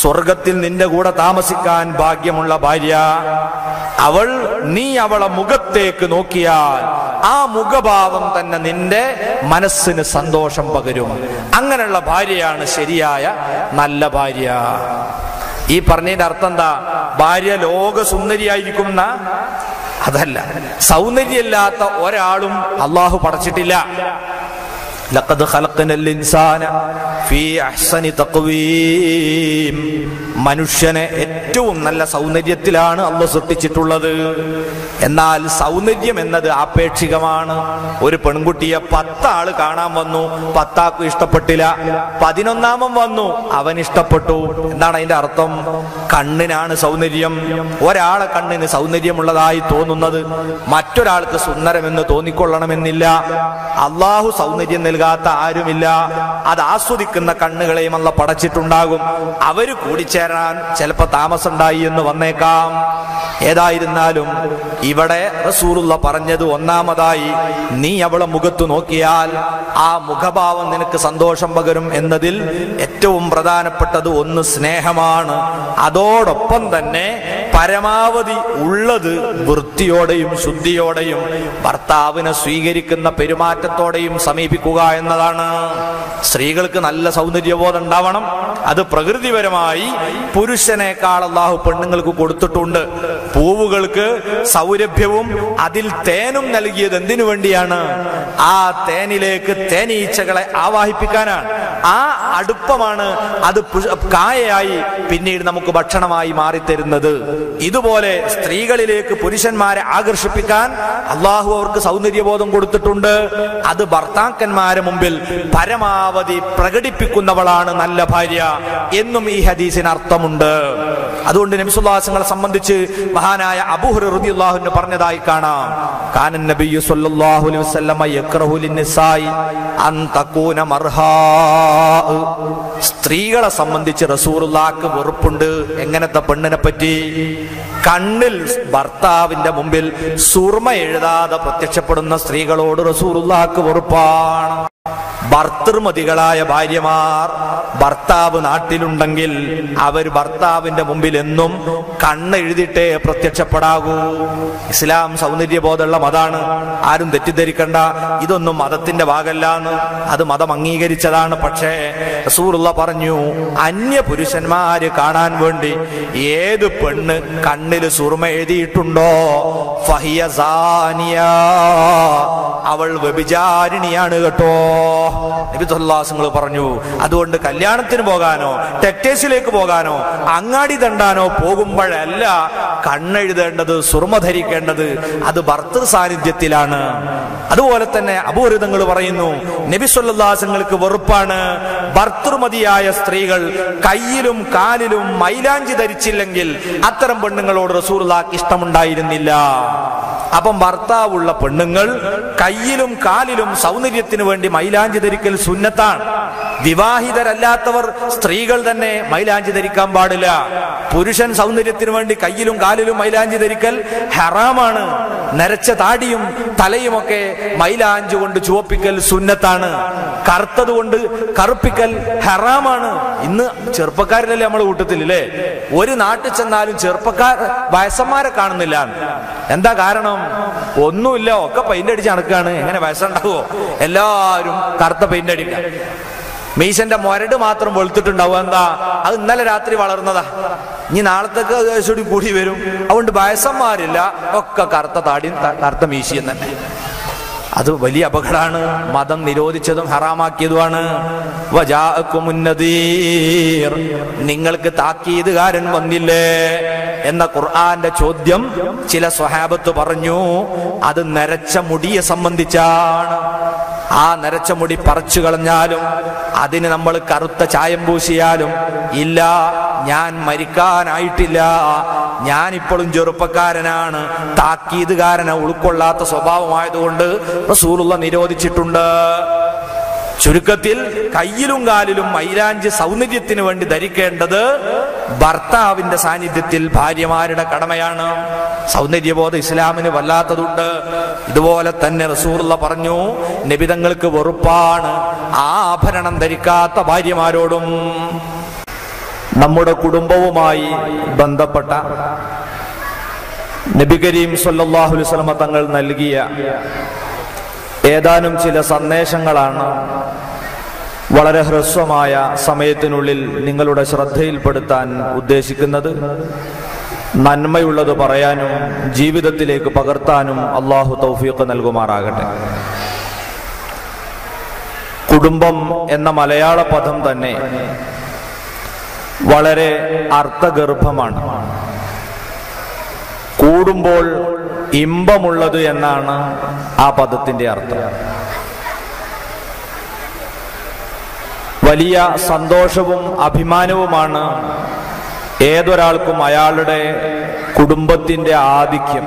സ്വർഗത്തിൽ നിന്റെ കൂടെ താമസിക്കാൻ ഭാഗ്യമുള്ള ഭാര്യ അവൾ നീ അവളെ മുഖത്തേക്ക് നോക്കിയാൽ ആ മുഖഭാവം തന്നെ നിന്റെ മനസ്സിന് സന്തോഷം പകരും അങ്ങനെയുള്ള ഭാര്യയാണ് ശരിയായ നല്ല ഭാര്യ ഈ പറഞ്ഞതിന്റെ അർത്ഥം എന്താ ഭാര്യ ലോക സുന്ദരിയായിരിക്കും എന്നാ അതല്ല സൗന്ദര്യമില്ലാത്ത ഒരാളും അള്ളാഹു പടച്ചിട്ടില്ല ലഖദ് ഖലഖനൽ ഇൻസാന ഫീ അഹ്സനി തഖ്വീം മനുഷ്യനെ ഏറ്റവും നല്ല സൗന്ദര്യത്തിലാണ് അള്ളാഹ് സൃഷ്ടിച്ചിട്ടുള്ളത് എന്നാൽ സൗന്ദര്യം എന്നത് ആപേക്ഷികമാണ് ഒരു പെൺകുട്ടിയെ പത്താള് കാണാൻ വന്നു പത്താക്കും ഇഷ്ടപ്പെട്ടില്ല പതിനൊന്നാമൻ വന്നു അവൻ ഇഷ്ടപ്പെട്ടു എന്താണ് അതിന്റെ അർത്ഥം കണ്ണിനാണ് സൗന്ദര്യം ഒരാളെ കണ്ണിന് സൗന്ദര്യമുള്ളതായി തോന്നുന്നത് മറ്റൊരാൾക്ക് സുന്ദരമെന്ന് തോന്നിക്കൊള്ളണമെന്നില്ല അള്ളാഹു സൗന്ദര്യം നൽകാത്ത ആരുമില്ല അത് ആസ്വദിക്കുന്ന കണ്ണുകളെയും അല്ല പടച്ചിട്ടുണ്ടാകും അവര് കൂടിച്ചേരാൻ ചിലപ്പോ താമസമുണ്ടായി എന്ന് വന്നേക്കാം ഏതായിരുന്നാലും ഇവിടെ റസൂലുള്ള പറഞ്ഞത് ഒന്നാമതായി നീ അവളെ മുഖത്ത് നോക്കിയാൽ ആ മുഖഭാവം നിനക്ക് സന്തോഷം പകരും എന്നതിൽ ഏറ്റവും പ്രധാനപ്പെട്ടത് ഒന്ന് സ്നേഹമാണ് അതോടൊപ്പം തന്നെ പരമാവധി ഉള്ളത് വൃത്തിയോടെയും ശുദ്ധിയോടെയും ഭർത്താവിനെ സ്വീകരിക്കുന്ന പെരുമാറ്റത്തോടെയും സമീപിക്കുക എന്നതാണ് സ്ത്രീകൾക്ക് നല്ല സൗന്ദര്യബോധം ഉണ്ടാവണം അത് പ്രകൃതിപരമായി പുരുഷനേക്കാൾ അള്ളാഹു പെണ്ണുങ്ങൾക്ക് കൊടുത്തിട്ടുണ്ട് പൂവുകൾക്ക് സൗരഭ്യവും അതിൽ തേനും നൽകിയത് എന്തിനു വേണ്ടിയാണ് ആ തേനിലേക്ക് തേനീച്ചകളെ ആവാഹിപ്പിക്കാനാണ് ആ അടുപ്പമാണ് അത് പു- കായയായി പിന്നീട് നമുക്ക് ഭക്ഷണമായി മാറിത്തരുന്നത് ഇതുപോലെ സ്ത്രീകളിലേക്ക് പുരുഷന്മാരെ ആകർഷിപ്പിക്കാൻ അള്ളാഹു അവർക്ക് സൗന്ദര്യബോധം കൊടുത്തിട്ടുണ്ട് അത് ഭർത്താക്കന്മാരെ മുമ്പിൽ പരമാവധി പ്രകടിപ്പിക്കുന്നവളാണ് നല്ല ഭാര്യ എന്നും ഈ ഹദീസിന് അർത്ഥമുണ്ട് അതുകൊണ്ട് നബിസുല്ലാസങ്ങളെ സംബന്ധിച്ച് മഹാനായ അബൂഹുർ റളിയല്ലാഹു പറഞ്ഞതായി കാണാം കാനൻ നബിയു സല്ലല്ലാഹു അലൈഹി വസല്ലമ യക്റഹു ലിന്നിസായി അൻ തകൂന മർഹാ സ്ത്രീകളെ സംബന്ധിച്ച് റസൂറുള്ളാക്ക് വെറുപ്പുണ്ട് എങ്ങനത്തെ പെണ്ണിനെ പറ്റി കണ്ണിൽ ഭർത്താവിന്റെ മുമ്പിൽ സുർമ എഴുതാതെ പ്രത്യക്ഷപ്പെടുന്ന സ്ത്രീകളോട് റസൂറുള്ളാക്ക് വെറുപ്പാണ് ഭർത്തൃമതികളായ ഭാര്യമാർ ഭർത്താവ് നാട്ടിലുണ്ടെങ്കിൽ അവർ ഭർത്താവിന്റെ മുമ്പിൽ എന്നും കണ്ണെഴുതിയിട്ടേ പ്രത്യക്ഷപ്പെടാകൂ ഇസ്ലാം സൗന്ദര്യബോധമുള്ള മതാണ് ആരും തെറ്റിദ്ധരിക്കണ്ട ഇതൊന്നും മതത്തിന്റെ ഭാഗമല്ല എന്ന് അത് മതം അംഗീകരിച്ചതാണ് പക്ഷേ റസൂലുള്ള പറഞ്ഞു അന്യ പുരുഷന്മാര് കാണാൻ വേണ്ടി ഏത് പെണ്ണ് കണ്ണിൽ സുറുമ എഴുതിയിട്ടുണ്ടോ ഫഹിയ സാനിയ അവൾ വ്യഭിചാരിണിയാണ് കേട്ടോ നബിതുല്ലാസങ്ങൾ പറഞ്ഞു അതുകൊണ്ട് കല്യാണത്തിന് പോകാനോ ടെക്ടേഴ്സിലേക്ക് പോകാനോ അങ്ങാടി തണ്ടാനോ പോകുമ്പോഴല്ല കണ്ണെഴുതേണ്ടത് സുർമ ധരിക്കേണ്ടത് അത് ഭർത്തൃ സാന്നിധ്യത്തിലാണ് അതുപോലെ തന്നെ അപൂരിതങ്ങൾ പറയുന്നു നബിസ്വല്ലാസങ്ങൾക്ക് വെറുപ്പാണ് ഭർത്തൃമതിയായ സ്ത്രീകൾ കയ്യിലും കാലിലും മൈലാഞ്ചി ധരിച്ചില്ലെങ്കിൽ അത്തരം പെണ്ണുങ്ങളോട് റസൂർലാക്ക് ഇഷ്ടമുണ്ടായിരുന്നില്ല അപ്പം ഭർത്താവുള്ള പെണ്ണുങ്ങൾ കയ്യിലും കാലിലും സൗന്ദര്യത്തിന് വേണ്ടി മൈലാഞ്ചി ധരിക്കൽ സുന്നത്താണ് വിവാഹിതരല്ലാത്തവർ സ്ത്രീകൾ തന്നെ മൈലാഞ്ചി ധരിക്കാൻ പാടില്ല പുരുഷൻ സൗന്ദര്യത്തിന് വേണ്ടി കയ്യിലും കാലിലും മൈലാഞ്ചി ധരിക്കൽ ഹറാമാണ് നരച്ച താടിയും തലയുമൊക്കെ മൈലാഞ്ചി കൊണ്ട് ചുവപ്പിക്കൽ സുന്നത്താണ് കറുത്തത് കൊണ്ട് കറുപ്പിക്കൽ ഹറാമാണ് ഇന്ന് ചെറുപ്പക്കാരിലല്ലേ നമ്മളെ കൂട്ടത്തിൽ അല്ലേ ഒരു നാട്ടിൽ ചെന്നാലും ചെറുപ്പക്കാർ വയസ്സന്മാരെ കാണുന്നില്ല എന്താ കാരണം ഒന്നുമില്ല ഒക്കെ പെയിന്റ് അടിച്ച് നടക്കുകയാണ് എങ്ങനെ വയസ്സുണ്ടാവോ എല്ലാവരും കറുത്ത പെയിന്റ് അടിക്കുക മീശന്റെ മൊരട് മാത്രം വെളുത്തിട്ടുണ്ടാവും എന്താ അത് ഇന്നലെ രാത്രി വളർന്നതാ ഇനി നാളത്തേക്ക് ദിവസം കൂടി വരും അതുകൊണ്ട് വയസ്സന്മാരില്ല ഒക്കെ കറുത്ത താടിയും ത- കറുത്ത മീശയും തന്നെ അത് വലിയ അപകടമാണ് മതം നിരോധിച്ചതും ഹറാമാക്കിയതുമാണ് വജാഅക്കുമുന്നദീർ. നിങ്ങൾക്ക് താക്കീതുകാരൻ വന്നില്ലേ എന്ന ഖുർആന്റെ ചോദ്യം ചില സ്വഹാബത്ത് പറഞ്ഞു അത് നരച്ച മുടിയെ സംബന്ധിച്ചാണ് ആ നരച്ച മുടി പറിച്ചു കളഞ്ഞാലും അതിന് നമ്മൾ കറുത്ത ചായം പൂശിയാലും ഇല്ല ഞാൻ മരിക്കാനായിട്ടില്ല ഞാൻ ഇപ്പോഴും ചെറുപ്പക്കാരനാണ് താക്കീതുകാരനെ ഉൾക്കൊള്ളാത്ത സ്വഭാവമായതുകൊണ്ട് റസൂലുള്ള നിരോധിച്ചിട്ടുണ്ട് ചുരുക്കത്തിൽ കയ്യിലും കാലിലും മൈലാഞ്ചി സൗന്ദര്യത്തിന് വേണ്ടി ധരിക്കേണ്ടത് ഭർത്താവിന്റെ സാന്നിധ്യത്തിൽ ഭാര്യമാരുടെ കടമയാണ് സൗന്ദര്യബോധം ഇസ്ലാമിന് വല്ലാത്തതുണ്ട് ഇതുപോലെ തന്നെ റസൂറുള്ള പറഞ്ഞു നബിതങ്ങൾക്ക് വെറുപ്പാണ് ആ ആഭരണം ധരിക്കാത്ത ഭാര്യമാരോടും നമ്മുടെ കുടുംബവുമായി ബന്ധപ്പെട്ട നബി കരീം സല്ലല്ലാഹു അലൈഹി വസല്ലമ തങ്ങൾ നൽകിയ ഏതാനും ചില സന്ദേശങ്ങളാണ് വളരെ ഹ്രസ്വമായ സമയത്തിനുള്ളിൽ നിങ്ങളുടെ ശ്രദ്ധയിൽപ്പെടുത്താൻ ഉദ്ദേശിക്കുന്നത് നന്മയുള്ളത് പറയാനും ജീവിതത്തിലേക്ക് പകർത്താനും അള്ളാഹു തൗഫീഖ് നൽകുമാറാകട്ടെ കുടുംബം എന്ന മലയാള പദം തന്നെ വളരെ അർത്ഥഗർഭമാണ് കൂടുമ്പോൾ ഇമ്പമുള്ളത് എന്നാണ് ആ പദത്തിന്റെ അർത്ഥം വലിയ സന്തോഷവും അഭിമാനവുമാണ് ഏതൊരാൾക്കും അയാളുടെ കുടുംബത്തിന്റെ ആധിക്യം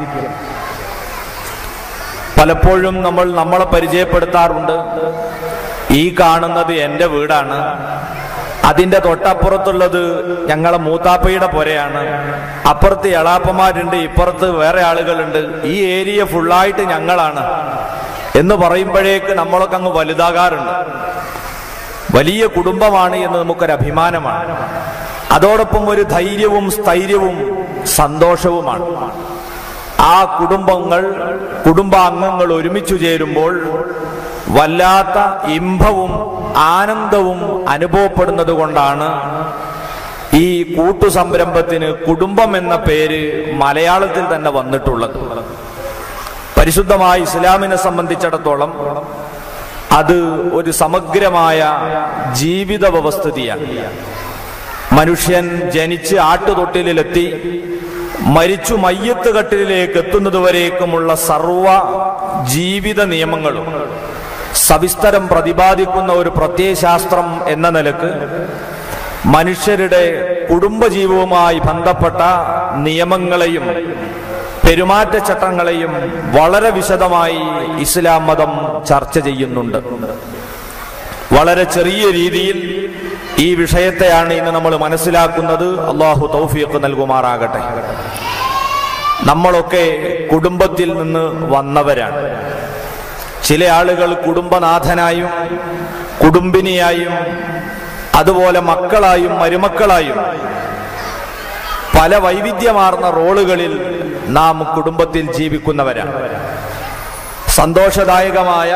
പലപ്പോഴും നമ്മൾ നമ്മളെ പരിചയപ്പെടുത്താറുണ്ട് ഈ കാണുന്നത് എൻ്റെ വീടാണ് അതിന്റെ തൊട്ടപ്പുറത്തുള്ളത് ഞങ്ങളെ മൂത്താപ്പയുടെ പുരയാണ് അപ്പുറത്ത് എളാപ്പന്മാരുണ്ട് ഇപ്പുറത്ത് വേറെ ആളുകളുണ്ട് ഈ ഏരിയ ഫുള്ളായിട്ട് ഞങ്ങളാണ് എന്ന് പറയുമ്പോഴേക്ക് നമ്മളൊക്കെ അങ്ങ് വലുതാകാറുണ്ട് വലിയ കുടുംബമാണ് എന്ന് നമുക്കൊരു അഭിമാനമാണ് അതോടൊപ്പം ഒരു ധൈര്യവും സ്ഥൈര്യവും സന്തോഷവുമാണ് ആ കുടുംബങ്ങൾ കുടുംബാംഗങ്ങൾ ഒരുമിച്ചു ചേരുമ്പോൾ വല്ലാത്ത ഇമ്പവും ആനന്ദവും അനുഭവപ്പെടുന്നത് കൊണ്ടാണ് ഈ കൂട്ടുസംരംഭത്തിന് കുടുംബം എന്ന പേര് മലയാളത്തിൽ തന്നെ വന്നിട്ടുള്ളത് പരിശുദ്ധമായ ഇസ്ലാമിനെ സംബന്ധിച്ചിടത്തോളം അത് ഒരു സമഗ്രമായ ജീവിത വ്യവസ്ഥിതിയാണ് മനുഷ്യൻ ജനിച്ച് ആട്ടുതൊട്ടിലെത്തി മരിച്ചു മയ്യത്ത് കട്ടിലേക്ക് എത്തുന്നതുവരേക്കുമുള്ള സർവ ജീവിത നിയമങ്ങളും സവിസ്തരം പ്രതിപാദിക്കുന്ന ഒരു പ്രത്യയശാസ്ത്രം എന്ന നിലക്ക് മനുഷ്യരുടെ കുടുംബജീവവുമായി ബന്ധപ്പെട്ട നിയമങ്ങളെയും പെരുമാറ്റച്ചട്ടങ്ങളെയും വളരെ വിശദമായി ഇസ്ലാം മതം ചർച്ച ചെയ്യുന്നുണ്ട് വളരെ ചെറിയ രീതിയിൽ ഈ വിഷയത്തെയാണ് ഇന്ന് നമ്മൾ മനസ്സിലാക്കുന്നത് അള്ളാഹു തൗഫീഖ് നൽകുമാറാകട്ടെ നമ്മളൊക്കെ കുടുംബത്തിൽ നിന്ന് വന്നവരാണ് ചില ആളുകൾ കുടുംബനാഥനായും കുടുംബിനിയായും അതുപോലെ മക്കളായും മരുമക്കളായും പല വൈവിധ്യമാർന്ന റോളുകളിൽ നാം കുടുംബത്തിൽ ജീവിക്കുന്നവരാണ് സന്തോഷദായകമായ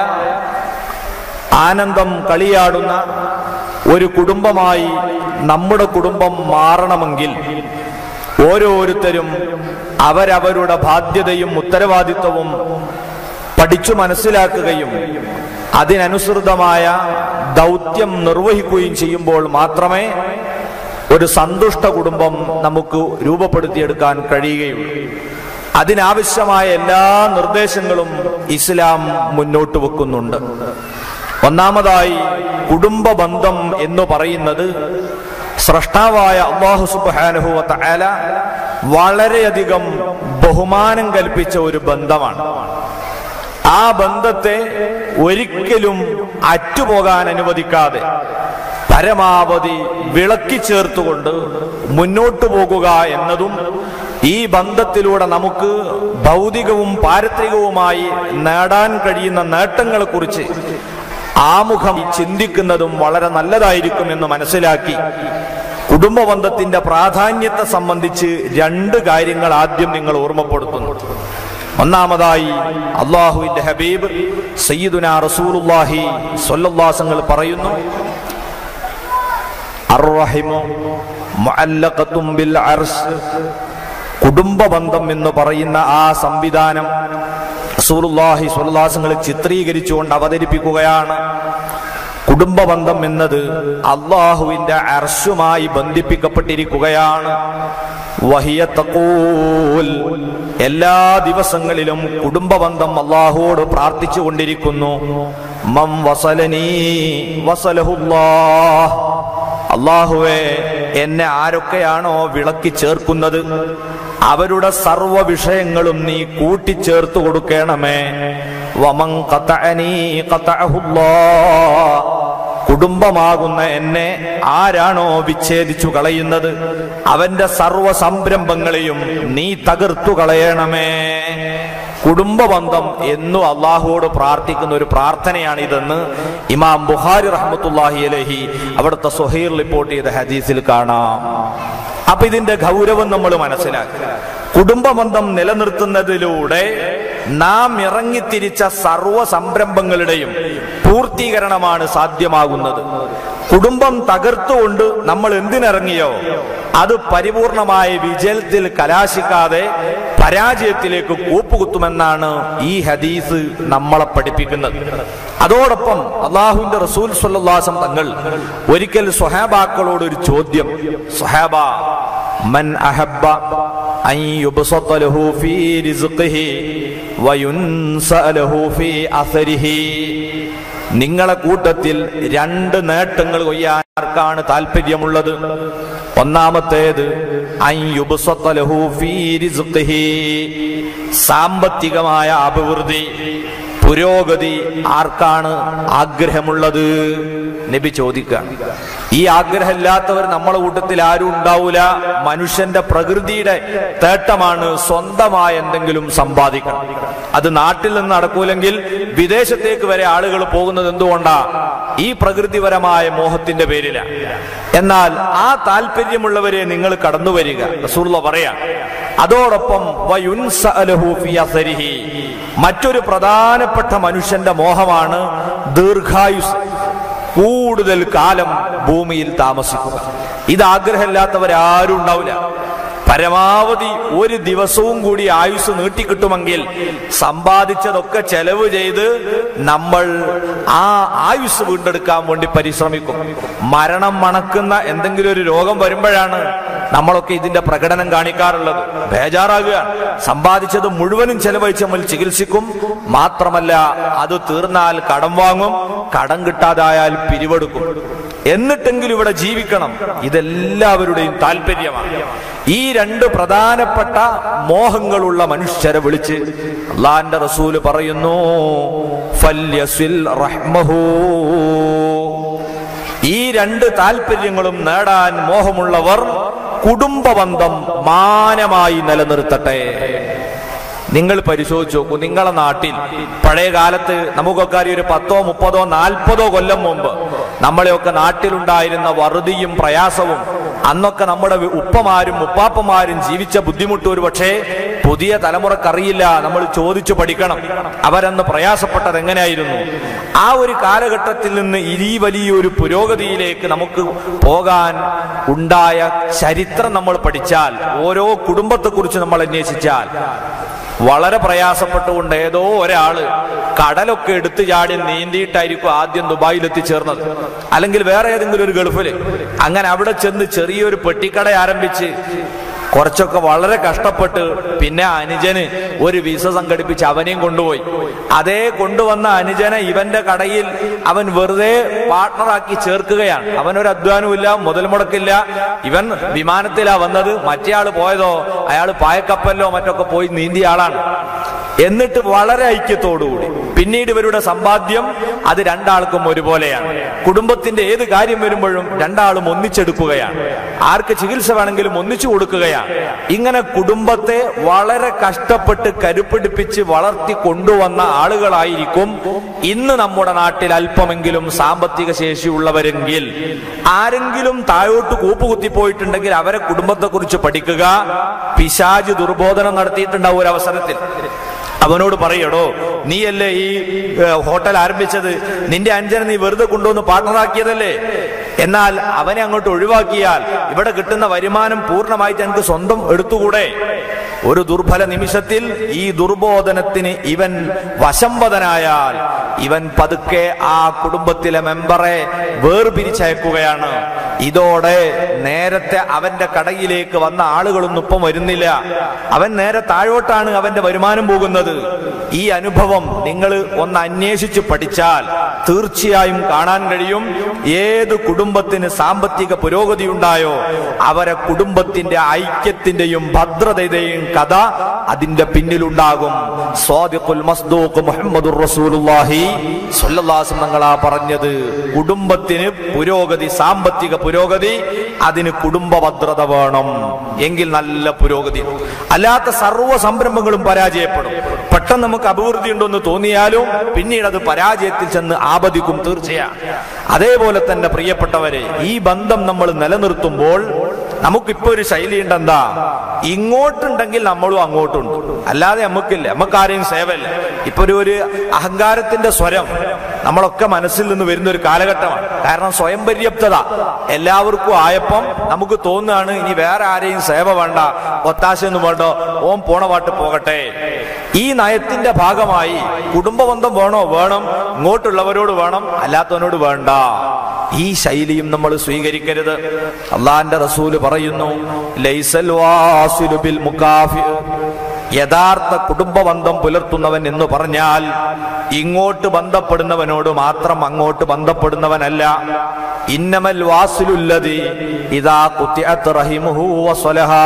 ആനന്ദം കളിയാടുന്ന ഒരു കുടുംബമായി നമ്മുടെ കുടുംബം മാറണമെങ്കിൽ ഓരോരുത്തരും അവരവരുടെ ബാധ്യതയും ഉത്തരവാദിത്വവും പഠിച്ചു മനസ്സിലാക്കുകയും അതിനനുസൃതമായ ദൗത്യം നിർവഹിക്കുകയും ചെയ്യുമ്പോൾ മാത്രമേ ഒരു സന്തുഷ്ട കുടുംബം നമുക്ക് രൂപപ്പെടുത്തിയെടുക്കാൻ കഴിയുകയുള്ളൂ അതിനാവശ്യമായ എല്ലാ നിർദ്ദേശങ്ങളും ഇസ്ലാം മുന്നോട്ട് വെക്കുന്നുണ്ട് ഒന്നാമതായി കുടുംബ ബന്ധം എന്ന് പറയുന്നത് സ്രഷ്ടാവായ അള്ളാഹു സുബാനുഹുവ തആല വളരെയധികം ബഹുമാനം കൽപ്പിച്ച ഒരു ബന്ധമാണ് ആ ബന്ധത്തെ ഒരിക്കലും അറ്റുപോകാൻ അനുവദിക്കാതെ പരമാവധി വിളക്കി ചേർത്തുകൊണ്ട് മുന്നോട്ടു പോകുക എന്നതും ഈ ബന്ധത്തിലൂടെ നമുക്ക് ഭൗതികവും പാരത്രികവുമായി നേടാൻ കഴിയുന്ന നേട്ടങ്ങളെ കുറിച്ച് ആമുഖം ചിന്തിക്കുന്നതും വളരെ നല്ലതായിരിക്കും എന്ന് മനസ്സിലാക്കി കുടുംബബന്ധത്തിന്റെ പ്രാധാന്യത്തെ സംബന്ധിച്ച് രണ്ട് കാര്യങ്ങൾ ആദ്യം നിങ്ങൾ ഓർമ്മപ്പെടുത്തുന്നു ഒന്നാമതായി അള്ളാഹുവിന്റെ ഹബീബ് സയ്യിദുന റസൂലുള്ളാഹി സ്വല്ലല്ലാസങ്ങൾ പറയുന്നു അർറഹിമു മുഅല്ലഖത്തും ബിൽ അർശ് കുടുംബ ബന്ധം എന്ന് പറയുന്ന ആ സംവിധാനം റസൂലുള്ളാഹി സ്വല്ലല്ലാസങ്ങൾ ചിത്രീകരിച്ചുകൊണ്ട് അവതരിപ്പിക്കുകയാണ് കുടുംബ ബന്ധം എന്നത് അള്ളാഹുവിന്റെ അർശുമായി ബന്ധിപ്പിക്കപ്പെട്ടിരിക്കുകയാണ് വഹിയ തഖൂൽ എല്ലാ ദിവസങ്ങളിലും കുടുംബ ബന്ധം അള്ളാഹുവോട് പ്രാർത്ഥിച്ചു കൊണ്ടിരിക്കുന്നു മം വസലനീ വസലഹുല്ലാഹ് അള്ളാഹുവെ എന്നെ ആരൊക്കെയാണോ വിളക്കി ചേർക്കുന്നത് അവരുടെ സർവ വിഷയങ്ങളും നീ കൂട്ടിച്ചേർത്ത് കൊടുക്കണമേ വമൻ ഖതഅനീ ഖതഅഹുല്ലാഹ് കുടുംബമാകുന്ന എന്നെ ആരാണോ വിച്ഛേദിച്ചു കളയുന്നത് അവന്റെ സർവ സംരംഭങ്ങളെയും നീ തകർത്തു കളയണമേ കുടുംബ ബന്ധം എന്നും അള്ളാഹുവോട് പ്രാർത്ഥിക്കുന്ന ഒരു പ്രാർത്ഥനയാണ് ഇതെന്ന് ഇമാം ബുഖാരി റഹ്മത്തുല്ലാഹി അലഹി അവിടുത്തെ സുഹൈർ റിപ്പോർട്ട് ചെയ്ത ഹദീസിൽ കാണാം അപ്പൊ ഇതിന്റെ ഗൗരവം നമ്മൾ മനസ്സിലാക്കുക കുടുംബബന്ധം നിലനിർത്തുന്നതിലൂടെ നാം ഇറങ്ങിത്തിരിച്ച സർവ സംരംഭങ്ങളുടെയും പൂർത്തീകരണമാണ് സാധ്യമാകുന്നത് കുടുംബം തകർത്തുകൊണ്ട് നമ്മൾ എന്തിനിറങ്ങിയോ അത് പരിപൂർണമായ വിജയത്തിൽ കലാശിക്കാതെ പരാജയത്തിലേക്ക് കൂപ്പുകുത്തുമെന്നാണ് ഈ ഹദീസ് നമ്മളെ പഠിപ്പിക്കുന്നത് അതോടൊപ്പം അള്ളാഹുവിന്റെ റസൂൽ സ്വല്ലാസം തങ്ങൾ ഒരിക്കൽ സ്വഹാബാക്കളോട് ഒരു ചോദ്യം സ്വഹാബ മൻ അഹബ്ബ അൻ യുബ്സത ലഹു ഫീ റിസ്ഖിഹി വയുൻസ ലഹു ഫീ അസരിഹി നിങ്ങളെ കൂട്ടത്തിൽ രണ്ട് നേട്ടങ്ങൾ കൊയ്യാൻ ആർക്കാണ് താല്പര്യമുള്ളത് ഒന്നാമത്തേത് അൻ യുബ്സത ലഹു ഫീ റിസ്ഖിഹി സാമ്പത്തികമായ അഭിവൃദ്ധി പുരോഗതി ആർക്കാണ് ആഗ്രഹമുള്ളത് നബി ചോദിക്കുകയാണ് ഈ ആഗ്രഹമില്ലാത്തവർ നമ്മളെ കൂട്ടത്തിൽ ആരും ഉണ്ടാവൂല മനുഷ്യന്റെ പ്രകൃതിയുടെ തേട്ടമാണ് സ്വന്തമായ എന്തെങ്കിലും സമ്പാദിക്കണം അത് നാട്ടിൽ നിന്ന് നടക്കൂലെങ്കിൽ വിദേശത്തേക്ക് വരെ ആളുകൾ പോകുന്നത് എന്തുകൊണ്ടാ ഈ പ്രകൃതിപരമായ മോഹത്തിന്റെ പേരിലാണ് എന്നാൽ ആ താല്പര്യമുള്ളവരെ നിങ്ങൾ കടന്നു വരിക റസൂള്ള പറയാ അതോടൊപ്പം വയുൻസഅലഹു ഫി അസരിഹി. മറ്റൊരു പ്രധാനപ്പെട്ട മനുഷ്യന്റെ മോഹമാണ് ദീർഘായുസ് കൂടുതൽ കാലം ഭൂമിയിൽ താമസിക്കുക ഇത് ആഗ്രഹമില്ലാത്തവരാരും ഉണ്ടാവില്ല പരമാവധി ഒരു ദിവസവും കൂടി ആയുസ് നീട്ടിക്കിട്ടുമെങ്കിൽ സമ്പാദിച്ചതൊക്കെ ചെലവ് ചെയ്ത് നമ്മൾ ആ ആയുസ് വീണ്ടെടുക്കാൻ വേണ്ടി പരിശ്രമിക്കും മരണം മണക്കുന്ന എന്തെങ്കിലും ഒരു രോഗം വരുമ്പോഴാണ് നമ്മളൊക്കെ ഇതിന്റെ പ്രകടനം കാണിക്കാറുള്ളത് ബേജാറാകുക സമ്പാദിച്ചത് മുഴുവനും ചെലവഴിച്ച് നമ്മൾ ചികിത്സിക്കും മാത്രമല്ല അത് തീർന്നാൽ കടം വാങ്ങും കടം കിട്ടാതായാൽ പിരിവെടുക്കും എന്നിട്ടെങ്കിലും ഇവിടെ ജീവിക്കണം ഇതെല്ലാവരുടെയും താല്പര്യമാണ് ഈ രണ്ട് പ്രധാനപ്പെട്ട മോഹങ്ങളുള്ള മനുഷ്യരെ വിളിച്ച് അള്ളാന്റെ റസൂല് പറയുന്നു ഫല്യസിൽ റഹ്മഹൂ ഈ രണ്ട് താല്പര്യങ്ങളും നേടാൻ മോഹമുള്ളവർ കുടുംബബന്ധം മാനമായി നിലനിർത്തട്ടെ നിങ്ങൾ പരിശോധിച്ച് നോക്കൂ നിങ്ങളെ നാട്ടിൽ പഴയ കാലത്ത് നമുക്കൊക്കെ അറിയാം ഒരു പത്തോ മുപ്പതോ നാൽപ്പതോ കൊല്ലം മുമ്പ് നമ്മളെയൊക്കെ നാട്ടിലുണ്ടായിരുന്ന വറുതിയും പ്രയാസവും അന്നൊക്കെ നമ്മുടെ വി- ഉപ്പമാരും ഉപ്പാപ്പമാരും ജീവിച്ച ബുദ്ധിമുട്ട് ഒരു പക്ഷേ പുതിയ തലമുറക്കറിയില്ല നമ്മൾ ചോദിച്ചു പഠിക്കണം അവരന്ന് പ്രയാസപ്പെട്ടത് എങ്ങനെയായിരുന്നു ആ ഒരു കാലഘട്ടത്തിൽ നിന്ന് ഈ വലിയൊരു പുരോഗതിയിലേക്ക് നമുക്ക് പോകാൻ ഉണ്ടായ ചരിത്രം നമ്മൾ പഠിച്ചാൽ ഓരോ കുടുംബത്തെക്കുറിച്ച് നമ്മൾ അന്വേഷിച്ചാൽ വളരെ പ്രയാസപ്പെട്ടുകൊണ്ട് ഏതോ ഒരാള് കടലൊക്കെ എടുത്തു ചാടി നീന്തിയിട്ടായിരിക്കും ആദ്യം ദുബായിൽ എത്തിച്ചേർന്നത് അല്ലെങ്കിൽ വേറെ ഏതെങ്കിലും ഒരു ഗൾഫില് അങ്ങനെ അവിടെ ചെന്ന് ചെറിയൊരു പെട്ടിക്കട ആരംഭിച്ച് കുറച്ചൊക്കെ വളരെ കഷ്ടപ്പെട്ട് പിന്നെ അനുജന് ഒരു വിസ സംഘടിപ്പിച്ച് അവനെയും കൊണ്ടുപോയി അതേ കൊണ്ടുവന്ന അനുജനെ ഇവന്റെ കടയിൽ അവൻ വെറുതെ പാർട്ണറാക്കി ചേർക്കുകയാണ് അവനൊരു അധ്വാനമില്ല മുതൽ മുടക്കില്ല ഇവൻ വിമാനത്തിലാ വന്നത് മറ്റേ ആള് പോയതോ അയാൾ പായക്കപ്പലിലോ മറ്റൊക്കെ പോയി നീന്തിയ ആളാണ് എന്നിട്ട് വളരെ ഐക്യത്തോടുകൂടി പിന്നീട് ഇവരുടെ സമ്പാദ്യം അത് രണ്ടാൾക്കും ഒരുപോലെയാണ് കുടുംബത്തിന്റെ ഏത് കാര്യം വരുമ്പോഴും രണ്ടാളും ഒന്നിച്ചെടുക്കുകയാണ് ആർക്ക് ചികിത്സ വേണമെങ്കിലും ഒന്നിച്ചു കൊടുക്കുകയാണ് ഇങ്ങനെ കുടുംബത്തെ വളരെ കഷ്ടപ്പെട്ട് കരുപ്പിടിപ്പിച്ച് വളർത്തി കൊണ്ടുവന്ന ആളുകളായിരിക്കും ഇന്ന് നമ്മുടെ നാട്ടിൽ അല്പമെങ്കിലും സാമ്പത്തിക ശേഷിയുള്ളവരെങ്കിൽ ആരെങ്കിലും താഴോട്ട് കൂപ്പുകുത്തി പോയിട്ടുണ്ടെങ്കിൽ അവരെ കുടുംബത്തെക്കുറിച്ച് പഠിക്കുക പിശാജ് ദുർബോധനം നടത്തിയിട്ടുണ്ടാവും ഒരു അവസരത്തിൽ അവനോട് പറയടോ നീയല്ലേ ഈ ഏഹ്, ഹോട്ടൽ ആരംഭിച്ചത് നിന്റെ അഞ്ചനെ നീ വെറുതെ കൊണ്ടുവന്ന് പാർട്ണറാക്കിയതല്ലേ എന്നാൽ അവനെ അങ്ങോട്ട് ഒഴിവാക്കിയാൽ ഇവിടെ കിട്ടുന്ന വരുമാനം പൂർണ്ണമായിട്ട് എനിക്ക് സ്വന്തം എടുത്തുകൂടെ ഒരു ദുർബല നിമിഷത്തിൽ ഈ ദുർബോധനത്തിന് ഇവൻ വശംവദനായാൽ ഇവൻ പതുക്കെ ആ കുടുംബത്തിലെ മെമ്പറെ വേർപിരിച്ചയക്കുകയാണ് ഇതോടെ നേരത്തെ അവന്റെ കടയിലേക്ക് വന്ന ആളുകളൊന്നും ഇപ്പം വരുന്നില്ല അവൻ നേരെ താഴോട്ടാണ് അവന്റെ വരുമാനം പോകുന്നത് ഈ അനുഭവം നിങ്ങൾ ഒന്ന് അന്വേഷിച്ച് പഠിച്ചാൽ തീർച്ചയായും കാണാൻ കഴിയും ഏത് കുടുംബത്തിന് സാമ്പത്തിക പുരോഗതി ഉണ്ടായോ അവരെ കുടുംബത്തിന്റെ ഐക്യത്തിന്റെയും ഭദ്രതയുടെയും കഥ അതിന്റെ പിന്നിലുണ്ടാകും സ്വാദിഖുൽ മസ്ദൂഖ് മുഹമ്മദുർ റസൂലുള്ളാഹി സ്വല്ലല്ലാഹു അലൈഹി തങ്ങളാ പറഞ്ഞത് കുടുംബത്തിന് പുരോഗതി സാമ്പത്തിക പുരോഗതി അതിന് കുടുംബ ഭദ്രത വേണം എങ്കിൽ നല്ല പുരോഗതി അല്ലാത്ത സർവ്വ സംരംഭങ്ങളും പരാജയപ്പെടും പെട്ടെന്ന് നമുക്ക് അഭിവൃദ്ധി ഉണ്ടെന്ന് തോന്നിയാലും പിന്നീട് അത് പരാജയത്തിൽ ചെന്ന് ആപതിക്കും തീർച്ചയാണ് അതേപോലെ തന്നെ പ്രിയപ്പെട്ടവരെ ഈ ബന്ധം നമ്മൾ നിലനിർത്തുമ്പോൾ നമുക്കിപ്പോ ഒരു ശൈലി ഉണ്ടെന്താ ഇങ്ങോട്ടുണ്ടെങ്കിൽ നമ്മളും അങ്ങോട്ടുണ്ട് അല്ലാതെ നമുക്കില്ല നമുക്ക് ആരെയും സേവല്ല ഇപ്പൊ ഒരു ഒരു അഹങ്കാരത്തിന്റെ സ്വരം നമ്മളൊക്കെ മനസ്സിൽ നിന്ന് വരുന്ന ഒരു കാലഘട്ടമാണ് കാരണം സ്വയം പര്യാപ്തത എല്ലാവർക്കും ആയപ്പം നമുക്ക് തോന്നുകയാണ് ഇനി വേറെ ആരെയും സേവ വേണ്ട ഒത്താശയൊന്നും വേണ്ട ഓം പോണ പാട്ട് പോകട്ടെ ഈ നയത്തിന്റെ ഭാഗമായി കുടുംബബന്ധം വേണോ വേണം ഇങ്ങോട്ടുള്ളവരോട് വേണം അല്ലാത്തവനോട് വേണ്ട ഈ ശൈലിയും നമ്മൾ സ്വീകരിക്കരുത് അള്ളാന്റെ റസൂല് പറയുന്നു ലൈസൽ വാസിലു ബിൽ മുക്കാഫി യഥാർത്ഥ കുടുംബബന്ധം പുലർത്തുന്നവൻ എന്ന് പറഞ്ഞാൽ ഇങ്ങോട്ട് ബന്ധപ്പെടുന്നവനോട് മാത്രം അങ്ങോട്ട് ബന്ധപ്പെടുന്നവനല്ല ഇന്നമൽ വാസിലുല്ലതി ഇതാ കുത്തിഅത്ത് റഹിമുഹു വസ്വലഹാ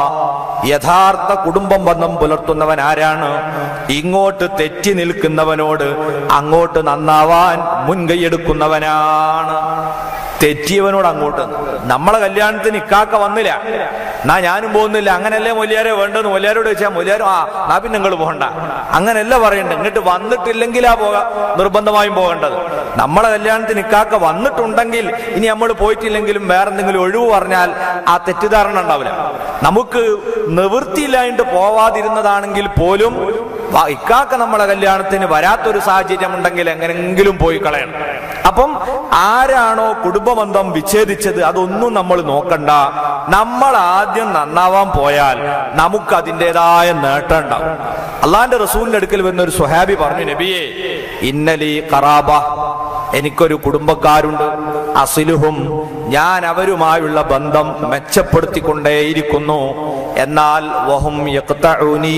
യഥാർത്ഥ കുടുംബം ബന്ധം പുലർത്തുന്നവൻ ആരാണ് ഇങ്ങോട്ട് തെറ്റി നിൽക്കുന്നവനോട് അങ്ങോട്ട് നന്നാവാൻ മുൻകൈയെടുക്കുന്നവനാണ് തെറ്റിയവനോട് അങ്ങോട്ട് നമ്മളെ കല്യാണത്തിന് ഇക്കാക്ക വന്നില്ല നാ ഞാനും പോകുന്നില്ല അങ്ങനല്ലേ മൊലിയാരെ വേണ്ടെന്ന് മൊലിയാരോട് ചോദിച്ചാൽ മൊലിയാരും ആ നാ പിന്നെ നിങ്ങൾ പോകണ്ട അങ്ങനല്ല പറയണ്ട ഇങ്ങോട്ട് വന്നിട്ടില്ലെങ്കിലാ പോകാം നിർബന്ധമായും പോകേണ്ടത് നമ്മളെ കല്യാണത്തിന് ഇക്കാക്ക വന്നിട്ടുണ്ടെങ്കിൽ ഇനി നമ്മൾ പോയിട്ടില്ലെങ്കിലും വേറെ എന്തെങ്കിലും ഒഴിവ് പറഞ്ഞാൽ ആ തെറ്റിദ്ധാരണ ഉണ്ടാവില്ല നമുക്ക് നിവൃത്തിയില്ലായിട്ട് പോവാതിരുന്നതാണെങ്കിൽ പോലും വ- ഇക്കാക്ക നമ്മളെ കല്യാണത്തിന് വരാത്തൊരു സാഹചര്യം ഉണ്ടെങ്കിൽ എങ്ങനെങ്കിലും പോയി കളയണം അപ്പം ആരാണോ കുടുംബബന്ധം വിച്ഛേദിച്ചത് അതൊന്നും നമ്മൾ നോക്കണ്ട നമ്മൾ ആദ്യം നന്നാവാൻ പോയാൽ നമുക്ക് അതിൻ്റെതായ നേട്ടം ഉണ്ടാവും അള്ളാന്റെ റസൂലിന്റെ അടുക്കൽ വരുന്ന ഒരു സ്വഹാബി പറഞ്ഞു നബിയെ ഇന്നലി കറാബ എനിക്കൊരു കുടുംബക്കാരുണ്ട് അസിലുഹും ഞാൻ അവരുമായുള്ള ബന്ധം മെച്ചപ്പെടുത്തിക്കൊണ്ടേയിരിക്കുന്നു എന്നാൽ വഹും യഖ്തഊനീ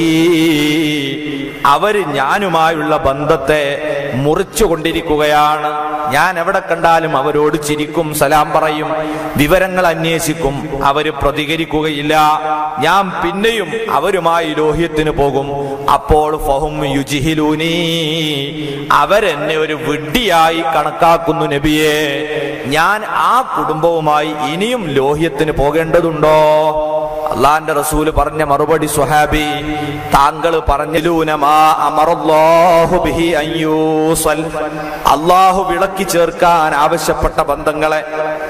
അവര് ഞാനുമായുള്ള ബന്ധത്തെ മുറിച്ചുകൊണ്ടിരിക്കുകയാണ് ഞാൻ എവിടെ കണ്ടാലും അവരോട് ചിരിക്കും സലാം പറയും വിവരങ്ങൾ അന്വേഷിക്കും അവര് പ്രതികരിക്കുകയില്ല ഞാൻ പിന്നെയും അവരുമായി ലോഹ്യത്തിന് പോകും അപ്പോൾ ഫഹും യുജിഹിലൂനി അവരെന്നെ ഒരു വിഡ്ഢിയായി കണക്കാക്കുന്നു നബിയെ ഞാൻ ആ കുടുംബവുമായി ഇനിയും ലോഹ്യത്തിന് പോകേണ്ടതുണ്ടോ അള്ളാന്റെ റസൂല് പറഞ്ഞ മറുപടി സ്വഹാബി താങ്കൾ പറഞ്ഞിലൂനമാ അമറല്ലാഹു ബിഹി അയ്യൂസൽ അള്ളാഹു വിളക്കി ചേർക്കാൻ ആവശ്യപ്പെട്ട ബന്ധങ്ങളെ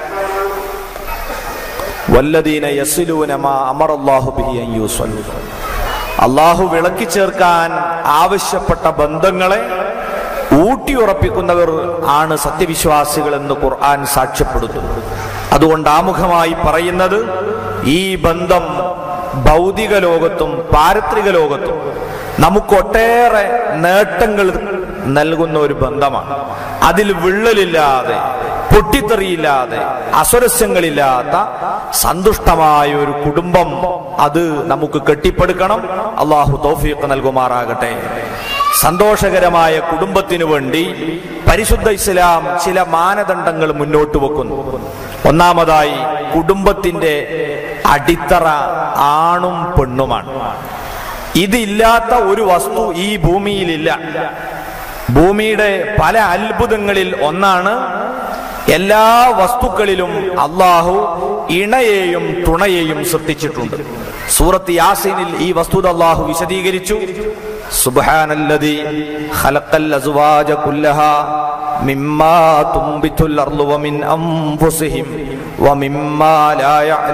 വല്ലദീന യസിലൂനമാ അമറല്ലാഹു ബിഹി അയ്യൂസൽ അള്ളാഹു വിളക്കി ചേർക്കാൻ ആവശ്യപ്പെട്ട ബന്ധങ്ങളെ ഊട്ടിയുറപ്പിക്കുന്നവർ ആണ് സത്യവിശ്വാസികൾ എന്ന് ഖുർആൻ സാക്ഷ്യപ്പെടുന്നു അതുകൊണ്ട് ആമുഖമായി പറയുന്നത് ഈ ബന്ധം ഭൗതിക ലോകത്തും പാരത്രിക ലോകത്തും നമുക്കൊട്ടേറെ നേട്ടങ്ങൾ നൽകുന്ന ഒരു ബന്ധമാണ് അതിൽ വിള്ളലില്ലാതെ പൊട്ടിത്തെറിയില്ലാതെ അസ്വരസ്യങ്ങളില്ലാത്ത സന്തുഷ്ടമായ ഒരു കുടുംബം അത് നമുക്ക് കെട്ടിപ്പടുക്കണം അള്ളാഹു തൗഫീഖ് നൽകുമാറാകട്ടെ സന്തോഷകരമായ കുടുംബത്തിനു വേണ്ടി പരിശുദ്ധ ഇസ്ലാം ചില മാനദണ്ഡങ്ങൾ മുന്നോട്ട് വെക്കുന്നു ഒന്നാമതായി കുടുംബത്തിന്റെ അടിത്തറ ആണും പെണ്ണുമാണ് ഇതില്ലാത്ത ഒരു വസ്തു ഈ ഭൂമിയിലില്ല ഭൂമിയുടെ പല അത്ഭുതങ്ങളിൽ ഒന്നാണ് എല്ലാ വസ്തുക്കളിലും അള്ളാഹു ഇണയെയും തുണയെയും സൃഷ്ടിച്ചിട്ടുണ്ട് സൂറത്ത് യാസീനിൽ ഈ വസ്തുത അള്ളാഹു വിശദീകരിച്ചു സുബ്ഹാനല്ലദി ഖലഖൽ അസ്വാജ കുല്ലഹാ മിമ്മാ തുംബിതുൽ അർളു വമിൻ അൻഫുസിഹിം വമിമ്മാ ലാ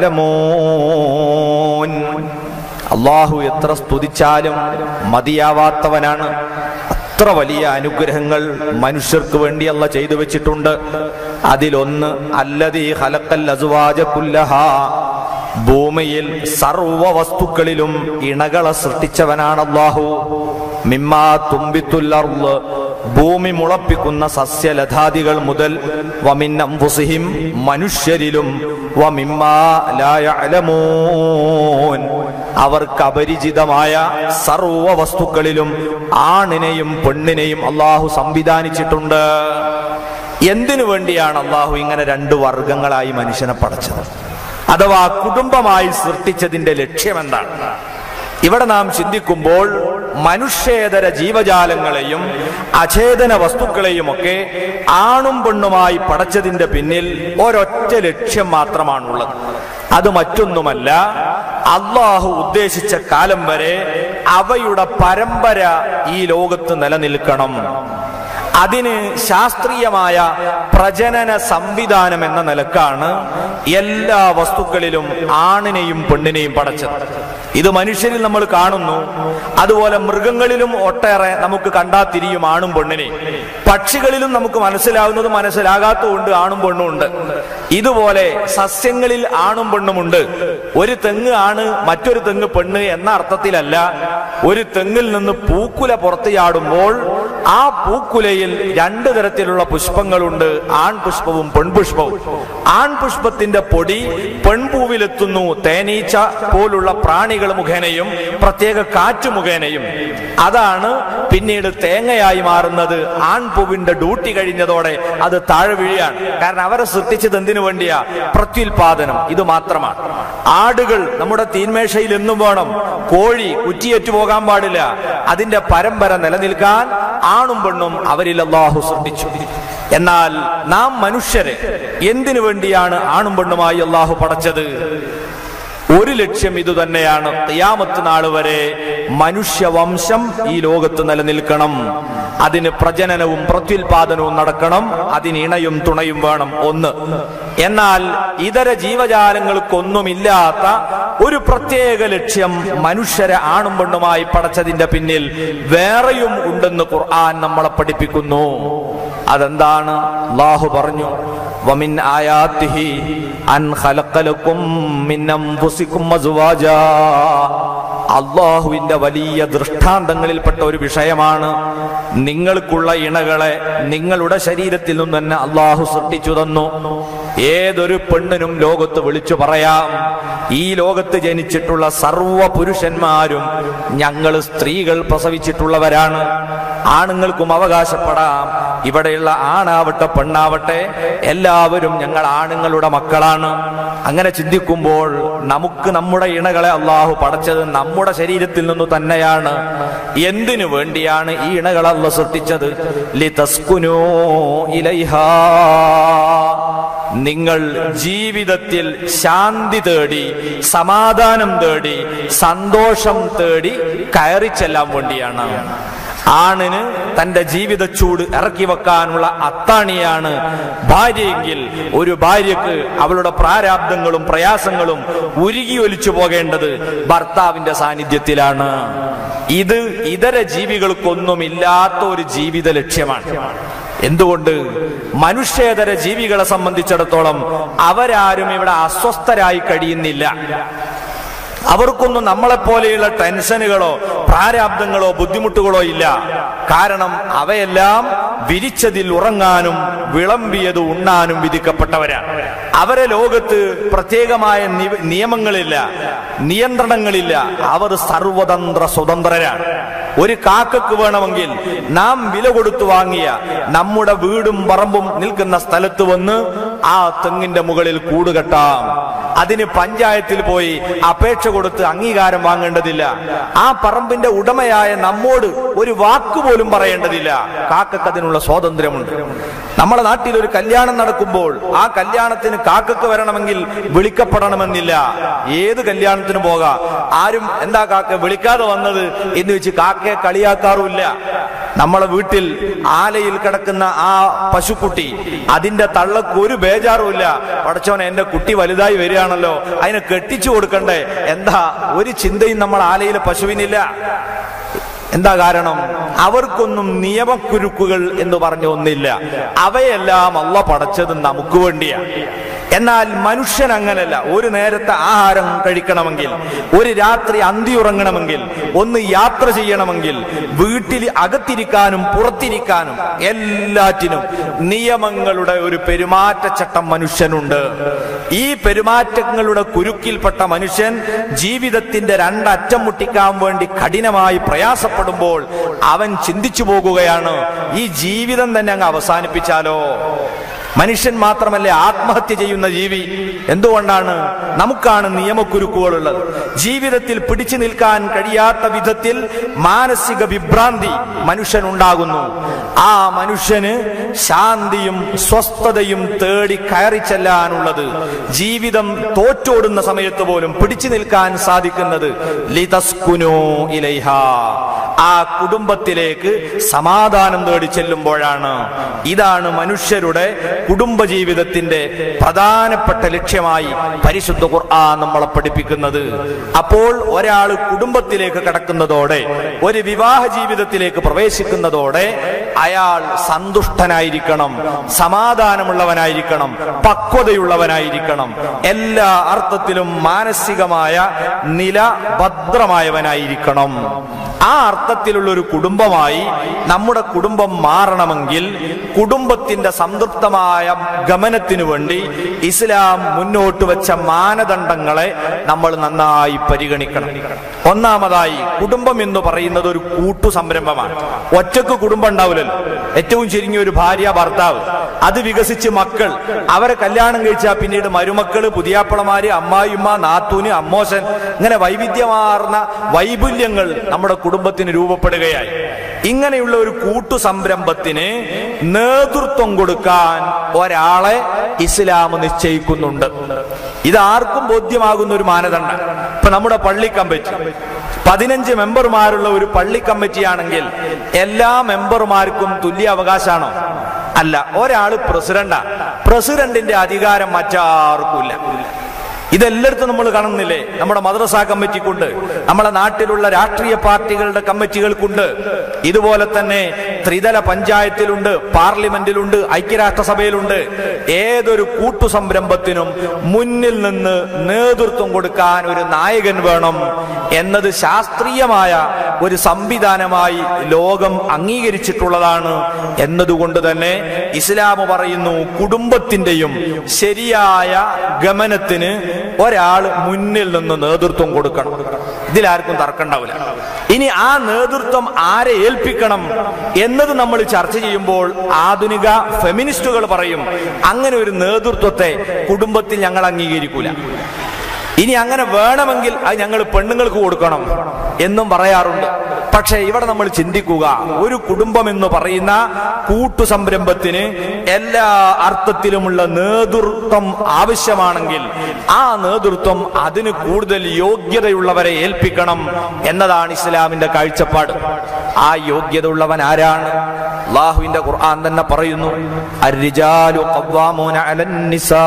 യഅലമൂൻ അള്ളാഹു എത്ര സ്തുതിച്ചാലും മതിയാവാത്തവനാണ് അത്ര വലിയ അനുഗ്രഹങ്ങൾ മനുഷ്യർക്ക് വേണ്ടി അല്ല ചെയ്തു വെച്ചിട്ടുണ്ട് അതിലൊന്ന് അല്ലതീ ഹലക്കൽ അസുവാജ കുല്ലഹ ഭൂമിയിൽ സർവ വസ്തുക്കളിലും ഇണകളെ സൃഷ്ടിച്ചവനാണ് അള്ളാഹു മിമ്മാ തുമ്പിത്തുല്ലർള് ഭൂമി മുളപ്പിക്കുന്ന സസ്യലതാദികൾ മുതൽ വമിന്നംഫുസിഹിം മനുഷ്യരിലും വമിമ്മാ ലാ യഅലമൂൻ അവർക്ക് അപരിചിതമായ സർവ വസ്തുക്കളിലും ആണിനെയും പെണ്ണിനെയും അള്ളാഹു സംവിധാനിച്ചിട്ടുണ്ട് എന്തിനു വേണ്ടിയാണ് അള്ളാഹു ഇങ്ങനെ രണ്ട് വർഗങ്ങളായി മനുഷ്യനെ പടച്ചത് അഥവാ കുടുംബമായി സൃഷ്ടിച്ചതിന്റെ ലക്ഷ്യം എന്താണ് ഇവിടെ നാം ചിന്തിക്കുമ്പോൾ മനുഷ്യേതര ജീവജാലങ്ങളെയും അചേതന വസ്തുക്കളെയുമൊക്കെ ആണും പെണ്ണുമായി പടച്ചതിന്റെ പിന്നിൽ ഒരൊറ്റ ലക്ഷ്യം മാത്രമാണുള്ളത് അത് മറ്റൊന്നുമല്ല അള്ളാഹു ഉദ്ദേശിച്ച കാലം വരെ അവയുടെ പരമ്പര ഈ ലോകത്ത് നിലനിൽക്കണം അതിന് ശാസ്ത്രീയമായ പ്രജനന സംവിധാനം എന്ന നിലക്കാണ് എല്ലാ വസ്തുക്കളിലും ആണിനെയും പെണ്ണിനെയും പടച്ചത് ഇത് മനുഷ്യരിൽ നമ്മൾ കാണുന്നു അതുപോലെ മൃഗങ്ങളിലും ഒട്ടേറെ നമുക്ക് കണ്ടാ തിരിയും ആണും പെണ്ണിനെയും പക്ഷികളിലും നമുക്ക് മനസ്സിലാവുന്നത് മനസ്സിലാകാത്തതുകൊണ്ട് ആണും പെണ്ണും ഉണ്ട് ഇതുപോലെ സസ്യങ്ങളിൽ ആണും പെണ്ണുമുണ്ട് ഒരു തെങ്ങ് ആണ് മറ്റൊരു തെങ്ങ് പെണ്ണ് എന്ന അർത്ഥത്തിലല്ല ഒരു തെങ്ങിൽ നിന്ന് പൂക്കുല പുറത്തു ചാടുമ്പോൾ ആ പൂക്കുലയിൽ രണ്ട് തരത്തിലുള്ള പുഷ്പങ്ങളുണ്ട് ആൺപുഷ്പവും പെൺപുഷ്പവും ആൺപുഷ്പത്തിന്റെ പൊടി പെൺപൂവിലെത്തുന്നു തേനീച്ച പോലുള്ള പ്രാണികൾ മുഖേനയും പ്രത്യേക കാറ്റ് മുഖേനയും അതാണ് പിന്നീട് തേങ്ങയായി മാറുന്നത് ആൺപൂവിന്റെ ഡ്യൂട്ടി കഴിഞ്ഞതോടെ അത് താഴെ വീഴുകയാണ് കാരണം അവരെ സൃഷ്ടിച്ചത് എന്തിനു വേണ്ടിയാ പ്രത്യുൽപാദനം ഇത് മാത്രമാണ് ആടുകൾ നമ്മുടെ തീന്മേശയിൽ എന്നും വേണം കോഴി കുറ്റിയേറ്റു പോകാൻ പാടില്ല അതിന്റെ പരമ്പര നിലനിൽക്കാൻ ആണും പെണ്ണും അവരിൽ അള്ളാഹു സൃഷ്ടിച്ചു എന്നാൽ നാം മനുഷ്യരെ എന്തിനു വേണ്ടിയാണ് ആണും പെണ്ണുമായി അള്ളാഹു പടച്ചത് ഒരു ലക്ഷ്യം ഇത് തന്നെയാണ് തിയാമത്ത് നാൾ വരെ മനുഷ്യവംശം ഈ ലോകത്ത് നിലനിൽക്കണം അതിന് പ്രജനനവും പ്രത്യുൽപാദനവും നടക്കണം അതിന് ഇണയും തുണയും വേണം ഒന്ന് എന്നാൽ ഇതര ജീവജാലങ്ങൾക്കൊന്നുമില്ലാത്ത ഒരു പ്രത്യേക ലക്ഷ്യം മനുഷ്യരെ ആണും പെണ്ണുമായി പടച്ചതിന്റെ പിന്നിൽ വേറെയും ഉണ്ടെന്ന് ഖുർആൻ നമ്മളെ പഠിപ്പിക്കുന്നു അതെന്താണ് അള്ളാഹു പറഞ്ഞു വമിൻ ആയാത്തിഹി അൻ ഖലഖലക്കും മിൻ അൻഫുസിക്കും അസ്വാജാ അള്ളാഹുവിന്റെ വലിയ ദൃഷ്ടാന്തങ്ങളിൽപ്പെട്ട ഒരു വിഷയമാണ് നിങ്ങൾക്കുള്ള ഇണകളെ നിങ്ങളുടെ ശരീരത്തിൽ നിന്ന് തന്നെ അള്ളാഹു സൃഷ്ടിച്ചു തന്നു ഏതൊരു പെണ്ണിനും ലോകത്ത് വിളിച്ചു പറയാം ഈ ലോകത്ത് ജനിച്ചിട്ടുള്ള സർവ പുരുഷന്മാരും ഞങ്ങൾ സ്ത്രീകൾ പ്രസവിച്ചിട്ടുള്ളവരാണ് ആണുങ്ങൾക്കും അവകാശപ്പെടാം ഇവിടെയുള്ള ആണാവട്ടെ പെണ്ണാവട്ടെ എല്ലാവരും ഞങ്ങൾ ആണുങ്ങളുടെ മക്കളാണ് അങ്ങനെ ചിന്തിക്കുമ്പോൾ നമുക്ക് നമ്മുടെ ഇണകളെ അള്ളാഹു പടച്ചത് നമ്മുടെ ശരീരത്തിൽ നിന്ന് തന്നെയാണ് എന്തിനു വേണ്ടിയാണ് ഈ ഇണകളെ അല്ല സൃഷ്ടിച്ചത് ലിതസ്കുനൂ ഇലൈഹാ നിങ്ങൾ ജീവിതത്തിൽ ശാന്തി തേടി സമാധാനം തേടി സന്തോഷം തേടി കയറി ചെല്ലാൻ വേണ്ടിയാണ് ആണിന് തന്റെ ജീവിത ചൂട് ഇറക്കി വെക്കാനുള്ള അത്താണിയാണ് ഭാര്യയെങ്കിൽ ഒരു ഭാര്യക്ക് അവളുടെ പ്രാരാബ്ദങ്ങളും പ്രയാസങ്ങളും ഉരുകി ഒലിച്ചു പോകേണ്ടത് ഭർത്താവിന്റെ സാന്നിധ്യത്തിലാണ് ഇത് ഇതര ജീവികൾക്കൊന്നുമില്ലാത്ത ഒരു ജീവിത ലക്ഷ്യമാണ് എന്തുകൊണ്ട് മനുഷ്യേതര ജീവികളെ സംബന്ധിച്ചിടത്തോളം അവരാരും ഇവിടെ അസ്വസ്ഥരായി കഴിയുന്നില്ല അവർക്കൊന്നും നമ്മളെപ്പോലെയുള്ള ടെൻഷനുകളോ പ്രാരാബ്ദങ്ങളോ ബുദ്ധിമുട്ടുകളോ ഇല്ല കാരണം അവയെല്ലാം വിരിച്ചതിൽ ഉറങ്ങാനും വിളമ്പിയത് ഉണ്ണാനും വിധിക്കപ്പെട്ടവരാണ് അവരെ ലോകത്ത് പ്രത്യേകമായ നി- നിയമങ്ങളില്ല നിയന്ത്രണങ്ങളില്ല അവർ സർവതന്ത്ര സ്വതന്ത്രരാണ് ഒരു കാക്കക്ക് വേണമെങ്കിൽ നാം വില കൊടുത്തു വാങ്ങിയ നമ്മുടെ വീടും പറമ്പും നിൽക്കുന്ന സ്ഥലത്ത് വന്ന് ആ തെങ്ങിന്റെ മുകളിൽ കൂടുകെട്ടാം അതിന് പഞ്ചായത്തിൽ പോയി അപേക്ഷ കൊടുത്ത് അംഗീകാരം വാങ്ങേണ്ടതില്ല ആ പറമ്പിന്റെ ഉടമയായ നമ്മോട് ഒരു വാക്ക് പോലും പറയേണ്ടതില്ല കാക്കക്ക് അതിനുള്ള സ്വാതന്ത്ര്യമുണ്ട് നമ്മുടെ നാട്ടിൽ ഒരു കല്യാണം നടക്കുമ്പോൾ ആ കല്യാണത്തിന് കാക്കക്ക് വരണമെങ്കിൽ വിളിക്കപ്പെടണമെന്നില്ല ഏത് കല്യാണത്തിന് പോകാം ആരും എന്താ കാക്ക വിളിക്കാതെ വന്നത് എന്ന് വെച്ച് കാക്കയെ കളിയാക്കാറുമില്ല നമ്മളെ വീട്ടിൽ ആലയിൽ കിടക്കുന്ന ആ പശുക്കുട്ടി അതിന്റെ തള്ളക്ക് ഒരു ബേജാറുമില്ല പടച്ചോനെ എന്റെ കുട്ടി വലുതായി വരികയാണല്ലോ അതിനെ കെട്ടിച്ചു കൊടുക്കണ്ടേ എന്താ ഒരു ചിന്തയും നമ്മൾ ആലയിലെ പശുവിനില്ല എന്താ കാരണം അവർക്കൊന്നും നിയമക്കുരുക്കുകൾ എന്ന് പറഞ്ഞ ഒന്നില്ല അവയെല്ലാം അള്ള പടച്ചത് നമുക്ക് വേണ്ടിയാണ് എന്നാൽ മനുഷ്യൻ അങ്ങനല്ല ഒരു നേരത്തെ ആഹാരം കഴിക്കണമെങ്കിൽ ഒരു രാത്രി അന്തി ഉറങ്ങണമെങ്കിൽ ഒന്ന് യാത്ര ചെയ്യണമെങ്കിൽ വീട്ടിൽ അകത്തിരിക്കാനും പുറത്തിരിക്കാനും എല്ലാറ്റിനും നിയമങ്ങളുടെ ഒരു പെരുമാറ്റച്ചട്ടം മനുഷ്യനുണ്ട് ഈ പെരുമാറ്റങ്ങളുടെ കുരുക്കിൽപ്പെട്ട മനുഷ്യൻ ജീവിതത്തിന്റെ രണ്ടറ്റം മുട്ടിക്കാൻ വേണ്ടി കഠിനമായി പ്രയാസപ്പെടുമ്പോൾ അവൻ ചിന്തിച്ചു പോകുകയാണ് ഈ ജീവിതം തന്നെ അങ്ങ് അവസാനിപ്പിച്ചാലോ മനുഷ്യൻ മാത്രമല്ലേ ആത്മഹത്യ ചെയ്യുന്ന ജീവി എന്തുകൊണ്ടാണ് നമുക്കാണ് നിയമക്കുരുക്കുകളുള്ളത് ജീവിതത്തിൽ പിടിച്ചു നിൽക്കാൻ കഴിയാത്ത വിധത്തിൽ മാനസിക വിഭ്രാന്തി മനുഷ്യനുണ്ടാകുന്നു ആ മനുഷ്യന് ശാന്തിയും സ്വസ്ഥതയും തേടി കയറി ചെല്ലാനുള്ളത് ജീവിതം തോറ്റോടുന്ന സമയത്ത് പോലും പിടിച്ചു നിൽക്കാൻ സാധിക്കുന്നത് ലിതസ്കുനോ ഇലൈഹ ആ കുടുംബത്തിലേക്ക് സമാധാനം തേടി ചെല്ലുമ്പോഴാണ് ഇതാണ് മനുഷ്യരുടെ കുടുംബജീവിതത്തിന്റെ പ്രധാനപ്പെട്ട ലക്ഷ്യമായി പരിശുദ്ധ ഖുർആൻ നമ്മളെ പഠിപ്പിക്കുന്നത് അപ്പോൾ ഒരാൾ കുടുംബത്തിലേക്ക് കടക്കുന്നതോടെ ഒരു വിവാഹ ജീവിതത്തിലേക്ക് പ്രവേശിക്കുന്നതോടെ അയാൾ സന്തുഷ്ടനായിരിക്കണം സമാധാനമുള്ളവനായിരിക്കണം പക്വതയുള്ളവനായിരിക്കണം എല്ലാ അർത്ഥത്തിലും മാനസികമായ നില ഭദ്രമായവനായിരിക്കണം ആ അർത്ഥത്തിലുള്ള ഒരു കുടുംബമായി നമ്മുടെ കുടുംബം മാറണമെങ്കിൽ കുടുംബത്തിന്റെ സംതൃപ്തമായ ഗമനത്തിനു വേണ്ടി ഇസ്ലാം മുന്നോട്ട് വെച്ച മാനദണ്ഡങ്ങളെ നമ്മൾ നന്നായി പരിഗണിക്കണം ഒന്നാമതായി കുടുംബം എന്ന് പറയുന്നത് ഒരു കൂട്ടു സംരംഭമാണ് ഒറ്റക്ക് കുടുംബം ഉണ്ടാവില്ലല്ലോ ഏറ്റവും ചുരുങ്ങിയ ഒരു ഭാര്യ ഭർത്താവ് അത് വികസിച്ച് മക്കൾ അവരെ കല്യാണം കഴിച്ചാൽ പിന്നീട് മരുമക്കള് പുതിയാപ്പളമാര് അമ്മായിമ്മ നാത്തൂന് അമ്മോശൻ ഇങ്ങനെ വൈവിധ്യമാർന്ന വൈപുല്യങ്ങൾ നമ്മുടെ കുടുംബത്തിന് രൂപപ്പെടുകയായി ഇങ്ങനെയുള്ള ഒരു കൂട്ടു സംരംഭത്തിന് നേതൃത്വം കൊടുക്കാൻ ഒരാളെ ഇസ്ലാം നിശ്ചയിക്കുന്നുണ്ട് ഇത് ആർക്കും ബോധ്യമാകുന്ന ഒരു മാനദണ്ഡം ഇപ്പൊ നമ്മുടെ പള്ളി കമ്മിറ്റി പതിനഞ്ച് മെമ്പർമാരുള്ള ഒരു പള്ളി കമ്മിറ്റിയാണെങ്കിൽ എല്ലാ മെമ്പർമാർക്കും തുല്യ അവകാശമാണോ അല്ല ഒരാള് പ്രസിഡന്റാ പ്രസിഡന്റിന്റെ അധികാരം മറ്റാർക്കുമില്ല ഇതെല്ലായിടത്തും നമ്മൾ കാണുന്നില്ലേ നമ്മുടെ മദ്രസ കമ്മിറ്റിക്കുണ്ട് നമ്മുടെ നാട്ടിലുള്ള രാഷ്ട്രീയ പാർട്ടികളുടെ കമ്മിറ്റികൾക്കുണ്ട് ഇതുപോലെ തന്നെ ത്രിതല പഞ്ചായത്തിലുണ്ട് പാർലമെന്റിലുണ്ട് ഐക്യരാഷ്ട്രസഭയിലുണ്ട് ഏതൊരു കൂട്ടു സംരംഭത്തിനും മുന്നിൽ നിന്ന് നേതൃത്വം കൊടുക്കാൻ ഒരു നായകൻ വേണം എന്നത് ശാസ്ത്രീയമായ ഒരു സംവിധാനമായി ലോകം അംഗീകരിച്ചിട്ടുള്ളതാണ് എന്നതുകൊണ്ട് തന്നെ ഇസ്ലാം പറയുന്നു കുടുംബത്തിന്റെയും ശരിയായ ഗമനത്തിന് ഒരാൾ മുന്നിൽ നിന്ന് നേതൃത്വം കൊടുക്കണം ഇതിലാർക്കും തർക്കണ്ടാവില്ല ഇനി ആ നേതൃത്വം ആരെ ഏൽപ്പിക്കണം എന്നത് നമ്മൾ ചർച്ച ചെയ്യുമ്പോൾ ആധുനിക ഫെമിനിസ്റ്റുകൾ പറയും അങ്ങനെ ഒരു നേതൃത്വത്തെ കുടുംബത്തിൽ ഞങ്ങൾ അംഗീകരിക്കൂല ഇനി അങ്ങനെ വേണമെങ്കിൽ അത് ഞങ്ങൾ പെണ്ണുങ്ങൾക്ക് കൊടുക്കണം എന്നും പറയാറുണ്ട് പക്ഷെ ഇവിടെ നമ്മൾ ചിന്തിക്കുക ഒരു കുടുംബം എന്ന് പറയുന്ന കൂട്ടു സംരംഭത്തിന് എല്ലാ അർത്ഥത്തിലുമുള്ള നേതൃത്വം ആവശ്യമാണെങ്കിൽ ആ നേതൃത്വം അതിന് കൂടുതൽ യോഗ്യതയുള്ളവരെ ഏൽപ്പിക്കണം എന്നതാണ് ഇസ്ലാമിന്റെ കാഴ്ചപ്പാട് ആ യോഗ്യത ഉള്ളവൻ ആരാണ് അള്ളാഹുവിന്റെ ഖുർആൻ തന്നെ പറയുന്നു അർരിജാലു ഖവ്വാമൂന അലൻ നിസാ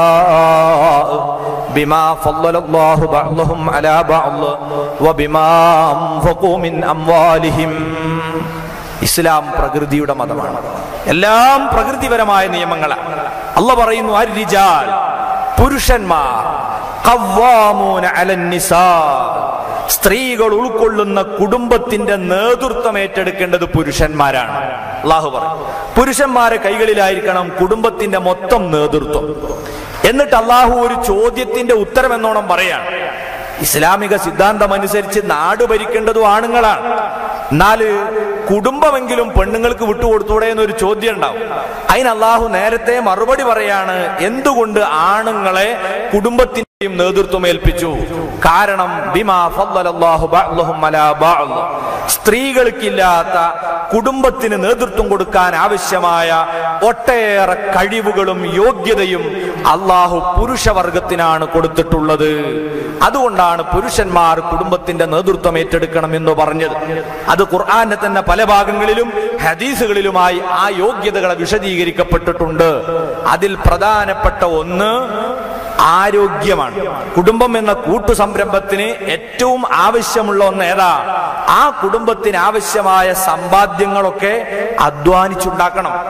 ബിമാ ഫضلല്ലാഹു ബഅ്ദഹും അലാ ബഅദ് വബിമാ അൻഫഖൂ മിൻ അംവാലിഹിം ഇസ്ലാം പ്രകൃതിയുടെ മതമാണ് എല്ലാം പ്രകൃതിപരമായ നിയമങ്ങളാണ് അല്ല പറയുന്നു അർരിജാൽ പുരുഷന്മാർ ഖവ്വാമൂന അലൻ നിസാ സ്ത്രീകൾ ഉൾക്കൊള്ളുന്ന കുടുംബത്തിന്റെ നേതൃത്വം ഏറ്റെടുക്കേണ്ടത് പുരുഷന്മാരാണ് അള്ളാഹു പറയും പുരുഷന്മാരെ കൈകളിലായിരിക്കണം കുടുംബത്തിന്റെ മൊത്തം നേതൃത്വം എന്നിട്ട് അള്ളാഹു ഒരു ചോദ്യത്തിന്റെ ഉത്തരം എന്നോണം പറയാണ് ഇസ്ലാമിക സിദ്ധാന്തം അനുസരിച്ച് നാട് ഭരിക്കേണ്ടതും ആണുങ്ങളാണ് എന്നാൽ കുടുംബമെങ്കിലും പെണ്ണുങ്ങൾക്ക് വിട്ടുകൊടുത്തൂടെ എന്നൊരു ചോദ്യം ഉണ്ടാവും അതിന് അള്ളാഹു നേരത്തെ മറുപടി പറയാണ് എന്തുകൊണ്ട് ആണുങ്ങളെ കുടുംബത്തിന്റെയും നേതൃത്വം ഏൽപ്പിച്ചു കാരണം ബിമാ ഫضلല്ലാഹു ബഅ്ദഹും അലാ ബഅദ് സ്ത്രീകൾക്കില്ലാത്ത കുടുംബത്തിന് നേതൃത്വം കൊടുക്കാൻ ആവശ്യമായ ഒട്ടേറെ കഴിവുകളും യോഗ്യതയും അള്ളാഹു പുരുഷവർഗത്തിനാണ് കൊടുത്തിട്ടുള്ളത് അതുകൊണ്ടാണ് പുരുഷന്മാർ കുടുംബത്തിന്റെ നേതൃത്വം ഏറ്റെടുക്കണം എന്ന് പറഞ്ഞത് അത് ഖുർആന്റെ തന്നെ പല ഭാഗങ്ങളിലും ഹദീസുകളിലുമായി ആ യോഗ്യതകളെ വിശദീകരിക്കപ്പെട്ടിട്ടുണ്ട് അതിൽ പ്രധാനപ്പെട്ട ഒന്ന് ആരോഗ്യമാണ് കുടുംബം എന്ന കൂട്ടു സംരംഭത്തിന് ഏറ്റവും ആവശ്യമുള്ള ഒന്ന് ഏതാ ആ കുടുംബത്തിന് ആവശ്യമായ സമ്പാദ്യങ്ങളൊക്കെ അധ്വാനിച്ചുണ്ടാക്കണം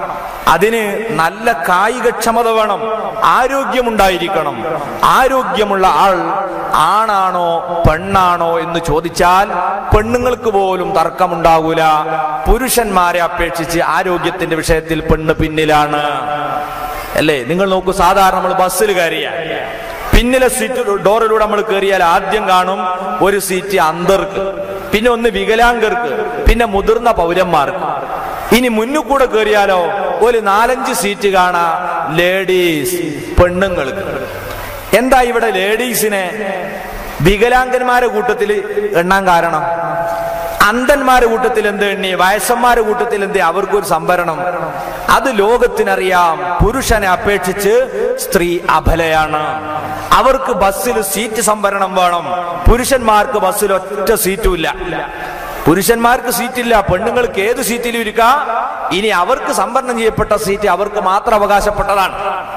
അതിന് നല്ല കായികക്ഷമത വേണം ആരോഗ്യമുണ്ടായിരിക്കണം ആരോഗ്യമുള്ള ആൾ ആണാണോ പെണ്ണാണോ എന്ന് ചോദിച്ചാൽ പെണ്ണുങ്ങൾക്ക് പോലും തർക്കമുണ്ടാകൂല പുരുഷന്മാരെ അപേക്ഷിച്ച് ആരോഗ്യത്തിന്റെ വിഷയത്തിൽ പെണ്ണ് പിന്നിലാണ് അല്ലേ നിങ്ങൾ നോക്കൂ സാധാരണ നമ്മൾ ബസ്സിൽ കയറിയ പിന്നിലെ സീറ്റ് ഡോറിലൂടെ നമ്മൾ കയറിയാൽ ആദ്യം കാണും ഒരു സീറ്റ് അന്തർക്ക് പിന്നെ ഒന്ന് വികലാംഗർക്ക് പിന്നെ മുതിർന്ന പൗരന്മാർക്ക് ഇനി മുന്നിൽ കൂടെ കയറിയാലോ ഒരു നാലഞ്ച് സീറ്റ് കാണാ ലേഡീസ് പെണ്ണുങ്ങൾക്ക് എന്താ ഇവിടെ ലേഡീസിനെ വികലാംഗന്മാരെ കൂട്ടത്തിൽ എണ്ണാൻ കാരണം അന്ധന്മാരെ കൂട്ടത്തിൽ എന്ത് എണ്ണി വയസ്സന്മാരെ കൂട്ടത്തിൽ എന്ത് അവർക്കൊരു സംവരണം അത് ലോകത്തിനറിയാം പുരുഷനെ അപേക്ഷിച്ച് സ്ത്രീ അബലയാണ് അവർക്ക് ബസ്സിൽ സീറ്റ് സംവരണം വേണം പുരുഷന്മാർക്ക് ബസ്സിൽ ഒറ്റ സീറ്റും ഇല്ല പുരുഷന്മാർക്ക് സീറ്റില്ല പെണ്ണുങ്ങൾക്ക് ഏത് സീറ്റിലും ഇരിക്കാം ഇനി അവർക്ക് സംവരണം ചെയ്യപ്പെട്ട സീറ്റ് അവർക്ക് മാത്രം അവകാശപ്പെട്ടതാണ്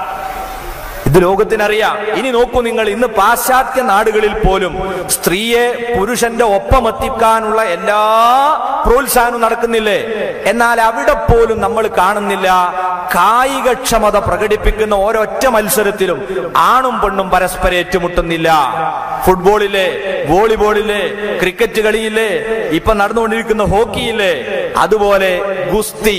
ഇത് ലോകത്തിനറിയാം ഇനി നോക്കൂ നിങ്ങൾ ഇന്ന് പാശ്ചാത്യ നാടുകളിൽ പോലും സ്ത്രീയെ പുരുഷന്റെ ഒപ്പം എത്തിക്കാനുള്ള എല്ലാ പ്രോത്സാഹനവും നടക്കുന്നില്ലേ എന്നാൽ അവിടെ പോലും നമ്മൾ കാണുന്നില്ല കായികക്ഷമത പ്രകടിപ്പിക്കുന്ന ഒരൊറ്റ മത്സരത്തിലും ആണും പെണ്ണും പരസ്പരം ഏറ്റുമുട്ടുന്നില്ല ഫുട്ബോളിലെ വോളിബോളിലെ ക്രിക്കറ്റ് കളിയില്ലേ ഇപ്പൊ നടന്നുകൊണ്ടിരിക്കുന്ന ഹോക്കിയില്ലേ അതുപോലെ ഗുസ്തി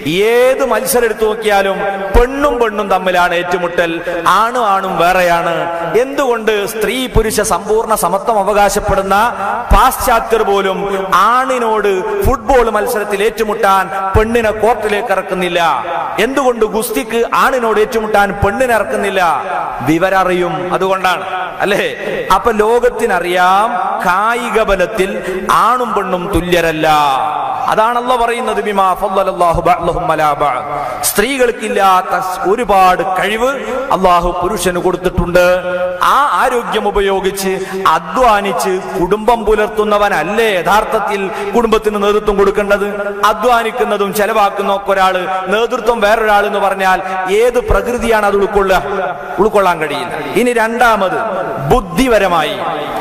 ഏത് മത്സരം എടുത്തു നോക്കിയാലും പെണ്ണും പെണ്ണും തമ്മിലാണ് ഏറ്റുമുട്ടൽ ആണും ആണും വേറെയാണ് എന്തുകൊണ്ട് സ്ത്രീ പുരുഷ സമ്പൂർണ്ണ സമത്വം അവകാശപ്പെടുന്ന പാശ്ചാത്യർ പോലും ആണിനോട് ഫുട്ബോൾ മത്സരത്തിൽ ഏറ്റുമുട്ടാൻ പെണ്ണിനെ കോർട്ടിലേക്ക് ഇറക്കുന്നില്ല എന്തുകൊണ്ട് ഗുസ്തിക്ക് ആണിനോട് ഏറ്റുമുട്ടാൻ പെണ്ണിനെ ഇറക്കുന്നില്ല വിവരറിയും അതുകൊണ്ടാണ് അല്ലേ അപ്പൊ ലോകത്തിനറിയാം കായിക ബലത്തിൽ ആണും പെണ്ണും തുല്യരല്ല അതാണല്ലോ പറയുന്നത് ബിമാ ഫضلല്ലാഹു ബഅ്ലഹും അലാ ബഅദ്. സ്ത്രീകൾക്കില്ലാത്ത ഒരുപാട് കഴിവ് അള്ളാഹു പുരുഷന് കൊടുത്തിട്ടുണ്ട് ആ ആരോഗ്യം ഉപയോഗിച്ച് അധ്വാനിച്ച് കുടുംബം പുലർത്തുന്നവനല്ലേ യഥാർത്ഥത്തിൽ കുടുംബത്തിന് നേതൃത്വം കൊടുക്കേണ്ടത് അധ്വാനിക്കുന്നതും ചെലവാക്കുന്ന ഒക്കെ ഒരാള് നേതൃത്വം വേറൊരാൾ എന്ന് പറഞ്ഞാൽ ഏത് പ്രകൃതിയാണ് അത് ഉൾക്കൊള്ളുക ഉൾക്കൊള്ളാൻ കഴിയില്ല ഇനി രണ്ടാമത് ബുദ്ധിപരമായി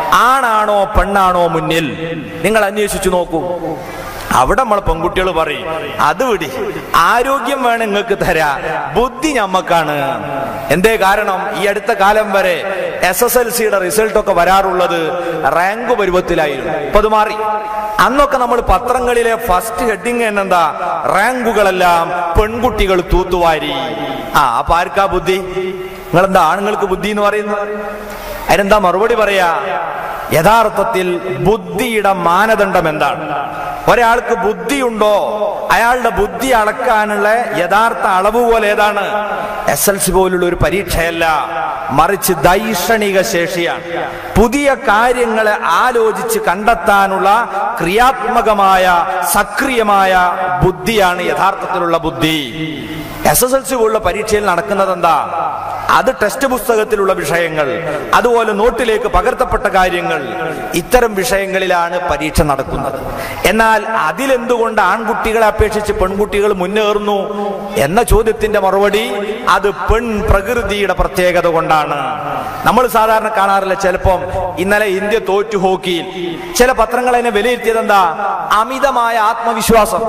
ആണാണോ പെണ്ണാണോ മുന്നിൽ നിങ്ങൾ അന്വേഷിച്ചു നോക്കൂ അവിടെ നമ്മൾ പെൺകുട്ടികൾ പറയും അത് വിടി ആരോഗ്യം വേണം നിങ്ങൾക്ക് തരാ ബുദ്ധി ഞമ്മക്കാണ് എന്തേ കാരണം ഈ അടുത്ത കാലം വരെ എസ് എസ് എൽ സിയുടെ റിസൾട്ട് ഒക്കെ വരാറുള്ളത് റാങ്ക് പരുവത്തിലായിരുന്നു ഇപ്പൊ അത് മാറി അന്നൊക്കെ നമ്മൾ പത്രങ്ങളിലെ ഫസ്റ്റ് ഹെഡിങ് എന്നെന്താ റാങ്കുകളെല്ലാം പെൺകുട്ടികൾ തൂത്തുവാരി ആ അപ്പൊ ആർക്കാ ബുദ്ധി നിങ്ങളെന്താ ആണുങ്ങൾക്ക് ബുദ്ധി എന്ന് പറയുന്നത് അതിനെന്താ മറുപടി പറയാ യഥാർത്ഥത്തിൽ ബുദ്ധിയുടെ മാനദണ്ഡം എന്താണ് ഒരാൾക്ക് ബുദ്ധിയുണ്ടോ അയാളുടെ ബുദ്ധി അളക്കാനുള്ള യഥാർത്ഥ അളവുപോലെ ഏതാണ് എസ് എൽ സി പോലുള്ള ഒരു പരീക്ഷയല്ല മറിച്ച് ദൈക്ഷണിക ശേഷിയാണ് പുതിയ കാര്യങ്ങളെ ആലോചിച്ച് കണ്ടെത്താനുള്ള ക്രിയാത്മകമായ സക്രിയമായ ബുദ്ധിയാണ് യഥാർത്ഥത്തിലുള്ള ബുദ്ധി എസ് എസ് എൽ സി പോലുള്ള പരീക്ഷയിൽ നടക്കുന്നത് എന്താ അത് ടെക്സ്റ്റ് പുസ്തകത്തിലുള്ള വിഷയങ്ങൾ അതുപോലെ നോട്ടിലേക്ക് പകർത്തപ്പെട്ട കാര്യങ്ങൾ ഇത്തരം വിഷയങ്ങളിലാണ് പരീക്ഷ നടക്കുന്നത് എന്നാൽ അതിലെന്തുകൊണ്ട് ആൺകുട്ടികളെ അപേക്ഷിച്ച് പെൺകുട്ടികൾ മുന്നേറുന്നു എന്ന ചോദ്യത്തിന്റെ മറുപടി അത് പെൺ പ്രകൃതിയുടെ പ്രത്യേകത കൊണ്ടാണ് നമ്മൾ സാധാരണ കാണാറില്ല ചിലപ്പം ഇന്നലെ ഇന്ത്യ തോറ്റു ഹോക്കിയിൽ ചില പത്രങ്ങൾ അതിനെ വിലയിരുത്തിയത് എന്താ അമിതമായ ആത്മവിശ്വാസം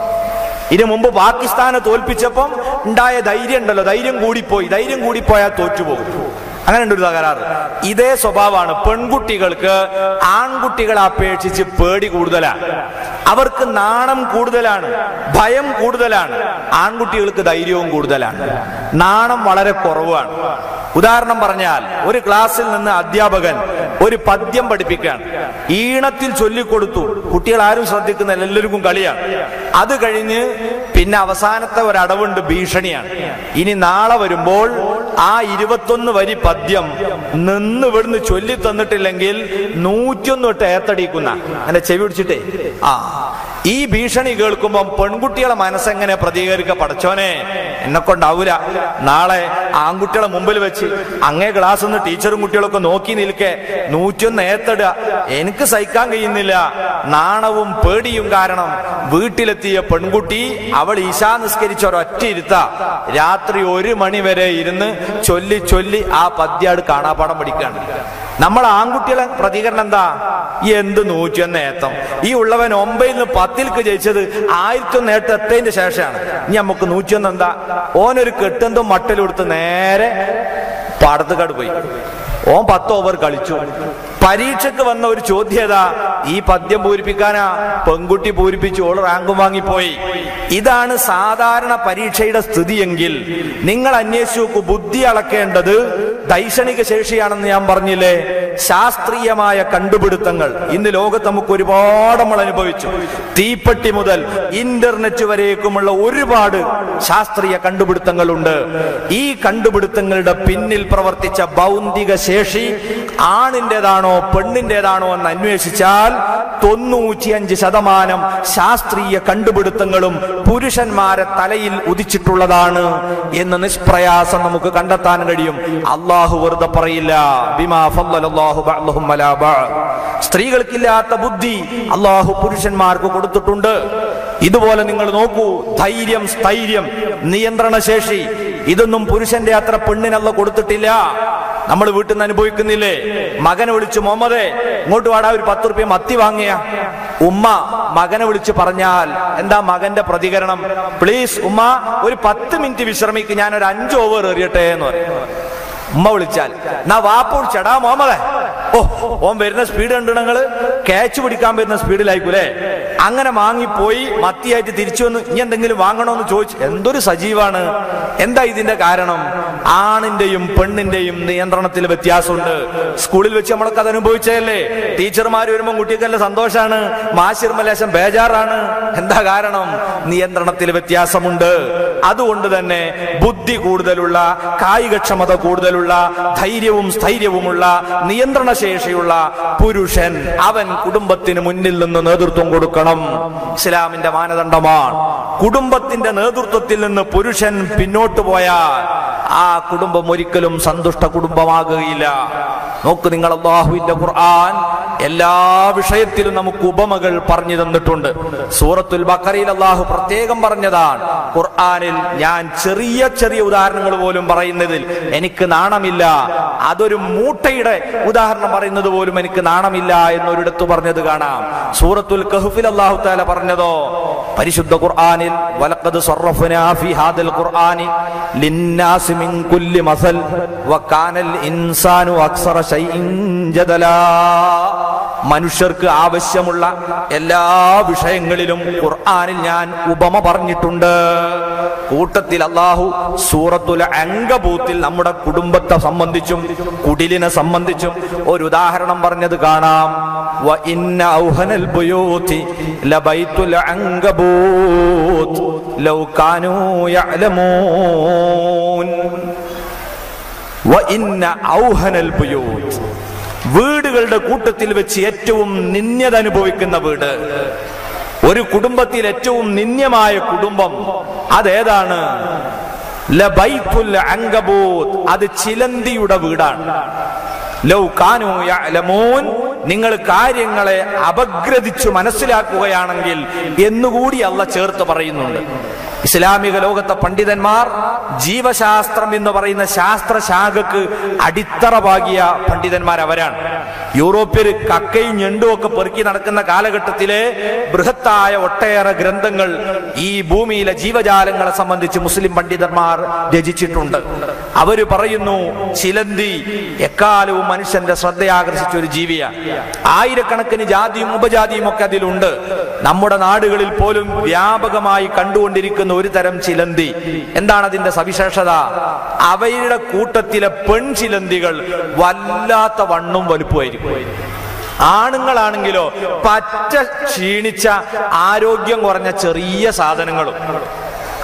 ഇതിനു മുമ്പ് പാകിസ്ഥാനെ തോൽപ്പിച്ചപ്പം ഉണ്ടായ ധൈര്യം ഉണ്ടല്ലോ ധൈര്യം കൂടിപ്പോയി ധൈര്യം കൂടിപ്പോയാൽ തോറ്റുപോകും അങ്ങനെ ഉണ്ട് ഒരു തകരാറ് ഇതേ സ്വഭാവമാണ് പെൺകുട്ടികൾക്ക് ആൺകുട്ടികളെ അപേക്ഷിച്ച് പേടി കൂടുതലാണ് അവർക്ക് നാണം കൂടുതലാണ് ഭയം കൂടുതലാണ് ആൺകുട്ടികൾക്ക് ധൈര്യവും കൂടുതലാണ് നാണം വളരെ കുറവാണ് ഉദാഹരണം പറഞ്ഞാൽ ഒരു ക്ലാസ്സിൽ നിന്ന് അധ്യാപകൻ ഒരു പദ്യം പഠിപ്പിക്കുകയാണ് ഈണത്തിൽ ചൊല്ലിക്കൊടുത്തു കുട്ടികൾ ആരും ശ്രദ്ധിക്കുന്നില്ല എല്ലാവർക്കും കളിയാണ് അത് കഴിഞ്ഞ് പിന്നെ അവസാനത്തെ ഒരു അടവുണ്ട് ഭീഷണിയാണ് ഇനി നാളെ വരുമ്പോൾ ആ ഇരുപത്തൊന്ന് വരി പദ്യം നിന്ന് ഇവിടുന്ന് ചൊല്ലി തന്നിട്ടില്ലെങ്കിൽ നൂറ്റിയൊന്ന് തൊട്ട് ഏത്തടിക്കുന്ന അങ്ങനെ ചെവി പിടിച്ചിട്ടേ ആ ഈ ഭീഷണി കേൾക്കുമ്പം പെൺകുട്ടികളെ മനസ്സെങ്ങനെ പ്രതികരിക്ക പടച്ചോനെ എന്നെ കൊണ്ടാവൂല നാളെ ആൺകുട്ടികളെ മുമ്പിൽ വെച്ച് അങ്ങേ ക്ലാസ് നിന്ന് ടീച്ചറും കുട്ടികളൊക്കെ നോക്കി നിൽക്കെ നൂറ്റൊന്ന് ഏത്തടുക എനിക്ക് സഹിക്കാൻ കഴിയുന്നില്ല നാണവും പേടിയും കാരണം വീട്ടിലെത്തിയ പെൺകുട്ടി അവൾ ഈശാ നിസ്കരിച്ച ഒരൊറ്റ ഇരുത്ത രാത്രി ഒരു മണി വരെ ഇരുന്ന് ചൊല്ലി ചൊല്ലി ആ പദ്യാട് കാണാപ്പാടം പഠിക്കുകയാണ് നമ്മൾ ആൺകുട്ടികളെ പ്രതികരണം എന്താ എന്ത് നൂറ്റിയൊന്ന് ഏത്തം ഈ ഉള്ളവൻ ഒമ്പതിൽ നിന്ന് പത്തിൽക്ക് ജയിച്ചത് ആയിരത്തി ഒന്ന് ഏട്ടം എത്തതിന്റെ ശേഷമാണ് ഇനി നമുക്ക് നൂറ്റിയൊന്ന് എന്താ ഓനൊരു കെട്ടെന്തും മട്ടലും എടുത്ത് നേരെ പാടത്തുകാട് പോയി ഓൻ പത്ത് ഓവർ കളിച്ചു പരീക്ഷയ്ക്ക് വന്ന ഒരു ചോദ്യത ഈ പദ്യം പൂരിപ്പിക്കാനാ പെൺകുട്ടി പൂരിപ്പിച്ചു ഓൾ റാങ്കും വാങ്ങിപ്പോയി ഇതാണ് സാധാരണ പരീക്ഷയുടെ സ്ഥിതിയെങ്കിൽ നിങ്ങൾ അന്വേഷിച്ചു നോക്കൂ ബുദ്ധി അളക്കേണ്ടത് ദൈക്ഷണിക ശേഷിയാണെന്ന് ഞാൻ പറഞ്ഞില്ലേ ശാസ്ത്രീയമായ കണ്ടുപിടുത്തങ്ങൾ ഇന്ന് ലോകത്ത് നമുക്ക് ഒരുപാട് നമ്മൾ അനുഭവിച്ചു തീപ്പെട്ടി മുതൽ ഇന്റർനെറ്റ് വരേക്കുമുള്ള ഒരുപാട് ശാസ്ത്രീയ കണ്ടുപിടുത്തങ്ങളുണ്ട് ഈ കണ്ടുപിടുത്തങ്ങളുടെ പിന്നിൽ പ്രവർത്തിച്ച ബൗദ്ധിക ശേഷി ആണിൻ്റെതാണോ പെണ്ണിൻ്റെതാണോ എന്ന് അന്വേഷിച്ചാൽ തൊണ്ണൂറ്റിയഞ്ച് ശതമാനം ശാസ്ത്രീയ കണ്ടുപിടുത്തങ്ങളും പുരുഷന്മാരെ തലയിൽ ഉദിച്ചിട്ടുള്ളതാണ് എന്ന് നിഷ്പ്രയാസം നമുക്ക് കണ്ടെത്താൻ കഴിയും അള്ളാഹു വെറുതെ പറയില്ല ബിമാ ഫല്ലല്ലാഹു ബഅ്ദഹും അലാ ബഅദ്. സ്ത്രീകൾക്കില്ലാത്ത ബുദ്ധി അള്ളാഹു പുരുഷന്മാർക്ക് കൊടുത്തിട്ടുണ്ട് ഇതുപോലെ നിങ്ങൾ നോക്കൂ ധൈര്യം സ്ഥൈര്യം നിയന്ത്രണ ശേഷി ഇതൊന്നും പുരുഷന്റെ അത്ര പെണ്ണിനല്ല കൊടുത്തിട്ടില്ല നമ്മൾ വീട്ടിൽ നിന്ന് അനുഭവിക്കുന്നില്ലേ മകനെ വിളിച്ചു മുഹമ്മദേ ഇങ്ങോട്ട് വാടാ ഒരു പത്ത് റുപ്യ മത്തി വാങ്ങിയ ഉമ്മ മകനെ വിളിച്ച് പറഞ്ഞാൽ എന്താ മകന്റെ പ്രതികരണം പ്ലീസ് ഉമ്മ ഒരു പത്ത് മിനിറ്റ് വിശ്രമിക്ക് ഞാൻ ഒരു അഞ്ച് ഓവർ എറിയട്ടെ എന്ന് പറയും ഉമ്മ വിളിച്ചാൽ നാ വാപ്പ വിളിച്ചടാ മോമതെ ഓ ഓൻ വരുന്ന സ്പീഡ് കണ്ടു നിങ്ങള് ക്യാച്ച് പിടിക്കാൻ വരുന്ന സ്പീഡിലായിക്കൂലേ അങ്ങനെ വാങ്ങിപ്പോയി മത്തിയായിട്ട് തിരിച്ചു വന്ന് ഇനി എന്തെങ്കിലും വാങ്ങണോന്ന് ചോദിച്ചു എന്തൊരു സജീവാണ് എന്താ ഇതിന്റെ കാരണം ആണിന്റെയും പെണ്ണിന്റെയും നിയന്ത്രണത്തിൽ വ്യത്യാസമുണ്ട് സ്കൂളിൽ വെച്ച് നമ്മളൊക്കെ അത് അനുഭവിച്ചതല്ലേ ടീച്ചർമാർ വരുമ്പോൾ കുട്ടിക്ക് നല്ല സന്തോഷാണ് മാശിർമലേശം ബേജാറാണ് എന്താ കാരണം നിയന്ത്രണത്തിൽ വ്യത്യാസമുണ്ട് അതുകൊണ്ട് തന്നെ ബുദ്ധി കൂടുതലുള്ള കായികക്ഷമത കൂടുതലുള്ള ധൈര്യവും സ്ഥൈര്യവുമുള്ള നിയന്ത്രണശേഷിയുള്ള പുരുഷൻ അവൻ കുടുംബത്തിന് മുന്നിൽ നിന്ന് നേതൃത്വം കൊടുക്കണം ഇസ്ലാമിന്റെ മാനദണ്ഡമാണ് കുടുംബത്തിന്റെ നേതൃത്വത്തിൽ നിന്ന് പുരുഷൻ പിന്നോട്ട് പോയാൽ ആ കുടുംബം ഒരിക്കലും സന്തുഷ്ട കുടുംബമാകുകയില്ല നോക്ക് നിങ്ങൾ അള്ളാഹുവിന്റെ ഖുർആൻ എല്ലാ വിഷയത്തിലും നമുക്ക് ഉപമകൾ പറഞ്ഞു തന്നിട്ടുണ്ട് സൂറത്തുൽ ബക്കറയിൽ അള്ളാഹു പ്രത്യേകം പറഞ്ഞതാണ് ഖുർആനിൽ ഞാൻ ചെറിയ ചെറിയ ഉദാഹരണങ്ങൾ പോലും പറയുന്നതിൽ എനിക്ക് നാണമില്ല അതൊരു മൂട്ടയുടെ ഉദാഹരണം പറയുന്നത് പോലും എനിക്ക് നാണമില്ല എന്നൊരിടത്ത് പറഞ്ഞത് കാണാം സൂറത്തുൽ കഹ്ഫിൽ അള്ളാഹു താല പറഞ്ഞതോ പരിശുദ്ധ ഖുർആനിൽ വലഖദ് സർറഫ്നാ ഫീ ഹാദൽ ഖുർആനി ലിന്നാസി മിൻ കുല്ലി മസൽ വകാനൽ ഇൻസാനു അക്സറ ശൈഇൻ ജദലാ മനുഷ്യർക്ക് ആവശ്യമുള്ള എല്ലാ വിഷയങ്ങളിലും ഖുർആനിൽ ഞാൻ ഉപമ പറഞ്ഞിട്ടുണ്ട് കൂട്ടത്തിൽ അള്ളാഹു സൂറത്തുൽ അങ്കബൂത്തിൽ നമ്മുടെ കുടുംബത്തെ സംബന്ധിച്ചും കുടിലിനെ സംബന്ധിച്ചും ഒരു ഉദാഹരണം പറഞ്ഞത് കാണാം വ ഇന്ന ഔഹനൽ ബുയൂതി ലബൈത്തുൽ അങ്കബൂത്ത് ലൗ കാനൂ യഅലമൂൻ വ ഇന്ന ഔഹനൽ ബുയൂത്ത് വീടുകളുടെ കൂട്ടത്തിൽ വെച്ച് ഏറ്റവും നിന്യത അനുഭവിക്കുന്ന വീട് ഒരു കുടുംബത്തിൽ ഏറ്റവും നിന്യമായ കുടുംബം അതേതാണ് ലബൈത്തുൽ അങ്കബൂത്ത് അത് ചിലന്തിയുടെ വീടാണ് ലൗ കാനു യഅലമൂൻ നിങ്ങൾ കാര്യങ്ങളെ അപഗ്രഥിച്ചു മനസ്സിലാക്കുകയാണെങ്കിൽ എന്നുകൂടി അല്ല ചേർത്ത് പറയുന്നുണ്ട് ഇസ്ലാമിക ലോകത്തെ പണ്ഡിതന്മാർ ജീവശാസ്ത്രം എന്ന് പറയുന്ന ശാസ്ത്രശാഖക്ക് അടിത്തറ പാകിയ പണ്ഡിതന്മാർ അവരാണ് യൂറോപ്യർ കക്കയും ഞണ്ടും ഒക്കെ പെറുക്കി നടക്കുന്ന കാലഘട്ടത്തിലെ ബൃഹത്തായ ഒട്ടേറെ ഗ്രന്ഥങ്ങൾ ഈ ഭൂമിയിലെ ജീവജാലങ്ങളെ സംബന്ധിച്ച് മുസ്ലിം പണ്ഡിതന്മാർ രചിച്ചിട്ടുണ്ട് അവര് പറയുന്നു ചിലന്തി എക്കാലവും മനുഷ്യന്റെ ശ്രദ്ധയാകർഷിച്ച ഒരു ജീവിയാണ് ആയിരക്കണക്കിന് ജാതിയും ഉപജാതിയും ഒക്കെ അതിലുണ്ട് നമ്മുടെ നാടുകളിൽ പോലും വ്യാപകമായി കണ്ടുകൊണ്ടിരിക്കുന്ന ഒരു തരം ചിലന്തി എന്താണ് അതിന്റെ സവിശേഷത അവയുടെ കൂട്ടത്തിലെ പെൺചിലന്തികൾ വല്ലാത്ത വണ്ണും വലുപ്പമായിരിക്കും ആണുങ്ങളാണെങ്കിലോ പറ്റ ക്ഷീണിച്ച ആരോഗ്യം കുറഞ്ഞ ചെറിയ സാധനങ്ങളും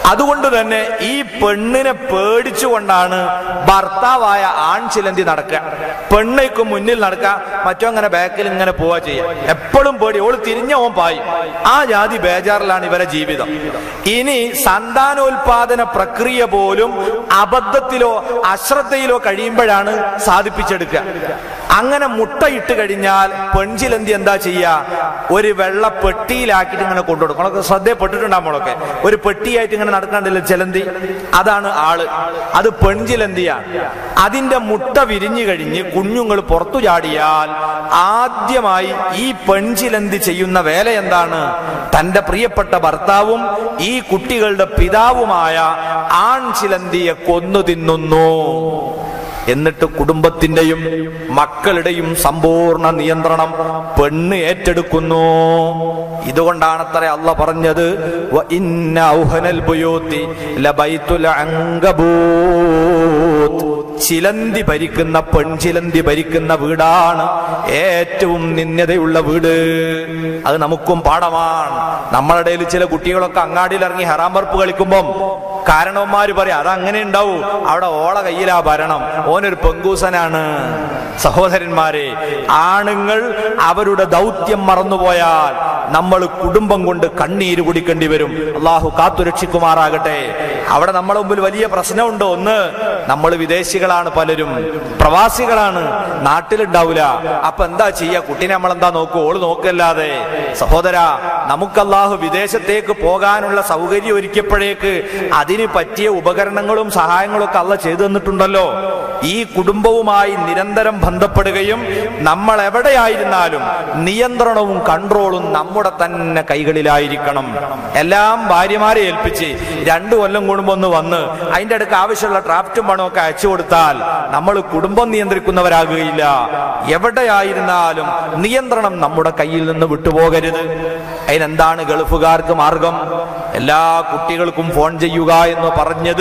അതുകൊണ്ട് തന്നെ ഈ പെണ്ണിനെ പേടിച്ചുകൊണ്ടാണ് ഭർത്താവായ ആൺ ചിലന്തി നടക്കുക പെണ്ണയ്ക്ക് മുന്നിൽ നടക്കുക മറ്റോ അങ്ങനെ ബാക്കിൽ ഇങ്ങനെ പോവാ ചെയ്യുക എപ്പോഴും പേടി ഓള് തിരിഞ്ഞ ഓൻ പായി ആ ജാതി ബേജാറിലാണ് ഇവരെ ജീവിതം ഇനി സന്താനോൽപാദന പ്രക്രിയ പോലും അബദ്ധത്തിലോ അശ്രദ്ധയിലോ കഴിയുമ്പോഴാണ് സാധിപ്പിച്ചെടുക്കുക അങ്ങനെ മുട്ടയിട്ട് കഴിഞ്ഞാൽ പെൺചിലന്തി എന്താ ചെയ്യുക ഒരു വെള്ള പെട്ടിയിലാക്കിയിട്ട് ഇങ്ങനെ കൊണ്ടുകൊടുക്കും നമ്മളൊക്കെ ശ്രദ്ധയപ്പെട്ടിട്ടുണ്ടാകും നമ്മളൊക്കെ ഒരു പെട്ടിയായിട്ട് ഇങ്ങനെ നടക്കാണ്ടല്ലോ ചിലന്തി അതാണ് ആള് അത് പെൺചിലന്തിയാണ് അതിന്റെ മുട്ട വിരിഞ്ഞു കഴിഞ്ഞ് കുഞ്ഞുങ്ങൾ പുറത്തു ചാടിയാൽ ആദ്യമായി ഈ പെൺചിലന്തി ചെയ്യുന്ന വേല എന്താണ് തന്റെ പ്രിയപ്പെട്ട ഭർത്താവും ഈ കുട്ടികളുടെ പിതാവുമായ ആൺ ചിലന്തിയെ കൊന്നു തിന്നുന്നു എന്നിട്ട് കുടുംബത്തിന്റെയും മക്കളുടെയും സമ്പൂർണ്ണ നിയന്ത്രണം പെണ്ണ് ഏറ്റെടുക്കുന്നു ഇതുകൊണ്ടാണത്ര അല്ല പറഞ്ഞത് "വ ഇന്ന ഔഹനൽ ബുയൂത്തി ലബൈത്തുൽ അങ്കബൂത്ത്." ചിലന്തി ഭരിക്കുന്ന പെൺചിലന്തി ഭരിക്കുന്ന വീടാണ് ഏറ്റവും നിന്യതയുള്ള വീട് അത് നമുക്കും പാഠമാണ് നമ്മളുടെ ഇടയിൽ ചില കുട്ടികളൊക്കെ അങ്ങാടിയിൽ ഇറങ്ങി ഹറാം പറപ്പ് കളിക്കുമ്പം കാരണവന്മാര് പറയാം അതങ്ങനെ ഉണ്ടാവൂ അവിടെ ഓള കയ്യിലാ ഭരണം ഓനൊരു പെങ്കൂസനാണ് സഹോദരന്മാരെ ആണുങ്ങൾ അവരുടെ ദൗത്യം മറന്നുപോയാൽ നമ്മൾ കുടുംബം കൊണ്ട് കണ്ണീര് കുടിക്കേണ്ടി വരും അള്ളാഹു കാത്തുരക്ഷിക്കുമാറാകട്ടെ അവിടെ നമ്മളെ മുമ്പിൽ വലിയ പ്രശ്നമുണ്ട് ഒന്ന് നമ്മൾ വിദേശികളാണ് പലരും പ്രവാസികളാണ് നാട്ടിലുണ്ടാവില്ല അപ്പൊ എന്താ ചെയ്യാ കുട്ടീനെ നമ്മൾ എന്താ നോക്കൂ ഓള് നോക്കല്ലാതെ സഹോദര നമുക്ക് അള്ളാഹു വിദേശത്തേക്ക് പോകാനുള്ള സൗകര്യം ഒരുക്കിയപ്പോഴേക്ക് അതിന് പറ്റിയ ഉപകരണങ്ങളും സഹായങ്ങളും ഒക്കെ അള്ള ചെയ്തു തന്നിട്ടുണ്ടല്ലോ ഈ കുടുംബവുമായി നിരന്തരം ബന്ധപ്പെടുകയും നമ്മൾ എവിടെയായിരുന്നാലും നിയന്ത്രണവും കൺട്രോളും നമ്മുടെ തന്നെ കൈകളിലായിരിക്കണം എല്ലാം ഭാര്യമാരെ ഏൽപ്പിച്ച് രണ്ടു കൊല്ലം കൂടുമ്പോ ഒന്ന് വന്ന് അതിന്റെ അടുക്ക് ആവശ്യമുള്ള ഡ്രാഫ്റ്റും പണമൊക്കെ അയച്ചു കൊടുത്താൽ നമ്മൾ കുടുംബം നിയന്ത്രിക്കുന്നവരാകുകയില്ല എവിടെയായിരുന്നാലും നിയന്ത്രണം നമ്മുടെ കയ്യിൽ നിന്ന് വിട്ടുപോകരുത് അതിനെന്താണ് ഗൾഫുകാർക്ക് മാർഗം എല്ലാ കുട്ടികൾക്കും ഫോൺ ചെയ്യുക എന്ന് പറഞ്ഞത്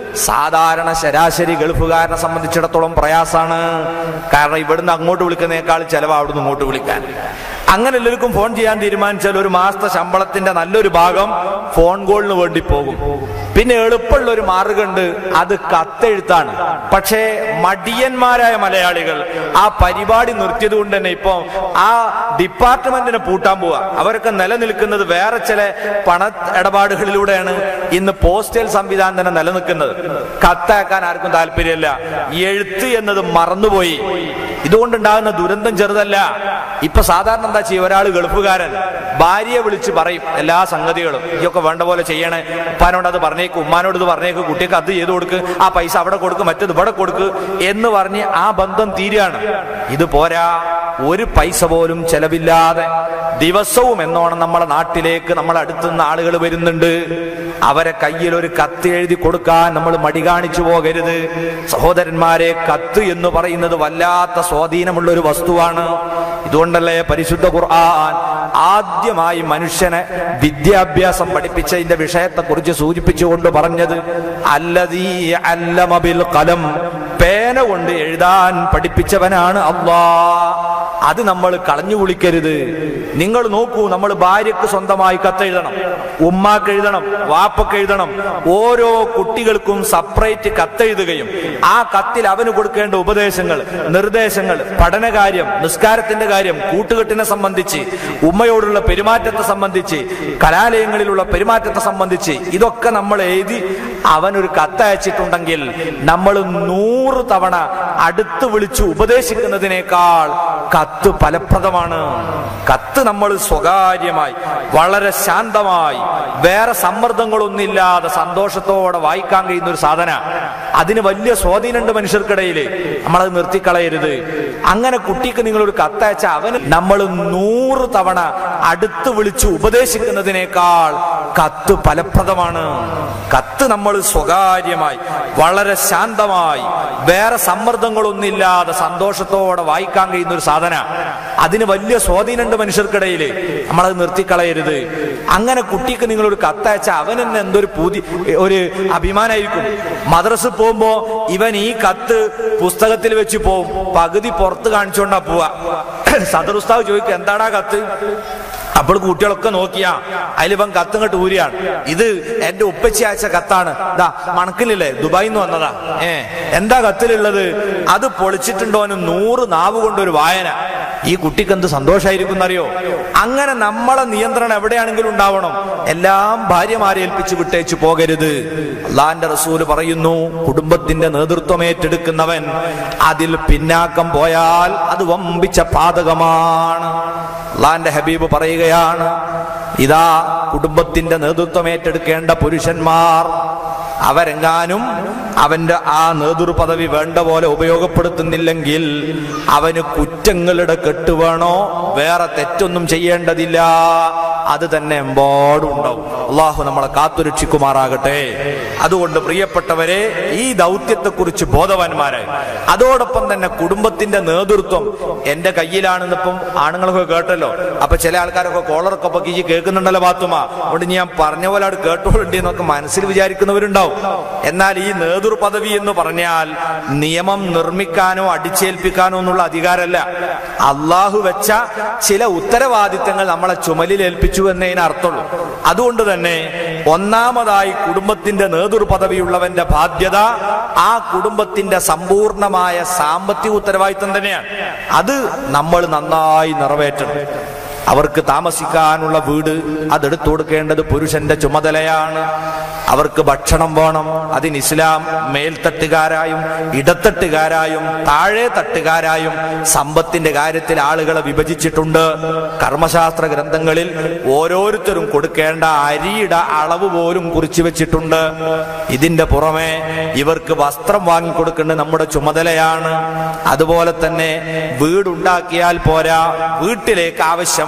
സാധാരണ ശരാശരി ഗൾഫുകാരനെ സംബന്ധിച്ചിടത്തോളം പ്രയാസാണ് കാരണം ഇവിടുന്ന് അങ്ങോട്ട് വിളിക്കുന്നേക്കാൾ ചെലവ് അവിടുന്ന് ഇങ്ങോട്ട് വിളിക്കാൻ അങ്ങനെ എല്ലാവർക്കും ഫോൺ ചെയ്യാൻ തീരുമാനിച്ചാൽ ഒരു മാസത്തെ ശമ്പളത്തിന്റെ നല്ലൊരു ഭാഗം ഫോൺ കോളിന് വേണ്ടി പോകും പിന്നെ എളുപ്പമുള്ള ഒരു മാർഗമുണ്ട് അത് കത്തെഴുത്താണ് പക്ഷേ മടിയന്മാരായ മലയാളികൾ ആ പരിപാടി നിർത്തിയത് കൊണ്ട് തന്നെ ഇപ്പൊ ആ ഡിപ്പാർട്ട്മെന്റിനെ പൂട്ടാൻ പോവാ അവരൊക്കെ നിലനിൽക്കുന്നത് വേറെ ചില പണ ഇടപാടുകളിലൂടെയാണ് ഇന്ന് പോസ്റ്റൽ സംവിധാനം തന്നെ നിലനിൽക്കുന്നത് കത്തയക്കാൻ ആർക്കും താല്പര്യമില്ല എഴുത്ത് എന്നത് മറന്നുപോയി ഇതുകൊണ്ടുണ്ടാകുന്ന ദുരന്തം ചെറുതല്ല ഇപ്പൊ സാധാരണ എന്താ ചെയ്യുക ഒരാൾ ഗൾഫുകാരൻ ഭാര്യയെ വിളിച്ച് പറയും എല്ലാ സംഗതികളും ഇതൊക്കെ വേണ്ട പോലെ ചെയ്യണേ ഉപ്പാനോട് അത് പറഞ്ഞേക്ക് ഉമ്മാനോട് ഇത് പറഞ്ഞേക്ക് കുട്ടിക്ക് അത് ചെയ്തു കൊടുക്ക് ആ പൈസ അവിടെ കൊടുക്ക് മറ്റത് ഇവിടെ കൊടുക്ക് എന്ന് പറഞ്ഞ് ആ ബന്ധം തീരുകയാണ് ഇത് പോരാ ഒരു പൈസ പോലും ചെലവില്ലാതെ ദിവസവും എന്നോണം നമ്മളെ നാട്ടിലേക്ക് നമ്മളെ അടുത്തുനിന്ന് ആളുകൾ വരുന്നുണ്ട് അവരെ കയ്യിൽ ഒരു കത്ത് എഴുതി കൊടുക്കാൻ നമ്മൾ മടി കാണിച്ചു പോകരുത് സഹോദരന്മാരെ കത്ത് എന്ന് പറയുന്നത് വല്ലാത്ത സ്വാധീനമുള്ള ഒരു വസ്തുവാണ് ഇതുകൊണ്ടല്ലേ പരിശുദ്ധ ഖുർആൻ ആദ്യമായി മനുഷ്യനെ വിദ്യാഭ്യാസം പഠിപ്പിച്ചതിന്റെ വിഷയത്തെ കുറിച്ച് സൂചിപ്പിച്ചുകൊണ്ട് പറഞ്ഞത് അല്ലതീ അല്ലമബിൽ കലം പേന കൊണ്ട് എഴുതാൻ പഠിപ്പിച്ചവനാണ് അള്ളാ അത് നമ്മൾ കളഞ്ഞു കുളിക്കരുത് നിങ്ങൾ നോക്കൂ നമ്മൾ ഭാര്യക്ക് സ്വന്തമായി കത്തെഴുതണം ഉമ്മാക്ക് എഴുതണം വാപ്പക്ക് എഴുതണം ഓരോ കുട്ടികൾക്കും സെപ്പറേറ്റ് കത്തെഴുതുകയും ആ കത്തിൽ അവന് കൊടുക്കേണ്ട ഉപദേശങ്ങൾ നിർദ്ദേശങ്ങൾ പഠനകാര്യം നിസ്കാരത്തിന്റെ കാര്യം കൂട്ടുകെട്ടിനെ സംബന്ധിച്ച് ഉമ്മയോടുള്ള പെരുമാറ്റത്തെ സംബന്ധിച്ച് കലാലയങ്ങളിലുള്ള പെരുമാറ്റത്തെ സംബന്ധിച്ച് ഇതൊക്കെ നമ്മൾ എഴുതി അവനൊരു കത്തയച്ചിട്ടുണ്ടെങ്കിൽ നമ്മൾ നൂറ് തവണ അടുത്ത് വിളിച്ച് ഉപദേശിക്കുന്നതിനേക്കാൾ കത്ത് ഫലപ്രദമാണ് കത്ത് നമ്മൾ സ്വകാര്യമായി വളരെ ശാന്തമായി വേറെ സമ്മർദ്ദങ്ങളൊന്നുമില്ലാതെ സന്തോഷത്തോടെ വായിക്കാൻ കഴിയുന്ന ഒരു സാധന അതിന് വലിയ സ്വാധീനമുണ്ട് മനുഷ്യർക്കിടയിൽ നമ്മളത് നിർത്തിക്കളയരുത് അങ്ങനെ കുട്ടിക്ക് നിങ്ങൾ ഒരു കത്തയച്ച അവന് നമ്മൾ നൂറ് തവണ അടുത്ത് വിളിച്ച് ഉപദേശിക്കുന്നതിനേക്കാൾ കത്ത് ഫലപ്രദമാണ് കത്ത് നമ്മൾ സ്വകാര്യമായി വളരെ ശാന്തമായി വേറെ സമ്മർദ്ദങ്ങളൊന്നുമില്ലാതെ സന്തോഷത്തോടെ വായിക്കാൻ കഴിയുന്ന ഒരു സാധന അതിന് വലിയ സ്വാധീനമുണ്ട് മനുഷ്യർക്കിടയിൽ നമ്മളത് നിർത്തിക്കളയരുത് അങ്ങനെ കുട്ടിക്ക് നിങ്ങൾ ഒരു കത്തയച്ച അവൻ തന്നെ എന്തൊരു പുതി ഒരു അഭിമാനമായിരിക്കും മദ്രസ് പോകുമ്പോ ഇവൻ ഈ കത്ത് പുസ്തകത്തിൽ വെച്ച് പോവും പകുതി പുറത്ത് കാണിച്ചുകൊണ്ടാ പോവാ സദർ ഉസ്താവ് ചോദിക്കുക എന്താടാ കത്ത് അപ്പോൾ കുട്ടികളൊക്കെ നോക്കിയാ അതിലിപ്പം കത്തുങ്ങട്ട് ഊരിയാണ് ഇത് എന്റെ ഉപ്പച്ചി അയച്ച കത്താണ് ഇതാ മണക്കിലില്ലേ ദുബായിൽ നിന്ന് വന്നതാ ഏ എന്താ കത്തിലുള്ളത് അത് പൊളിച്ചിട്ടുണ്ടോനും നൂറ് നാവ് കൊണ്ടൊരു വായന ഈ കുട്ടിക്ക് എന്ത് സന്തോഷമായിരിക്കും എന്നറിയോ അങ്ങനെ നമ്മളെ നിയന്ത്രണം എവിടെയാണെങ്കിലും ഉണ്ടാവണം എല്ലാം ഭാര്യമാരെ ഏൽപ്പിച്ചു വിട്ടേച്ചു പോകരുത് അള്ളാന്റെ റസൂല് പറയുന്നു കുടുംബത്തിന്റെ നേതൃത്വം ഏറ്റെടുക്കുന്നവൻ അതിൽ പിന്നാക്കം പോയാൽ അത് വമ്പിച്ച പാതകമാണ് അള്ളാന്റെ ഹബീബ് പറയുകയാണ് ഇതാ കുടുംബത്തിന്റെ നേതൃത്വം ഏറ്റെടുക്കേണ്ട പുരുഷന്മാർ അവരെങ്ങാനും അവന്റെ ആ നേതൃ പദവി വേണ്ട പോലെ ഉപയോഗപ്പെടുത്തുന്നില്ലെങ്കിൽ അവന് കുറ്റങ്ങളുടെ കെട്ടുവേണോ വേറെ തെറ്റൊന്നും ചെയ്യേണ്ടതില്ല അത് തന്നെ എമ്പാടും ഉണ്ടാവും അള്ളാഹു നമ്മളെ കാത്തുരക്ഷിക്കുമാറാകട്ടെ അതുകൊണ്ട് പ്രിയപ്പെട്ടവരെ ഈ ദൗത്യത്തെക്കുറിച്ച് ബോധവാന്മാരായി അതോടൊപ്പം തന്നെ കുടുംബത്തിന്റെ നേതൃത്വം എന്റെ കയ്യിലാണെന്നിപ്പം ആണുങ്ങളൊക്കെ കേട്ടല്ലോ അപ്പൊ ചില ആൾക്കാരൊക്കെ കോളറൊക്കെ പൊക്കി ഈ കേൾക്കുന്നുണ്ടല്ലോ ബാത്തുമ അതുകൊണ്ട് ഞാൻ പറഞ്ഞ പോലെ അവിടെ കേട്ടോളുണ്ട് എന്നൊക്കെ മനസ്സിൽ വിചാരിക്കുന്നവരുണ്ടാവും എന്നാൽ ഈ നേതൃ പദവി എന്ന് പറഞ്ഞാൽ നിയമം നിർമ്മിക്കാനോ അടിച്ചേൽപ്പിക്കാനോ എന്നുള്ള അധികാരമല്ല അള്ളാഹു വെച്ച ചില ഉത്തരവാദിത്തങ്ങൾ നമ്മളെ ചുമലിൽ ഏൽപ്പിച്ചു എന്നതിന് അർത്ഥമുള്ളൂ അതുകൊണ്ട് തന്നെ ഒന്നാമതായി കുടുംബത്തിന്റെ നേതൃ പദവിയുള്ളവന്റെ ബാധ്യത ആ കുടുംബത്തിന്റെ സമ്പൂർണമായ സാമ്പത്തിക ഉത്തരവാദിത്തം തന്നെയാണ് അത് നമ്മൾ നന്നായി നിറവേറ്റണം അവർക്ക് താമസിക്കാനുള്ള വീട് അതെടുത്തു കൊടുക്കേണ്ടത് പുരുഷന്റെ ചുമതലയാണ് അവർക്ക് ഭക്ഷണം വേണം അതിന് ഇസ്ലാം മേൽത്തട്ടുകാരായും ഇടത്തട്ടുകാരായും താഴെ തട്ടുകാരായും സമ്പത്തിന്റെ കാര്യത്തിൽ ആളുകളെ വിഭജിച്ചിട്ടുണ്ട് കർമ്മശാസ്ത്ര ഗ്രന്ഥങ്ങളിൽ ഓരോരുത്തരും കൊടുക്കേണ്ട അരിയുടെ അളവ് പോലും കുറിച്ചു വെച്ചിട്ടുണ്ട് ഇതിന്റെ പുറമെ ഇവർക്ക് വസ്ത്രം വാങ്ങിക്കൊടുക്കേണ്ടത് നമ്മുടെ ചുമതലയാണ് അതുപോലെ തന്നെ വീടുണ്ടാക്കിയാൽ പോരാ വീട്ടിലേക്ക് ആവശ്യമായ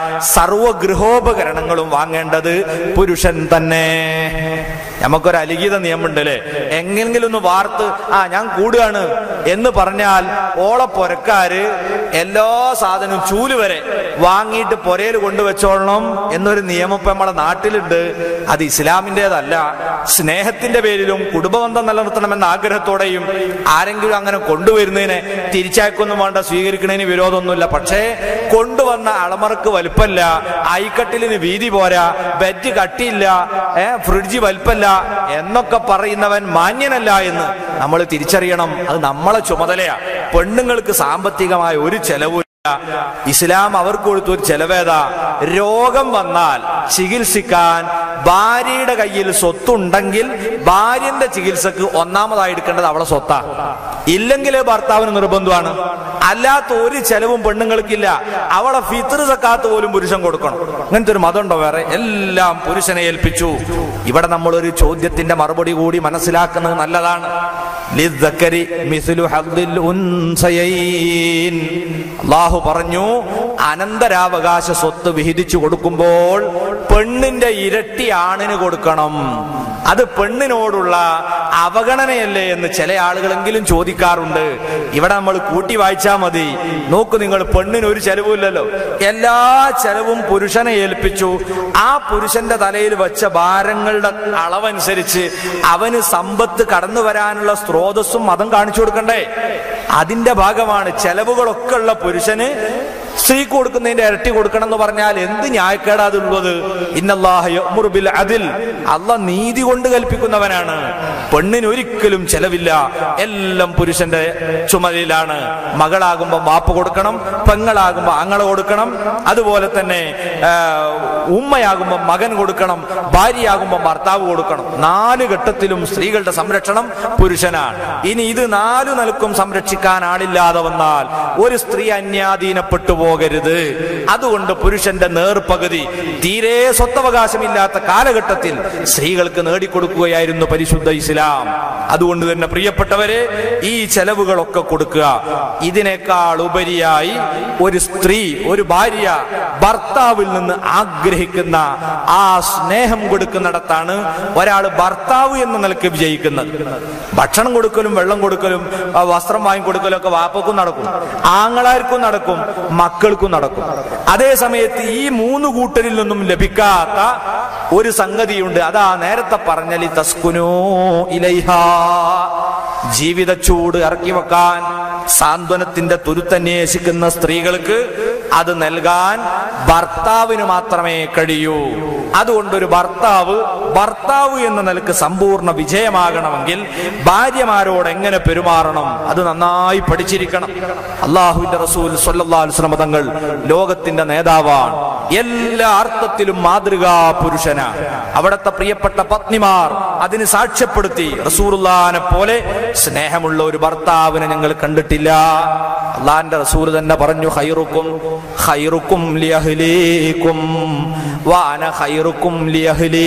സർവഗൃഹോപകരണങ്ങളും വാങ്ങേണ്ടത് പുരുഷൻ തന്നെ നമുക്കൊരു അലിഖിത നിയമമുണ്ട് അല്ലേ എങ്ങനെങ്കിലും ഒന്ന് വാർത്ത് ആ ഞാൻ കൂടുകയാണ് എന്ന് പറഞ്ഞാൽ ഓളെ പൊരക്കാര് എല്ലാ സാധനവും ചൂല് വരെ വാങ്ങിയിട്ട് പൊരയിൽ കൊണ്ടുവച്ചോളണം എന്നൊരു നിയമം ഇപ്പൊ നമ്മളെ നാട്ടിലുണ്ട് അത് ഇസ്ലാമിൻ്റെതല്ല സ്നേഹത്തിന്റെ പേരിലും കുടുംബബന്ധം നിലനിർത്തണമെന്ന ആഗ്രഹത്തോടെയും ആരെങ്കിലും അങ്ങനെ കൊണ്ടുവരുന്നതിനെ തിരിച്ചയക്കൊന്നും വേണ്ട സ്വീകരിക്കുന്നതിന് വിരോധമൊന്നുമില്ല പക്ഷേ കൊണ്ടുവന്ന അളമറക്ക് വലുപ്പല്ല ഐക്കട്ടിലിന് വീതി പോരാ ബെഡ് കട്ടിയില്ല ഏ ഫ്രിഡ്ജ് വലുപ്പല്ല എന്നൊക്കെ പറയുന്നവൻ മാന്യനല്ല എന്ന് നമ്മൾ തിരിച്ചറിയണം അത് നമ്മളെ ചുമതലയാ പെണ്ണുങ്ങൾക്ക് സാമ്പത്തികമായ ഒരു ചെലവും ഇസ്ലാം അവർക്ക് കൊടുത്ത ഒരു ചെലവേതാ രോഗം വന്നാൽ ചികിത്സിക്കാൻ ഭാര്യയുടെ കയ്യിൽ സ്വത്തുണ്ടെങ്കിൽ ഭാര്യന്റെ ചികിത്സക്ക് ഒന്നാമതായി എടുക്കേണ്ടത് അവളെ സ്വത്താ ഇല്ലെങ്കിൽ ഭർത്താവിന് നിർബന്ധമാണ് അല്ലാത്ത ഒരു ചെലവും പെണ്ണുങ്ങൾക്കില്ല അവളെ ഫിത്ർ സക്കാത്ത് പോലും പുരുഷൻ കൊടുക്കണം അങ്ങനത്തെ ഒരു മതമുണ്ടോ വേറെ എല്ലാം പുരുഷനെ ഏൽപ്പിച്ചു ഇവിടെ നമ്മൾ ഒരു ചോദ്യത്തിന്റെ മറുപടി കൂടി മനസ്സിലാക്കുന്നത് നല്ലതാണ് ലിദ്ദക്കരി മിസ്ലു ഹദ്ദിൽ ഉൻസയൈൻ. അള്ളാഹു പറഞ്ഞു അനന്തരാവകാശ സ്വത്ത് വിഹിതിച്ചു കൊടുക്കുമ്പോൾ പെണ്ണിന്റെ ഇരട്ടി ആണിന് കൊടുക്കണം അത് പെണ്ണിനോടുള്ള അവഗണനയല്ലേ എന്ന് ചില ആളുകളെങ്കിലും ചോദിക്കാറുണ്ട് ഇവിടെ നമ്മൾ കൂട്ടി വായിച്ചാൽ മതി നോക്കൂ നിങ്ങൾ പെണ്ണിന് ഒരു ചെലവുമില്ലല്ലോ എല്ലാ ചെലവും പുരുഷനെ ഏൽപ്പിച്ചു ആ പുരുഷന്റെ തലയിൽ വെച്ച ഭാരങ്ങളുടെ അളവനുസരിച്ച് അവന് സമ്പത്ത് കടന്നു വരാനുള്ള സ്രോതസ്സും മതം കാണിച്ചു കൊടുക്കണ്ടേ അതിന്റെ ഭാഗമാണ് ചെലവുകളൊക്കെ ഉള്ള പുരുഷന് സ്ത്രീക്ക് കൊടുക്കുന്നതിന്റെ ഇരട്ടി കൊടുക്കണം എന്ന് പറഞ്ഞാൽ എന്ത് ന്യായക്കേടാ അതുള്ളത് ഇന്നല്ലാഹ യഅ്മുറു ബിൽ അദിൽ അല്ല നീതി കൊണ്ട് കൽപ്പിക്കുന്നവനാണ് പെണ്ണിന് ഒരിക്കലും ചെലവില്ല എല്ലാം പുരുഷന്റെ ചുമതലയിലാണ് മകളാകുമ്പോൾ വാപ്പ് കൊടുക്കണം പെങ്ങളാകുമ്പോൾ ആങ്ങള കൊടുക്കണം അതുപോലെ തന്നെ ആ, ഉമ്മയാകുമ്പോൾ മകൻ കൊടുക്കണം ഭാര്യയാകുമ്പോൾ ഭർത്താവ് കൊടുക്കണം നാല് ഘട്ടത്തിലും സ്ത്രീകളുടെ സംരക്ഷണം പുരുഷനാണ് ഇനി ഇത് നാലു നിലക്കും സംരക്ഷിക്കാൻ ആളില്ലാതെ വന്നാൽ ഒരു സ്ത്രീ അന്യാധീനപ്പെട്ടു പോകരുത് അതുകൊണ്ട് പുരുഷന്റെ നേർപകുതി തീരെ സ്വത്തവകാശമില്ലാത്ത കാലഘട്ടത്തിൽ സ്ത്രീകൾക്ക് നേടിക്കൊടുക്കുകയായിരുന്നു പരിശുദ്ധ ഇസ്ലാം അതുകൊണ്ട് തന്നെ പ്രിയപ്പെട്ടവരെ ഈ ചെലവുകളൊക്കെ കൊടുക്കുക ഇതിനേക്കാൾ ഉപരിയായി ഒരു സ്ത്രീ ഒരു ഭാര്യ ഭർത്താവിൽ നിന്ന് ആഗ്രഹിക്കുന്ന ആ സ്നേഹം കൊടുക്കുന്നിടത്താണ് ഒരാൾ ഭർത്താവ് എന്ന നിലയ്ക്ക് വിജയിക്കുന്നത് ഭക്ഷണം കൊടുക്കലും വെള്ളം കൊടുക്കലും ആ, വസ്ത്രം വാങ്ങിക്കൊടുക്കലും ഒക്കെ വാപ്പക്കും നടക്കും ആങ്ങളാർക്കും നടക്കും മക്കൾക്കും നടക്കും അതേ സമയത്ത് ഈ മൂന്ന് കൂട്ടരിൽ നിന്നും ലഭിക്കാത്ത ഒരു സംഗതിയുണ്ട് അതാ നേരത്തെ പറഞ്ഞലി തസ്കുനോ ഇലൈഹ ജീവിതച്ചൂട് ഇറക്കി വെക്കാൻ സാന്ത്വനത്തിന്റെ തുരുത്തന്വേഷിക്കുന്ന സ്ത്രീകൾക്ക് അത് നൽകാൻ ഭർത്താവിന് മാത്രമേ കഴിയൂ അതുകൊണ്ടൊരു ഭർത്താവ് ഭർത്താവ് എന്ന നിലക്ക് സമ്പൂർണ്ണ വിജയമാകണമെങ്കിൽ ഭാര്യമാരോട് എങ്ങനെ പെരുമാറണം അത് നന്നായി പഠിച്ചിരിക്കണം അള്ളാഹുവിന്റെ റസൂൽ സല്ലല്ലാഹു തങ്ങൾ ലോകത്തിന്റെ നേതാവാണ് എല്ലാ അർത്ഥത്തിലും മാതൃകാ പുരുഷനാ അവിടത്തെ പ്രിയപ്പെട്ട പത്നിമാർ അതിന് സാക്ഷ്യപ്പെടുത്തി റസൂറുല്ലാനെ പോലെ സ്നേഹമുള്ള ഒരു ഭർത്താവിനെ ഞങ്ങൾ കണ്ടിട്ടില്ല അള്ളാന്റെ റസൂൽ തന്നെ പറഞ്ഞു ഹൈറുക്കും ഹൈറുക്കും ലിയഹ്ലീക്കും വാന ഹൈറുക്കും ലിയഹ്ലീ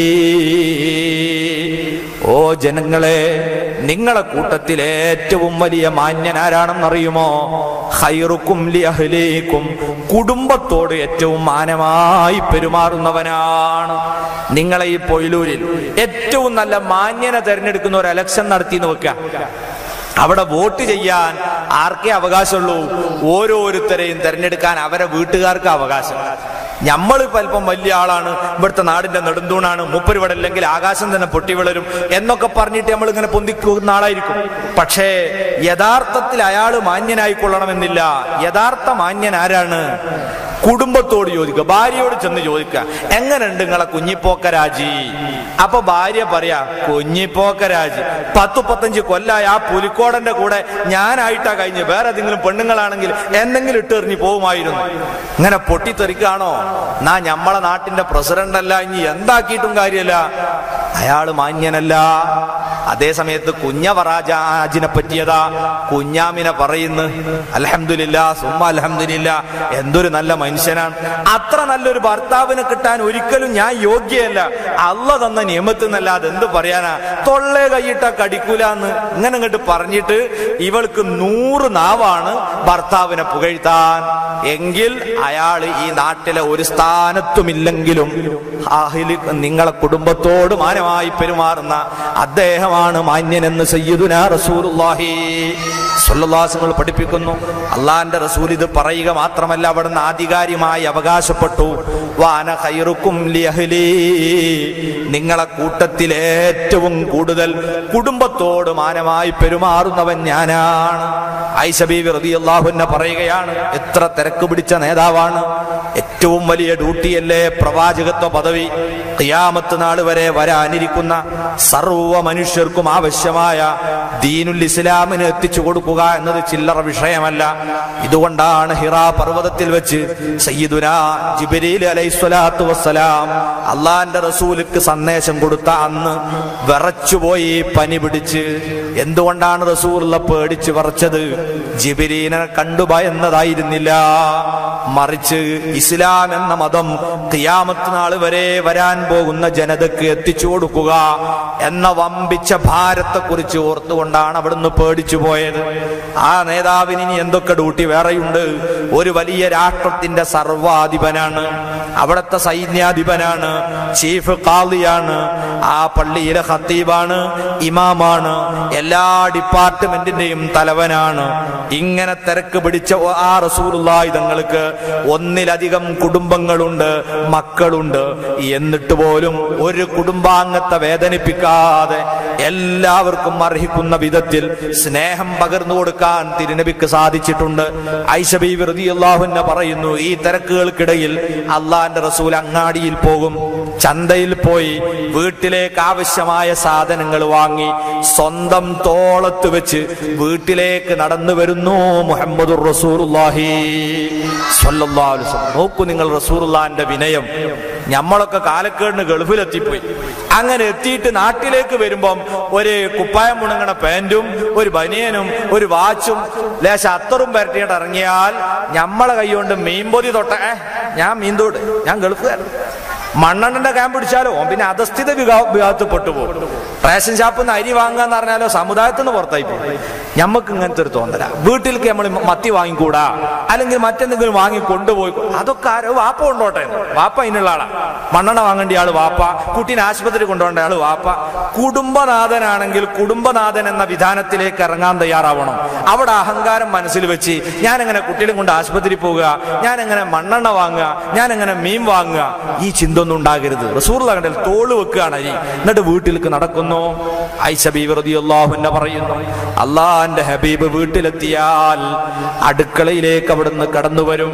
ഓ ജനങ്ങളെ നിങ്ങളെ കൂട്ടത്തിൽ ഏറ്റവും വലിയ മാന്യനാരാണെന്നറിയുമോ ഹൈറുക്കും ലിയഹ്ലീക്കും കുടുംബത്തോട് ഏറ്റവും മാനമായി പെരുമാറുന്നവനാണ് നിങ്ങളെ ഈ പൊയിലൂരിൽ ഏറ്റവും നല്ല മാന്യനെ തെരഞ്ഞെടുക്കുന്ന ഒരു ഇലക്ഷൻ നടത്തി നോക്കുക അവിടെ വോട്ട് ചെയ്യാൻ ആർക്കേ അവകാശമുള്ളൂ ഓരോരുത്തരെയും തെരഞ്ഞെടുക്കാൻ അവരെ വീട്ടുകാർക്ക് അവകാശം നമ്മൾ അല്പം വലിയ ആളാണ് ഇവിടുത്തെ നാടിന്റെ നെടുന്തൂണാണ് മൂപ്പര് ഇവിടെ അല്ലെങ്കിൽ ആകാശം തന്നെ പൊട്ടി വിളരും എന്നൊക്കെ പറഞ്ഞിട്ട് നമ്മൾ ഇങ്ങനെ പൊന്തിക്കുന്ന ആളായിരിക്കും പക്ഷേ യഥാർത്ഥത്തിൽ അയാൾ മാന്യനായിക്കൊള്ളണമെന്നില്ല യഥാർത്ഥ മാന്യൻ ആരാണ് കുടുംബത്തോട് ചോദിക്കുക ഭാര്യയോട് ചെന്ന് ചോദിക്കുക എങ്ങനെയുണ്ട് നിങ്ങളെ കുഞ്ഞിപ്പോക്കരാജി അപ്പൊ ഭാര്യ പറയാ കുഞ്ഞിപ്പോക്കരാജി പത്തു പത്തഞ്ച് കൊല്ലായി ആ പുലിക്കോടന്റെ കൂടെ ഞാനായിട്ടാ കഴിഞ്ഞ് വേറെ ഏതെങ്കിലും പെണ്ണുങ്ങളാണെങ്കിൽ എന്തെങ്കിലും ഇട്ടെറിഞ്ഞ് പോവുമായിരുന്നു ഇങ്ങനെ പൊട്ടിത്തെറിക്കാണോ നാ ഞമ്മളെ നാട്ടിന്റെ പ്രസിഡന്റ് അല്ല ഇനി എന്താക്കിയിട്ടും കാര്യമല്ല അയാള് മാന്യനല്ല അതേ സമയത്ത് കുഞ്ഞവറാജാജിനെ പറ്റിയതാ കുഞ്ഞാമിനെ പറയുന്നു അലഹമില്ല സുമ്മ അലഹമില്ല എന്തൊരു നല്ല മനുഷ്യനാണ് അത്ര നല്ലൊരു ഭർത്താവിനെ കിട്ടാൻ ഒരിക്കലും ഞാൻ യോഗ്യയല്ല അല്ല തന്ന നിയമത്തിനല്ലാതെ എന്ത് പറയാനാ തൊള്ളേ കൈയിട്ട കടിക്കൂല എന്ന് ഇങ്ങനെ ഇങ്ങോട്ട് പറഞ്ഞിട്ട് ഇവൾക്ക് നൂറ് നാവാണ് ഭർത്താവിനെ പുകഴ്ത്താൻ എങ്കിൽ അയാൾ ഈ നാട്ടിലെ ഒരു സ്ഥാനത്തുമില്ലെങ്കിലും ആഹിലി നിങ്ങളെ കുടുംബത്തോട് മാനമായി പെരുമാറുന്ന അദ്ദേഹമാണ് മാന്യനെന്ന് സയ്യിദുനാ റസൂലുള്ളാഹി സ്വല്ലല്ലാഹുങ്ങൾ പഠിപ്പിക്കുന്നു അള്ളാന്റെ റസൂൽ ഇത് പറയുക മാത്രമല്ല അവിടുന്ന് ആധികാരികമായി അവകാശപ്പെട്ടു വാന ഖൈറുക്കും ലിയഹ്ലി നിങ്ങളെ കൂട്ടത്തിൽ ഏറ്റവും കൂടുതൽ കുടുംബത്തോട് മാനമായി പെരുമാറുന്നവൻ ഞാനാണ് ഐഷബീവി റളിയല്ലാഹുവിനെ പറയുകയാണ് എത്ര തിരക്ക് പിടിച്ച നേതാവാണ് ഏറ്റവും വലിയ ഡ്യൂട്ടിയല്ലേ പ്രവാചകത്വ പദവി ഖിയാമത്ത് നാൾ വരെ വരാനിരിക്കുന്ന സർവ മനുഷ്യർക്കും ആവശ്യമായ ദീനുൽ ഇസ്ലാമിന് എത്തിച്ചു കൊടുക്കുക എന്നത് ചില്ലറ വിഷയമല്ല ഇതുകൊണ്ടാണ് ഹിറ പർവ്വതത്തിൽ വെച്ച് സയ്യിദുന ജിബരീൽ അലൈഹിസ്വലാത്തു വസ്സലാം അള്ളാന്റെ റസൂലിക്ക് സന്ദേശം കൊടുത്ത അന്ന് വിറച്ചുപോയി പനി പിടിച്ച് എന്തുകൊണ്ടാണ് റസൂലുള്ള പേടിച്ച് വിറച്ചത് ജിബിരീനെ കണ്ടു ഭയന്നതായിരുന്നില്ല മറിച്ച് ഇസ്ലാം എന്ന മതം ഖിയാമത്ത് നാൾ വരെ വരാൻ പോകുന്ന ജനതക്ക് എത്തിച്ചു കൊടുക്കുക എന്ന വമ്പിച്ച ഭാരത്തെ കുറിച്ച് ഓർത്തുകൊണ്ടാണ് അവിടുന്ന് പേടിച്ചു പോയത് ആ നേതാവിന് ഇനി എന്തൊക്കെ ഡ്യൂട്ടി വേറെയുണ്ട് ഒരു വലിയ രാഷ്ട്രത്തിന്റെ സർവാധിപനാണ് അവിടുത്തെ സൈന്യാധിപനാണ് ചീഫ് കാളിയാണ് ആ പള്ളിയിലെ ഖത്തീബാണ് ഇമാമാണ് എല്ലാ ഡിപ്പാർട്ട്മെന്റിന്റെയും തലവനാണ് ഇങ്ങനെ തിരക്ക് പിടിച്ച ആ റസൂലുള്ളാഹി തങ്ങൾക്ക് ഒന്നിലധികം കുടുംബങ്ങളുണ്ട് മക്കളുണ്ട് എന്നിട്ട് പോലും ഒരു കുടുംബാംഗത്തെ വേദനിപ്പിക്കാതെ എല്ലാവർക്കും അർഹിക്കുന്ന വിധത്തിൽ സ്നേഹം പകർന്നു കൊടുക്കാൻ തിരുനബിക്ക് സാധിച്ചിട്ടുണ്ട് ഐഷബി വെറുതിയല്ലാഹുന്നെ പറയുന്നു ഈ തിരക്കുകൾക്കിടയിൽ അള്ളാന്റെ റസൂൽ അങ്ങാടിയിൽ പോകും ചന്തയിൽ പോയി വീട്ടിലേക്ക് ആവശ്യമായ സാധനങ്ങൾ വാങ്ങി സ്വന്തം തോളത്ത് വെച്ച് വീട്ടിലേക്ക് നടന്നു വരുന്നു മുഹമ്മദ് റസൂറുല്ലാഹി സ്വല്ലല്ലാഹു അലൈഹി വസല്ലം. നോക്കൂ നിങ്ങൾ റസൂറുല്ലാന്റെ വിനയം നമ്മളൊക്കെ കാലക്കേടിന് ഗൾഫിലെത്തിപ്പോയി അങ്ങനെ എത്തിയിട്ട് നാട്ടിലേക്ക് വരുമ്പം ഒരു കുപ്പായം മുണങ്ങണ പാന്റും ഒരു ബനിയനും ഒരു വാച്ചും ലേശ അത്തറും പരട്ടിയിട്ട് ഇറങ്ങിയാൽ ഞമ്മളെ കൈകൊണ്ട് മീൻപൊതി തൊട്ട ഏ ഞാൻ മീൻതോട് ഞാൻ ഗൾഫുകാരൻ മണ്ണെണ്ണന്റെ ക്യാമ്പ് പിടിച്ചാലോ ഓൻ പിന്നെ അധസ്ഥിത വിഭാ- വിഭാഗത്തിൽ പെട്ടുപോകും റേഷൻ ഷാപ്പിൽ നിന്ന് അരി വാങ്ങുക എന്ന് പറഞ്ഞാലോ സമുദായത്തിൽ നിന്ന് പുറത്തായി പോകും ഞമ്മക്ക് ഇങ്ങനത്തെ ഒരു തോന്നല വീട്ടിലേക്ക് നമ്മൾ മത്തി വാങ്ങിക്കൂടാ അല്ലെങ്കിൽ മറ്റെന്തെങ്കിലും വാങ്ങി കൊണ്ടുപോയി അതൊക്കെ ആരോ വാപ്പ കൊണ്ടോട്ടെ വാപ്പ അതിനുള്ള ആളാ മണ്ണെണ്ണ വാങ്ങേണ്ട ആള് വാപ്പ കുട്ടീനെ ആശുപത്രി കൊണ്ടുപോകേണ്ട ആള് വാപ്പ കുടുംബനാഥനാണെങ്കിൽ കുടുംബനാഥൻ എന്ന വിധാനത്തിലേക്ക് ഇറങ്ങാൻ തയ്യാറാവണം അവിടെ അഹങ്കാരം മനസ്സിൽ വെച്ച് ഞാൻ എങ്ങനെ കുട്ടികളെ കൊണ്ട് ആശുപത്രി പോവുക ഞാൻ എങ്ങനെ മണ്ണെണ്ണ വാങ്ങുക ഞാൻ എങ്ങനെ മീൻ വാങ്ങുക ഈ ചിന്ത ഇതൊന്നും ഉണ്ടാകരുത് റസൂർ കണ്ടൽ തോള് വെക്കുകയാണ് അരി എന്നിട്ട് വീട്ടിലേക്ക് നടക്കുന്നു ഐഷ ബീബി റളിയല്ലാഹു അൻഹ പറയുന്നു അള്ളാന്റെ ഹബീബ് വീട്ടിലെത്തിയാൽ അടുക്കളയിലേക്ക് അവിടുന്ന് കടന്നു വരും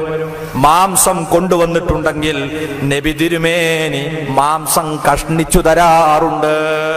മാംസം കൊണ്ടുവന്നിട്ടുണ്ടെങ്കിൽ നബി തിരുമേനി മാംസം കഷ്ണിച്ചു തരാറുണ്ട്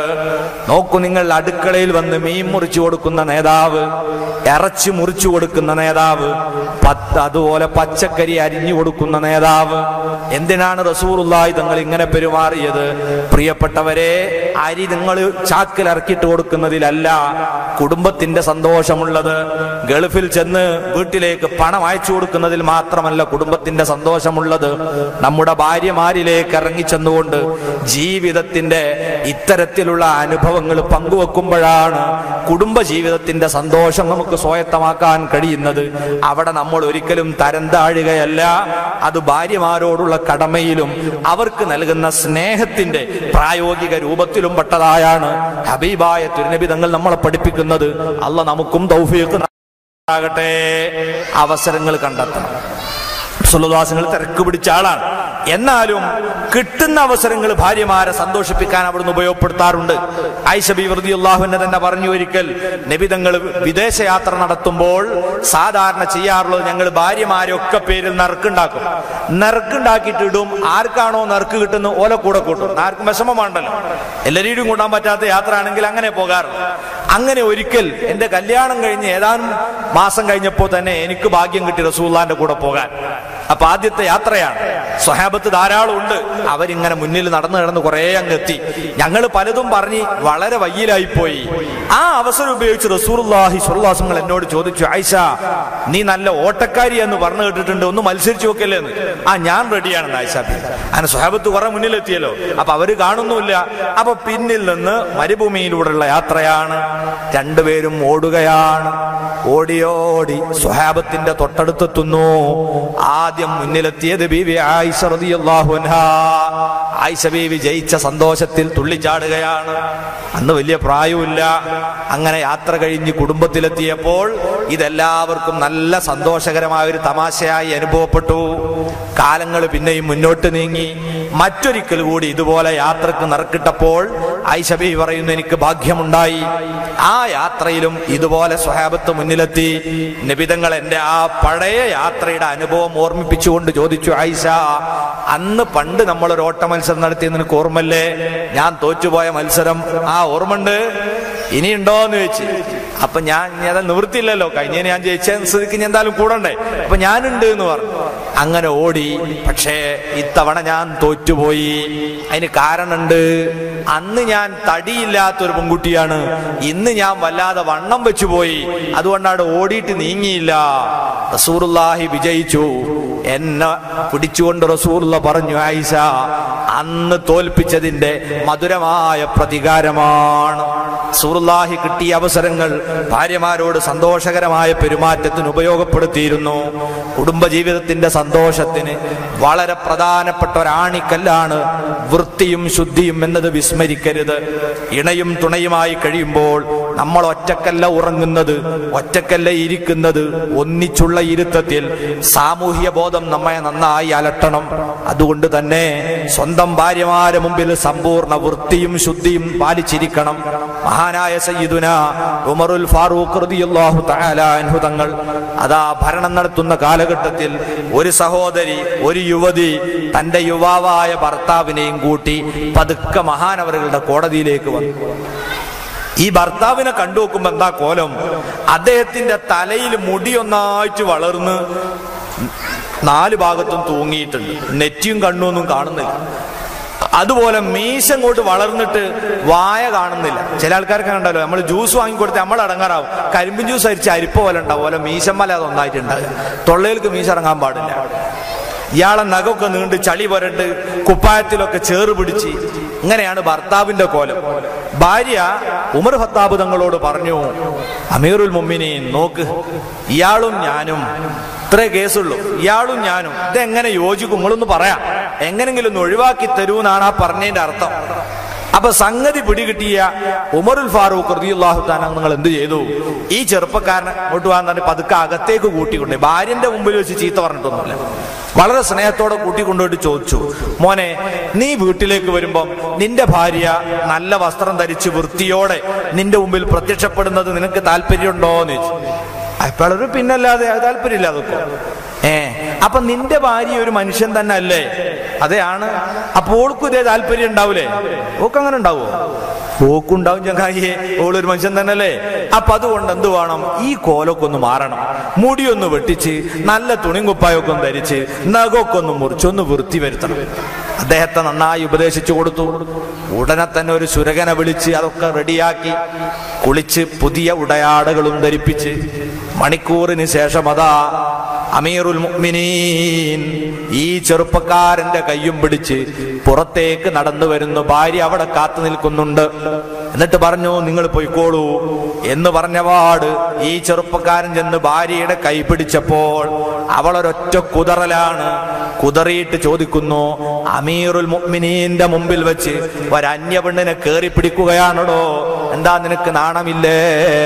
നോക്കൂ നിങ്ങൾ അടുക്കളയിൽ വന്ന് മീൻ മുറിച്ചു കൊടുക്കുന്ന നേതാവ് ഇറച്ചി മുറിച്ചു കൊടുക്കുന്ന നേതാവ് പത്ത് അതുപോലെ പച്ചക്കറി അരിഞ്ഞു കൊടുക്കുന്ന നേതാവ് എന്തിനാണ് റസൂറുല്ലായി തങ്ങൾ ഇങ്ങനെ പെരുമാറിയത് പ്രിയപ്പെട്ടവരെ അരി നിങ്ങൾ ചാക്കിൽ ഇറക്കിയിട്ട് കൊടുക്കുന്നതിലല്ല കുടുംബത്തിന്റെ സന്തോഷമുള്ളത് ഗൾഫിൽ ചെന്ന് വീട്ടിലേക്ക് പണം അയച്ചു കൊടുക്കുന്നതിൽ മാത്രമല്ല കുടുംബത്തിന്റെ സന്തോഷമുള്ളത് നമ്മുടെ ഭാര്യമാരിലേക്ക് ഇറങ്ങിച്ചെന്നുകൊണ്ട് ജീവിതത്തിന്റെ ഇത്തരത്തിലുള്ള അനുഭവങ്ങൾ പങ്കുവെക്കുമ്പോഴാണ് കുടുംബ ജീവിതത്തിന്റെ സന്തോഷം നമുക്ക് സ്വായത്തമാക്കാൻ കഴിയുന്നത് അവിടെ നമ്മൾ ഒരിക്കലും തരം താഴുകയല്ല അത് ഭാര്യമാരോടുള്ള കടമയിലും അവർക്ക് നൽകുന്ന സ്നേഹത്തിന്റെ പ്രായോഗിക രൂപത്തിലും പെട്ടതായാണ് ഹബീബായ തിരുനബി തങ്ങൾ നമ്മളെ പഠിപ്പിക്കുന്നത് അല്ല നമുക്കും തൗഫീഖ് ആകട്ടെ അവസരങ്ങൾ കണ്ടെത്തണം സുലദാസങ്ങൾ തിരക്ക് പിടിച്ച ആളാണ് എന്നാലും കിട്ടുന്ന അവസരങ്ങൾ ഭാര്യമാരെ സന്തോഷിപ്പിക്കാൻ അവിടുന്ന് ഉപയോഗപ്പെടുത്താറുണ്ട് ഐഷബി വൃതി അള്ളാഹുവിനെ തന്നെ പറഞ്ഞു ഒരിക്കൽ നബിതങ്ങൾ വിദേശയാത്ര നടത്തുമ്പോൾ സാധാരണ ചെയ്യാറുള്ളത് ഞങ്ങൾ ഭാര്യമാരൊക്കെ പേരിൽ നറുക്കുണ്ടാക്കും നറുക്കുണ്ടാക്കിയിട്ട് ഇടും ആർക്കാണോ നറുക്ക് കിട്ടുന്നത് ഓല കൂടെ കൂട്ടും ആർക്കും വിഷമമാണ്ടല്ലോ എല്ലാവരും കൂടാൻ പറ്റാത്ത യാത്ര ആണെങ്കിൽ അങ്ങനെ പോകാറുണ്ട് അങ്ങനെ ഒരിക്കൽ എന്റെ കല്യാണം കഴിഞ്ഞ് ഏതാനും മാസം കഴിഞ്ഞപ്പോൾ തന്നെ എനിക്ക് ഭാഗ്യം കിട്ടി റസൂല്ലാന്റെ കൂടെ പോകാൻ അപ്പൊ ആദ്യത്തെ യാത്രയാണ് സ്വഹാബത്ത് ധാരാളം ഉണ്ട് അവരിങ്ങനെ മുന്നിൽ നടന്നു കിടന്ന് കുറെ അങ്ങ് എത്തി ഞങ്ങൾ പലതും പറഞ്ഞ് വളരെ വയ്യിലായി പോയി ആ അവസരം ഉപയോഗിച്ച് റസൂർലാഹി സ്വല്ലാസങ്ങൾ എന്നോട് ചോദിച്ചു ആയിഷ നീ നല്ല ഓട്ടക്കാരി എന്ന് പറഞ്ഞു കേട്ടിട്ടുണ്ട് ഒന്ന് മത്സരിച്ചു നോക്കല്ലേ എന്ന് ആ ഞാൻ റെഡിയാണെന്ന് ആയിഷ അങ്ങനെ സ്വഹാബത്ത് കുറെ മുന്നിലെത്തിയല്ലോ അപ്പൊ അവര് കാണുന്നുമില്ല അപ്പൊ പിന്നിൽ നിന്ന് മരുഭൂമിയിലൂടെയുള്ള യാത്രയാണ് രണ്ടുപേരും ഓടുകയാണ് ഓടിയോടി സ്വഹാബത്തിന്റെ തൊട്ടടുത്തെത്തുന്നു ആദ്യം മുന്നിലെത്തിയത് ബീവി ആയിഷ റളിയല്ലാഹു അൻഹാ ആയിഷ ബീവി ജയിച്ച സന്തോഷത്തിൽ തുള്ളിച്ചാടുകയാണ് അന്ന് വലിയ പ്രായമില്ല അങ്ങനെ യാത്ര കഴിഞ്ഞ് കുടുംബത്തിലെത്തിയപ്പോൾ ഇതെല്ലാവർക്കും നല്ല സന്തോഷകരമായ ഒരു തമാശയായി അനുഭവപ്പെട്ടു കാലങ്ങൾ പിന്നെയും മുന്നോട്ട് നീങ്ങി മറ്റൊരിക്കൽ കൂടി ഇതുപോലെ യാത്രക്ക് നറുക്കിട്ടപ്പോൾ ഐഷബി പറയുന്നു എനിക്ക് ഭാഗ്യമുണ്ടായി ആ യാത്രയിലും ഇതുപോലെ സ്വഹാബത്ത് മുന്നിലെത്തി നിബിതങ്ങൾ എന്റെ ആ പഴയ യാത്രയുടെ അനുഭവം ഓർമ്മിപ്പിച്ചുകൊണ്ട് ചോദിച്ചു ആയിഷ അന്ന് പണ്ട് നമ്മൾ ഒരു ഓട്ട മത്സരം നടത്തി നിനക്ക് ഓർമ്മല്ലേ ഞാൻ തോറ്റുപോയ മത്സരം ആ ഓർമ്മണ്ട് ഇനിയുണ്ടോ എന്ന് ചോദിച്ചു അപ്പൊ ഞാൻ ഞാൻ നിവൃത്തിയില്ലല്ലോ കഴിഞ്ഞ ഞാൻ ജയിച്ച സ്ഥിതിക്ക് ഞാൻ എന്തായാലും കൂടണ്ടേ അപ്പൊ ഞാനുണ്ട് എന്ന് പറഞ്ഞു അങ്ങനെ ഓടി പക്ഷേ ഇത്തവണ ഞാൻ തോറ്റുപോയി അതിന് കാരണമുണ്ട് അന്ന് ഞാൻ തടിയില്ലാത്തൊരു പെൺകുട്ടിയാണ് ഇന്ന് ഞാൻ വല്ലാതെ വണ്ണം വെച്ചു പോയി അതുകൊണ്ടാണ് ഓടിയിട്ട് നീങ്ങിയില്ല റസൂറുല്ലാഹി വിജയിച്ചു എന്നെ പിടിച്ചുകൊണ്ട് റസൂറുള്ള പറഞ്ഞു ആയിഷ അന്ന് തോൽപ്പിച്ചതിന്റെ മധുരമായ പ്രതികാരമാണ് സൂറുല്ലാഹി കിട്ടിയ അവസരങ്ങൾ ഭാര്യമാരോട് സന്തോഷകരമായ പെരുമാറ്റത്തിന് ഉപയോഗപ്പെടുത്തിയിരുന്നു കുടുംബജീവിതത്തിന്റെ സന്തോഷത്തിന് വളരെ പ്രധാനപ്പെട്ട ഒരാണിക്കല്ലാണ് വൃത്തിയും ശുദ്ധിയും എന്നത് വിസ്മരിക്കരുത് ഇണയും തുണയുമായി കഴിയുമ്പോൾ നമ്മൾ ഒറ്റക്കല്ല ഉറങ്ങുന്നത് ഒറ്റക്കല്ല ഇരിക്കുന്നത് ഒന്നിച്ചുള്ള ഇരുത്തത്തിൽ സാമൂഹ്യ ബോധം നമ്മെ നന്നായി അലട്ടണം അതുകൊണ്ട് തന്നെ സ്വന്തം ഭാര്യമാരെ മുമ്പിൽ സമ്പൂർണ്ണ വൃത്തിയും ശുദ്ധിയും പാലിച്ചിരിക്കണം മഹാനായ സയ്യിദുന ഉമറുൽ ഫാറൂഖ് റളിയല്ലാഹു തആല അൻഹു തങ്ങൾ അതാ ഭരണം നടത്തുന്ന കാലഘട്ടത്തിൽ ഒരു സഹോദരി ഒരു യുവതി തന്റെ യുവാവായ ഭർത്താവിനെയും കൂട്ടി പതുക്കെ മഹാനവറുകളുടെ കോടതിയിലേക്ക് വന്നു ഈ ഭർത്താവിനെ കണ്ടു നോക്കുമ്പോ എന്താ കോലം അദ്ദേഹത്തിന്റെ തലയിൽ മുടി ഒന്നായിട്ട് വളർന്ന് നാല് ഭാഗത്തും തൂങ്ങിയിട്ടുണ്ട് നെറ്റിയും കണ്ണൊന്നും കാണുന്നില്ല അതുപോലെ മീശ അങ്ങോട്ട് വളർന്നിട്ട് വായ കാണുന്നില്ല ചില ആൾക്കാർക്ക് കണ്ടല്ലോ നമ്മൾ ജ്യൂസ് വാങ്ങിക്കൊടുത്ത് നമ്മൾ അടങ്ങാറാവും കരിമ്പിൻ ജ്യൂസ് അരിച്ച് അരിപ്പ പോലെ ഉണ്ടാവും പോലെ മീശമ്മല അത് ഒന്നായിട്ടുണ്ടാകും തൊള്ളയിലേക്ക് മീശ ഇറങ്ങാൻ പാടില്ല ഇയാളെ നഖമൊക്കെ നീണ്ട് ചളി പുരണ്ട് കുപ്പായത്തിലൊക്കെ ചേറ് പിടിച്ച് ഇങ്ങനെയാണ് ഭർത്താവിന്റെ കോലം ഭാര്യ ഉമർ ഹത്താബ് തങ്ങളോട് പറഞ്ഞു അമീറുൽ മുമ്മിനീൻ നോക്ക് ഇയാളും ഞാനും ഇത്രേ കേസുള്ളൂ ഇയാളും ഞാനും ഇതെങ്ങനെ യോജിക്കും നിങ്ങളൊന്ന് പറയാം എങ്ങനെങ്കിലും ഒന്ന് ഒഴിവാക്കി തരൂന്നാണ് ആ പറഞ്ഞതിന്റെ അർത്ഥം അപ്പൊ സംഗതി പിടികിട്ടിയ ഉമറുൽ ഫാറൂഖ് റളിയല്ലാഹു തആല നിങ്ങൾ എന്ത് ചെയ്തു ഈ ചെറുപ്പക്കാരനെ അങ്ങോട്ട് പോകാൻ തന്നെ പതുക്കെ അകത്തേക്ക് കൂട്ടിക്കൊണ്ടേ ഭാര്യന്റെ മുമ്പിൽ വെച്ച് ചീത്ത പറഞ്ഞിട്ടൊന്നുമില്ല വളരെ സ്നേഹത്തോടെ കൂട്ടിക്കൊണ്ടുപോയിട്ട് ചോദിച്ചു മോനെ നീ വീട്ടിലേക്ക് വരുമ്പം നിന്റെ ഭാര്യ നല്ല വസ്ത്രം ധരിച്ച് വൃത്തിയോടെ നിന്റെ മുമ്പിൽ പ്രത്യക്ഷപ്പെടുന്നത് നിനക്ക് താല്പര്യമുണ്ടോ എന്ന് ചോദിച്ചു അപ്പോഴൊരു പിന്നല്ലാതെ അത് താല്പര്യമില്ല അതൊക്കെ ഏ അപ്പൊ നിന്റെ ഭാര്യ ഒരു മനുഷ്യൻ തന്നെ അല്ലേ അതെയാണ് അപ്പൊ ഓൾക്കും ഇതേ താല്പര്യം ഉണ്ടാവൂലേ ഓക്ക് അങ്ങനെ ഉണ്ടാവോ ഓക്കുണ്ടാവും ചങ്ങായിയെ ഓളൊരു മനുഷ്യൻ തന്നെ അല്ലേ അപ്പൊ അതുകൊണ്ട് എന്ത് വേണം ഈ കോലൊക്കെ ഒന്ന് മാറണം മുടിയൊന്ന് വെട്ടിച്ച് നല്ല തുണിയും കുപ്പായൊക്കെ ഒന്ന് ധരിച്ച് നഖമൊക്കെ ഒന്ന് മുറിച്ചൊന്ന് വൃത്തി വരുത്തണം അദ്ദേഹത്തെ നന്നായി ഉപദേശിച്ചു കൊടുത്തു ഉടനെ തന്നെ ഒരു സുരകനെ വിളിച്ച് അതൊക്കെ റെഡിയാക്കി കുളിച്ച് പുതിയ ഉടയാടകളും ധരിപ്പിച്ച് മണിക്കൂറിന് ശേഷം അതാ അമീറുൽ മുഅ്മിനീൻ ഈ ചെറുപ്പക്കാരന്റെ കയ്യും പിടിച്ച് പുറത്തേക്ക് നടന്നു വരുന്നു ഭാര്യ അവിടെ കാത്തു നിൽക്കുന്നുണ്ട് എന്നിട്ട് പറഞ്ഞു നിങ്ങൾ പൊയ്ക്കോളൂ എന്ന് പറഞ്ഞപാട് ഈ ചെറുപ്പക്കാരൻ ചെന്ന് ഭാര്യയുടെ കൈ പിടിച്ചപ്പോൾ അവളൊരൊറ്റ കുതറലാണ് കുതറിയിട്ട് ചോദിക്കുന്നു അമീറുൽ മുഅ്മിനീന്റെ മുമ്പിൽ വെച്ച് ഒരന്യ പെണ്ണിനെ കേറി പിടിക്കുകയാണോ എന്താ നിനക്ക് നാണമില്ലേ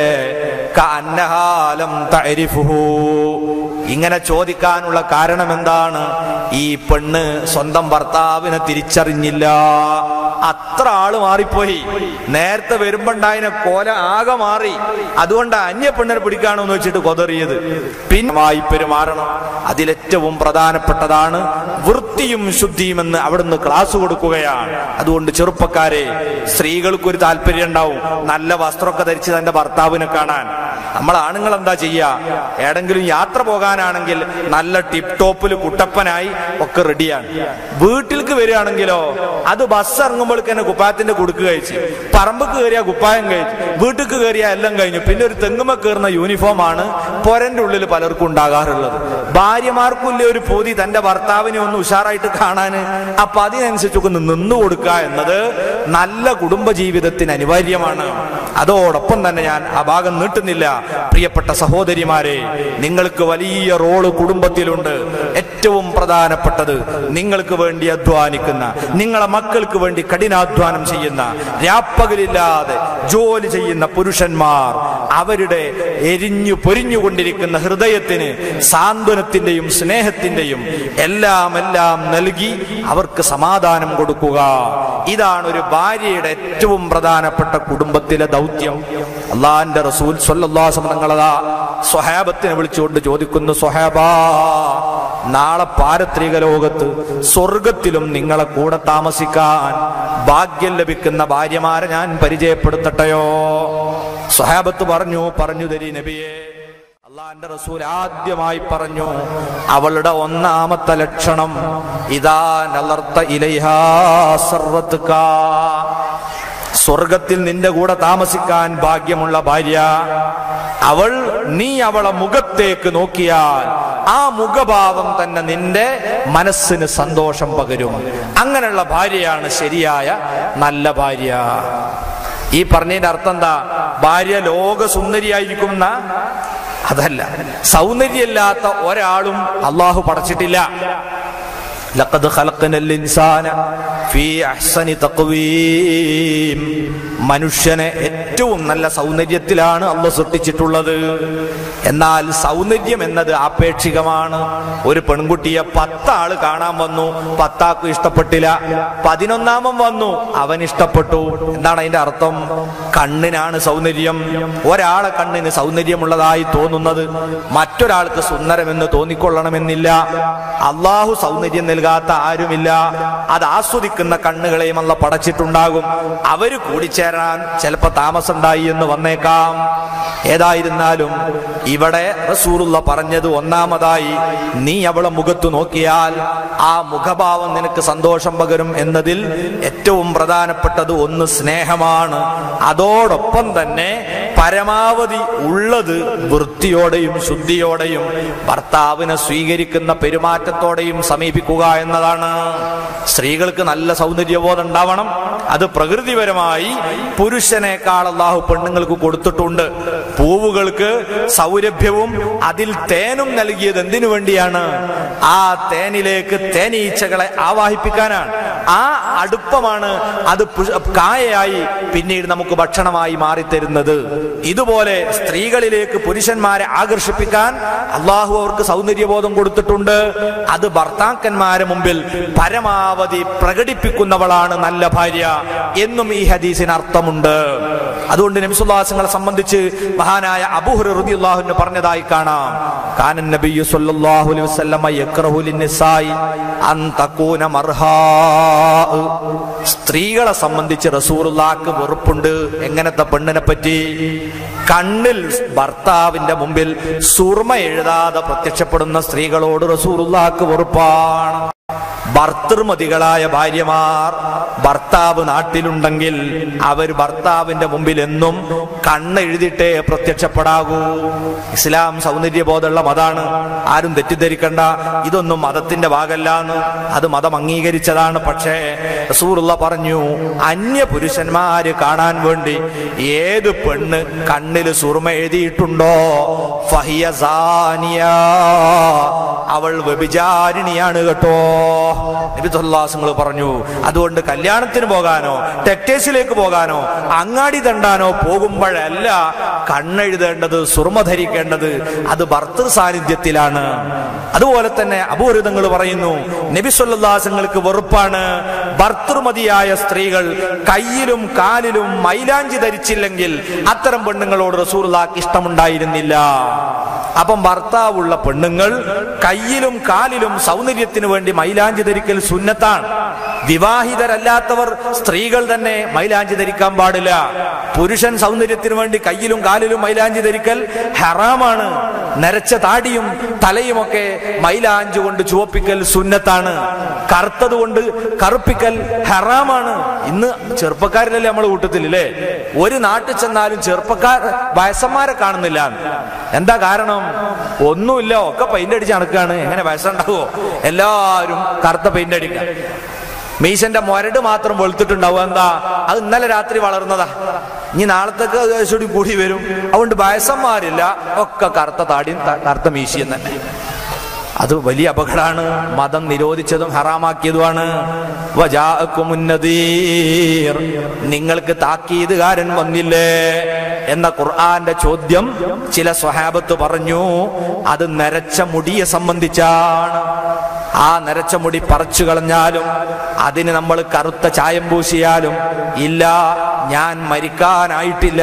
കഅന്നഹാലം തഅരിഫുഹു ഇങ്ങനെ ചോദിക്കാനുള്ള കാരണം എന്താണ് ഈ പെണ്ണ് സ്വന്തം ഭർത്താവിനെ തിരിച്ചറിഞ്ഞില്ല അത്ര ആള് മാറിപ്പോയി നേരത്തെ വരുമ്പോണ്ടായതിനെ കോല ആകെ മാറി അതുകൊണ്ട് അന്യ പെണ്ണിനെ പിടിക്കാണെന്ന് വെച്ചിട്ട് കൊതറിയത് പിന്നമായി പെരുമാറണം അതിലേറ്റവും പ്രധാനപ്പെട്ടതാണ് വൃത്തിയും ശുദ്ധിയും എന്ന് അവിടുന്ന് ക്ലാസ് കൊടുക്കുകയാണ് അതുകൊണ്ട് ചെറുപ്പക്കാരെ സ്ത്രീകൾക്കൊരു താല്പര്യം ഉണ്ടാവും നല്ല വസ്ത്രമൊക്കെ ധരിച്ച് തന്റെ ഭർത്താവിനെ കാണാൻ നമ്മൾ ആണുങ്ങൾ എന്താ ചെയ്യുക ഏടെങ്കിലും യാത്ര പോകാനാണെങ്കിൽ നല്ല ടിപ് ടോപ്പിൽ കുട്ടപ്പനായി ഒക്കെ റെഡിയാണ് വീട്ടിലേക്ക് വരികയാണെങ്കിലോ അത് ബസ് ഇറങ്ങുമ്പോഴേക്ക് തന്നെ കുപ്പായത്തിന്റെ കുടുക്ക് കഴിച്ച് പറമ്പക്ക് കയറിയ കുപ്പായം കഴിച്ച് വീട്ടിക്ക് കയറിയ എല്ലാം കഴിഞ്ഞു പിന്നെ ഒരു തെങ്ങുമ കയറുന്ന യൂണിഫോം ആണ് പൊരന്റെ ഉള്ളിൽ പലർക്കും ഉണ്ടാകാറുള്ളത് ഭാര്യമാർക്കും ഇല്ലേ ഒരു പൂതി തന്റെ ഭർത്താവിനെ ഒന്ന് ഉഷാറായിട്ട് കാണാന് അപ്പൊ അതിനനുസരിച്ചൊക്കെ ഒന്ന് നിന്നു കൊടുക്കുക എന്നത് നല്ല കുടുംബ ജീവിതത്തിന് അനിവാര്യമാണ് അതോടൊപ്പം തന്നെ ഞാൻ ആ ഭാഗം നീട്ടുന്നില്ല പ്രിയപ്പെട്ട സഹോദരിമാരെ നിങ്ങൾക്ക് വലിയ റോള് കുടുംബത്തിലുണ്ട് ഏറ്റവും പ്രധാനപ്പെട്ടത് നിങ്ങൾക്ക് വേണ്ടി അധ്വാനിക്കുന്ന നിങ്ങളെ മക്കൾക്ക് വേണ്ടി കഠിനാധ്വാനം ചെയ്യുന്ന രാപ്പകലില്ലാതെ ജോലി ചെയ്യുന്ന പുരുഷന്മാർ അവരുടെ എരിഞ്ഞു പൊരിഞ്ഞുകൊണ്ടിരിക്കുന്ന ഹൃദയത്തിന് സാന്ത്വനത്തിന്റെയും സ്നേഹത്തിന്റെയും എല്ലാം എല്ലാം നൽകി അവർക്ക് സമാധാനം കൊടുക്കുക ഇതാണ് ഒരു ഭാര്യയുടെ ഏറ്റവും പ്രധാനപ്പെട്ട കുടുംബത്തിലെ ദൗത്യം അള്ളാന്റെ റസൂൽ സ്വല്ലാസം തങ്ങളതാ സ്വഹാബത്തിനെ വിളിച്ചുകൊണ്ട് ചോദിക്കുന്നു സ്വഹാബാ നാളെ പാരത്രിക ലോകത്ത് സ്വർഗത്തിലും നിങ്ങളെ കൂടെ താമസിക്കാൻ ഭാഗ്യം ലഭിക്കുന്ന ഭാര്യമാരെ ഞാൻ പരിചയപ്പെടുത്തട്ടെയോ സ്വഹാബത്ത് പറഞ്ഞു പറഞ്ഞു തരി നബിയെ അള്ളാന്റെ റസൂൽ ആദ്യമായി പറഞ്ഞു അവളുടെ ഒന്നാമത്തെ ലക്ഷണം ഇതാ നലർത്ത ഇലൈഹാ സർവത്തുക്കാ സ്വർഗത്തിൽ നിന്റെ കൂടെ താമസിക്കാൻ ഭാഗ്യമുള്ള ഭാര്യ അവൾ നീ അവളെ മുഖത്തേക്ക് നോക്കിയാൽ ആ മുഖഭാവം തന്നെ നിന്റെ മനസ്സിന് സന്തോഷം പകരും അങ്ങനെയുള്ള ഭാര്യയാണ് ശരിയായ നല്ല ഭാര്യ ഈ പറഞ്ഞതിന്റെ അർത്ഥം എന്താ ഭാര്യ ലോക സുന്ദരിയായിരിക്കുന്ന അതല്ല സൗന്ദര്യമില്ലാത്ത ഒരാളും അള്ളാഹു പടച്ചിട്ടില്ല ലഖദ് ഖലഖനൽ ഇൻസാന ഫീ അഹ്സനി തഖ്വീം മനുഷ്യനെ ഏറ്റവും നല്ല സൗന്ദര്യത്തിലാണ് അള്ളാഹ് സൃഷ്ടിച്ചിട്ടുള്ളത് എന്നാൽ സൗന്ദര്യം എന്നത് ആപേക്ഷികമാണ് ഒരു പെൺകുട്ടിയെ പത്താള് കാണാൻ വന്നു പത്താക്കും ഇഷ്ടപ്പെട്ടില്ല പതിനൊന്നാമൻ വന്നു അവൻ ഇഷ്ടപ്പെട്ടു എന്താണ് അതിന്റെ അർത്ഥം കണ്ണിനാണ് സൗന്ദര്യം ഒരാളെ കണ്ണിന് സൗന്ദര്യമുള്ളതായി തോന്നുന്നത് മറ്റൊരാൾക്ക് സുന്ദരമെന്ന് തോന്നിക്കൊള്ളണമെന്നില്ല അള്ളാഹു സൗന്ദര്യം നൽകാത്ത ആരുമില്ല അത് ആസ്വദിക്കുന്ന കണ്ണുകളെയും അല്ല പടച്ചിട്ടുണ്ടാകും അവര് കൂടിച്ചേരാൻ ചിലപ്പോ താമസമുണ്ടായി എന്ന് വന്നേക്കാം ഏതായിരുന്നാലും ഇവിടെ റസൂലുള്ള പറഞ്ഞത് ഒന്നാമതായി നീ അവളെ മുഖത്ത് നോക്കിയാൽ ആ മുഖഭാവം നിനക്ക് സന്തോഷം പകരും എന്നതിൽ ഏറ്റവും പ്രധാനപ്പെട്ടത് ഒന്ന് സ്നേഹമാണ് അതോടൊപ്പം തന്നെ പരമാവധി ഉള്ളത് വൃത്തിയോടെയും ശുദ്ധിയോടെയും ഭർത്താവിനെ സ്വീകരിക്കുന്ന പെരുമാറ്റത്തോടെയും സമീപിക്കുക എന്നതാണ് സ്ത്രീകൾക്ക് നല്ല സൗന്ദര്യബോധം ഉണ്ടാവണം അത് പ്രകൃതിപരമായി പുരുഷനേക്കാൾ അള്ളാഹു പെണ്ണുങ്ങൾക്ക് കൊടുത്തിട്ടുണ്ട് പൂവുകൾക്ക് സൗരഭ്യവും അതിൽ തേനും നൽകിയത് എന്തിനു വേണ്ടിയാണ് ആ തേനിലേക്ക് തേനീച്ചകളെ ആവാഹിപ്പിക്കാനാണ് ആ അടുപ്പമാണ് അത് പുഷ- കായയായി പിന്നീട് നമുക്ക് ഭക്ഷണമായി മാറിത്തരുന്നത് ഇതുപോലെ സ്ത്രീകളിലേക്ക് പുരുഷന്മാരെ ആകർഷിപ്പിക്കാൻ അള്ളാഹു അവർക്ക് സൗന്ദര്യബോധം കൊടുത്തിട്ടുണ്ട് അത് ഭർത്താക്കന്മാരെ മുമ്പിൽ പരമാവധി പ്രകടിപ്പിക്കുന്നവളാണ് നല്ല ഭാര്യ എന്നും ഈ ഹദീസിന് അർത്ഥമുണ്ട് അതുകൊണ്ട് നബിസുല്ലാസങ്ങളെ സംബന്ധിച്ച് മഹാനായ അബൂഹുർ റളിയല്ലാഹു പറഞ്ഞതായി കാണാം കാനൻ നബിയു സല്ലല്ലാഹു അലൈഹി വസല്ലമ യക്റഹു ലിന്നിസായി അൻ തകൂന മർഹാ സ്ത്രീകളെ സംബന്ധിച്ച് റസൂലുള്ളാക്ക് വെറുപ്പുണ്ട് എങ്ങനത്തെ പെണ്ണിനെ പറ്റി കണ്ണിൽ ഭർത്താവിന്റെ മുമ്പിൽ സുർമ എഴുതാതെ പ്രത്യക്ഷപ്പെടുന്ന സ്ത്രീകളോട് റസൂലുള്ളാക്ക് വെറുപ്പാണ് ഭർത്തൃമതികളായ ഭാര്യമാർ ഭർത്താവ് നാട്ടിലുണ്ടെങ്കിൽ അവർ ഭർത്താവിന്റെ മുമ്പിൽ എന്നും കണ്ണെഴുതിയിട്ടേ പ്രത്യക്ഷപ്പെടാകൂ ഇസ്ലാം സൗന്ദര്യബോധമുള്ള മതാണ് ആരും തെറ്റിദ്ധരിക്കണ്ട ഇതൊന്നും മതത്തിന്റെ ഭാഗമല്ലാന്ന് അത് മതം അംഗീകരിച്ചതാണ് പക്ഷേ റസൂലുള്ള പറഞ്ഞു അന്യ പുരുഷന്മാര് കാണാൻ വേണ്ടി ഏത് പെണ്ണ് കണ്ണിൽ സുർമ എഴുതിയിട്ടുണ്ടോ ഫഹിയ സാനിയ അവൾ വ്യഭിചാരിണിയാണ് കേട്ടോ നബിതുല്ലാസങ്ങൾ പറഞ്ഞു അതുകൊണ്ട് കല്യാണത്തിന് പോകാനോ ടെക്ടേഴ്സിലേക്ക് പോകാനോ അങ്ങാടി തണ്ടാനോ പോകുമ്പോഴല്ല കണ്ണെഴുതേണ്ടത് സുർമ ധരിക്കേണ്ടത് അത് ഭർത്തൃ സാന്നിധ്യത്തിലാണ് അതുപോലെ തന്നെ അപൂരിതങ്ങൾ പറയുന്നു നബിസ്വല്ലാസങ്ങൾക്ക് വെറുപ്പാണ് ഭർത്തൃമതിയായ സ്ത്രീകൾ കയ്യിലും കാലിലും മൈലാഞ്ചി ധരിച്ചില്ലെങ്കിൽ അത്തരം പെണ്ണുങ്ങളോട് റസൂർലാക്ക് ഇഷ്ടമുണ്ടായിരുന്നില്ല അപ്പം ഭർത്താവുള്ള പെണ്ണുങ്ങൾ കയ്യിലും കാലിലും സൗന്ദര്യത്തിന് വേണ്ടി മൈലാഞ്ചി ധരിക്കൽ സുന്നത്താണ് വിവാഹിതരല്ലാത്തവർ സ്ത്രീകൾ തന്നെ മൈലാഞ്ചി ധരിക്കാൻ പാടില്ല പുരുഷൻ സൗന്ദര്യത്തിന് വേണ്ടി കയ്യിലും കാലിലും മൈലാഞ്ചി ധരിക്കൽ ഹറാമാണ് നരച്ച താടിയും തലയുമൊക്കെ മൈലാഞ്ചി കൊണ്ട് ചുവപ്പിക്കൽ സുന്നത്താണ് കറുത്തത് കൊണ്ട് കറുപ്പിക്കൽ ഹറാമാണ് ഇന്ന് ചെറുപ്പക്കാരിലല്ലേ നമ്മൾ കൂട്ടത്തിൽ അല്ലേ ഒരു നാട്ടിൽ ചെന്നാലും ചെറുപ്പക്കാർ വയസ്സന്മാരെ കാണുന്നില്ല എന്താ കാരണം ഒന്നുമില്ല ഒക്കെ പെയിന്റ് അടിച്ച് നടക്കുകയാണ് എങ്ങനെ വയസ്സുണ്ടാവോ എല്ലാവരും കറുത്ത പെയിന്റ് അടിക്കുക മീശന്റെ മൊരട് മാത്രം വെളുത്തിട്ടുണ്ടാവും എന്താ അത് ഇന്നലെ രാത്രി വളർന്നതാ ഇനി നാളത്തേക്ക് കൂടി കൂടി വരും അതുകൊണ്ട് വയസ്സന്മാരില്ല ഒക്കെ കറുത്ത താടിയും ത- കറുത്ത മീശയും തന്നെ അത് വലിയ അപകടമാണ് മതം നിരോധിച്ചതും ഹറാമാക്കിയതുമാണ് വജാഅക്കുമുന്നദീർ. നിങ്ങൾക്ക് താക്കീതുകാരൻ വന്നില്ലേ എന്ന ഖുർആന്റെ ചോദ്യം ചില സ്വഹാബത്ത് പറഞ്ഞു അത് നരച്ച മുടിയെ സംബന്ധിച്ചാണ് ആ നരച്ച മുടി പറിച്ചു കളഞ്ഞാലും അതിന് നമ്മൾ കറുത്ത ചായം പൂശിയാലും ഇല്ല ഞാൻ മരിക്കാനായിട്ടില്ല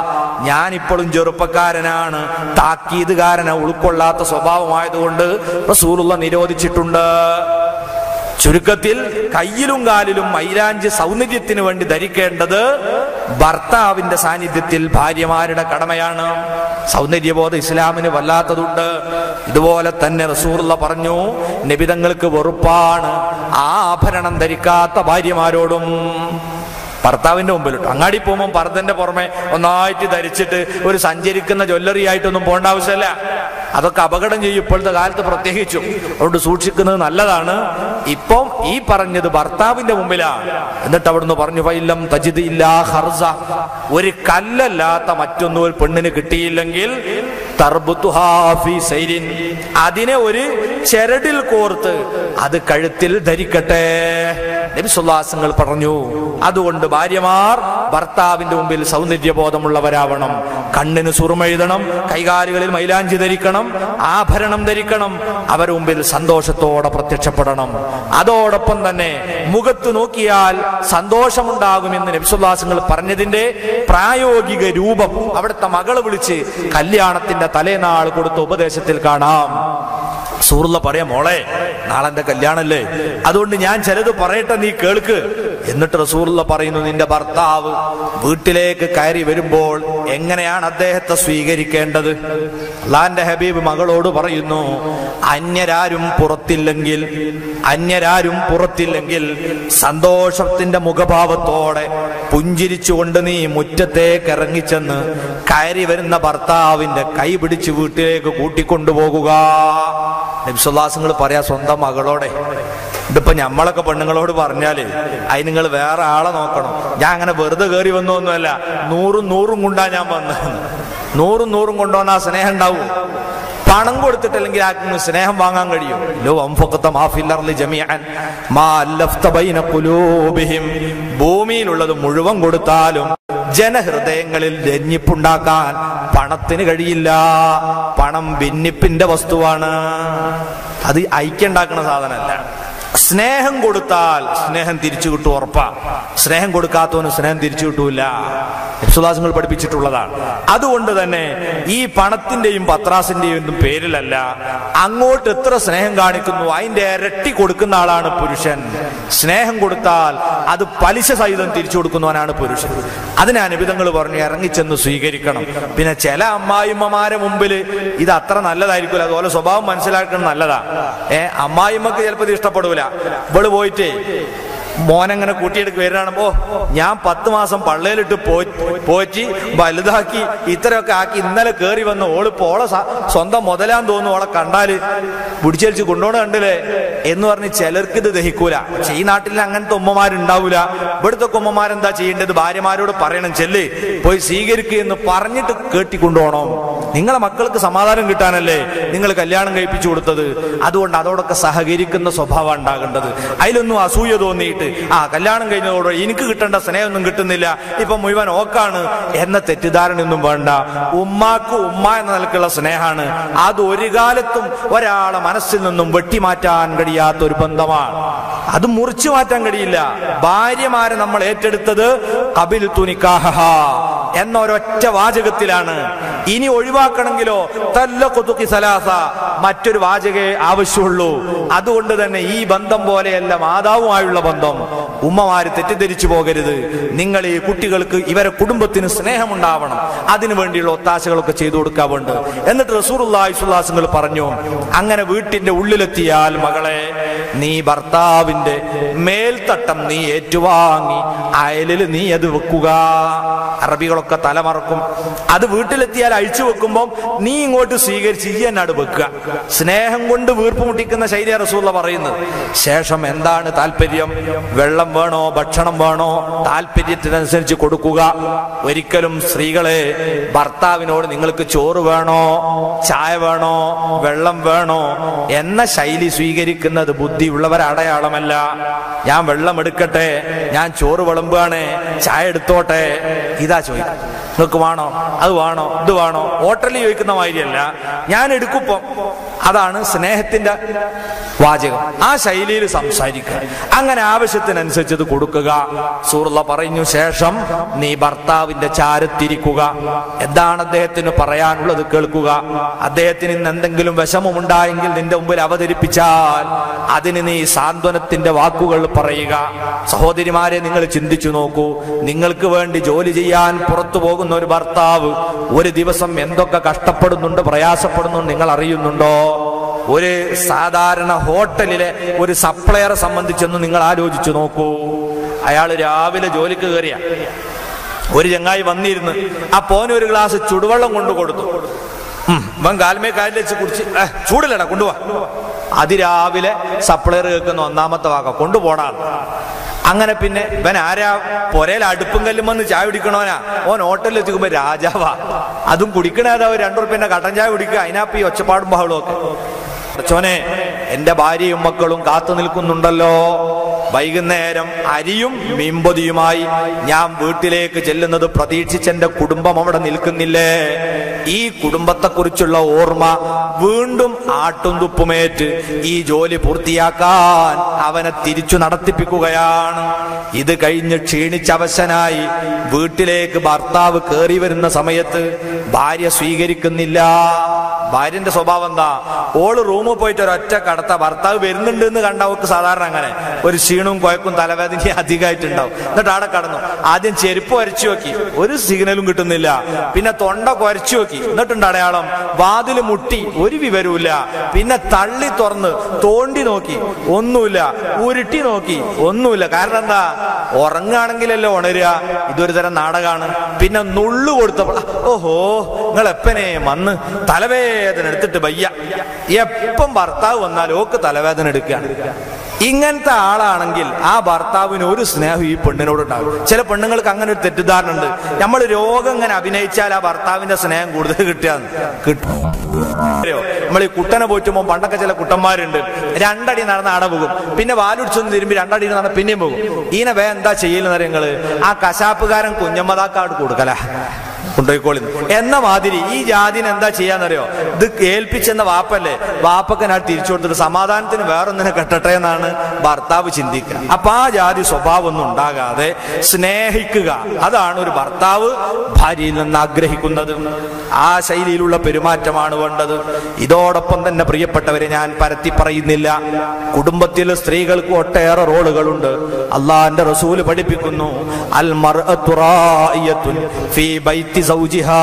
ഞാൻ ഇപ്പോഴും ചെറുപ്പക്കാരനാണ് താക്കീതുകാരനെ ഉൾക്കൊള്ളാത്ത സ്വഭാവമായതുകൊണ്ട് റസൂലുള്ള നിരോധിച്ചിട്ടുണ്ട് ചുരുക്കത്തിൽ കയ്യിലും കാലിലും മൈലാഞ്ചി സൗന്ദര്യത്തിന് വേണ്ടി ധരിക്കേണ്ടത് ഭർത്താവിന്റെ സാന്നിധ്യത്തിൽ ഭാര്യമാരുടെ കടമയാണ് സൗന്ദര്യബോധം ഇസ്ലാമിന് വല്ലാത്തതുണ്ട് ഇതുപോലെ തന്നെ റസൂറുള്ള പറഞ്ഞു നിബിതങ്ങൾക്ക് വെറുപ്പാണ് ആ ആഭരണം ധരിക്കാത്ത ഭാര്യമാരോടും ഭർത്താവിന്റെ മുമ്പിലിട്ടു അങ്ങാടി പോകുമ്പോൾ പർദ്ദന്റെ പുറമെ ഒന്നായിട്ട് ധരിച്ചിട്ട് ഒരു സഞ്ചരിക്കുന്ന ജ്വല്ലറി ആയിട്ടൊന്നും പോകേണ്ട ആവശ്യമില്ല അതൊക്കെ അപകടം ചെയ്യും ഇപ്പോഴത്തെ കാലത്ത് പ്രത്യേകിച്ചും അതുകൊണ്ട് സൂക്ഷിക്കുന്നത് നല്ലതാണ് ഇപ്പം ഈ പറഞ്ഞത് ഭർത്താവിന്റെ മുമ്പിലാണ് എന്നിട്ട് അവിടുന്ന് പറഞ്ഞു ഫൈലം തജിദ് ഇല്ലാ ഹർസ ഒരു കല്ലല്ലാത്ത മറ്റൊന്നും ഒരു പെണ്ണിന് കിട്ടിയില്ലെങ്കിൽ തർബുത്തുഹാ ഫീ സൈരിൻ. അതിനെ ഒരു ചെരടിൽ കോർത്ത് അത് കഴുത്തിൽ ധരിക്കട്ടെ നബിസുല്ലാസങ്ങൾ പറഞ്ഞു അതുകൊണ്ട് ഭാര്യമാർ ഭർത്താവിന്റെ മുമ്പിൽ സൗന്ദര്യബോധമുള്ളവരാവണം കണ്ണിന് സുറുമെഴുതണം കൈകാലുകളിൽ മൈലാഞ്ചി ധരിക്കണം ആഭരണം ധരിക്കണം അവരുടെ മുമ്പിൽ സന്തോഷത്തോടെ പ്രത്യക്ഷപ്പെടണം അതോടൊപ്പം തന്നെ മുഖത്ത് നോക്കിയാൽ സന്തോഷമുണ്ടാകുമെന്ന് നബിസുല്ലാസങ്ങൾ പറഞ്ഞതിന്റെ പ്രായോഗിക രൂപം അവിടുത്തെ മകള് വിളിച്ച് കല്യാണത്തിന്റെ തലേനാൾ കൊടുത്ത ഉപദേശത്തിൽ കാണാം സൂറുള്ള പറയാ മോളെ നാളെ എന്റെ കല്യാണല്ലേ അതുകൊണ്ട് ഞാൻ ചിലത് പറയട്ടെ നീ കേൾക്ക് എന്നിട്ട് റസൂറുള്ള പറയുന്നു നിന്റെ ഭർത്താവ് വീട്ടിലേക്ക് കയറി വരുമ്പോൾ എങ്ങനെയാണ് അദ്ദേഹത്തെ സ്വീകരിക്കേണ്ടത് അള്ളാന്റെ ഹബീബ് മകളോട് പറയുന്നു അന്യരാരും പുറത്തില്ലെങ്കിൽ അന്യരാരും പുറത്തില്ലെങ്കിൽ സന്തോഷത്തിന്റെ മുഖഭാവത്തോടെ പുഞ്ചിരിച്ചുകൊണ്ട് നീ മുറ്റത്തേക്ക് ഇറങ്ങിച്ചെന്ന് കയറി വരുന്ന ഭർത്താവിന്റെ കൈ പിടിച്ച് വീട്ടിലേക്ക് കൂട്ടിക്കൊണ്ടുപോകുക നബ്സുല്ലാസങ്ങൾ പറയാ സ്വന്തം മകളോടെ ഇതിപ്പോ ഞമ്മളൊക്കെ പെണ്ണുങ്ങളോട് പറഞ്ഞാല് അതിന് നിങ്ങൾ വേറെ ആളെ നോക്കണം ഞാൻ അങ്ങനെ വെറുതെ കയറി വന്നൊന്നുമല്ല നൂറും നൂറും കൊണ്ടാ ഞാൻ വന്നത് നൂറും നൂറും കൊണ്ടുവന്ന ആ സ്നേഹം ഉണ്ടാവും പണം കൊടുത്തിട്ടല്ലെങ്കിൽ ആർക്കും സ്നേഹം വാങ്ങാൻ കഴിയും ലോ അംഫഖത മാ ഫിൽ അർളി ജമീഅൻ മാ അല്ലഫ്ത ബൈന ഖുലൂബിഹിം ഭൂമിയിലുള്ളത് മുഴുവൻ കൊടുത്താലും ജനഹൃദയങ്ങളിൽ രഞ്ജിപ്പുണ്ടാക്കാൻ പണത്തിന് കഴിയില്ല പണം ഭിന്നിപ്പിന്റെ വസ്തുവാണ് അത് ഐക്യുണ്ടാക്കുന്ന സാധനമല്ല സ്നേഹം കൊടുത്താൽ സ്നേഹം തിരിച്ചു കിട്ടും ഉറപ്പാ സ്നേഹം കൊടുക്കാത്തവന് സ്നേഹം തിരിച്ചു കിട്ടൂല സുദാസങ്ങൾ പഠിപ്പിച്ചിട്ടുള്ളതാണ് അതുകൊണ്ട് തന്നെ ഈ പണത്തിന്റെയും പത്രാസിന്റെയും ഒന്നും പേരിലല്ല അങ്ങോട്ട് എത്ര സ്നേഹം കാണിക്കുന്നു അതിന്റെ ഇരട്ടി കൊടുക്കുന്ന ആളാണ് പുരുഷൻ സ്നേഹം കൊടുത്താൽ അത് പലിശ സഹിതം തിരിച്ചു കൊടുക്കുന്നവനാണ് പുരുഷൻ അതിന് അനുബിധങ്ങൾ പറഞ്ഞു ഇറങ്ങിച്ചെന്ന് സ്വീകരിക്കണം പിന്നെ ചില അമ്മായിമ്മമാരെ മുമ്പിൽ ഇത് അത്ര നല്ലതായിരിക്കില്ല അതുപോലെ സ്വഭാവം മനസ്സിലാക്കുന്നത് നല്ലതാ ഏ അമ്മായിമ്മക്ക് ചിലപ്പോൾ ഇത് ഇഷ്ടപ്പെടൂല ഇവള് പോയിട്ടേ മോനങ്ങനെ കൂട്ടിയെടുക്ക് വരികയാണ് ഓ ഞാൻ പത്ത് മാസം പള്ളയിലിട്ട് പോ- പോറ്റി വലുതാക്കി ഇത്രയൊക്കെ ആക്കി ഇന്നലെ കേറി വന്ന് ഓള് ഓളെ സ- സ്വന്തം മുതലാൻ തോന്നുന്നു ഓളെ കണ്ടാല് പിടിച്ചേൽച്ച് കൊണ്ടുപോണ കണ്ടില്ലേ എന്ന് പറഞ്ഞ് ചിലർക്ക് ഇത് ദഹിക്കൂല പക്ഷെ ഈ നാട്ടിൽ അങ്ങനത്തെ ഉമ്മമാരുണ്ടാവൂല ഇവിടുത്തെ ഉമ്മമാരെന്താ ചെയ്യേണ്ടത് ഭാര്യമാരോട് പറയണം ചെല്ല് പോയി സ്വീകരിക്കുക എന്ന് പറഞ്ഞിട്ട് കേട്ടി കൊണ്ടുപോകണം നിങ്ങളെ മക്കൾക്ക് സമാധാനം കിട്ടാനല്ലേ നിങ്ങൾ കല്യാണം കഴിപ്പിച്ചു കൊടുത്തത് അതുകൊണ്ട് അതോടൊക്കെ സഹകരിക്കുന്ന സ്വഭാവം ഉണ്ടാകേണ്ടത് അതിലൊന്നും അസൂയ തോന്നിയിട്ട് ആ കല്യാണം കഴിഞ്ഞതോടെ എനിക്ക് കിട്ടേണ്ട സ്നേഹമൊന്നും കിട്ടുന്നില്ല ഇപ്പൊ മുഴുവൻ ഓക്കാണ് എന്ന തെറ്റിദ്ധാരണയൊന്നും വേണ്ട ഉമ്മാക്ക് ഉമ്മ എന്ന നിലക്കുള്ള സ്നേഹമാണ് അത് ഒരു കാലത്തും ഒരാളെ മനസ്സിൽ നിന്നും വെട്ടിമാറ്റാൻ കഴിയാത്ത ഒരു ബന്ധമാണ് അത് മുറിച്ചു മാറ്റാൻ കഴിയില്ല ഭാര്യമാരെ നമ്മൾ ഏറ്റെടുത്തത് കപിൽ തുനിക്കാഹ എന്ന ഒരൊറ്റ വാചകത്തിലാണ് ഇനി ഒഴിവാക്കണമെങ്കിലോ തല്ല കൊതുക്കി സലാസ മറ്റൊരു വാചകേ ആവശ്യമുള്ളൂ അതുകൊണ്ട് തന്നെ ഈ ബന്ധം പോലെയല്ല മാതാവുമായുള്ള ബന്ധം ഉമ്മമാര് തെറ്റിദ്ധരിച്ചു പോകരുത് നിങ്ങൾ ഈ കുട്ടികൾക്ക് ഇവരെ കുടുംബത്തിന് സ്നേഹമുണ്ടാവണം അതിനു വേണ്ടിയുള്ള ഒത്താശകളൊക്കെ ചെയ്തു കൊടുക്കാറുണ്ട് എന്നിട്ട് റസൂറുല്ലാസുല്ലാസങ്ങൾ പറഞ്ഞു അങ്ങനെ വീട്ടിന്റെ ഉള്ളിലെത്തിയാൽ മകളെ നീ ഭർത്താവിന്റെ മേൽത്തട്ടം നീ ഏറ്റുവാങ്ങി അയലിൽ നീ അത് വെക്കുക അറബികളൊക്കെ തലമറക്കും അത് വീട്ടിലെത്തിയാൽ അഴിച്ചു വെക്കുമ്പോൾ നീ ഇങ്ങോട്ട് സ്വീകരിച്ച് ഈ എന്നാട് വെക്കുക സ്നേഹം കൊണ്ട് വീർപ്പ് മുട്ടിക്കുന്ന ശൈലി റസൂള്ള പറയുന്നത് ശേഷം എന്താണ് താല്പര്യം വെള്ളം വേണോ ഭക്ഷണം വേണോ താല്പര്യത്തിനനുസരിച്ച് കൊടുക്കുക ഒരിക്കലും സ്ത്രീകളെ ഭർത്താവിനോട് നിങ്ങൾക്ക് ചോറ് വേണോ ചായ വേണോ വെള്ളം വേണോ എന്ന ശൈലി സ്വീകരിക്കുന്നത് ബുദ്ധിയുള്ളവരെ അടയാളമല്ല ഞാൻ വെള്ളം എടുക്കട്ടെ ഞാൻ ചോറ് വിളമ്പുകയാണ് ചായ എടുത്തോട്ടെ ഇതാ ചോദിക്കും നിങ്ങൾക്ക് വേണോ അത് വേണോ ഇത് വേണോ ഹോട്ടലിൽ ചോദിക്കുന്ന മാതിരിയല്ല ഞാൻ എടുക്കുപ്പം അതാണ് സ്നേഹത്തിന്റെ വാചകം ആ ശൈലിയിൽ സംസാരിക്കുക അങ്ങനെ ആവശ്യത്തിനനുസരിച്ച് ഇത് കൊടുക്കുക സൂറുള്ള പറഞ്ഞു ശേഷം നീ ഭർത്താവിന്റെ ചാരത്തിരിക്കുക എന്താണ് അദ്ദേഹത്തിന് പറയാനുള്ളത് കേൾക്കുക അദ്ദേഹത്തിന് ഇന്ന് എന്തെങ്കിലും വിഷമമുണ്ടായെങ്കിൽ നിന്റെ മുമ്പിൽ അവതരിപ്പിച്ചാൽ അതിന് നീ സാന്ത്വനത്തിന്റെ വാക്കുകൾ പറയുക സഹോദരിമാരെ നിങ്ങൾ ചിന്തിച്ചു നോക്കൂ നിങ്ങൾക്ക് വേണ്ടി ജോലി ചെയ്യാൻ പുറത്തു പോകുന്ന ഒരു ഭർത്താവ് ഒരു ദിവസം എന്തൊക്കെ കഷ്ടപ്പെടുന്നുണ്ട് പ്രയാസപ്പെടുന്നുണ്ട് നിങ്ങൾ അറിയുന്നുണ്ടോ ഒരു സാധാരണ ഹോട്ടലിലെ ഒരു സപ്ലയറെ സംബന്ധിച്ചൊന്ന് നിങ്ങൾ ആലോചിച്ചു നോക്കൂ അയാൾ രാവിലെ ജോലിക്ക് കയറിയ ഒരു ചങ്ങായി വന്നിരുന്ന് ആ പോന് ഒരു ഗ്ലാസ് ചുടുവെള്ളം കൊണ്ടു കൊടുത്തു ഉം, ഇവൻ കാൽമേ കാലിൽ വെച്ച് കുടിച്ച് "ഏ, ചൂടില്ലടാ കൊണ്ടുപോവാ അതിരാവിലെ സപ്ലയർ കേൾക്കുന്ന ഒന്നാമത്തെ വാക്ക കൊണ്ടുപോടാണ് അങ്ങനെ പിന്നെ ഇവൻ ആരാ പൊരയിൽ അടുപ്പും കല്ലും വന്ന് ചായ കുടിക്കണോനാ ഓൻ ഹോട്ടലിൽ എത്തിക്കുമ്പോ രാജാവാ അതും കുടിക്കണേതാ ഒരു രണ്ടു റുപ്യന്റെ കട്ടൻ ചായ കുടിക്കുക അതിനാപ്പ ഈ ഒച്ചപ്പാടും ബഹളവും ഒക്കെ ചോനെ എന്റെ ഭാര്യയും മക്കളും കാത്തു നിൽക്കുന്നുണ്ടല്ലോ വൈകുന്നേരം അരിയും മീമ്പൊതിയുമായി ഞാൻ വീട്ടിലേക്ക് ചെല്ലുന്നത് പ്രതീക്ഷിച്ച് എന്റെ കുടുംബം അവിടെ നിൽക്കുന്നില്ലേ ഈ കുടുംബത്തെക്കുറിച്ചുള്ള ഓർമ്മ വീണ്ടും ആട്ടും തുപ്പുമേറ്റ് ഈ ജോലി പൂർത്തിയാക്കാൻ അവനെ തിരിച്ചു നടത്തിപ്പിക്കുകയാണ് ഇത് കഴിഞ്ഞ് ക്ഷീണിച്ചവശനായി വീട്ടിലേക്ക് ഭർത്താവ് കയറി വരുന്ന സമയത്ത് ഭാര്യ സ്വീകരിക്കുന്നില്ല ഭാര്യന്റെ സ്വഭാവം എന്താ ഓള് റൂമിൽ പോയിട്ട് ഒരൊറ്റ കടത്ത ഭർത്താവ് വരുന്നുണ്ട് എന്ന് കണ്ട അവക്ക് സാധാരണ അങ്ങനെ ഒരു ക്ഷീണവും കുഴക്കും തലവേദനയും അധികമായിട്ടുണ്ടാവും എന്നിട്ട് അവിടെ കടന്നു ആദ്യം ചെരുപ്പ് വരച്ചു നോക്കി ഒരു സിഗ്നലും കിട്ടുന്നില്ല പിന്നെ തൊണ്ട കുരച്ചു നോക്കി എന്നിട്ടുണ്ട് അടയാളം വാതില് മുട്ടി ഒരു വിവരവുമില്ല പിന്നെ തള്ളി തുറന്ന് തോണ്ടി നോക്കി ഒന്നുമില്ല ഉരുട്ടി നോക്കി ഒന്നുമില്ല കാരണം എന്താ ഉറങ്ങാണെങ്കിലല്ലേ ഉണരുക ഇതൊരു തരം നാടകമാണ് പിന്നെ നുള്ളു കൊടുത്തപ്പോൾ ഓഹോ നിങ്ങൾ എപ്പനെ വന്ന് തലവേദന എടുത്തിട്ട് വയ്യ എപ്പം ഭർത്താവ് വന്നാൽ ഓക്ക് തലവേദന എടുക്കുകയാണ് ഇങ്ങനത്തെ ആളാണെങ്കിൽ ആ ഭർത്താവിന് ഒരു സ്നേഹം ഈ പെണ്ണിനോട് ഉണ്ടാകും ചില പെണ്ണുങ്ങൾക്ക് അങ്ങനെ ഒരു തെറ്റിദ്ധാരണ ഉണ്ട് നമ്മൾ രോഗം ഇങ്ങനെ അഭിനയിച്ചാൽ ആ ഭർത്താവിന്റെ സ്നേഹം കൂടുതൽ കിട്ടുകയെന്ന് കിട്ടും നമ്മൾ ഈ കുട്ടനെ പോറ്റുമ്പോൾ പണ്ടൊക്കെ ചില കുട്ടന്മാരുണ്ട് രണ്ടടി നടന്ന് ആട പോകും പിന്നെ വാലുടിച്ചൊന്ന് തിരുമ്പി രണ്ടടി നടന്ന് പിന്നെയും പോകും ഈനെ വേ എന്താ ചെയ്യലെന്ന് നിങ്ങള് ആ കശാപ്പുകാരൻ കുഞ്ഞമ്മതാക്കാട് കൊടുക്കല കൊണ്ടുപോയിക്കോളി എന്ന മാതിരി ഈ ജാതിന് എന്താ ചെയ്യാന്നറിയോ ഇത് ഏൽപ്പിച്ചെന്ന വാപ്പല്ലേ വാപ്പക്കനാൾ തിരിച്ചു കൊടുത്തിട്ട് സമാധാനത്തിന് വേറൊന്നിനെ കെട്ടട്ടെ എന്നാണ് ഭർത്താവ് ചിന്തിക്കുക അപ്പൊ ആ ജാതി സ്വഭാവം ഒന്നും ഉണ്ടാകാതെ സ്നേഹിക്കുക അതാണ് ഒരു ഭർത്താവ് ഭാര്യയിൽ നിന്ന് ആഗ്രഹിക്കുന്നത് ആ ശൈലിയിലുള്ള പെരുമാറ്റമാണ് വേണ്ടത് ഇതോടൊപ്പം തന്നെ പ്രിയപ്പെട്ടവരെ ഞാൻ പരത്തി പറയുന്നില്ല കുടുംബത്തിൽ സ്ത്രീകൾക്ക് ഒട്ടേറെ റോളുകളുണ്ട് അള്ളാന്റെ റസൂല് പഠിപ്പിക്കുന്നു അൽ മർഅത്തു റായിയത്തുൻ ഫീ ബൈത്തി സൗജിഹാ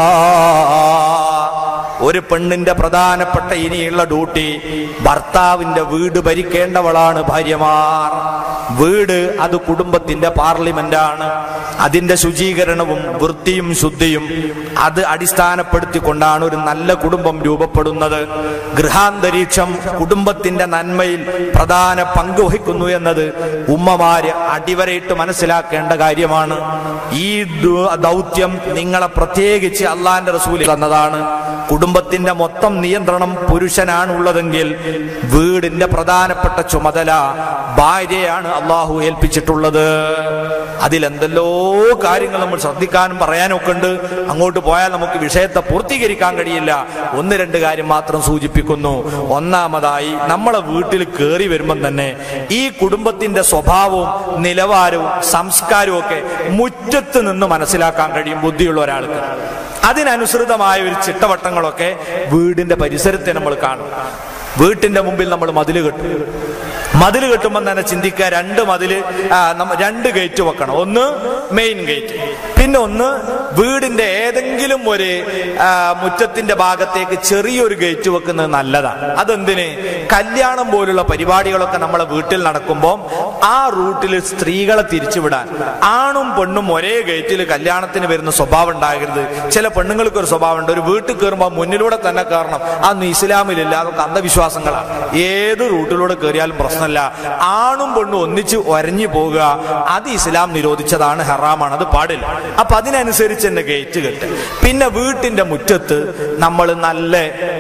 ഒരു പെണ്ണിന്റെ പ്രധാനപ്പെട്ട ഇനിയുള്ള ഡ്യൂട്ടി ഭർത്താവിന്റെ വീട് ഭരിക്കേണ്ടവളാണ് ഭാര്യമാർ വീട് അത് കുടുംബത്തിന്റെ പാർലമെന്റാണ് അതിന്റെ ശുചീകരണവും വൃത്തിയും ശുദ്ധിയും അത് അടിസ്ഥാനപ്പെടുത്തിക്കൊണ്ടാണ് ഒരു നല്ല കുടുംബം രൂപപ്പെടുന്നത് ഗൃഹാന്തരീക്ഷം കുടുംബത്തിന്റെ നന്മയിൽ പ്രധാന പങ്ക് വഹിക്കുന്നു എന്നത് ഉമ്മമാര് അടിവരയിട്ട് മനസ്സിലാക്കേണ്ട കാര്യമാണ് ഈ ദു- ദൗത്യം നിങ്ങളെ പ്രത്യേകിച്ച് അള്ളാന്റെ റസൂൽ തന്നതാണ് കുടുംബത്തിന്റെ മൊത്തം നിയന്ത്രണം പുരുഷനാണ് ഉള്ളതെങ്കിൽ വീടിന്റെ പ്രധാനപ്പെട്ട ചുമതല ഭാര്യയാണ് അള്ളാഹു ഏൽപ്പിച്ചിട്ടുള്ളത് അതിലെന്തെല്ലോ കാര്യങ്ങൾ നമ്മൾ ശ്രദ്ധിക്കാനും പറയാനും ഒക്കെ ഉണ്ട് അങ്ങോട്ട് പോയാൽ നമുക്ക് വിഷയത്തെ പൂർത്തീകരിക്കാൻ കഴിയില്ല ഒന്ന് രണ്ട് കാര്യം മാത്രം സൂചിപ്പിക്കുന്നു ഒന്നാമതായി നമ്മളെ വീട്ടിൽ കയറി വരുമ്പം തന്നെ ഈ കുടുംബത്തിന്റെ സ്വഭാവവും നിലവാരവും സംസ്കാരവും ഒക്കെ മുറ്റത്ത് നിന്ന് മനസ്സിലാക്കാൻ കഴിയും ബുദ്ധിയുള്ള ഒരാൾക്ക് അതിനനുസൃതമായ ഒരു ചിട്ടവട്ടങ്ങളൊക്കെ വീടിന്റെ പരിസരത്തെ നമ്മൾ കാണും വീട്ടിന്റെ മുമ്പിൽ നമ്മൾ മതില് കെട്ടും മതില് കെട്ടുമ്പോൾ തന്നെ ചിന്തിക്കുക രണ്ട് മതില് ആ, നമ്മ- രണ്ട് ഗേറ്റ് വെക്കണം ഒന്ന് മെയിൻ ഗേറ്റ് പിന്നെ ഒന്ന് വീടിന്റെ ഏതെങ്കിലും ഒരു ആ, മുറ്റത്തിന്റെ ഭാഗത്തേക്ക് ചെറിയൊരു ഗേറ്റ് വെക്കുന്നത് നല്ലതാണ് അതെന്തിന് കല്യാണം പോലുള്ള പരിപാടികളൊക്കെ നമ്മളെ വീട്ടിൽ നടക്കുമ്പോൾ ആ റൂട്ടിൽ സ്ത്രീകളെ തിരിച്ചുവിടാൻ ആണും പെണ്ണും ഒരേ ഗേറ്റിൽ കല്യാണത്തിന് വരുന്ന സ്വഭാവം ഉണ്ടാകരുത് ചില പെണ്ണുങ്ങൾക്ക് ഒരു സ്വഭാവമുണ്ട് ഒരു വീട്ടിൽ കയറുമ്പോൾ മുന്നിലൂടെ തന്നെ കയറണം അതൊന്നും ഇസ്ലാമിലില്ല അതൊക്കെ അന്ധവിശ്വാസങ്ങളാണ് ഏത് റൂട്ടിലൂടെ കയറിയാലും പ്രശ്നമില്ല ആണും പെണ്ണും ഒന്നിച്ച് ഒരഞ്ഞു പോവുക അത് ഇസ്ലാം നിരോധിച്ചതാണ് ഹറാമാണ് അത് പാടില്ല അപ്പൊ അതിനനുസരിച്ച് തന്നെ ഗേറ്റ് കെട്ട് പിന്നെ വീട്ടിന്റെ മുറ്റത്ത് നമ്മൾ നല്ല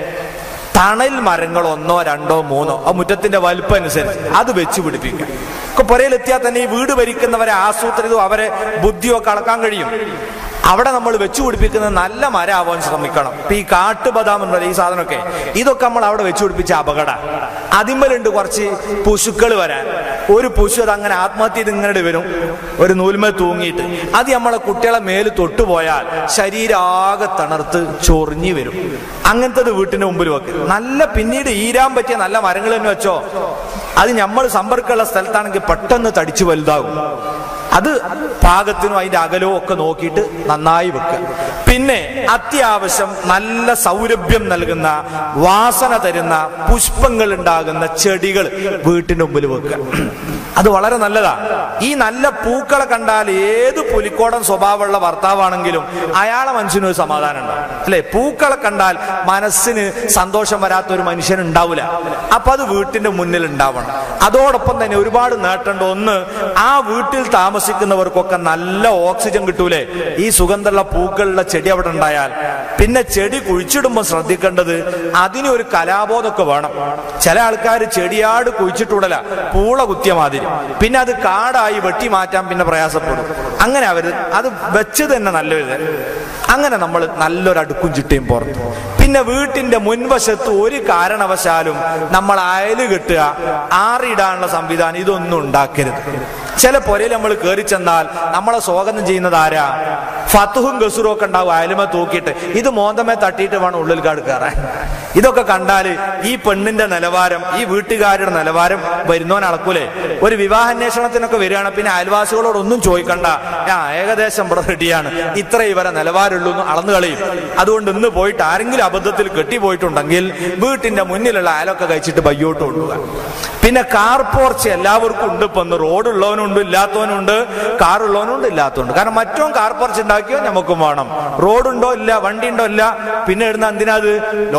തണൽ മരങ്ങൾ ഒന്നോ രണ്ടോ മൂന്നോ ആ മുറ്റത്തിന്റെ വലുപ്പം അനുസരിച്ച് അത് വെച്ച് പിടിപ്പിക്കുക ഒക്കെ പുരയിലെത്തിയാൽ തന്നെ ഈ വീട് ഭരിക്കുന്നവരെ ആസൂത്രിതവും അവരെ ബുദ്ധിയോ ഒക്കെ അളക്കാൻ കഴിയും അവിടെ നമ്മൾ വെച്ചു പിടിപ്പിക്കുന്നത് നല്ല മരം ആവാൻ ശ്രമിക്കണം ഇപ്പൊ ഈ കാട്ടുബദാം എന്ന് പറയുന്ന ഈ സാധനമൊക്കെ ഇതൊക്കെ നമ്മൾ അവിടെ വെച്ചു പിടിപ്പിച്ച അപകട അതിന്മേലുണ്ട് കുറച്ച് പുശുക്കൾ വരാൻ ഒരു പുശു അത് അങ്ങനെ ആത്മഹത്യ ചെയ്ത് ഇങ്ങനെ വരും ഒരു നൂൽമേൽ തൂങ്ങിയിട്ട് അത് നമ്മളെ കുട്ടികളെ മേല് തൊട്ടുപോയാൽ ശരീരാകെ തണർത്ത് ചൊറിഞ്ഞു വരും അങ്ങനത്തത് വീട്ടിന്റെ മുമ്പിൽ വെക്കുക നല്ല പിന്നീട് ഈരാൻ പറ്റിയ നല്ല മരങ്ങൾ തന്നെ വെച്ചോ അത് നമ്മൾ സമ്പർക്കമുള്ള സ്ഥലത്താണെങ്കിൽ പെട്ടെന്ന് തടിച്ചു വലുതാകും അത് പാകത്തിനും അതിന്റെ അകലവും ഒക്കെ നോക്കിയിട്ട് നന്നായി വെക്കുക പിന്നെ അത്യാവശ്യം നല്ല സൗരഭ്യം നൽകുന്ന വാസന തരുന്ന പുഷ്പങ്ങൾ ഉണ്ടാകുന്ന ചെടികൾ വീട്ടിന്റെ മുമ്പിൽ വെക്കുക അത് വളരെ നല്ലതാ ഈ നല്ല പൂക്കളെ കണ്ടാൽ ഏത് പുലിക്കോടൻ സ്വഭാവമുള്ള ഭർത്താവാണെങ്കിലും അയാളെ മനസ്സിന് ഒരു സമാധാനം ഉണ്ടാവും അല്ലെ പൂക്കളെ കണ്ടാൽ മനസ്സിന് സന്തോഷം വരാത്ത ഒരു മനുഷ്യൻ ഉണ്ടാവില്ല അപ്പൊ അത് വീട്ടിന്റെ മുന്നിൽ ഉണ്ടാവണം അതോടൊപ്പം തന്നെ ഒരുപാട് നേട്ടമുണ്ട് ഒന്ന് ആ വീട്ടിൽ താമസിക്കുന്നവർക്കൊക്കെ നല്ല ഓക്സിജൻ കിട്ടൂലേ ഈ സുഗന്ധമുള്ള പൂക്കളുള്ള ചെടി അവിടെ ഉണ്ടായാൽ പിന്നെ ചെടി കുഴിച്ചിടുമ്പോൾ ശ്രദ്ധിക്കേണ്ടത് അതിന് ഒരു കലാബോധമൊക്കെ വേണം ചില ആൾക്കാർ ചെടിയാട് കുഴിച്ചിട്ടുടല പൂള കുത്തിയ മാതിരി പിന്നെ അത് കാടായി വെട്ടി മാറ്റാൻ പിന്നെ പ്രയാസപ്പെടും അങ്ങനെ അവര് അത് വെച്ച് തന്നെ നല്ലത് അങ്ങനെ നമ്മൾ നല്ലൊരു അടുക്കും ചിട്ടയും പുറത്തു പിന്നെ വീട്ടിന്റെ മുൻവശത്ത് ഒരു കാരണവശാലും നമ്മൾ അയല് കെട്ടുക ആറിടാനുള്ള സംവിധാനം ഇതൊന്നും ഉണ്ടാക്കരുത് ചില പൊരയിൽ നമ്മൾ കയറി ചെന്നാൽ നമ്മളെ സ്വാഗതം ചെയ്യുന്നത് ആരാ ഫത്തുഹും ഗസുറും ഒക്കെ ഉണ്ടാവും അയലുമ തൂക്കിയിട്ട് ഇത് മോന്തമേ തട്ടിയിട്ട് വേണം ഉള്ളിൽ കാട് കയറാൻ ഇതൊക്കെ കണ്ടാല് ഈ പെണ്ണിന്റെ നിലവാരം ഈ വീട്ടുകാരുടെ നിലവാരം വരുന്നവൻ അളക്കൂലേ ഒരു വിവാഹാന്വേഷണത്തിനൊക്കെ വരികയാണ് പിന്നെ അയൽവാസികളോടൊന്നും ചോദിക്കണ്ട ഞാൻ ഏകദേശം ഇവിടെ റെഡിയാണ് ഇത്ര ഇവരെ നിലവാരമുള്ളൂ എന്ന് അളന്നു കളയും അതുകൊണ്ട് ഇന്ന് പോയിട്ട് ആരെങ്കിലും അബദ്ധത്തിൽ കെട്ടിപ്പോയിട്ടുണ്ടെങ്കിൽ വീട്ടിന്റെ മുന്നിലുള്ള അയലൊക്കെ കഴിച്ചിട്ട് ബയ്യോട്ട് കൊണ്ടുപോകാൻ പിന്നെ കാർ പോർച്ച് എല്ലാവർക്കും ഉണ്ട് ഇപ്പൊ ഒന്ന് റോഡുള്ളവനുണ്ട് ഇല്ലാത്തവനുണ്ട് കാറുള്ളവനുണ്ട് ഇല്ലാത്തവനുണ്ട് കാരണം മറ്റോ കാർ പോർച്ച് ഉണ്ടാക്കിയോ നമുക്കും വേണം റോഡുണ്ടോ ഇല്ല വണ്ടി ഉണ്ടോ ഇല്ല പിന്നെ ഇടുന്ന എന്തിനാ അത് ലോട്ടറി കിട്ടിയ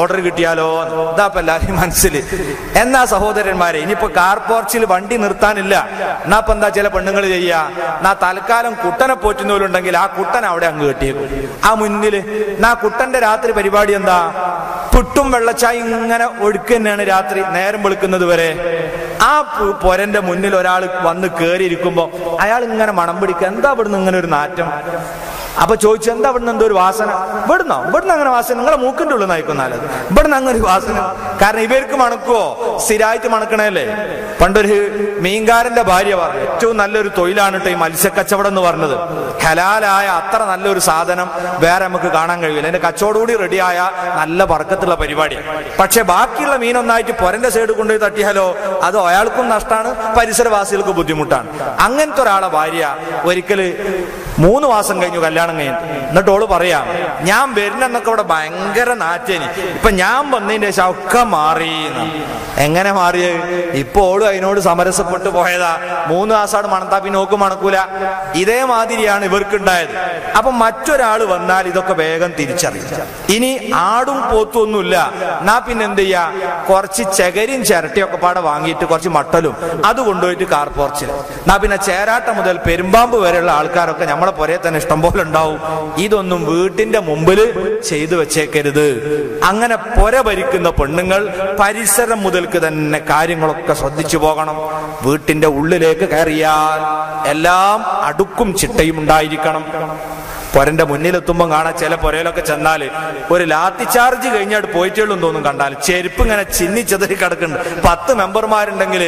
കിട്ടിയാലോ ഇതാപ്പ എല്ലാവരും മനസ്സിൽ എന്നാ സഹോദരന്മാരെ ഇനിയിപ്പോ കാർ പോർച്ചിൽ വണ്ടി നിർത്താനില്ല എന്നാ ഇപ്പൊ എന്താ ചില പെണ്ണുങ്ങൾ ചെയ്യാ എന്നാ തൽക്കാലം കുട്ടനെ പോറ്റുന്നവരുണ്ടെങ്കിൽ ആ കുട്ടൻ അവിടെ അങ്ങ് കെട്ടിയേക്കും ആ മുന്നില് എന്നാ കുട്ടന്റെ രാത്രി പരിപാടി എന്താ പുട്ടും വെള്ളച്ചായ ഇങ്ങനെ ഒഴുക്ക് തന്നെയാണ് രാത്രി നേരം വെളുക്കുന്നത് വരെ ആ പു- പൊരന്റെ മുന്നിൽ ഒരാൾ വന്ന് കേറിയിരിക്കുമ്പോ അയാൾ ഇങ്ങനെ മണം പിടിക്കുക എന്താ ഇവിടുന്ന് ഇങ്ങനെ ഒരു നാറ്റം അപ്പൊ ചോദിച്ചു എന്താ ഇവിടുന്ന് എന്തോ ഒരു വാസന ഇവിടുന്നോ ഇവിടുന്ന് അങ്ങനെ വാസന നിങ്ങളെ മൂക്കിന്റെ ഉള്ളിൽ നയിക്കുന്നാല് ഇവിടുന്ന് അങ്ങനെ ഒരു വാസന കാരണം ഇവർക്ക് മണക്കുവോ സ്ഥിരമായിട്ട് മണക്കണല്ലേ പണ്ടൊരു മീൻകാരന്റെ ഭാര്യ പറഞ്ഞു ഏറ്റവും നല്ലൊരു തൊഴിലാണ് കേട്ടോ ഈ മത്സ്യക്കച്ചവടം എന്ന് പറഞ്ഞത് ഹലാലായ അത്ര നല്ലൊരു സാധനം വേറെ നമുക്ക് കാണാൻ കഴിയില്ല എന്റെ കച്ചവടം റെഡിയായ നല്ല പറക്കത്തുള്ള പരിപാടിയാണ് പക്ഷെ ബാക്കിയുള്ള മീനൊന്നായിട്ട് പൊരന്റെ സൈഡ് കൊണ്ടുപോയി തട്ടിയാലോ അത് അയാൾക്കും നഷ്ടമാണ് പരിസരവാസികൾക്ക് ബുദ്ധിമുട്ടാണ് അങ്ങനത്തെ ഒരാളെ ഭാര്യ ഒരിക്കല് മൂന്ന് മാസം കഴിഞ്ഞു കല്യാണം കഴിഞ്ഞു എന്നിട്ട് ഓള് പറയാം ഞാൻ വരുന്നെന്നൊക്കെ ഇവിടെ ഭയങ്കര നാറ്റേനി ഇപ്പൊ ഞാൻ വന്നതിന്റെ ശേഷം ഒക്കെ മാറി എങ്ങനെ മാറിയത് ഇപ്പൊ ഓളും അതിനോട് സമരസപ്പെട്ടു പോയതാ മൂന്ന് മാസമാണ് മണത്താ പിന്നെ ഓക്ക് മണക്കൂല ഇതേമാതിരിയാണ് ഇവർക്കുണ്ടായത് അപ്പൊ മറ്റൊരാൾ വന്നാൽ ഇതൊക്കെ വേഗം തിരിച്ചറിയും ഇനി ആടും പോത്തും ഒന്നുമില്ല എന്നാ പിന്നെ എന്ത് ചെയ്യാ കുറച്ച് ചകരിയും ചിരട്ടിയൊക്കെ പാടെ വാങ്ങിയിട്ട് കുറച്ച് മട്ടലും അത് കൊണ്ടുപോയിട്ട് കാർ പോർച്ചിൽ എന്നാ പിന്നെ ചേരാട്ട മുതൽ പെരുമ്പാമ്പ് വരെയുള്ള ആൾക്കാരൊക്കെ നമ്മളെ പുരയെ തന്നെ ഇഷ്ടംപോലെ ഉണ്ടാവും ഇതൊന്നും വീട്ടിന്റെ മുമ്പിൽ ചെയ്തു വെച്ചേക്കരുത് അങ്ങനെ പുര ഭരിക്കുന്ന പെണ്ണുങ്ങൾ പരിസരം മുതൽക്ക് തന്നെ കാര്യങ്ങളൊക്കെ ശ്രദ്ധിച്ചു പോകണം വീട്ടിന്റെ ഉള്ളിലേക്ക് കയറിയാൽ എല്ലാം അടുക്കും ചിട്ടയും ഉണ്ടായിരിക്കണം പൊരന്റെ മുന്നിലെത്തുമ്പോൾ കാണാൻ ചില പുരയിലൊക്കെ ചെന്നാല് ഒരു ലാത്തി ചാർജ് കഴിഞ്ഞാൽ പോയിട്ടുള്ളൂ തോന്നും കണ്ടാൽ ചെരുപ്പ് ഇങ്ങനെ ചിന്നി ചെതറി കിടക്കുന്നുണ്ട് പത്ത് മെമ്പർമാരുണ്ടെങ്കിൽ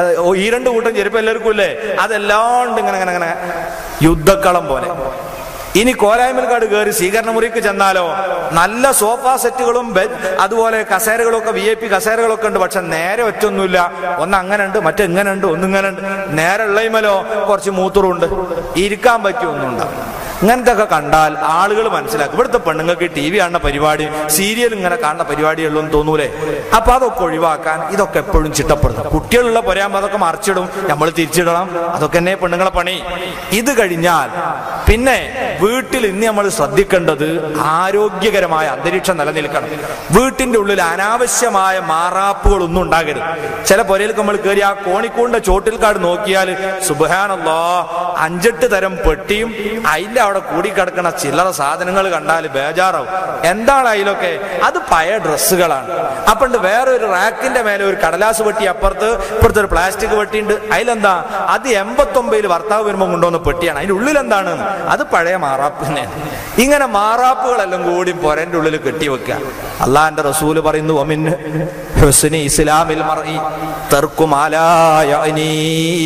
ഈ രണ്ട് കൂട്ടം ചെരുപ്പ് എല്ലാവർക്കും ഇല്ലേ അതെല്ലാം ഇങ്ങനെ ഇങ്ങനെ ഇങ്ങനെ യുദ്ധക്കളം പോലെ ഇനി കോലായ്മൽക്കാട് കയറി സ്വീകരണ മുറിക്ക് ചെന്നാലോ നല്ല സോഫ സെറ്റുകളും ബെഡ് അതുപോലെ കസേരകളും ഒക്കെ വി ഐ പി കസേരകളൊക്കെ ഉണ്ട് പക്ഷെ നേരെ ഒറ്റൊന്നുമില്ല ഒന്ന് അങ്ങനെ ഉണ്ട് മറ്റേ ഇങ്ങനെ ഉണ്ട് ഒന്ന് ഇങ്ങനെ ഉണ്ട് നേരെ ഉള്ളയിമലോ കുറച്ച് മൂത്തുറുണ്ട് ഇരിക്കാൻ പറ്റിയ ഒന്നും ഉണ്ടാവും ഇങ്ങനത്തെ ഒക്കെ കണ്ടാൽ ആളുകൾ മനസ്സിലാക്കും ഇവിടുത്തെ പെണ്ണുങ്ങൾക്ക് ടി വി കാണുന്ന പരിപാടി സീരിയൽ ഇങ്ങനെ കാണുന്ന പരിപാടിയുള്ളൂ എന്ന് തോന്നൂലേ അപ്പൊ അതൊക്കെ ഒഴിവാക്കാൻ ഇതൊക്കെ എപ്പോഴും ചിട്ടപ്പെടുന്നു കുട്ടികളുള്ള പൊരാകുമ്പോൾ അതൊക്കെ മറിച്ചിടും നമ്മൾ തിരിച്ചിടണം അതൊക്കെ തന്നെ പെണ്ണുങ്ങളെ പണി ഇത് കഴിഞ്ഞാൽ പിന്നെ വീട്ടിൽ ഇന്ന് നമ്മൾ ശ്രദ്ധിക്കേണ്ടത് ആരോഗ്യകരമായ അന്തരീക്ഷം നിലനിൽക്കണം വീട്ടിന്റെ ഉള്ളിൽ അനാവശ്യമായ മാറാപ്പുകളൊന്നും ഉണ്ടാകരുത് ചില പുരയിലേക്ക് നമ്മൾ കയറി ആ കോണിക്കൂണ്ട ചോട്ടിൽക്കാട് നോക്കിയാൽ സുബാനല്ലോ അഞ്ചെട്ട് തരം പെട്ടിയും അതിന്റെ അവിടെ കൂടിക്കിടക്കണ ചില്ലറ സാധനങ്ങൾ കണ്ടാൽ ബേജാറാവും എന്താണ് അതിലൊക്കെ അത് പഴയ ഡ്രസ്സുകളാണ് അപ്പണ്ട് വേറെ ഒരു റാക്കിന്റെ മേലെ ഒരു കടലാസ് പെട്ടി അപ്പുറത്ത് ഇപ്പുറത്ത് ഒരു പ്ലാസ്റ്റിക് പെട്ടിയുണ്ട് അതിലെന്താ അത് എൺപത്തൊമ്പതിൽ ഭർത്താവ് വരുമ്പോൾ കൊണ്ടുവന്ന പെട്ടിയാണ് അതിന്റെ ഉള്ളിൽ എന്താണ് അത് പഴയ മാറാപ്പ് തന്നെയാണ് ഇങ്ങനെ മാറാപ്പുകളെല്ലാം കൂടി പൊരന്റെ ഉള്ളിൽ കെട്ടിവെക്കുക അള്ളാന്റെ റസൂല് പറയുന്നു ഒമിൻ ഹുസ്നി ഇസ്ലാമിൽ മറയി തെർക്കുമാലായനീ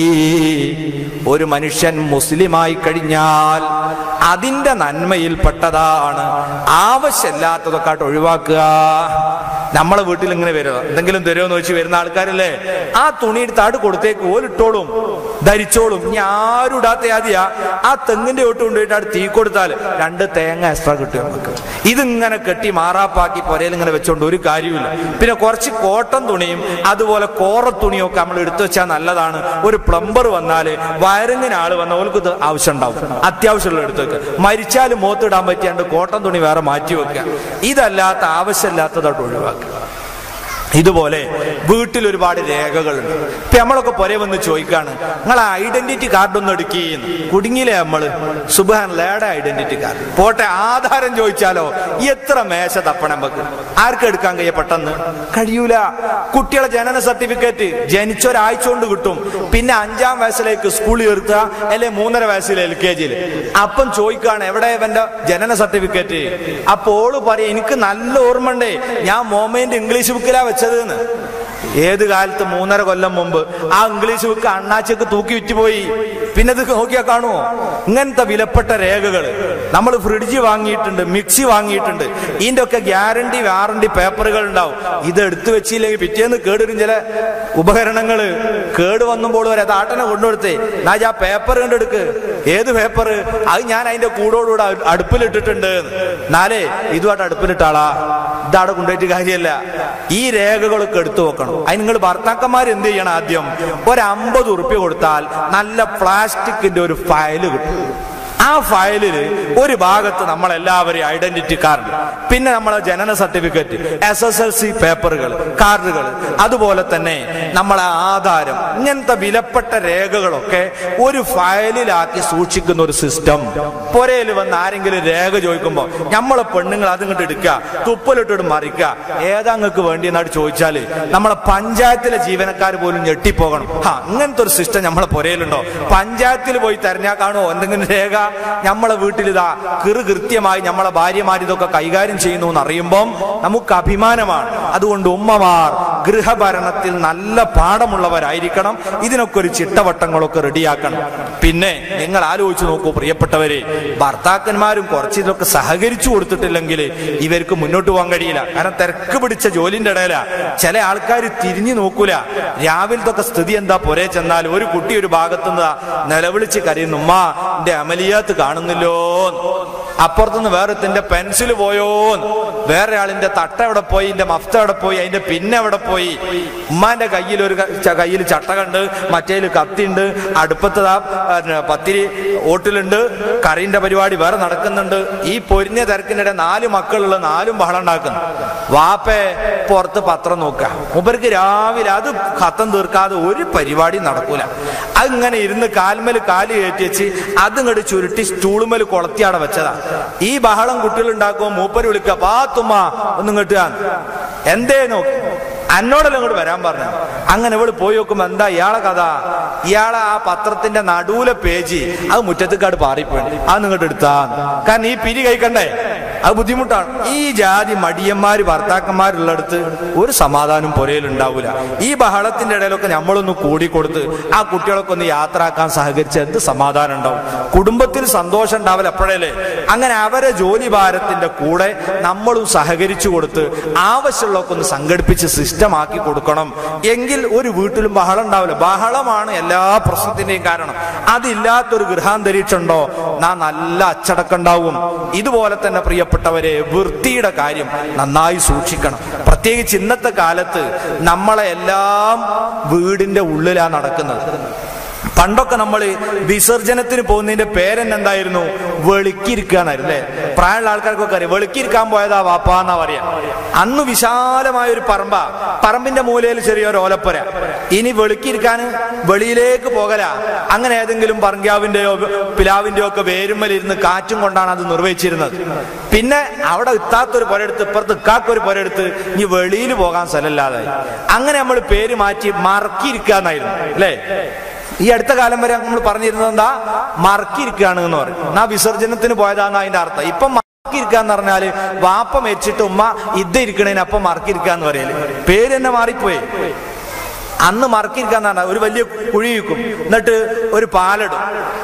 ഒരു മനുഷ്യൻ മുസ്ലിമായി കഴിഞ്ഞാൽ അതിന്റെ നന്മയിൽപ്പെട്ടതാണ് ആവശ്യമില്ലാത്തതൊക്കെ ആയിട്ട് ഒഴിവാക്കുക നമ്മളെ വീട്ടിൽ ഇങ്ങനെ വരിക എന്തെങ്കിലും തരുമോ എന്ന് വെച്ച് വരുന്ന ആൾക്കാരല്ലേ ആ തുണി എടുത്ത് ആട് കൊടുത്തേക്ക് ഓലിട്ടോളും ധരിച്ചോളും ഇനി ആരും ഇടാത്ത ആദ്യ ആ തെങ്ങിന്റെ ഒട്ട് കൊണ്ടുപോയിട്ട് ആട് തീ കൊടുത്താൽ രണ്ട് തേങ്ങ എക്സ്ട്രാ കിട്ടും നമുക്ക് ഇതിങ്ങനെ കെട്ടി മാറാപ്പാക്കി പുരയിൽ ഇങ്ങനെ വെച്ചോണ്ട് ഒരു കാര്യമില്ല പിന്നെ കുറച്ച് കോട്ടൺ തുണിയും അതുപോലെ കോറ തുണിയും ഒക്കെ നമ്മൾ എടുത്തു വെച്ചാൽ നല്ലതാണ് ഒരു പ്ലംബർ വന്നാല് വയറിങ്ങിന് ആള് വന്ന ഓൾക്ക് ഇത് ആവശ്യം ഉണ്ടാവും അത്യാവശ്യമുള്ള എടുത്തു വെക്കുക മരിച്ചാൽ മുഖത്തിടാൻ പറ്റിയാണ്ട് കോട്ടൺ തുണി വേറെ മാറ്റി വെക്കുക ഇതല്ലാത്ത ആവശ്യമില്ലാത്തതായിട്ട് ഒഴിവാക്കുക ഇതുപോലെ വീട്ടിൽ ഒരുപാട് രേഖകളുണ്ട് ഇപ്പൊ നമ്മളൊക്കെ പുര വന്ന് ചോദിക്കാണ് നിങ്ങൾ ഐഡന്റിറ്റി കാർഡ് ഒന്ന് എടുക്കുകയെന്ന് കുടുങ്ങിയില്ലേ നമ്മള് സുബാൻ ലേടെ ഐഡന്റിറ്റി കാർഡ് പോട്ടെ ആധാരം ചോദിച്ചാലോ എത്ര മേശ തപ്പണം നമുക്ക് ആർക്ക് എടുക്കാൻ കഴിയ പെട്ടെന്ന് കഴിയൂല കുട്ടികളെ ജനന സർട്ടിഫിക്കറ്റ് ജനിച്ച ഒരാഴ്ച കൊണ്ട് കിട്ടും പിന്നെ അഞ്ചാം വയസ്സിലേക്ക് സ്കൂളിൽ ചേർത്തുക അല്ലെ മൂന്നര വയസ്സിൽ എൽ കെ ജിയിൽ അപ്പം ചോദിക്കാണ് എവിടെ ഇവന്റെ ജനന സർട്ടിഫിക്കറ്റ് അപ്പോള് പറയാ എനിക്ക് നല്ല ഓർമ്മ ഉണ്ടേ ഞാൻ മോമേന്റെ ഇംഗ്ലീഷ് ബുക്കിലാ വെച്ചത് എന്ന് ഏത് കാലത്ത് മൂന്നര കൊല്ലം മുമ്പ് ആ ഇംഗ്ലീഷ് ബുക്ക് അണ്ണാച്ചക്ക് തൂക്കി വിറ്റുപോയി പിന്നെ ഇത് നോക്കിയാ കാണുമോ ഇങ്ങനത്തെ വിലപ്പെട്ട രേഖകൾ നമ്മൾ ഫ്രിഡ്ജ് വാങ്ങിയിട്ടുണ്ട് മിക്സി വാങ്ങിയിട്ടുണ്ട് ഇതിന്റെ ഒക്കെ ഗ്യാരണ്ടി വാറണ്ടി പേപ്പറുകൾ ഉണ്ടാവും ഇത് എടുത്തു വെച്ചില്ലെങ്കിൽ പിറ്റേന്ന് കേടുവരും ചില ഉപകരണങ്ങൾ കേട് വന്നുമ്പോൾ ഒരു താട്ടനെ കൊണ്ടുകൊടുത്തേ എന്നാ ആ പേപ്പർ കണ്ടെടുക്ക് ഏത് പേപ്പർ അത് ഞാൻ അതിന്റെ കൂടോടുകൂടെ അടുപ്പിലിട്ടിട്ടുണ്ട് എന്നാലേ ഇതുമായിട്ട് അടുപ്പിലിട്ടാളാ ഇതവിടെ കൊണ്ടുപോയിട്ട് കാര്യമല്ല ഈ രേഖകളൊക്കെ എടുത്തു വെക്കണം അതിന് നിങ്ങൾ ഭർത്താക്കന്മാർ എന്ത് ചെയ്യണം ആദ്യം ഒരു അമ്പത് ഉറുപ്പ്യ കൊടുത്താൽ നല്ല പ്ലാസ്റ്റിക്കിന്റെ ഒരു ഫയല് കിട്ടും ആ ഫയലിൽ ഒരു ഭാഗത്ത് നമ്മളെല്ലാവരെയും ഐഡന്റിറ്റി കാർഡ് പിന്നെ നമ്മളെ ജനന certificate S S L C പേപ്പറുകൾ കാർഡുകൾ അതുപോലെ തന്നെ നമ്മളെ ആധാരം ഇങ്ങനത്തെ വിലപ്പെട്ട രേഖകളൊക്കെ ഒരു ഫയലിലാക്കി സൂക്ഷിക്കുന്ന ഒരു സിസ്റ്റം പുരയിൽ വന്ന് ആരെങ്കിലും രേഖ ചോദിക്കുമ്പോൾ നമ്മളെ പെണ്ണുങ്ങൾ അതിങ്ങോട്ട് എടുക്കുക തുപ്പലിട്ടിട്ട് മറിക്കുക ഏതാ നിങ്ങൾക്ക് വേണ്ടി എന്നാണ് ചോദിച്ചാല് നമ്മളെ പഞ്ചായത്തിലെ ജീവനക്കാർ പോലും ഞെട്ടിപ്പോകണം ഹാ ഇങ്ങനത്തെ ഒരു സിസ്റ്റം നമ്മളെ പുരയിലുണ്ടോ പഞ്ചായത്തിൽ പോയി തെരഞ്ഞാൽ കാണുമോ എന്തെങ്കിലും രേഖ നമ്മളെ വീട്ടിലിതാ കിറു കൃത്യമായി നമ്മളെ ഭാര്യമാർ ഇതൊക്കെ കൈകാര്യം ചെയ്യുന്നു എന്ന് അറിയുമ്പം നമുക്ക് അഭിമാനമാണ് അതുകൊണ്ട് ഉമ്മമാർ ഗൃഹഭരണത്തിൽ നല്ല പാഠമുള്ളവരായിരിക്കണം ഇതിനൊക്കെ ഒരു ചിട്ടവട്ടങ്ങളൊക്കെ റെഡിയാക്കണം പിന്നെ നിങ്ങൾ ആലോചിച്ച് നോക്കൂ പ്രിയപ്പെട്ടവരെ ഭർത്താക്കന്മാരും കുറച്ച് ഇതൊക്കെ സഹകരിച്ചു കൊടുത്തിട്ടില്ലെങ്കിൽ ഇവർക്ക് മുന്നോട്ട് പോകാൻ കഴിയില്ല കാരണം തിരക്ക് പിടിച്ച ജോലിന്റെ ഇടയില ചില ആൾക്കാർ തിരിഞ്ഞു നോക്കൂല രാവിലത്തെ സ്ഥിതി എന്താ പൊരേ ചെന്നാൽ ഒരു കുട്ടി ഒരു ഭാഗത്തുനിന്ന് നിലവിളിച്ച് കരയുന്നു ഉമ്മ എന്റെ അമലിയാത്ത് കാണുന്നില്ലോ അപ്പുറത്തുനിന്ന് വേറെ എന്റെ പെൻസിൽ പോയോ വേറെ ആളിന്റെ തട്ട എവിടെ പോയി എന്റെ മഫ്ത എവിടെ പോയി അതിന്റെ പിന്നെ എവിടെ പോയി ഉമ്മാന്റെ കയ്യിൽ ഒരു കയ്യിൽ ചട്ട കണ്ട് മറ്റേൽ കത്തിണ്ട് അടുപ്പത്ത് ദാ, പിന്നെ പത്തിരി ഓട്ടിലുണ്ട് കറിന്റെ പരിപാടി വേറെ നടക്കുന്നുണ്ട് ഈ പൊരിഞ്ഞ തിരക്കിനിടെ നാല് മക്കളുള്ള നാലും ബഹളം ഉണ്ടാക്കുന്നു വാപ്പേ പുറത്ത് പത്രം നോക്കുക മൂപ്പർക്ക് രാവിലെ അത് കത്തം തീർക്കാതെ ഒരു പരിപാടി നടക്കൂല അതിങ്ങനെ ഇരുന്ന് കാൽമേൽ കാല് കയറ്റി വെച്ച് അതിങ്ങോട്ട് ചുരുട്ടി സ്റ്റൂളുമേൽ കൊളത്തിയാടെ വെച്ചതാ ഈ ബഹളം കുട്ടികൾ ഉണ്ടാക്കുമ്പോൾ മൂപ്പര് വിളിക്കുക പാത്തുമ്മ ഒന്നും കിട്ടുക എന്തേ നോക്കി എന്നോടെല്ലാം ഇങ്ങോട്ട് വരാൻ പറഞ്ഞു അങ്ങനെ ഇവള് പോയി നോക്കുമ്പോ എന്താ ഇയാളെ കഥ ഇയാളെ ആ പത്രത്തിന്റെ നടുവിലെ പേജ് അത് മുറ്റത്തേക്കാട് പാറിപ്പോയി അത് നിങ്ങോട്ട് എടുത്താ കാരണം ഈ പിരി കഴിക്കണ്ടേ അത് ബുദ്ധിമുട്ടാണ് ഈ ജാതി മടിയന്മാര് ഭർത്താക്കന്മാരുള്ളടത്ത് ഒരു സമാധാനം പുരയിൽ ഉണ്ടാവൂല ഈ ബഹളത്തിന്റെ ഇടയിലൊക്കെ നമ്മളൊന്ന് കൂടിക്കൊടുത്ത് ആ കുട്ടികളൊക്കെ ഒന്ന് യാത്രയാക്കാൻ സഹകരിച്ച എന്ത് സമാധാനം ഉണ്ടാവും കുടുംബത്തിൽ സന്തോഷം ഉണ്ടാവില്ല എപ്പോഴല്ലേ അങ്ങനെ അവരെ ജോലി ഭാരത്തിന്റെ കൂടെ നമ്മളും സഹകരിച്ചു കൊടുത്ത് ആവശ്യമുള്ളതൊക്കെ ഒന്ന് സംഘടിപ്പിച്ച് സിസ്റ്റമാക്കി കൊടുക്കണം എങ്കിൽ ഒരു വീട്ടിലും ബഹളം ഉണ്ടാവില്ല ബഹളമാണ് എല്ലാ പ്രശ്നത്തിന്റെയും കാരണം അതില്ലാത്തൊരു ഗൃഹാന്തരീക്ഷം ഉണ്ടോ നാ നല്ല അച്ചടക്കം ഇതുപോലെ തന്നെ പ്രിയപ്പെട്ടവരെ വൃത്തിയുടെ കാര്യം നന്നായി സൂക്ഷിക്കണം പ്രത്യേകിച്ച് ഇന്നത്തെ കാലത്ത് നമ്മളെ എല്ലാം വീടിന്റെ ഉള്ളിലാണ് നടക്കുന്നത് പണ്ടൊക്കെ നമ്മൾ വിസർജനത്തിന് പോകുന്നതിന്റെ പേരെന്നെന്തായിരുന്നു വെളുക്കിരിക്കാനായിരുന്നു അല്ലെ പ്രായമുള്ള ആൾക്കാർക്കൊക്കെ അറിയാം വെളുക്കിരിക്കാൻ പോയതാ വാപ്പാന്നാ പറയാ അന്ന് വിശാലമായ ഒരു പറമ്പ പറമ്പിന്റെ മൂലയിൽ ചെറിയൊരു ഓലപ്പുര ഇനി വെളുക്കിരിക്കാൻ വെളിയിലേക്ക് പോകല അങ്ങനെ ഏതെങ്കിലും പറങ്കാവിന്റെയോ പിലാവിന്റെയോ ഒക്കെ വേരുമ്മലിരുന്ന് കാറ്റും കൊണ്ടാണ് അത് നിർവഹിച്ചിരുന്നത് പിന്നെ അവിടെ ഇത്താത്തൊരു പുരയെടുത്ത് ഇപ്പുറത്ത് ഇക്കാക്കൊരു പുരയെടുത്ത് ഇനി വെളിയിൽ പോകാൻ സ്ഥലമില്ലാതായി അങ്ങനെ നമ്മൾ പേര് മാറ്റി മറക്കിയിരിക്കാന്നായിരുന്നു അല്ലേ ഈ അടുത്ത കാലം വരെ നമ്മൾ പറഞ്ഞിരുന്നത് എന്താ മറക്കിയിരിക്കുകയാണ് എന്ന് പറയും എന്നാ വിസർജനത്തിന് പോയതാന്ന് അതിന്റെ അർത്ഥം ഇപ്പൊ മറക്കിയിരിക്കുക എന്ന് പറഞ്ഞാല് വാപ്പ മരിച്ചിട്ട് ഉമ്മ ഇദ്ദ ഇരിക്കണേന് അപ്പം മറക്കിയിരിക്കുക എന്ന് പറയല് പേര് തന്നെ മാറിപ്പോയി അന്ന് മറക്കിയിരിക്കാന്നാണ് ഒരു വലിയ കുഴി വെക്കും എന്നിട്ട് ഒരു പാലിടും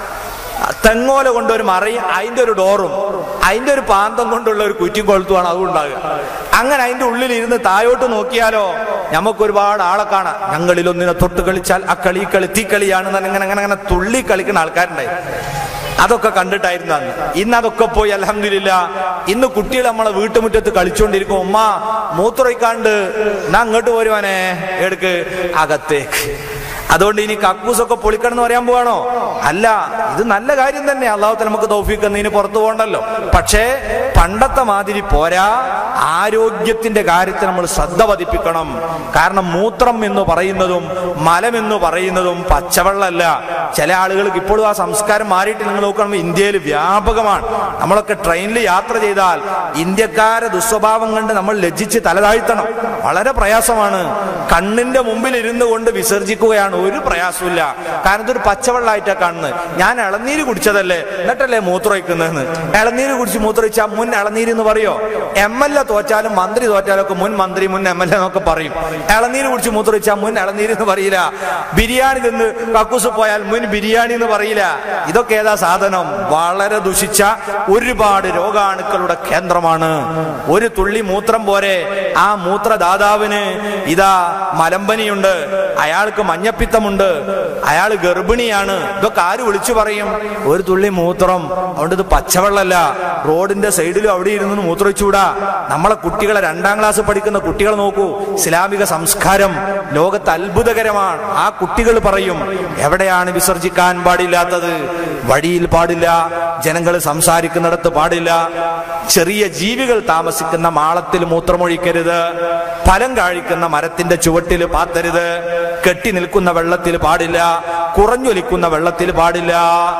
തെങ്ങോല കൊണ്ട് ഒരു മറയും അതിന്റെ ഒരു ഡോറും അതിന്റെ ഒരു പാന്തം കൊണ്ടുള്ള ഒരു കുറ്റിയും കൊളുത്തുമാണ് അതും ഉണ്ടാകുക അങ്ങനെ അതിന്റെ ഉള്ളിൽ ഇരുന്ന് താഴോട്ട് നോക്കിയാലോ നമുക്ക് ഒരുപാട് ആളെ കാണാം ഞങ്ങളിൽ ഒന്നിനെ തൊട്ട് കളിച്ചാൽ ആ കളി കളി തീക്കളിയാണ് അങ്ങനെ അങ്ങനെ അങ്ങനെ തുള്ളി കളിക്കുന്ന ആൾക്കാരുണ്ടായി അതൊക്കെ കണ്ടിട്ടായിരുന്നു അന്ന് ഇന്ന് അതൊക്കെ പോയി അലഹമില്ല ഇന്ന് കുട്ടികൾ നമ്മളെ വീട്ടുമുറ്റത്ത് കളിച്ചുകൊണ്ടിരിക്കും ഉമ്മ മൂത്രയിക്കാണ്ട് എന്നാ അങ്ങോട്ട് പോരുവാനേ എടുക്ക് അകത്തേക്ക് അതുകൊണ്ട് ഇനി കക്കൂസൊക്കെ പൊളിക്കണം എന്ന് പറയാൻ പോവാണോ അല്ല ഇത് നല്ല കാര്യം തന്നെ അള്ളാഹുത്തെ നമുക്ക് തൗഫീഖ് എന്നതിന് പുറത്തു പോകണ്ടല്ലോ പക്ഷേ പണ്ടത്തെ മാതിരി പോരാ ആരോഗ്യത്തിന്റെ കാര്യത്തിൽ നമ്മൾ ശ്രദ്ധ പതിപ്പിക്കണം കാരണം മൂത്രം എന്ന് പറയുന്നതും മലം എന്ന് പറയുന്നതും പച്ചവെള്ളമല്ല ചില ആളുകൾക്ക് ഇപ്പോഴും ആ സംസ്കാരം മാറിയിട്ട് നിങ്ങൾ നോക്കണം ഇന്ത്യയിൽ വ്യാപകമാണ് നമ്മളൊക്കെ ട്രെയിനിൽ യാത്ര ചെയ്താൽ ഇന്ത്യക്കാരെ ദുസ്വഭാവം കണ്ട് നമ്മൾ ലജ്ജിച്ച് തലതാഴ്ത്തണം വളരെ പ്രയാസമാണ് കണ്ണിന്റെ മുമ്പിൽ ഇരുന്നു കൊണ്ട് വിസർജിക്കുകയാണ് ഒരു പ്രയാസമില്ല കാരണം ഇതൊരു പച്ചവെള്ളമായിട്ടാണ് കാണുന്നത് ഞാൻ ഇളനീര് കുടിച്ചതല്ലേ എന്നിട്ടല്ലേ മൂത്രമൊഴിക്കുന്നതെന്ന് ഇളനീര് കുടിച്ച് മൂത്രമൊഴിച്ചാൽ മുൻ ഇളനീര് എന്ന് പറയോ എം എൽ എ തോറ്റാലും മന്ത്രി തോറ്റാലും ഒക്കെ മുൻ മന്ത്രി മുൻ എം എൽ എ എന്നൊക്കെ പറയും ഇളനീര് കുടിച്ച് മൂത്രമൊഴിച്ചാൽ മുൻ ഇളനീര് എന്ന് പറയില്ല ബിരിയാണി നിന്ന് കക്കൂസ് പോയാൽ മുൻ ബിരിയാണി എന്ന് പറയില്ല ഇതൊക്കെ ഏതാ സാധനം വളരെ ദുഷിച്ച ഒരുപാട് രോഗാണുക്കളുടെ കേന്ദ്രമാണ് ഒരു തുള്ളി മൂത്രം പോരെ ആ മൂത്രദാതാവിന് ഇതാ മലമ്പനിയുണ്ട് അയാൾക്ക് മഞ്ഞപ്പിത്ത മഞ്ഞപ്പിത്തമുണ്ട് അയാൾ ഗർഭിണിയാണ് ഇതൊക്കെ ആര് വിളിച്ചു പറയും ഒരു തുള്ളി മൂത്രം അതുകൊണ്ട് ഇത് പച്ചവെള്ളമല്ല റോഡിന്റെ സൈഡിലും അവിടെ ഇരുന്ന് മൂത്രമൊഴിച്ചുകൂടാ നമ്മളെ കുട്ടികളെ രണ്ടാം ക്ലാസ് പഠിക്കുന്ന കുട്ടികളെ നോക്കൂ ഇസ്ലാമിക സംസ്കാരം ലോകത്ത് അത്ഭുതകരമാണ് ആ കുട്ടികൾ പറയും എവിടെയാണ് വിസർജിക്കാൻ പാടില്ലാത്തത് വഴിയിൽ പാടില്ല ജനങ്ങൾ സംസാരിക്കുന്നിടത്ത് പാടില്ല ചെറിയ ജീവികൾ താമസിക്കുന്ന മാളത്തിൽ മൂത്രമൊഴിക്കരുത് ഫലം കാഴിക്കുന്ന മരത്തിന്റെ ചുവട്ടിൽ പാത്തരുത് കെട്ടി നിൽക്കുന്ന വെള്ളത്തിൽ പാടില്ല കുറഞ്ഞൊലിക്കുന്ന വെള്ളത്തിൽ പാടില്ല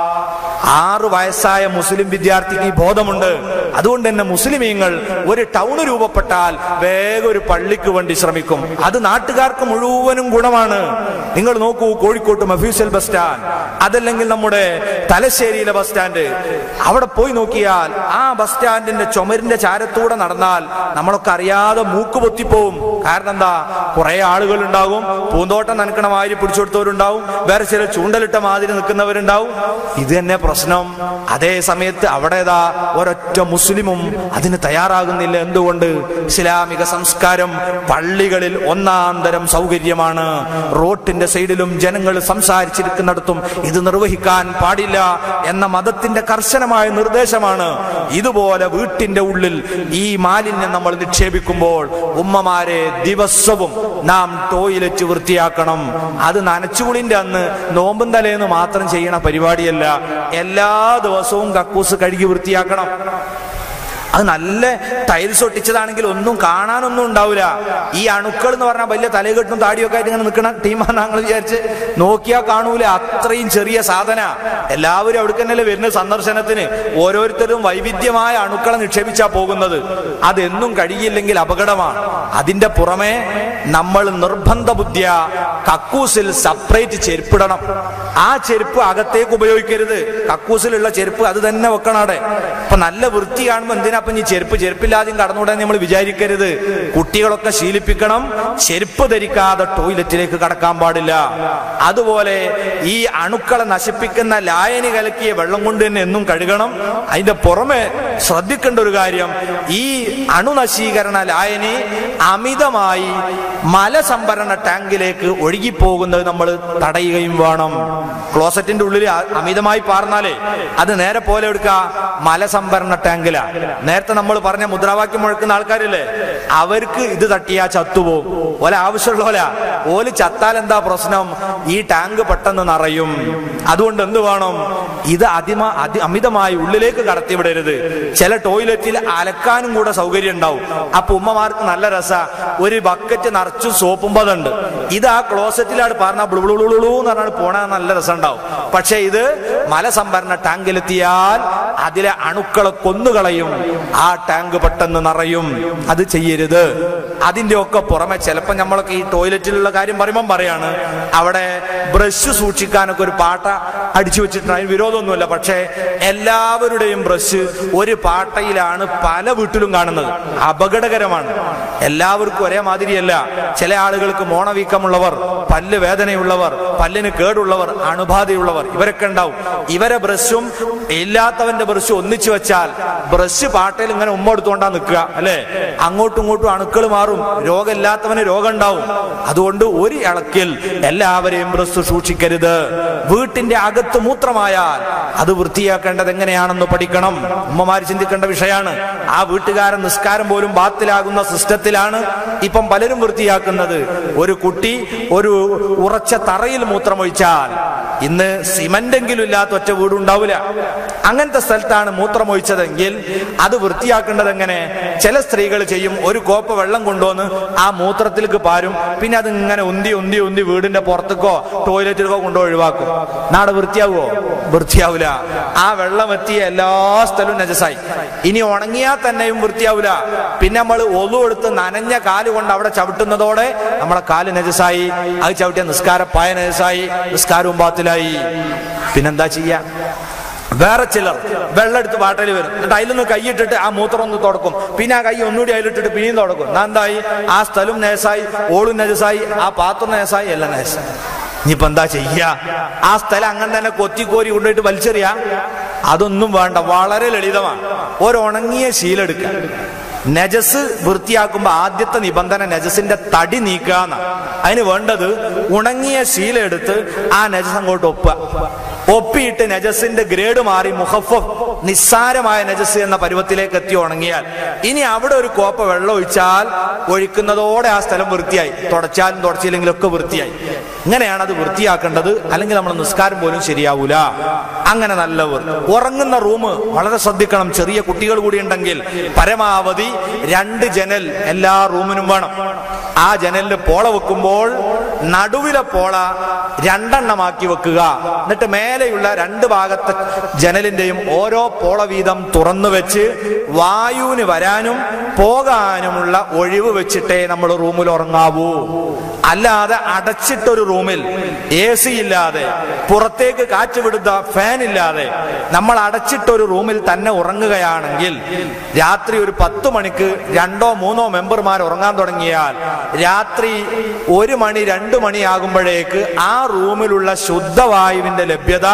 ആറ് വയസ്സായ മുസ്ലിം വിദ്യാർത്ഥിക്ക് ഈ ബോധമുണ്ട് അതുകൊണ്ട് തന്നെ മുസ്ലിമീങ്ങൾ ഒരു ടൗൺ രൂപപ്പെട്ടാൽ വേഗം ഒരു പള്ളിക്ക് വേണ്ടി ശ്രമിക്കും അത് നാട്ടുകാർക്ക് മുഴുവനും ഗുണമാണ് നിങ്ങൾ നോക്കൂ കോഴിക്കോട്ട് മഫീസൽ ബസ് സ്റ്റാൻഡ് അതല്ലെങ്കിൽ നമ്മുടെ തലശ്ശേരിയിലെ ബസ് സ്റ്റാൻഡ് അവിടെ പോയി നോക്കിയാൽ ആ ബസ് സ്റ്റാൻഡിന്റെ ചുമരിന്റെ ചാരത്തൂടെ നടന്നാൽ നമ്മളൊക്കെ അറിയാതെ മൂക്ക് പൊത്തിപ്പോവും കാരണം എന്താ കുറെ ആളുകൾ ഉണ്ടാകും പൂന്തോട്ടം നനക്കണ മാതിരി പിടിച്ചെടുത്തവരുണ്ടാവും വേറെ ചില ചൂണ്ടലിട്ട മാതിരി നിൽക്കുന്നവരുണ്ടാവും ഇത് തന്നെ പ്രശ്നം അതേ സമയത്ത് അവിടെ ഏതാ ഒരൊറ്റ മുസ്ലിമും അതിന് തയ്യാറാകുന്നില്ല എന്തുകൊണ്ട് ഇസ്ലാമിക സംസ്കാരം പള്ളികളിൽ ഒന്നാം തരം സൗകര്യമാണ് റോട്ടിന്റെ സൈഡിലും ജനങ്ങൾ സംസാരിച്ചിരിക്കുന്നിടത്തും ഇത് നിർവഹിക്കാൻ പാടില്ല എന്ന മതത്തിന്റെ കർശനമായ നിർദ്ദേശമാണ് ഇതുപോലെ വീട്ടിന്റെ ഉള്ളിൽ ഈ മാലിന്യം നമ്മൾ നിക്ഷേപിക്കുമ്പോൾ ഉമ്മമാരെ ദിവസവും നാം ടോയ്ലറ്റ് വൃത്തിയാക്കണം അത് നനച്ചുകുളിന്റെ അന്ന് നോമ്പും തലേന്ന് മാത്രം ചെയ്യണ പരിപാടിയല്ല എല്ലാ ദിവസവും കക്കൂസ് കഴുകി വൃത്തിയാക്കണം അത് നല്ല ടൈൽസ് ഒട്ടിച്ചതാണെങ്കിൽ ഒന്നും കാണാനൊന്നും ഉണ്ടാവില്ല ഈ അണുക്കൾ എന്ന് പറഞ്ഞാൽ വലിയ തലകെട്ടും താടിയൊക്കെ ആയിട്ട് ഇങ്ങനെ നിൽക്കണ ടീമാണ് ഞങ്ങൾ വിചാരിച്ച് നോക്കിയാൽ കാണൂല അത്രയും ചെറിയ സാധന എല്ലാവരും അവിടെ തന്നെയല്ലേ വരുന്ന സന്ദർശനത്തിന് ഓരോരുത്തരും വൈവിധ്യമായ അണുക്കളെ നിക്ഷേപിച്ചാ പോകുന്നത് അതെന്നും കഴിയില്ലെങ്കിൽ അപകടമാണ് അതിന്റെ പുറമെ നമ്മൾ നിർബന്ധ ബുദ്ധിയ കക്കൂസിൽ സെപ്പറേറ്റ് ചെരുപ്പിടണം ആ ചെരുപ്പ് അകത്തേക്ക് ഉപയോഗിക്കരുത് കക്കൂസിലുള്ള ചെരുപ്പ് അത് തന്നെ വെക്കണം അവിടെ അപ്പൊ നല്ല വൃത്തി കാണുമ്പോൾ എന്തിനാ അപ്പൊ ഈ ചെരുപ്പ് ചെരുപ്പില്ലാതെയും കടന്നുകൂടാൻ നമ്മൾ വിചാരിക്കരുത് കുട്ടികളൊക്കെ ശീലിപ്പിക്കണം ചെരുപ്പ് ധരിക്കാതെ ടോയ്ലറ്റിലേക്ക് കടക്കാൻ പാടില്ല അതുപോലെ ഈ അണുക്കളെ നശിപ്പിക്കുന്ന ലായനി കലക്കിയ വെള്ളം കൊണ്ട് തന്നെ എന്നും കഴുകണം അതിന്റെ പുറമെ ശ്രദ്ധിക്കേണ്ട ഒരു കാര്യം ഈ അണുനശീകരണ ലായനി അമിതമായി മലസംഭരണ ടാങ്കിലേക്ക് ഒഴുകിപ്പോകുന്നത് നമ്മൾ തടയുകയും വേണം ക്ലോസറ്റിന്റെ ഉള്ളിൽ അ- അമിതമായി പാർന്നാലേ അത് നേരെ പോലെ എടുക്കുക മലസംഭരണ ടാങ്കിലാ നേരത്തെ നമ്മൾ പറഞ്ഞ മുദ്രാവാക്യം മുഴക്കുന്ന ആൾക്കാരില്ലേ അവർക്ക് ഇത് തട്ടിയാ ചത്തുപോകും ഓല ആവശ്യമുള്ള പോലെ ഓല് ചത്താൽ എന്താ പ്രശ്നം ഈ ടാങ്ക് പെട്ടെന്ന് നിറയും അതുകൊണ്ട് എന്ത് വേണം ഇത് അതിമ അതി അമിതമായി ഉള്ളിലേക്ക് കടത്തിവിടരുത് ചില ടോയ്ലറ്റിൽ അലക്കാനും കൂടെ സൗകര്യം ഉണ്ടാവും അപ്പൊ ഉമ്മമാർക്ക് നല്ല രസ ഒരു ബക്കറ്റ് നിറച്ചു സോപ്പും പതുണ്ട് ഇത് ആ ക്ലോസറ്റിലാണ് പറഞ്ഞ ബ്ലുബ്ലുബ്ലുബ്ലു എന്ന് പറഞ്ഞാൽ പോണ നല്ല രസം ഉണ്ടാവും പക്ഷെ ഇത് മലസംഭരണ ടാങ്കിലെത്തിയാൽ അതിലെ അണുക്കളെ കൊന്നുകളയും ആ ടാങ്ക് പെട്ടെന്ന് നിറയും അത് ചെയ്യരുത് അതിന്റെ ഒക്കെ പുറമെ ചിലപ്പോൾ നമ്മളൊക്കെ ഈ ടോയ്ലറ്റിലുള്ള കാര്യം പറയുമ്പം പറയാണ് അവിടെ ബ്രഷ് സൂക്ഷിക്കാനൊക്കെ ഒരു പാട്ട അടിച്ചു വെച്ചിട്ടുണ്ട് അതിന് വിരോധമൊന്നുമില്ല പക്ഷേ എല്ലാവരുടെയും ബ്രഷ് ഒരു പാട്ടയിലാണ് പല വീട്ടിലും കാണുന്നത് അപകടകരമാണ് എല്ലാവർക്കും ഒരേ മാതിരിയല്ല ചില ആളുകൾക്ക് മോണവീക്കമുള്ളവർ പല്ല് വേദനയുള്ളവർ പല്ലിന് കേടുള്ളവർ അണുബാധയുള്ളവർ ഇവരൊക്കെ ഉണ്ടാവും ഇവരെ ബ്രഷും ഇല്ലാത്തവന്റെ ബ്രഷും ഒന്നിച്ചു വെച്ചാൽ ബ്രഷ് പാട്ടയിൽ ഇങ്ങനെ ഉമ്മ എടുത്തുകൊണ്ടാ നിൽക്കുക അല്ലെ അങ്ങോട്ടും ഇങ്ങോട്ടും അണുക്കൾ മാറും രോഗമില്ലാത്തവന് രോഗം ഉണ്ടാവും അതുകൊണ്ട് ഒരു ഇളക്കിൽ എല്ലാവരെയും ബ്രഷ് സൂക്ഷിക്കരുത് വീട്ടിന്റെ അകത്ത് മൂത്രമായാൽ അത് വൃത്തിയാക്കേണ്ടത് എങ്ങനെയാണെന്ന് പഠിക്കണം ഉമ്മമാര് ചിന്തിക്കേണ്ട വിഷയമാണ് ആ വീട്ടുകാരൻ നിസ്കാരം പോലും ബാത്തിലാകുന്ന സിസ്റ്റത്തിലാണ് ഇപ്പം പലരും വൃത്തിയാക്കുന്നത് ഒരു കുട്ടി ഒരു ഉറച്ച തറയിൽ മൂത്രമൊഴിച്ചാൽ ഇന്ന് സിമന്റെങ്കിലും ഇല്ലാത്ത ഒറ്റ വീടുണ്ടാവില്ല അങ്ങനത്തെ സ്ഥലത്താണ് മൂത്രമൊഴിച്ചതെങ്കിൽ അത് വൃത്തിയാക്കേണ്ടത് എങ്ങനെ ചില സ്ത്രീകൾ ചെയ്യും ഒരു കോപ്പ വെള്ളം കൊണ്ടുവന്ന് ആ മൂത്രത്തിലേക്ക് പാരും പിന്നെ അത് ഇങ്ങനെ ഉന്തി ഉന്തി ഉന്തി വീടിന്റെ പുറത്തേക്കോ ടോയ്ലറ്റിലേക്കോ കൊണ്ടു ഒഴിവാക്കും നാട് വൃത്തിയാവുമോ വൃത്തിയാവില്ല ആ വെള്ളം എത്തിയ എല്ലാ സ്ഥലവും നജസായി ഇനി ഉണങ്ങിയാൽ തന്നെയും വൃത്തിയാവില്ല പിന്നെ നമ്മൾ ഒലു എടുത്ത് നനഞ്ഞ കാല് കൊണ്ട് അവിടെ ചവിട്ടുന്നതോടെ നമ്മളെ കാല് നജസായി അത് ചവിട്ടിയ നിസ്കാരപ്പായ നജസായി നിസ്കാരവും ബാത്തിലായി പിന്നെന്താ ചെയ്യാ വേറെ ചിലർ വെള്ളം എടുത്ത് വാട്ടയിൽ വരും എന്നിട്ട് അതിലൊന്ന് കൈയിട്ടിട്ട് ആ മൂത്രം ഒന്ന് തുടക്കും പിന്നെ ആ കൈ ഒന്നുകൂടി അതിലിട്ടിട്ട് പിന്നെയും തുടക്കും എന്നാ എന്തായി ആ സ്ഥലം നേസായി ഓളും നജസായി ആ പാത്രം നേസായി എല്ലാം നേസായി ഇനിയിപ്പോ എന്താ ചെയ്യാ ആ സ്ഥലം അങ്ങനെ തന്നെ കൊത്തിക്കോരി കൊണ്ടുപോയിട്ട് വലിച്ചെറിയാ അതൊന്നും വേണ്ട വളരെ ലളിതമാണ് ഒരു ഉണങ്ങിയ ശീലെടുക്കുക നജസ് വൃത്തിയാക്കുമ്പോ ആദ്യത്തെ നിബന്ധന നജസിന്റെ തടി നീക്കാന്ന അതിന് വേണ്ടത് ഉണങ്ങിയ ശീല എടുത്ത് ആ നജസ് അങ്ങോട്ട് ഒപ്പുക ഒപ്പിയിട്ട് നജസിന്റെ ഗ്രേഡ് മാറി മുഹഫ് നിസ്സാരമായ നജസ് എന്ന പരുവത്തിലേക്ക് എത്തി ഉണങ്ങിയാൽ ഇനി അവിടെ ഒരു കോപ്പ വെള്ളം ഒഴിച്ചാൽ ഒഴിക്കുന്നതോടെ ആ സ്ഥലം വൃത്തിയായി തുടച്ചാലും തുടച്ചില്ലെങ്കിലും ഒക്കെ വൃത്തിയായി ഇങ്ങനെയാണ് അത് വൃത്തിയാക്കേണ്ടത് അല്ലെങ്കിൽ നമ്മൾ നിസ്കാരം പോലും ശരിയാവൂല അങ്ങനെ നല്ല വൃ- ഉറങ്ങുന്ന റൂം വളരെ ശ്രദ്ധിക്കണം ചെറിയ കുട്ടികൾ കൂടി ഉണ്ടെങ്കിൽ പരമാവധി രണ്ട് ജനൽ എല്ലാ റൂമിനും വേണം ആ ജനലിന് പോള വെക്കുമ്പോൾ നടുവിലെ പോള രണ്ടെണ്ണമാക്കി വെക്കുക എന്നിട്ട് മേലെയുള്ള രണ്ട് ഭാഗത്തെ ജനലിന്റെയും ഓരോ പോള വീതം തുറന്നു വെച്ച് വായുവിന് വരാനും പോകാനുമുള്ള ഒഴിവ് വെച്ചിട്ടേ നമ്മൾ റൂമിൽ ഉറങ്ങാവൂ അല്ലാതെ അടച്ചിട്ടൊരു റൂമിൽ എ സി ഇല്ലാതെ പുറത്തേക്ക് കാറ്റ് വിടുന്ന ഫാൻ ഇല്ലാതെ നമ്മൾ അടച്ചിട്ടൊരു റൂമിൽ തന്നെ ഉറങ്ങുകയാണെങ്കിൽ രാത്രി ഒരു പത്ത് മണിക്ക് രണ്ടോ മൂന്നോ മെമ്പർമാർ ഉറങ്ങാൻ തുടങ്ങിയാൽ രാത്രി ഒരു മണി രണ്ട് മണിയാകുമ്പോഴേക്ക് ആ റൂമിലുള്ള ശുദ്ധവായുവിന്റെ ലഭ്യത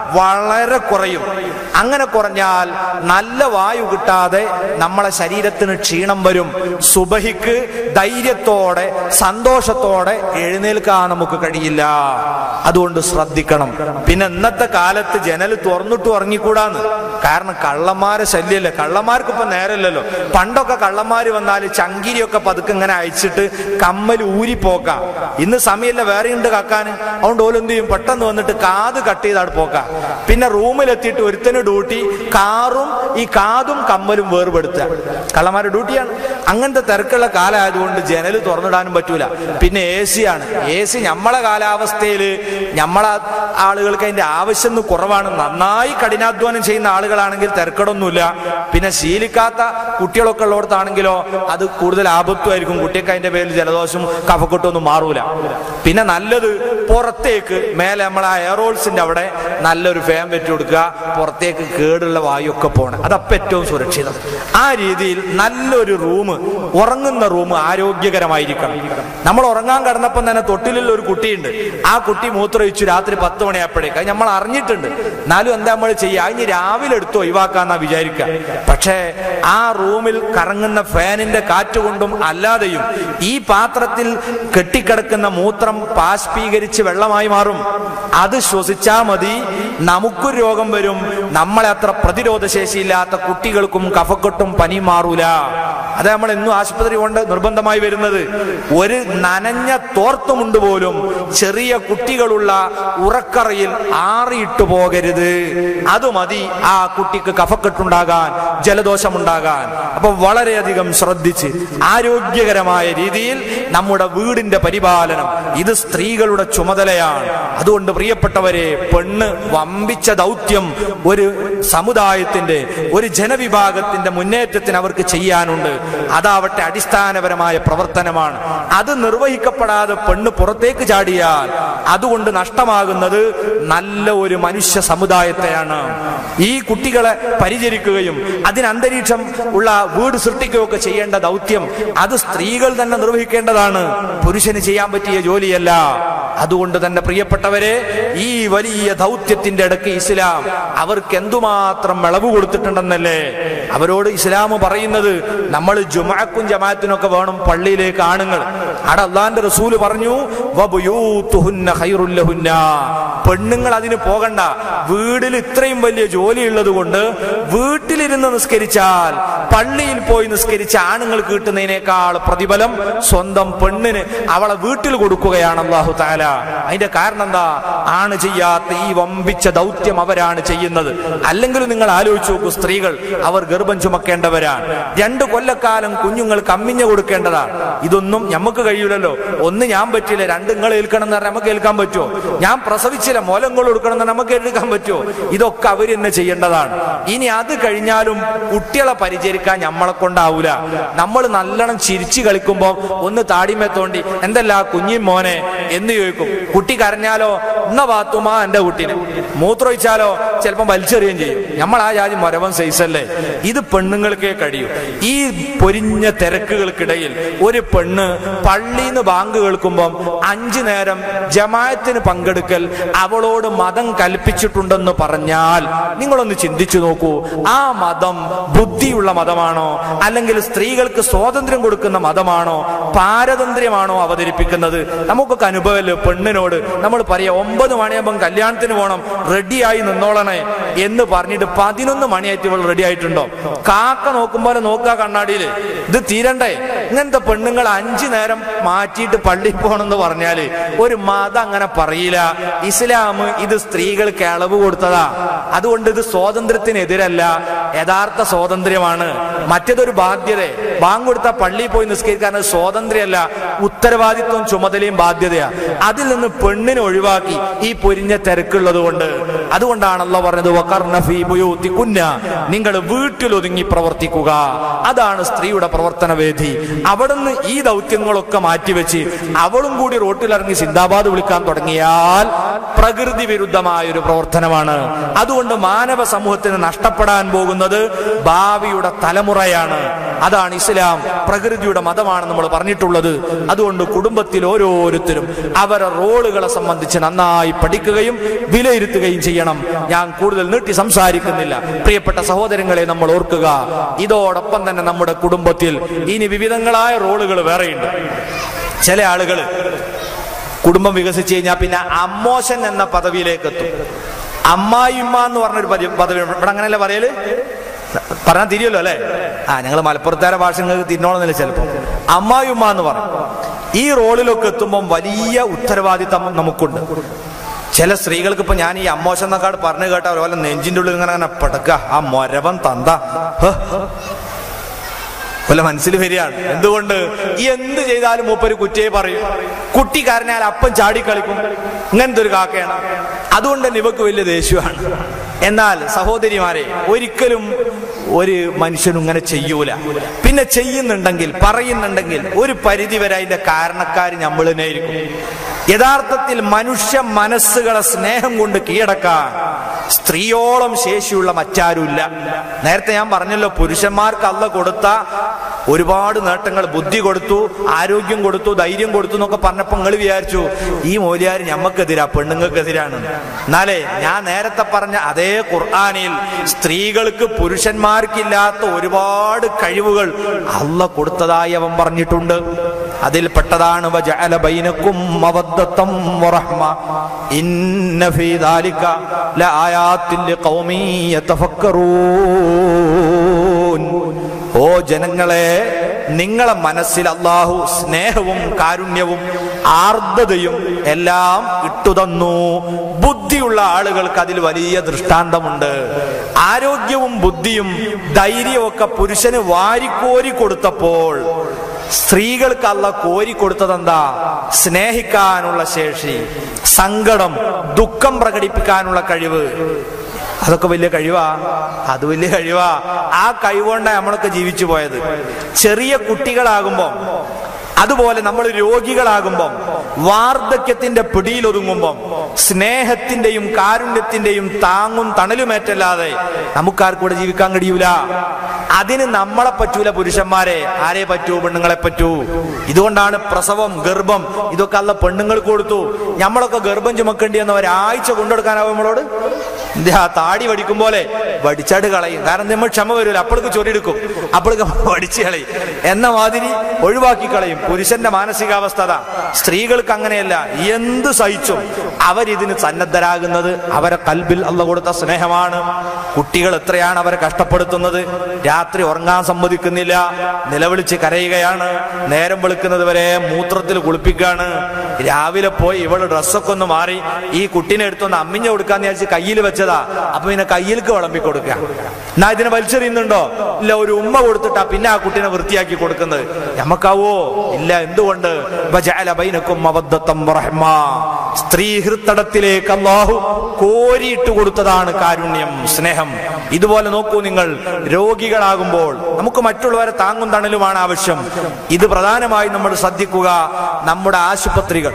വളരെ കുറയും അങ്ങനെ കുറഞ്ഞാൽ നല്ല വായു കിട്ടാതെ നമ്മളെ ശരീരത്തിന് ക്ഷീണം വരും സുബഹിക്ക് ധൈര്യത്തോടെ സന്തോഷത്തോടെ എഴുന്നേൽക്കാൻ നമുക്ക് കഴിയില്ല അതുകൊണ്ട് ശ്രദ്ധിക്കണം പിന്നെ ഇന്നത്തെ കാലത്ത് ജനൽ തുറന്നിട്ട് ഉറങ്ങിക്കൂടാന്ന് കാരണം കള്ളന്മാരെ ശല്യല്ലേ കള്ളന്മാർക്ക് ഇപ്പൊ നേരമില്ലല്ലോ പണ്ടൊക്കെ കള്ളന്മാര് വന്നാൽ ചങ്കിരിയൊക്കെ പതുക്കെ ഇങ്ങനെ അയച്ചിട്ട് കമ്മൽ ഊരിപ്പോക്ക ഇന്ന് സമയമില്ല വേറെ ഉണ്ട് കക്കാൻ അതുകൊണ്ട് ഓല് എന്ത് ചെയ്യും പെട്ടെന്ന് വന്നിട്ട് കാത് കട്ട് ചെയ്താണ് പോക്ക പിന്നെ റൂമിലെത്തിയിട്ട് ഒരുത്തന് ഡ്യൂട്ടി കാറും ഈ കാതും കമ്മലും വേർപെടുത്തുക കള്ളന്മാരുടെ ഡ്യൂട്ടിയാണ് അങ്ങനത്തെ തിരക്കുള്ള കാലമായതുകൊണ്ട് ജനൽ തുറന്നിടാനും പറ്റൂല പിന്നെ എ സി ആണ് എ സി നമ്മളെ കാലാവസ്ഥയിൽ നമ്മളെ ആളുകൾക്ക് അതിന്റെ ആവശ്യം ഒന്ന് കുറവാണ് നന്നായി കഠിനാധ്വാനം ചെയ്യുന്ന ആളുകളാണെങ്കിൽ തിരക്കടൊന്നുമില്ല പിന്നെ ശീലിക്കാത്ത കുട്ടികളൊക്കെ ഉള്ളിടത്താണെങ്കിലോ അത് കൂടുതൽ ആപത്തുമായിരിക്കും കുട്ടിയൊക്കെ അതിന്റെ പേരിൽ ജലദോഷം കഫക്കെട്ടൊന്നും മാറൂല പിന്നെ നല്ലത് പുറത്തേക്ക് മേലെ നമ്മളെ എയറോൾസിന്റെ അവിടെ നല്ലൊരു ഫാൻ വെച്ച് കൊടുക്കുക പുറത്തേക്ക് കേടുള്ള വായു ഒക്കെ പോകണം അതപ്പം ഏറ്റവും സുരക്ഷിതം ആ രീതിയിൽ നല്ലൊരു റൂം ഉറങ്ങുന്ന റൂം ആരോഗ്യകരമായിരിക്കണം നമ്മൾ ഉറങ്ങാൻ കിടന്നപ്പം തന്നെ തൊട്ടിലുള്ള ഒരു കുട്ടിയുണ്ട് ആ കുട്ടി മൂത്രമൊഴിച്ചു രാത്രി പത്ത് മണിയായപ്പോഴേക്ക് അത് നമ്മൾ അറിഞ്ഞിട്ടുണ്ട് എന്നാലും എന്താ നമ്മൾ ചെയ്യുക ഇനി രാവിലെ എടുത്ത് ഒഴിവാക്കാന്നാ വിചാരിക്കുക പക്ഷേ ആ റൂമിൽ കറങ്ങുന്ന ഫാനിന്റെ കാറ്റ് കൊണ്ടും അല്ലാതെയും ഈ പാത്രത്തിൽ കെട്ടിക്കിടക്കുന്ന മൂത്രം ബാഷ്പീകരിച്ച് വെള്ളമായി മാറും അത് ശ്വസിച്ചാ മതി നമുക്കും രോഗം വരും നമ്മളെ അത്ര പ്രതിരോധ ശേഷിയില്ലാത്ത കുട്ടികൾക്കും കഫക്കെട്ടും പനി മാറൂല അത് നമ്മൾ എന്നും ആശുപത്രി കൊണ്ട് നിർബന്ധമായി വരുന്നത് ഒരു നനഞ്ഞ തോർത്തുമുണ്ട് പോലും ചെറിയ കുട്ടികളുള്ള ഉറക്കറയിൽ ആറിയിട്ട് പോകരുത് അത് മതി ആ കുട്ടിക്ക് കഫക്കെട്ടുണ്ടാകാൻ ജലദോഷമുണ്ടാകാൻ അപ്പൊ വളരെയധികം ശ്രദ്ധിച്ച് ആരോഗ്യകരമായ രീതിയിൽ നമ്മുടെ വീടിന്റെ പരിപാലനം ഇത് സ്ത്രീകളുടെ ചുമതലയാണ് അതുകൊണ്ട് പ്രിയപ്പെട്ടവരെ പെണ്ണ് വമ്പിച്ച ദൗത്യം ഒരു സമുദായത്തിന്റെ ഒരു ജനവിഭാഗത്തിന്റെ മുന്നേറ്റത്തിന് അവർക്ക് ചെയ്യാനുണ്ട് അതാവട്ടെ അടിസ്ഥാനപരമായ പ്രവർത്തനമാണ് അത് നിർവഹിക്കപ്പെടാതെ പെണ്ണ് പുറത്തേക്ക് ചാടിയാൽ അതുകൊണ്ട് നഷ്ടമാകുന്നത് നല്ല ഒരു മനുഷ്യ സമുദായത്തെയാണ് ഈ കുട്ടികളെ പരിചരിക്കുകയും അതിന് അന്തരീക്ഷം ഉള്ള വീട് സൃഷ്ടിക്കുകയൊക്കെ ചെയ്യേണ്ട ദൗത്യം അത് സ്ത്രീകൾ തന്നെ നിർവഹിക്കേണ്ടതാണ് പുരുഷന് ചെയ്യാൻ പറ്റിയ ജോലിയല്ല അതുകൊണ്ട് തന്നെ പ്രിയപ്പെട്ടവരെ ഈ വലിയ ദൗത്യത്തിന്റെ ഇടയ്ക്ക് ഇസ്ലാം അവർക്ക് എന്തുമാത്രം വിളവ് കൊടുത്തിട്ടുണ്ടെന്നല്ലേ അവരോട് ഇസ്ലാം പറയുന്നത് നമ്മൾ ജുമാക്കും ജമാഅത്തിനും ഒക്കെ വേണം പള്ളിയിലേക്ക് ആണുങ്ങൾ അവിടെ അള്ളാന്റെ റസൂല് പറഞ്ഞു വബുയൂത്തുഹുന്ന ഖൈറുൽ ലഹുന്ന. പെണ്ണുങ്ങൾ അതിന് പോകണ്ട വീട്ടിൽ ഇത്രയും വലിയ ജോലി ഉള്ളത് കൊണ്ട് വീട്ടിലിരുന്ന് നിസ്കരിച്ചാൽ പള്ളിയിൽ പോയി നിസ്കരിച്ച ആണുങ്ങൾക്ക് കിട്ടുന്നതിനേക്കാൾ പ്രതിഫലം സ്വന്തം പെണ്ണിന് അവളെ വീട്ടിൽ കൊടുക്കുകയാണ് അള്ളാഹു താല അതിന്റെ കാരണം എന്താ ആണ് ചെയ്യാത്ത ഈ വമ്പിച്ച ദൗത്യം അവരാണ് ചെയ്യുന്നത് അല്ലെങ്കിൽ നിങ്ങൾ ആലോചിച്ച് നോക്കൂ സ്ത്രീകൾ അവർ ഗർഭം ചുമക്കേണ്ടവരാണ് രണ്ട് കൊല്ലക്കാലം കുഞ്ഞുങ്ങൾ കമ്മിഞ്ഞ കൊടുക്കേണ്ടതാണ് ഇതൊന്നും നമുക്ക് കഴിയൂലല്ലോ ഒന്ന് ഞാൻ പറ്റില്ല രണ്ട് നിങ്ങൾ ഏൽക്കണം എന്ന് പറഞ്ഞാൽ നമുക്ക് ഏൽക്കാൻ പറ്റുമോ ഞാൻ പ്രസവിച്ചില്ല മോലങ്ങൾ കൊടുക്കണം എന്ന് പറഞ്ഞാൽ നമുക്ക് എടുക്കാൻ പറ്റുമോ ഇതൊക്കെ അവർ തന്നെ ചെയ്യേണ്ടതാണ് ഇനി അത് കഴിഞ്ഞാലും കുട്ടികളെ പരിചരിക്കാൻ നമ്മളെ കൊണ്ടാവൂല നമ്മൾ നല്ലോണം ചിരിച്ചു കളിക്കുമ്പോൾ ഒന്ന് താടിമേ തോണ്ടി എന്തല്ല കുഞ്ഞിൻ മോനെ എന്ന് ചോദിക്കും കുട്ടി കരഞ്ഞാലോ ഇന്ന പാത്തുമാ എന്റെ കുട്ടീനെ മൂത്രമൊഴിച്ചാലോ ചിലപ്പം വലിച്ചെറിയുകയും ചെയ്യും നമ്മൾ ആ ജാതി മൊരവൻ സൈസല്ലേ ഇത് പെണ്ണുങ്ങൾക്കേ കഴിയൂ ഈ പൊരിഞ്ഞ തിരക്കുകൾക്കിടയിൽ ഒരു പെണ്ണ് പള്ളിന്ന് ബാങ്ക് കേൾക്കുമ്പം അഞ്ചു നേരം ജമായത്തിന് പങ്കെടുക്കൽ അവളോട് മതം കൽപ്പിച്ചിട്ടുണ്ടെന്ന് പറഞ്ഞാൽ നിങ്ങളൊന്ന് ചിന്തിച്ചു നോക്കൂ ആ മതം ബുദ്ധിയുള്ള മതമാണോ അല്ലെങ്കിൽ സ്ത്രീകൾക്ക് സ്വാതന്ത്ര്യം കൊടുക്കുന്ന മതമാണോ പാരതന്ത്ര്യമാണോ അവതരിപ്പിക്കുന്നത് നമുക്കൊക്കെ അനുഭവമല്ലോ പെണ്ണിനോട് നമ്മൾ പറയാ ഒമ്പത് മണിയാകുമ്പം കല്യാണത്തിന് പോകണം റെഡിയായി നിന്നോളണേ എന്ന് പറഞ്ഞിട്ട് പതിനൊന്ന് മണിയായിട്ട് ഇവൾ റെഡി ആയിട്ടുണ്ടോ കാക്ക നോക്കുമ്പോൾ നോക്കുക കണ്ണാടിയില് ഇത് തീരണ്ടേ ഇങ്ങനത്തെ പെണ്ണുങ്ങൾ അഞ്ചു നേരം മാറ്റിയിട്ട് പള്ളിയിൽ പോകണമെന്ന് പറഞ്ഞാല് ഒരു മതം അങ്ങനെ പറയില്ല ഇസ്ലാം ഇത് സ്ത്രീകൾക്ക് ഇളവ് കൊടുത്തതാ അതുകൊണ്ട് ഇത് സ്വാതന്ത്ര്യത്തിനെതിരല്ല യഥാർത്ഥ സ്വാതന്ത്ര്യമാണ് മറ്റേതൊരു ബാധ്യത ബാങ്ക് കൊടുത്ത പള്ളിയിൽ പോയി നിസ്കരിക്കാൻ അത് സ്വാതന്ത്ര്യമല്ല ഉത്തരവാദിത്വം ചുമതലയും ബാധ്യതയാ അതിൽ നിന്ന് പെണ്ണിനെ ഒഴിവാക്കി ഈ പൊരിഞ്ഞ തിരക്കുള്ളത് കൊണ്ട് അതുകൊണ്ടാണല്ലോ പറഞ്ഞത് വഖർന ഫീ ബുയൂത്തികുന്ന നിങ്ങൾ വീട്ടിൽ ഒതുങ്ങി പ്രവർത്തിക്കുക അതാണ് സ്ത്രീയുടെ പ്രവർത്തന വേദി അവിടുന്ന് ഈ ദൗത്യങ്ങളൊക്കെ മാറ്റിവെച്ച് അവളും കൂടി റോട്ടിലിറങ്ങി സിന്ദാബാദ് വിളിക്കാൻ തുടങ്ങിയാൽ പ്രകൃതി വിരുദ്ധമായ ഒരു പ്രവർത്തനമാണ് അതുകൊണ്ട് മാനവ സമൂഹത്തിന് നഷ്ടപ്പെടാൻ പോകുന്നത് ഭാവിയുടെ തലമുറയാണ് അതാണ് ഇസ്ലാം പ്രകൃതിയുടെ മതമാണ് നമ്മൾ പറഞ്ഞിട്ടുള്ളത് അതുകൊണ്ട് കുടുംബത്തിൽ ഓരോരുത്തരും അവരുടെ റോളുകളെ സംബന്ധിച്ച് നന്നായി പഠിക്കുകയും വിലയിരുത്തുകയും ചെയ്യണം ഞാൻ കൂടുതൽ നീട്ടി സംസാരിക്കുന്നില്ല പ്രിയപ്പെട്ട സഹോദരങ്ങളെ നമ്മൾ ഓർക്കുക ഇതോടൊപ്പം തന്നെ നമ്മുടെ കുടുംബത്തിൽ ഇനി വിവിധങ്ങളായ റോളുകൾ വേറെയുണ്ട് ചില ആളുകൾ കുടുംബം വികസിച്ചു കഴിഞ്ഞാൽ പിന്നെ അമ്മോശൻ എന്ന പദവിയിലേക്ക് എത്തും അമ്മായിമ്മ എന്ന് പറഞ്ഞൊരു പദവി പദവി ഇവിടെ അങ്ങനെയല്ലേ പറയല് പറഞ്ഞാൽ തിരിയല്ലോ അല്ലേ ആ ഞങ്ങൾ മലപ്പുറത്തേരെ ഭാഷ നിങ്ങൾക്ക് തിന്നോളന്നില്ല ചിലപ്പോൾ അമ്മായിമ്മ എന്ന് പറയും ഈ റോളിലൊക്കെ എത്തുമ്പോൾ വലിയ ഉത്തരവാദിത്തം നമുക്കുണ്ട് ചില സ്ത്രീകൾക്ക് ഇപ്പൊ ഞാൻ ഈ അമ്മോശന്നക്കാട് പറഞ്ഞു കേട്ട അതുപോലെ നെഞ്ചിന്റെ ഉള്ളിൽ ഇങ്ങനെ അങ്ങനെ പടക്ക ആ മൊരവൻ തന്ത ഹ്. വല്ല മനസ്സിൽ വരികയാണ് എന്തുകൊണ്ട് ഈ എന്ത് ചെയ്താലും മൂപ്പര് കുറ്റിയെ പറയും കുട്ടി കരഞ്ഞാൽ അപ്പം ചാടിക്കളിക്കും ഇങ്ങനത്തെ ഒരു കാക്കയാണ് അതുകൊണ്ട് തന്നെ ഇവക്ക് വലിയ ദേഷ്യമാണ് എന്നാൽ സഹോദരിമാരെ ഒരിക്കലും ഒരു മനുഷ്യനും ഇങ്ങനെ ചെയ്യൂല പിന്നെ ചെയ്യുന്നുണ്ടെങ്കിൽ പറയുന്നുണ്ടെങ്കിൽ ഒരു പരിധി വരെ അതിന്റെ കാരണക്കാര് നമ്മൾ തന്നെയായിരിക്കും യഥാർത്ഥത്തിൽ മനുഷ്യ മനസ്സുകളെ സ്നേഹം കൊണ്ട് കീഴടക്കാൻ സ്ത്രീയോളം ശേഷിയുള്ള മറ്റാരുമില്ല നേരത്തെ ഞാൻ പറഞ്ഞല്ലോ പുരുഷന്മാർക്ക് അല്ല കൊടുത്ത ഒരുപാട് നേട്ടങ്ങൾ ബുദ്ധി കൊടുത്തു ആരോഗ്യം കൊടുത്തു ധൈര്യം കൊടുത്തു എന്നൊക്കെ പറഞ്ഞപ്പോൾ നിങ്ങൾ വിചാരിച്ചു ഈ മൂലിയാർ ഞമ്മക്കെതിരാ പെണ്ണുങ്ങൾക്കെതിരാണ് എന്നാലേ ഞാൻ നേരത്തെ പറഞ്ഞ അതേ ഖുർആാനിൽ സ്ത്രീകൾക്ക് പുരുഷന്മാർക്കില്ലാത്ത ഒരുപാട് കഴിവുകൾ അല്ല കൊടുത്തതായി അവൻ പറഞ്ഞിട്ടുണ്ട് അതിൽ പെട്ടതാണ് വജഅല ബൈനക്കും മവദ്ദത്തം വറഹ്മ ഇന്ന ഫീ ദാലിക ലആയാത്തിൻ ലിഖൗമി യതഫക്കറൂൻ ഓ ജനങ്ങളെ നിങ്ങളെ മനസ്സിൽ അള്ളാഹു സ്നേഹവും കാരുണ്യവും ആർദ്രതയും എല്ലാം ഇട്ടുതന്നു ബുദ്ധിയുള്ള ആളുകൾക്ക് അതിൽ വലിയ ദൃഷ്ടാന്തമുണ്ട് ആരോഗ്യവും ബുദ്ധിയും ധൈര്യവും ഒക്കെ പുരുഷന് വാരിക്കോരി കൊടുത്തപ്പോൾ സ്ത്രീകൾക്ക് അല്ല കോരി കൊടുത്തതെന്താ സ്നേഹിക്കാനുള്ള ശേഷി സങ്കടം ദുഃഖം പ്രകടിപ്പിക്കാനുള്ള കഴിവ് അതൊക്കെ വലിയ കഴിവാ അത് വലിയ കഴിവാ ആ കഴിവുകൊണ്ടാണ് നമ്മളൊക്കെ ജീവിച്ചു പോയത് ചെറിയ കുട്ടികളാകുമ്പോൾ അതുപോലെ നമ്മൾ രോഗികളാകുമ്പം വാർദ്ധക്യത്തിന്റെ പിടിയിലൊതുങ്ങുമ്പം സ്നേഹത്തിന്റെയും കാരുണ്യത്തിന്റെയും താങ്ങും തണലുമേറ്റല്ലാതെ നമുക്കാർക്കൂടെ ജീവിക്കാൻ കഴിയൂല അതിന് നമ്മളെ പറ്റൂല പുരുഷന്മാരെ ആരെ പറ്റൂ പെണ്ണുങ്ങളെ പറ്റൂ ഇതുകൊണ്ടാണ് പ്രസവം ഗർഭം ഇതൊക്കെ അല്ല പെണ്ണുങ്ങൾക്ക് കൊടുത്തു നമ്മളൊക്കെ ഗർഭം ചുമക്കേണ്ടി എന്ന് ഒരാഴ്ച കൊണ്ടെടുക്കാനാവും നമ്മളോട് ഇത് ആ താടി വടിക്കും പോലെ വടിച്ചാട് കളയും കാരണം നമ്മൾ ക്ഷമ വരൂല അപ്പോഴേക്ക് ചൊരിയെടുക്കും അപ്പോഴേക്ക് വടിച്ചു കളയും എന്ന മാതിരി ഒഴിവാക്കി കളയും പുരുഷന്റെ മാനസികാവസ്ഥ അതാ സ്ത്രീകൾക്ക് അങ്ങനെയല്ല എന്ത് സഹിച്ചും അവരിതിന് സന്നദ്ധരാകുന്നത് അവരെ കൽബിൽ അല്ല കൊടുത്ത സ്നേഹമാണ് കുട്ടികൾ എത്രയാണ് അവരെ കഷ്ടപ്പെടുത്തുന്നത് രാത്രി ഉറങ്ങാൻ സമ്മതിക്കുന്നില്ല നിലവിളിച്ച് കരയുകയാണ് നേരം വെളുക്കുന്നത് വരെ മൂത്രത്തിൽ കുളിപ്പിക്കാണ് രാവിലെ പോയി ഇവള് ഡ്രസ്സൊക്കെ ഒന്ന് മാറി ഈ കുട്ടീനെ എടുത്തൊന്ന് അമ്മിഞ്ഞ കൊടുക്കാന്ന് വിചാരിച്ച് കയ്യിൽ വെച്ചതാ അപ്പൊ പിന്നെ കയ്യിലേക്ക് വിളമ്പി കൊടുക്കുക എന്നാ ഇതിനെ വലിച്ചെറിയുന്നുണ്ടോ ഇല്ല ഒരു ഉമ്മ കൊടുത്തിട്ടാ പിന്നെ ആ കുട്ടീനെ വൃത്തിയാക്കി കൊടുക്കുന്നത് ഞമ്മക്കാവോ ഇല്ല എന്തുകൊണ്ട് വജഅല ബൈനക്കും മവദ്ദത്തം വറഹ്മ. സ്ത്രീ ഹൃത്തടത്തിലേക്ക് അള്ളാഹു കോരിയിട്ട് കൊടുത്തതാണ് കാരുണ്യം സ്നേഹം ഇതുപോലെ നോക്കൂ നിങ്ങൾ രോഗികളാകുമ്പോൾ നമുക്ക് മറ്റുള്ളവരെ താങ്ങും തണലുമാണ് ആവശ്യം ഇത് പ്രധാനമായും നമ്മൾ ശ്രദ്ധിക്കുക നമ്മുടെ ആശുപത്രികൾ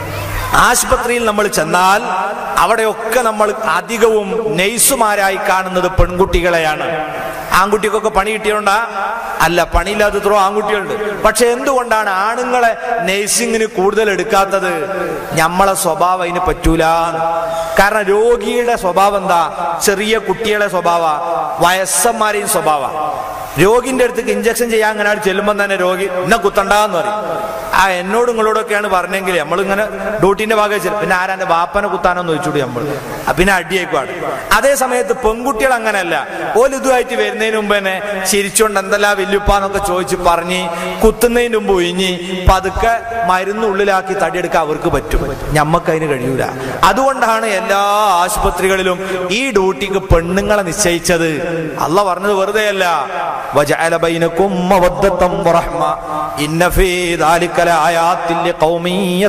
ആശുപത്രിയിൽ നമ്മൾ ചെന്നാൽ അവിടെയൊക്കെ നമ്മൾ അധികവും നെയ്സുമാരായി കാണുന്നത് പെൺകുട്ടികളെയാണ് ആൺകുട്ടിക്കൊക്കെ പണി കിട്ടിയോണ്ടാ അല്ല പണിയില്ലാത്ത എത്രയോ ആൺകുട്ടികളുണ്ട് പക്ഷെ എന്തുകൊണ്ടാണ് ആണുങ്ങളെ നഴ്സിങ്ങിന് കൂടുതൽ എടുക്കാത്തത് നമ്മളെ സ്വഭാവം അതിന് പറ്റൂല കാരണം രോഗിയുടെ സ്വഭാവം എന്താ ചെറിയ കുട്ടികളെ സ്വഭാവ വയസ്സന്മാരെയും സ്വഭാവ രോഗിന്റെ അടുത്തേക്ക് ഇഞ്ചക്ഷൻ ചെയ്യാൻ അങ്ങനെ ചെല്ലുമ്പോൾ തന്നെ രോഗി ഇന്നെ കുത്തണ്ടെന്ന് പറയും ആ എന്നോട് നിങ്ങളോടൊക്കെയാണ് പറഞ്ഞെങ്കിൽ നമ്മളിങ്ങനെ ഡ്യൂട്ടിന്റെ ഭാഗം ചെല്ലും പിന്നെ ആരാന്റെ വാപ്പനെ കുത്താനോന്ന് ചോദിച്ചുകൂടി നമ്മൾ ആ, പിന്നെ അടിയേക്കുവാണ് അതേ സമയത്ത് പെൺകുട്ടികൾ അങ്ങനെയല്ല ഓല് ഇതുമായിട്ട് വരുന്നതിന് മുമ്പ് തന്നെ ചിരിച്ചോണ്ട് എന്തെല്ലാം വല്യുപ്പാന്നൊക്കെ ചോദിച്ച് പറഞ്ഞ് കുത്തുന്നതിന് മുമ്പ് ഒഴിഞ്ഞ് പതുക്കെ മരുന്ന് ഉള്ളിലാക്കി തടിയെടുക്കാൻ അവർക്ക് പറ്റും ഞമ്മക്ക് അതിന് കഴിയൂല അതുകൊണ്ടാണ് എല്ലാ ആശുപത്രികളിലും ഈ ഡ്യൂട്ടിക്ക് പെണ്ണുങ്ങളെ നിശ്ചയിച്ചത് അല്ല പറഞ്ഞത് വെറുതെ അല്ല وجعل بينكم مودة ورحمة إن في ذلك لآيات لقوم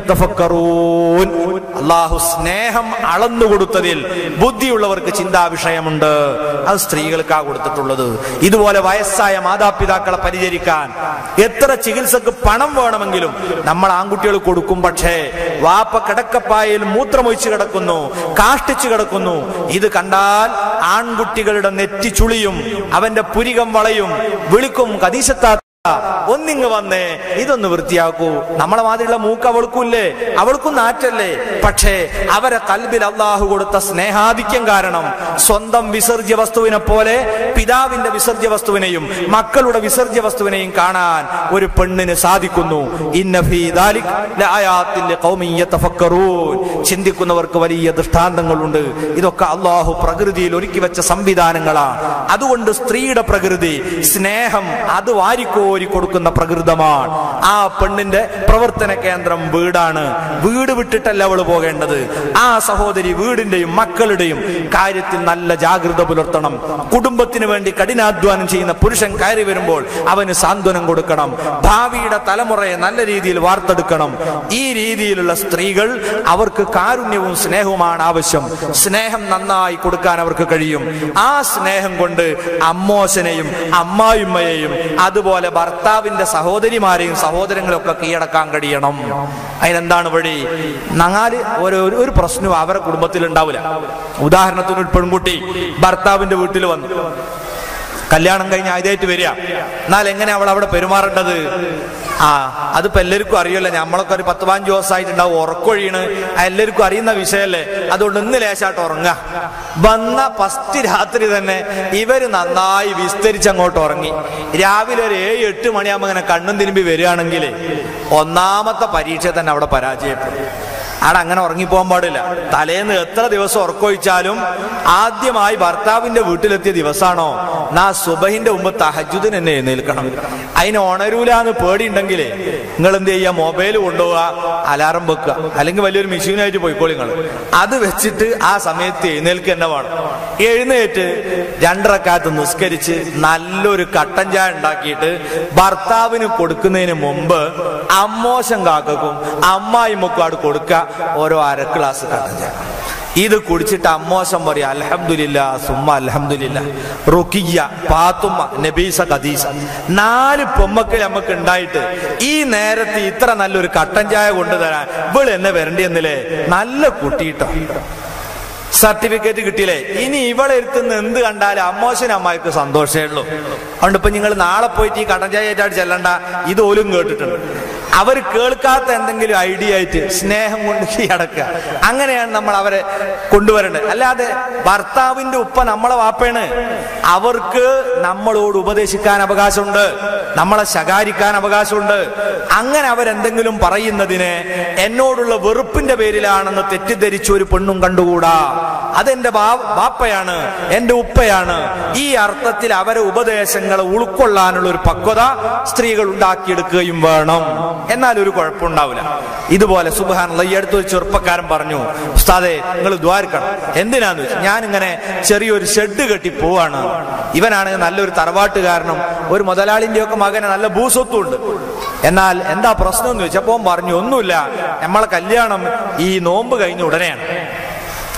يتفكرون അള്ളാഹു സ്നേഹം അളന്നു കൊടുത്തതിൽ ബുദ്ധിയുള്ളവർക്ക് ചിന്താ വിഷയമുണ്ട് അത് സ്ത്രീകൾക്കാ കൊടുത്തിട്ടുള്ളത് ഇതുപോലെ വയസ്സായ മാതാപിതാക്കളെ പരിചരിക്കാൻ എത്ര ചികിത്സക്ക് പണം വേണമെങ്കിലും നമ്മൾ ആൺകുട്ടികൾ കൊടുക്കും പക്ഷേ വാപ്പ കിടക്കപ്പായയിൽ മൂത്രമൊഴിച്ച് കിടക്കുന്നു കാഷ്ടിച്ചു കിടക്കുന്നു ഇത് കണ്ടാൽ ആൺകുട്ടികളുടെ നെറ്റി ചുളിയും അവന്റെ പുരികം വളയും വിളിക്കും കദീശത്താ ഒന്നിങ്ങ് വന്നേ ഇതൊന്ന് വൃത്തിയാക്കൂ നമ്മളെ മാതിരിയുള്ള മൂക്ക് അവൾക്കുമില്ലേ അവൾക്കും നാറ്റല്ലേ പക്ഷേ അവരെ കൽബിൽ അള്ളാഹു കൊടുത്ത സ്നേഹാധിക്യം കാരണം സ്വന്തം വിസർജ്യ വസ്തുവിനെ പോലെ പിതാവിന്റെ വിസർജ്യ വസ്തുവിനെയും മക്കളുടെ വിസർജ്യ വസ്തുവിനെയും കാണാൻ ഒരു പെണ്ണിന് സാധിക്കുന്നു ഇന്ന ഫീ ദാലിക് ലആയാത്തിൻ ലിഖൗമിൻ യതഫക്കറൂൻ. ചിന്തിക്കുന്നവർക്ക് വലിയ ദൃഷ്ടാന്തങ്ങളുണ്ട് ഇതൊക്കെ അള്ളാഹു പ്രകൃതിയിൽ ഒരുക്കി വെച്ച സംവിധാനങ്ങളാണ് അതുകൊണ്ട് സ്ത്രീയുടെ പ്രകൃതി സ്നേഹം അത് വാരിക്കോരി കൊടുക്കുന്ന പ്രകൃതമാണ് ആ പെണ്ണിന്റെ പ്രവർത്തന കേന്ദ്രം വീടാണ് വീട് വിട്ടിട്ടല്ല അവള് പോകേണ്ടത് ആ സഹോദരി വീടിന്റെയും മക്കളുടെയും കാര്യത്തിൽ നല്ല ജാഗ്രത പുലർത്തണം കുടുംബത്തിന് വേണ്ടി കഠിനാധ്വാനം ചെയ്യുന്ന പുരുഷൻ കയറി വരുമ്പോൾ അവന് സാന്ത്വനം കൊടുക്കണം ഭാവിയുടെ തലമുറയെ നല്ല രീതിയിൽ വാർത്തെടുക്കണം ഈ രീതിയിലുള്ള സ്ത്രീകൾ അവർക്ക് കാരുണ്യവും സ്നേഹവുമാണ് ആവശ്യം സ്നേഹം നന്നായി കൊടുക്കാൻ അവർക്ക് കഴിയും ആ സ്നേഹം കൊണ്ട് അമ്മോശനെയും അമ്മായിമ്മയെയും അതുപോലെ ഭർത്താവിന്റെ സഹോദരിമാരെയും സഹോദരങ്ങളെയും ഒക്കെ കീഴടക്കാൻ കഴിയണം അതിനെന്താണ് വഴി നാല് ഒരു ഒരു- ഒരു പ്രശ്നവും അവരെ കുടുംബത്തിൽ ഉണ്ടാവില്ല ഉദാഹരണത്തിന് ഒരു പെൺകുട്ടി ഭർത്താവിന്റെ വീട്ടിൽ വന്നു കല്യാണം കഴിഞ്ഞ് ആദ്യമായിട്ട് വരിക എന്നാൽ എങ്ങനെ അവൾ അവിടെ പെരുമാറേണ്ടത് ആ അതിപ്പോ എല്ലാവർക്കും അറിയല്ലോ നമ്മളൊക്കെ ഒരു പത്ത് പതിനഞ്ച് ദിവസമായിട്ടുണ്ടാവും ഉറക്കൊഴിയണ് എല്ലാവർക്കും അറിയുന്ന വിഷയമല്ലേ അതുകൊണ്ട് ഇന്ന് ലേശായിട്ട് ഉറങ്ങുക വന്ന ഫസ്റ്റ് രാത്രി തന്നെ ഇവര് നന്നായി വിസ്തരിച്ച് അങ്ങോട്ട് ഉറങ്ങി രാവിലെ ഒരു ഏഴ് എട്ട് മണിയാകുമ്പോൾ ഇങ്ങനെ കണ്ണും തിരുമ്പി വരികയാണെങ്കിൽ ഒന്നാമത്തെ പരീക്ഷ തന്നെ അവിടെ പരാജയപ്പെടും ആടെ അങ്ങനെ ഉറങ്ങിപ്പോകാൻ പാടില്ല തലേന്ന് എത്ര ദിവസം ഉറക്കൊഴിച്ചാലും ആദ്യമായി ഭർത്താവിന്റെ വീട്ടിലെത്തിയ ദിവസമാണോ നാ സുബഹിന്റെ മുമ്പ് തഹജുദിന് എന്നെ എഴുന്നേൽക്കണം അതിന് ഉണരൂലെന്ന് പേടിയുണ്ടെങ്കിലേ നിങ്ങൾ എന്ത് ചെയ്യുക മൊബൈൽ കൊണ്ടുപോവുക അലാറം വെക്കുക അല്ലെങ്കിൽ വലിയൊരു മെഷീനായിട്ട് പോയിക്കോളി നിങ്ങൾ അത് വെച്ചിട്ട് ആ സമയത്ത് എഴുന്നേൽക്കുക തന്നെ വേണം എഴുന്നേറ്റ് രണ്ടരക്കാലത്ത് നിസ്കരിച്ച് നല്ലൊരു കട്ടൻ ചായ ഉണ്ടാക്കിയിട്ട് ഭർത്താവിന് കൊടുക്കുന്നതിന് മുമ്പ് അമ്മോശം കാക്കും അമ്മായിമ്മക്കും അവിടെ കൊടുക്കുക ഓരോ അര ഗ്ലാസ് കട്ടൻ ചായ ഇത് കുടിച്ചിട്ട് അമ്മോശം പറയാം അൽഹംദുലില്ല സുമ്മ അൽഹംദുലില്ല റുക്കിയ പാത്തുമ്മ നബീസ ഖദീസ നാല് പൊമ്മക്കൾ നമുക്ക് ഉണ്ടായിട്ട് ഈ നേരത്ത് ഇത്ര നല്ലൊരു കട്ടൻ ചായ കൊണ്ടുതരാൻ ഇവള് എന്നെ വരണ്ടി എന്നില്ലേ നല്ല കുട്ടിയിട്ടോ സർട്ടിഫിക്കറ്റ് കിട്ടിയില്ലേ ഇനി ഇവളെ ഇരുത്തുന്ന എന്ത് കണ്ടാലും അമ്മോശനും അമ്മായിക്ക് സന്തോഷമേ ഉള്ളൂ അതുകൊണ്ട് ഇപ്പൊ നിങ്ങൾ നാളെ പോയിട്ട് ഈ കടൻ ചായറ്റായിട്ട് ചെല്ലണ്ട ഇത് ഓലും കേട്ടിട്ടുണ്ട് അവർ കേൾക്കാത്ത എന്തെങ്കിലും ഐഡിയ ആയിട്ട് സ്നേഹം കൊണ്ട് കീഴടക്കുക അങ്ങനെയാണ് നമ്മൾ അവരെ കൊണ്ടുവരേണ്ടത് അല്ലാതെ ഭർത്താവിന്റെ ഉപ്പ നമ്മളെ വാപ്പയാണ് അവർക്ക് നമ്മളോട് ഉപദേശിക്കാൻ അവകാശമുണ്ട് നമ്മളെ ശകാരിക്കാൻ അവകാശമുണ്ട് അങ്ങനെ അവരെന്തെങ്കിലും പറയുന്നതിന് എന്നോടുള്ള വെറുപ്പിന്റെ പേരിലാണെന്ന് തെറ്റിദ്ധരിച്ച ഒരു പെണ്ണും കണ്ടുകൂടാ അതെന്റെ ബാ- ബാപ്പയാണ് എന്റെ ഉപ്പയാണ് ഈ അർത്ഥത്തിൽ അവരെ ഉപദേശങ്ങളെ ഉൾക്കൊള്ളാനുള്ള ഒരു പക്വത സ്ത്രീകൾ ഉണ്ടാക്കിയെടുക്കുകയും വേണം എന്നാൽ ഒരു കുഴപ്പമുണ്ടാവില്ല ഇതുപോലെ സുബാനുള്ള ഈ അടുത്തൊരു ചെറുപ്പക്കാരൻ പറഞ്ഞു ഉസ്താദെ നിങ്ങൾ ദ്വാരിക്കണം എന്തിനാന്ന് വെച്ചാൽ ഞാൻ ഇങ്ങനെ ചെറിയൊരു ഷെഡ് കെട്ടി പോവാണ് ഇവനാണെങ്കിൽ നല്ലൊരു തറവാട്ടുകാരനും ഒരു മുതലാളിന്റെ ഒക്കെ മകന് നല്ല ഭൂസ്വത്തും ഉണ്ട് എന്നാൽ എന്താ പ്രശ്നം എന്ന് വെച്ചപ്പോ അവൻ പറഞ്ഞു ഒന്നുമില്ല നമ്മളെ കല്യാണം ഈ നോമ്പ് കഴിഞ്ഞ ഉടനെയാണ്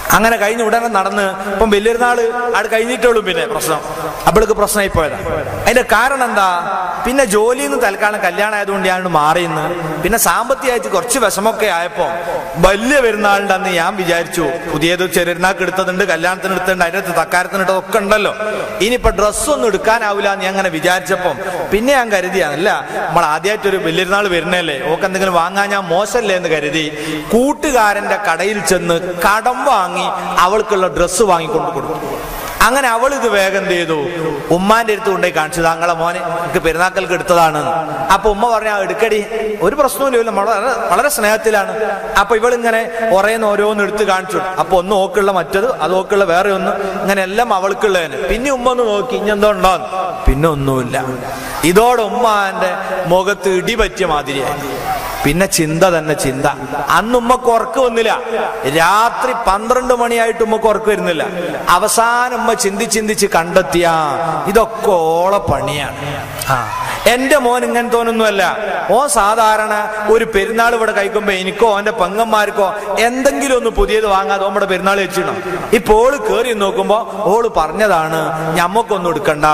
അങ്ങനെ കഴിഞ്ഞ ഉടനെ നടന്ന് ഇപ്പം വലിയൊരുനാള് ആട് കഴിഞ്ഞിട്ടുള്ളൂ പിന്നെ പ്രശ്നം അവൾക്ക് പ്രശ്നമായി പോയതാ അതിന്റെ കാരണം എന്താ പിന്നെ ജോലിയിൽ നിന്ന് തൽക്കാലം കല്യാണം ആയതുകൊണ്ട് ഞാൻ മാറിയെന്ന് പിന്നെ സാമ്പത്തികമായിട്ട് കുറച്ച് വിഷമൊക്കെ ആയപ്പോ വലിയ പെരുന്നാളിന്റെ അന്ന് ഞാൻ വിചാരിച്ചു പുതിയത് ചെറിയനാൾക്ക് എടുത്തതുണ്ട് കല്യാണത്തിന് എടുത്തിട്ടുണ്ട് അതിനകത്ത് തക്കാരത്തിന് ഇട്ടതൊക്കെ ഉണ്ടല്ലോ ഇനിയിപ്പോ ഡ്രസ്സൊന്നും എടുക്കാനാവില്ല എന്ന് ഞാൻ അങ്ങനെ വിചാരിച്ചപ്പം പിന്നെ ഞാൻ കരുതിയാണല്ല നമ്മൾ ആദ്യമായിട്ട് ഒരു വലിയൊരുനാൾ വരുന്നല്ലേ ഓക്ക് എന്തെങ്കിലും വാങ്ങാൻ ഞാൻ മോശമല്ലേ എന്ന് കരുതി കൂട്ടുകാരന്റെ കടയിൽ ചെന്ന് കടം വാങ്ങി അവൾക്കുള്ള ഡ്രസ്സ് വാങ്ങിക്കൊണ്ട് കൊടുത്തു അങ്ങനെ അവൾ ഇത് വേഗം എന്ത് ചെയ്തു ഉമ്മാന്റെ അടുത്ത് കൊണ്ടുപോയി കാണിച്ചു താങ്കളെ മോനെ എനിക്ക് പെരുന്നാക്കൾക്ക് എടുത്തതാണ് അപ്പൊ ഉമ്മ പറഞ്ഞ "ആ, എടുക്കടി ഒരു പ്രശ്നവുമില്ല വളരെ വളരെ സ്നേഹത്തിലാണ് അപ്പൊ ഇവളിങ്ങനെ ഓരോന്ന് ഓരോന്ന് എടുത്ത് കാണിച്ചു അപ്പൊ ഒന്ന് ഓക്കുള്ള മറ്റത് അത് ഓക്കുള്ള വേറെ ഒന്ന് ഇങ്ങനെ എല്ലാം അവൾക്കുള്ളതിന് പിന്നെ ഉമ്മ ഒന്ന് നോക്കി ഇനി എന്തോ ഉണ്ടോ പിന്നെ ഒന്നുമില്ല ഇതോടെ ഉമ്മാന്റെ മുഖത്ത് ഇടിപറ്റിയ മാതിരിയായി പിന്നെ ചിന്ത തന്നെ ചിന്ത അന്ന് ഉമ്മക്ക് ഉറക്ക് വന്നില്ല രാത്രി പന്ത്രണ്ട് മണിയായിട്ട് ഉമ്മക്ക് ഉറക്ക് വരുന്നില്ല അവസാനം ഉമ്മ ചിന്തി ചിന്തിച്ച് കണ്ടെത്തിയ ഇതൊക്കെ ഓളെ പണിയാണ് ആ എന്റെ മോൻ ഇങ്ങനെ തോന്നുന്നല്ല ഓ സാധാരണ ഒരു പെരുന്നാൾ ഇവിടെ കഴിക്കുമ്പോ എനിക്കോ എന്റെ പെങ്ങന്മാർക്കോ എന്തെങ്കിലും ഒന്ന് പുതിയത് വാങ്ങാതെ നമ്മുടെ പെരുന്നാൾ വെച്ചിടണം ഇപ്പൊ ഓള് കേറി നോക്കുമ്പോ ഓള് പറഞ്ഞതാണ് ഞമ്മക്കൊന്നും എടുക്കണ്ട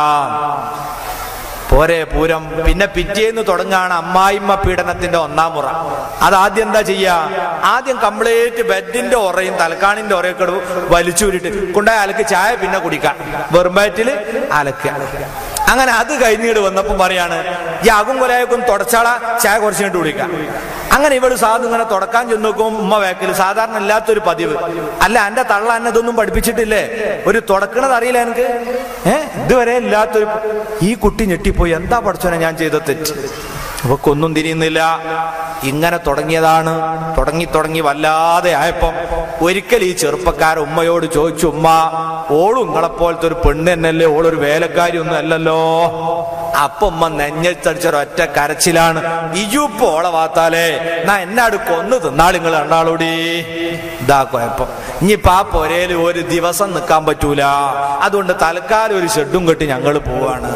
പോരെ പൂരം പിന്നെ പിറ്റേന്ന് തുടങ്ങാണ് അമ്മായിമ്മ പീഡനത്തിന്റെ ഒന്നാം മുറ അത് ആദ്യം എന്താ ചെയ്യാ ആദ്യം കംപ്ലീറ്റ് ബെഡിന്റെ ഉറയും തലക്കാണിന്റെ ഉറയൊക്കെ ഇടും വലിച്ചൂരിട്ട് കൊണ്ടുപോയി അലക്ക് ചായ പിന്നെ കുടിക്കാം വെറുമ്പയറ്റില് അലക്കുക അങ്ങനെ അത് കഴിഞ്ഞിട്ട് വന്നപ്പോ പറയാണ് ഈ ആകും കൊലയൊക്കെ തുടച്ചാള ചായ കുറച്ച് കഴിഞ്ഞിട്ട് കുടിക്കാം അങ്ങനെ ഇവള് സാധു ഇങ്ങനെ തുടക്കാൻ ചെന്ന് നോക്കുമ്പോൾ ഉമ്മ വേക്കല് സാധാരണ ഇല്ലാത്തൊരു പതിവ് അല്ല എന്റെ തള്ള എന്നെ ഇതൊന്നും പഠിപ്പിച്ചിട്ടില്ലേ ഒരു തുടക്കണത് അറിയില്ല എനിക്ക് ഏ ഇതുവരെ ഇല്ലാത്തൊരു ഈ കുട്ടി ഞെട്ടിപ്പോയി എന്താ പഠിച്ചോനെ ഞാൻ ചെയ്ത തെറ്റ് ഇവക്കൊന്നും തിരിയുന്നില്ല ഇങ്ങനെ തുടങ്ങിയതാണ് തുടങ്ങി തുടങ്ങി വല്ലാതെ ആയപ്പം ഒരിക്കൽ ഈ ചെറുപ്പക്കാർ ഉമ്മയോട് ചോദിച്ചു ഉമ്മ ഓളും നിങ്ങളെപ്പോലത്തെ ഒരു പെണ്ണ് തന്നെയല്ലേ ഓളൊരു വേലക്കാരി ഒന്നും അല്ലല്ലോ അപ്പൊ ഉമ്മ നെഞ്ഞത്തടിച്ച ഒറ്റ കരച്ചിലാണ് ഇജുപ്പ് ഓളെ വാത്താലേ നാ എന്നാട് കൊന്നു തിന്നാൾ നിങ്ങൾ രണ്ടാളൂടി ഇതാ കുഴപ്പം ഇനിയിപ്പോ ആ പൊരയില് ഒരു ദിവസം നിൽക്കാൻ പറ്റൂല അതുകൊണ്ട് തൽക്കാലം ഒരു ഷെഡും കെട്ടി ഞങ്ങൾ പോവാണ്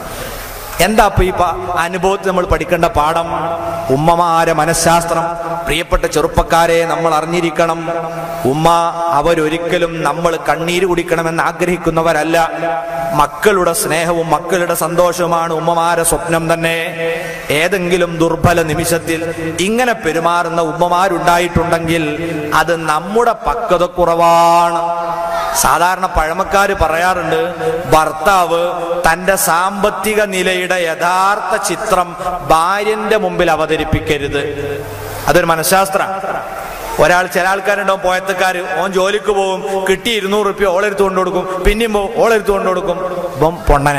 എന്താ ഇപ്പൊ ഈ പ- അനുഭവത്തിൽ നമ്മൾ പഠിക്കേണ്ട പാഠം ഉമ്മമാരെ മനഃശാസ്ത്രം പ്രിയപ്പെട്ട ചെറുപ്പക്കാരെ നമ്മൾ അറിഞ്ഞിരിക്കണം ഉമ്മ അവരൊരിക്കലും നമ്മൾ കണ്ണീര് കുടിക്കണമെന്ന് ആഗ്രഹിക്കുന്നവരല്ല മക്കളുടെ സ്നേഹവും മക്കളുടെ സന്തോഷവുമാണ് ഉമ്മമാരെ സ്വപ്നം തന്നെ ഏതെങ്കിലും ദുർബല നിമിഷത്തിൽ ഇങ്ങനെ പെരുമാറുന്ന ഉമ്മമാരുണ്ടായിട്ടുണ്ടെങ്കിൽ അത് നമ്മുടെ പക്വത കുറവാണ് സാധാരണ പഴമക്കാര് പറയാറുണ്ട് ഭർത്താവ് തന്റെ സാമ്പത്തിക നിലയുടെ യഥാർത്ഥ ചിത്രം ഭാര്യന്റെ മുമ്പിൽ അവതരിപ്പിക്കരുത് അതൊരു മനഃശാസ്ത്ര ഒരാൾ ചില ആൾക്കാരുണ്ടാവും പോയത്തക്കാര് ഓൻ ജോലിക്ക് പോകും കിട്ടി ഇരുന്നൂറ് റുപ്യ ഓളെടുത്ത് കൊണ്ടു കൊടുക്കും പിന്നെയും പോകും ഓളെടുത്ത് കൊണ്ടു കൊടുക്കും ഇപ്പം പൊണ്ണന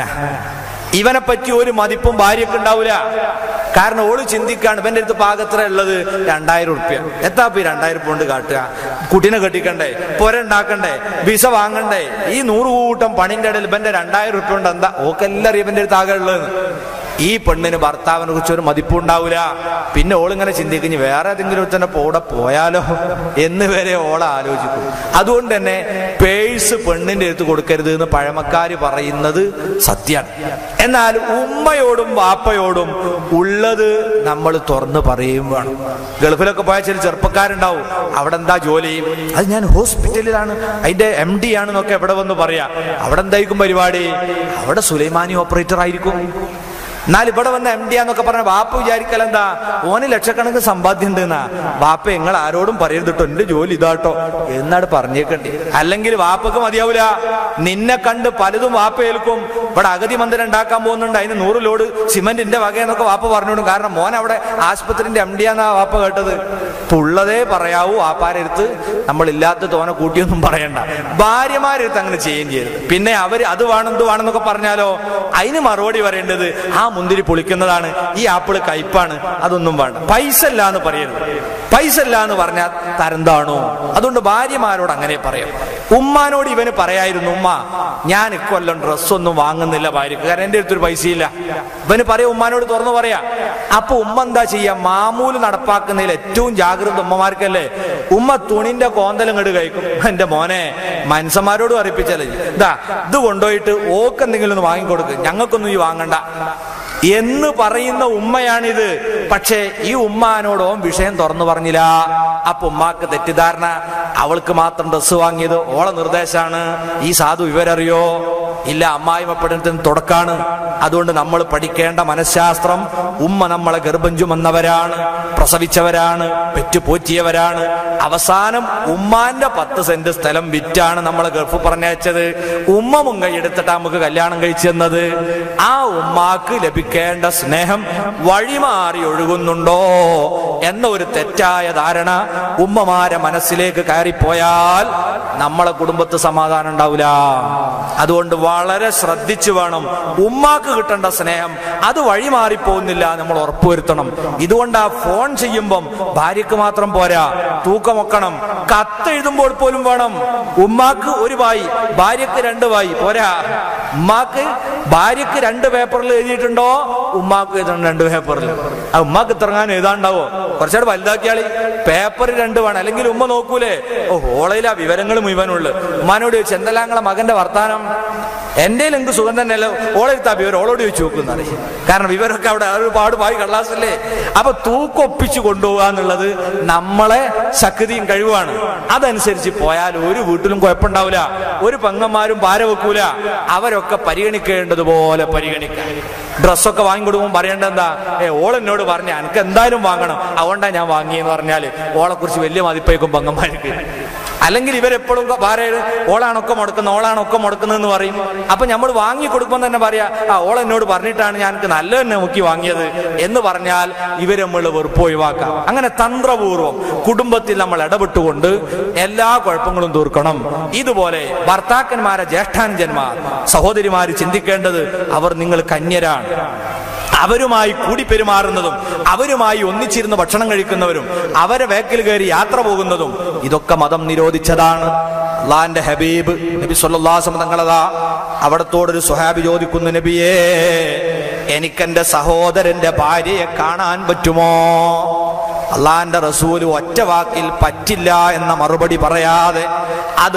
ഇവനെ പറ്റി ഒരു മതിപ്പും ഭാര്യക്ക് ഉണ്ടാവില്ല കാരണം ഓള് ചിന്തിക്കാണ് ഇവന്റെ അടുത്ത് പാകത്ര ഉള്ളത് രണ്ടായിരം ഉറുപ്യ എത്താ ഈ രണ്ടായിരം കൊണ്ട് കാട്ടുക കുട്ടീനെ കെട്ടിക്കണ്ടേ പൊര ഉണ്ടാക്കണ്ടേ വിസ വാങ്ങണ്ടേ ഈ നൂറ് കൂട്ടം പണിന്റെ ഇടയിൽ ഇവന്റെ രണ്ടായിരം ഉറുപ്യ കൊണ്ട് എന്താ ഓക്കെല്ലാം ഇവന്റെ അടുത്ത് ആകെ ഉള്ളത് ഈ പെണ്ണിന് ഭർത്താവിനെ കുറിച്ച് ഒരു മതിപ്പുണ്ടാവില്ല പിന്നെ ഓളിങ്ങനെ ചിന്തിക്കുഞ്ഞ് വേറെ ഏതെങ്കിലും തന്നെ പോടെ പോയാലോ എന്ന് വരെ ഓള ആലോചിക്കും അതുകൊണ്ട് തന്നെ പേഴ്സ് പെണ്ണിന്റെ അടുത്ത് കൊടുക്കരുത് എന്ന് പഴമക്കാര് പറയുന്നത് സത്യമാണ് എന്നാൽ ഉമ്മയോടും വാപ്പയോടും ഉള്ളത് നമ്മൾ തുറന്ന് പറയുകയും വേണം ഗൾഫിലൊക്കെ പോയ ചില ചെറുപ്പക്കാരുണ്ടാവും അവിടെ എന്താ ജോലി അത് ഞാൻ ഹോസ്പിറ്റലിലാണ് അതിന്റെ എം ഡി ആണെന്നൊക്കെ എവിടെ വന്ന് പറയാ അവിടെ എന്തായിരിക്കും പരിപാടി അവിടെ സുലൈമാനി ഓപ്പറേറ്റർ ആയിരിക്കും എന്നാൽ ഇവിടെ വന്ന എം ഡി ആന്നൊക്കെ പറഞ്ഞ വാപ്പ വിചാരിക്കൽ എന്താ ഓന് ലക്ഷക്കണക്കിന് സമ്പാദ്യം ഉണ്ട് എന്നാ വാപ്പ നിങ്ങൾ ആരോടും പറയരുത് കേട്ടോ എന്റെ ജോലി ഇതാട്ടോ എന്നാട് പറഞ്ഞേക്കണ്ടി അല്ലെങ്കിൽ വാപ്പക്ക് മതിയാവൂല നിന്നെ കണ്ട് പലതും വാപ്പ ഏൽക്കും ഇവിടെ അഗതി മന്ദിരം ഉണ്ടാക്കാൻ പോകുന്നുണ്ട് അതിന് നൂറ് ലോഡ് സിമന്റിന്റെ വകയെന്നൊക്കെ വാപ്പ പറഞ്ഞോടും കാരണം മോൻ അവിടെ ആശുപത്രിന്റെ എം ഡി ആന്നാ വാപ്പ കേട്ടത് തുള്ളതേ പറയാവൂ വാപ്പാരെടുത്ത് നമ്മൾ ഇല്ലാത്ത തോനെ കൂട്ടിയൊന്നും പറയണ്ട ഭാര്യമാരെടുത്ത് അങ്ങനെ ചെയ്യുകയും ചെയ്യരുത് പിന്നെ അവര് അത് വേണം ഇത് വേണമെന്നൊക്കെ പറഞ്ഞാലോ അതിന് മറുപടി പറയേണ്ടത് ആ മുന്തിരി പൊളിക്കുന്നതാണ് ഈ ആപ്പിള് കയ്പാണ് അതൊന്നും വേണ്ട പൈസ ഇല്ല എന്ന് പറയരുത് പൈസ ഇല്ല എന്ന് പറഞ്ഞാൽ തരന്താണോ അതുകൊണ്ട് ഭാര്യമാരോട് അങ്ങനെ പറയാം ഉമ്മാനോട് ഇവന് പറയായിരുന്നു ഉമ്മ ഞാൻ ഇക്കൊല്ലം ഡ്രസ്സൊന്നും വാങ്ങുന്നില്ല ഭാര്യക്ക് കാരണം എന്റെ അടുത്തൊരു പൈസയില്ല ഇവന് പറയാം ഉമ്മാനോട് തുറന്നു പറയാ അപ്പൊ ഉമ്മ എന്താ ചെയ്യാ മാമൂല് നടപ്പാക്കുന്നതിൽ ഏറ്റവും ജാഗ്രത ഉമ്മമാർക്കല്ലേ ഉമ്മ തുണിന്റെ കോന്തലും ഇങ്ങോട്ട് കഴിക്കും എന്റെ മോനെ മനുഷ്യന്മാരോട് അറിയിപ്പിച്ചല്ലേ ഇതാ ഇത് കൊണ്ടുപോയിട്ട് ഓക്ക് എന്തെങ്കിലും ഒന്ന് വാങ്ങിക്കൊടുക്ക് ഞങ്ങൾക്കൊന്നും ഈ വാങ്ങണ്ട എന്ന് പറയുന്ന ഉമ്മയാണിത് പക്ഷേ ഈ ഉമ്മാനോട് ഓൻ വിഷയം തുറന്നു പറഞ്ഞില്ല അപ്പൊ ഉമ്മാക്ക് തെറ്റിദ്ധാരണ അവൾക്ക് മാത്രം ഡ്രസ്സ് വാങ്ങിയത് ഓളെ നിർദ്ദേശമാണ് ഈ സാധു ഇവരറിയോ ഇല്ല അമ്മായിമപ്പെടുന്നതിന് തുടക്കാണ് അതുകൊണ്ട് നമ്മൾ പഠിക്കേണ്ട മനഃശാസ്ത്രം ഉമ്മ നമ്മളെ ഗർഭം ചുമന്നവരാണ് പ്രസവിച്ചവരാണ് പെറ്റുപോറ്റിയവരാണ് അവസാനം ഉമ്മാന്റെ പത്ത് സെന്റ് സ്ഥലം വിറ്റാണ് നമ്മളെ ഗൾഫ് പറഞ്ഞയച്ചത് ഉമ്മ മുൻകൈ എടുത്തിട്ട് നമുക്ക് കല്യാണം കഴിച്ചെന്നത് ആ ഉമ്മാക്ക് ലഭിക്കേണ്ട സ്നേഹം വഴിമാറി ഒഴുകുന്നുണ്ടോ എന്ന ഒരു തെറ്റായ ധാരണ ഉമ്മമാരെ മനസ്സിലേക്ക് കയറിപ്പോയാൽ നമ്മളെ കുടുംബത്ത് സമാധാനം ഉണ്ടാവില്ല അതുകൊണ്ട് വളരെ ശ്രദ്ധിച്ചു വേണം ഉമ്മാക്ക് കിട്ടേണ്ട സ്നേഹം അത് വഴിമാറി പോകുന്നില്ല നമ്മൾ ഉറപ്പുവരുത്തണം ഇതുകൊണ്ട് ആ ഫോൺ ചെയ്യുമ്പം ഭാര്യക്ക് മാത്രം പോരാ തൂക്കമൊക്കണം കത്ത് എഴുതുമ്പോൾ പോലും വേണം ഉമ്മാക്ക് ഒരു വായി ഭാര്യക്ക് രണ്ട് വായി പോരാ ഉമ്മാക്ക് ഭാര്യക്ക് രണ്ട് പേപ്പറിൽ എഴുതിയിട്ടുണ്ടോ ഉമ്മാക്ക് എഴുതണം രണ്ട് പേപ്പറിൽ ആ ഉമ്മാക്ക് ഇത്രങ്ങാൻ എഴുതാണ്ടാവോ കുറച്ചുകൂടെ വലുതാക്കിയാളി പേപ്പർ രണ്ട് വേണം അല്ലെങ്കിൽ ഉമ്മ നോക്കൂലേ ഓ ഓളയിലാ വിവരങ്ങൾ മുഴുവനുള്ളു ഉമ്മാനോട് ചോദിച്ചു എന്തെല്ലാം നിങ്ങളെ മകന്റെ വർത്താനം എന്റെ എനിക്ക് സുഖം തന്നെയല്ലോ ഓളെടുത്താ വിവരം ഓളോട് ചോദിച്ചു നോക്കുന്ന കാരണം വിവരമൊക്കെ അവിടെ ഒരുപാട് പായി കള്ളാസല്ലേ അപ്പൊ തൂക്കൊപ്പിച്ചു കൊണ്ടുപോകുക എന്നുള്ളത് നമ്മളെ ശക്തിയും കഴിവാണ് അതനുസരിച്ച് പോയാൽ ഒരു വീട്ടിലും കുഴപ്പമുണ്ടാവില്ല ഒരു പെങ്ങന്മാരും പാര വെക്കൂല അവരൊക്കെ പരിഗണിക്കേണ്ടതുപോലെ പരിഗണിക്കാം ഡ്രസ്സൊക്കെ വാങ്ങിക്കൊടുക്കുമ്പോൾ പറയേണ്ടത് എന്താ ഏ ഓൾ എന്നോട് പറഞ്ഞ എനിക്ക് എന്തായാലും വാങ്ങണം അതുകൊണ്ടാ ഞാൻ വാങ്ങിയെന്ന് പറഞ്ഞാല് ഓളെ കുറിച്ച് വലിയ മതിപ്പേക്കും പെങ്ങന്മാർക്ക് അല്ലെങ്കിൽ ഇവരെപ്പോഴും ഭാര്യ ഓളാണൊക്കെ മുടക്കുന്ന ഓളാണൊക്കെ മുടക്കുന്നതെന്ന് പറയും അപ്പൊ നമ്മൾ വാങ്ങി കൊടുക്കുമ്പോൾ തന്നെ പറയാ ആ ഓൾ എന്നോട് പറഞ്ഞിട്ടാണ് ഞാൻ എനിക്ക് നല്ല തന്നെ നോക്കി വാങ്ങിയത് എന്ന് പറഞ്ഞാൽ ഇവരെ നമ്മൾ വെറുപ്പ് ഒഴിവാക്കാം അങ്ങനെ തന്ത്രപൂർവ്വം കുടുംബത്തിൽ നമ്മൾ ഇടപെട്ടുകൊണ്ട് എല്ലാ കുഴപ്പങ്ങളും തീർക്കണം ഇതുപോലെ ഭർത്താക്കന്മാരെ ജ്യേഷ്ഠാനുജന്മാർ സഹോദരിമാര് ചിന്തിക്കേണ്ടത് അവർ നിങ്ങൾ കന്യരാണ് അവരുമായി കൂടി പെരുമാറുന്നതും അവരുമായി ഒന്നിച്ചിരുന്ന് ഭക്ഷണം കഴിക്കുന്നവരും അവരെ വേക്കിൽ കയറി യാത്ര പോകുന്നതും ഇതൊക്കെ മതം നിരോധിച്ചതാണ് അള്ളാന്റെ ഹബീബ് നബി സല്ലാസം തങ്ങളതാ അവിടത്തോടൊരു സുഹാബി ചോദിക്കുന്നു നബിയേ എനിക്കെന്റെ സഹോദരന്റെ ഭാര്യയെ കാണാൻ പറ്റുമോ അള്ളാന്റെ റസൂല് ഒറ്റ വാക്കിൽ പറ്റില്ല എന്ന മറുപടി പറയാതെ അത്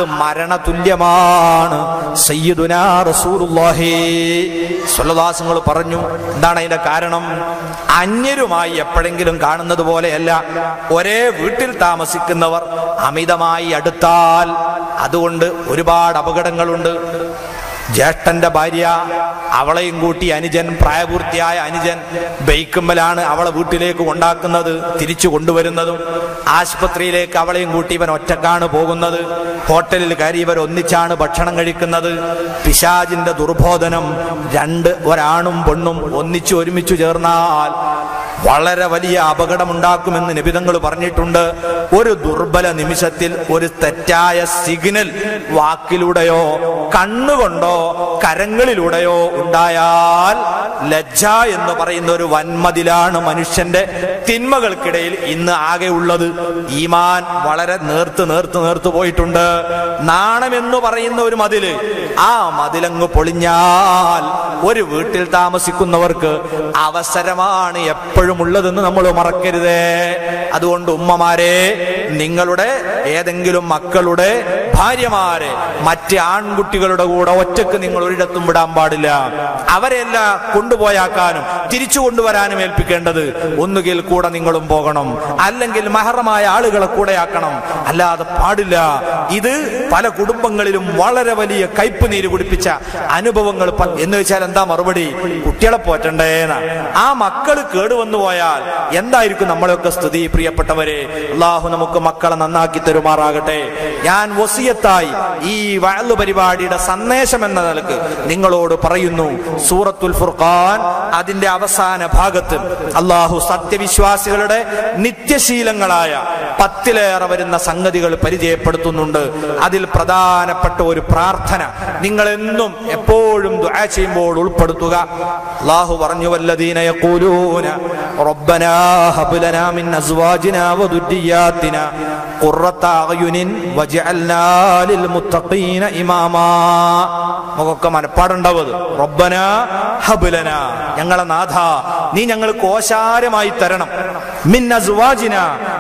മരണതുല്യമാണ് സയ്യിദുനാ റസൂലുള്ളാഹി സ്വല്ലദാസങ്ങൾ പറഞ്ഞു എന്താണ് അതിന്റെ കാരണം അന്യരുമായി എപ്പോഴെങ്കിലും കാണുന്നത് പോലെയല്ല ഒരേ വീട്ടിൽ താമസിക്കുന്നവർ അമിതമായി അടുത്താൽ അതുകൊണ്ട് ഒരുപാട് അപകടങ്ങളുണ്ട് ജ്യേഷ്ഠന്റെ ഭാര്യ അവളെയും കൂട്ടി അനുജൻ പ്രായപൂർത്തിയായ അനുജൻ ബൈക്കുമ്പലാണ് അവളെ വീട്ടിലേക്ക് കൊണ്ടാക്കുന്നത് തിരിച്ചു കൊണ്ടുവരുന്നതും ആശുപത്രിയിലേക്ക് അവളെയും കൂട്ടി ഇവൻ ഒറ്റക്കാണ് പോകുന്നത് ഹോട്ടലിൽ കയറി ഇവർ ഒന്നിച്ചാണ് ഭക്ഷണം കഴിക്കുന്നത് പിശാജിന്റെ ദുർബോധനം രണ്ട് ഒരാണും പെണ്ണും ഒന്നിച്ചു ഒരുമിച്ചു ചേർന്നാൽ വളരെ വലിയ അപകടമുണ്ടാക്കുമെന്ന് നിബിതങ്ങൾ പറഞ്ഞിട്ടുണ്ട് ഒരു ദുർബല നിമിഷത്തിൽ ഒരു തെറ്റായ സിഗ്നൽ വാക്കിലൂടെയോ കണ്ണുകൊണ്ടോ കരങ്ങളിലൂടെയോ ഉണ്ടായാൽ ലജ്ജ എന്ന് പറയുന്ന ഒരു വൻമതിലാണ് മനുഷ്യന്റെ തിന്മകൾക്കിടയിൽ ഇന്ന് ആകെ ഉള്ളത് ഈമാൻ വളരെ നേർത്ത് നേർത്ത് നേർത്ത് പോയിട്ടുണ്ട് നാണമെന്ന് പറയുന്ന ഒരു മതില് ആ മതിലങ്ങ് പൊളിഞ്ഞാൽ ഒരു വീട്ടിൽ താമസിക്കുന്നവർക്ക് അവസരമാണ് എപ്പോഴും ഉള്ളതെന്ന് നമ്മൾ മറക്കരുതേ അതുകൊണ്ട് ഉമ്മമാരെ നിങ്ങളുടെ ഏതെങ്കിലും മക്കളുടെ ഭാര്യമാരെ മറ്റ് ആൺകുട്ടികളുടെ കൂടെ ഒറ്റക്ക് നിങ്ങൾ ഒരിടത്തും വിടാൻ പാടില്ല അവരെല്ലാം കൊണ്ടുപോയാക്കാനും തിരിച്ചു കൊണ്ടുവരാനും ഏൽപ്പിക്കേണ്ടത് ഒന്നുകിൽ കൂടെ നിങ്ങളും പോകണം അല്ലെങ്കിൽ മഹറമായ ആളുകളെ കൂടെയാക്കണം അല്ലാതെ പാടില്ല ഇത് പല കുടുംബങ്ങളിലും വളരെ വലിയ കയ്പ് നീര് കുടിപ്പിച്ച അനുഭവങ്ങൾ പ- എന്ന് വെച്ചാൽ എന്താ മറുപടി കുട്ടികളെ പോറ്റണ്ടേന്ന ആ മക്കള് കേടുവന്നു പോയാൽ എന്തായിരിക്കും നമ്മളെയൊക്കെ സ്ഥിതി പ്രിയപ്പെട്ടവരെ അള്ളാഹു നമുക്ക് മക്കളെ നന്നാക്കി തരുമാറാകട്ടെ ഞാൻ വസിയത്തായി ഈ വഴലു പരിപാടിയുടെ സന്ദേശം എന്ന നിലക്ക് നിങ്ങളോട് പറയുന്നു സൂറത്തുൽ ഫുർഖാൻ അതിന്റെ അവസാന ഭാഗത്ത് അള്ളാഹു സത്യവിശ്വാസികളുടെ നിത്യശീലങ്ങളായ പത്തിലേറെ വരുന്ന സംഗതികൾ പരിചയപ്പെടുത്തുന്നുണ്ട് അതിൽ പ്രധാനപ്പെട്ട ഒരു പ്രാർത്ഥന നിങ്ങൾ എന്നും എപ്പോഴും ദുആ ചെയ്യുമ്പോൾ ഉൾപ്പെടുത്തുക അള്ളാഹു പറഞ്ഞു വല്ലദീന യഖൂലൂന റബ്ബനാ ഹബ് ലനാ മിൻ അസ്വാജിനാ വദുരിയാത്തിനാ ഖുറത്ത അഅ്യുനിൻ വജഅൽനാ ലിൽ മുത്തഖീന ഇമാമാ നമുക്കൊക്കെ മനപ്പാടുണ്ടാവത് റബ്ബനാ ഹബ് ലനാ ഞങ്ങളെ നാഥ നീ ഞങ്ങൾക്ക് ഓശാരമായി തരണം മിൻ അസ്വാജിന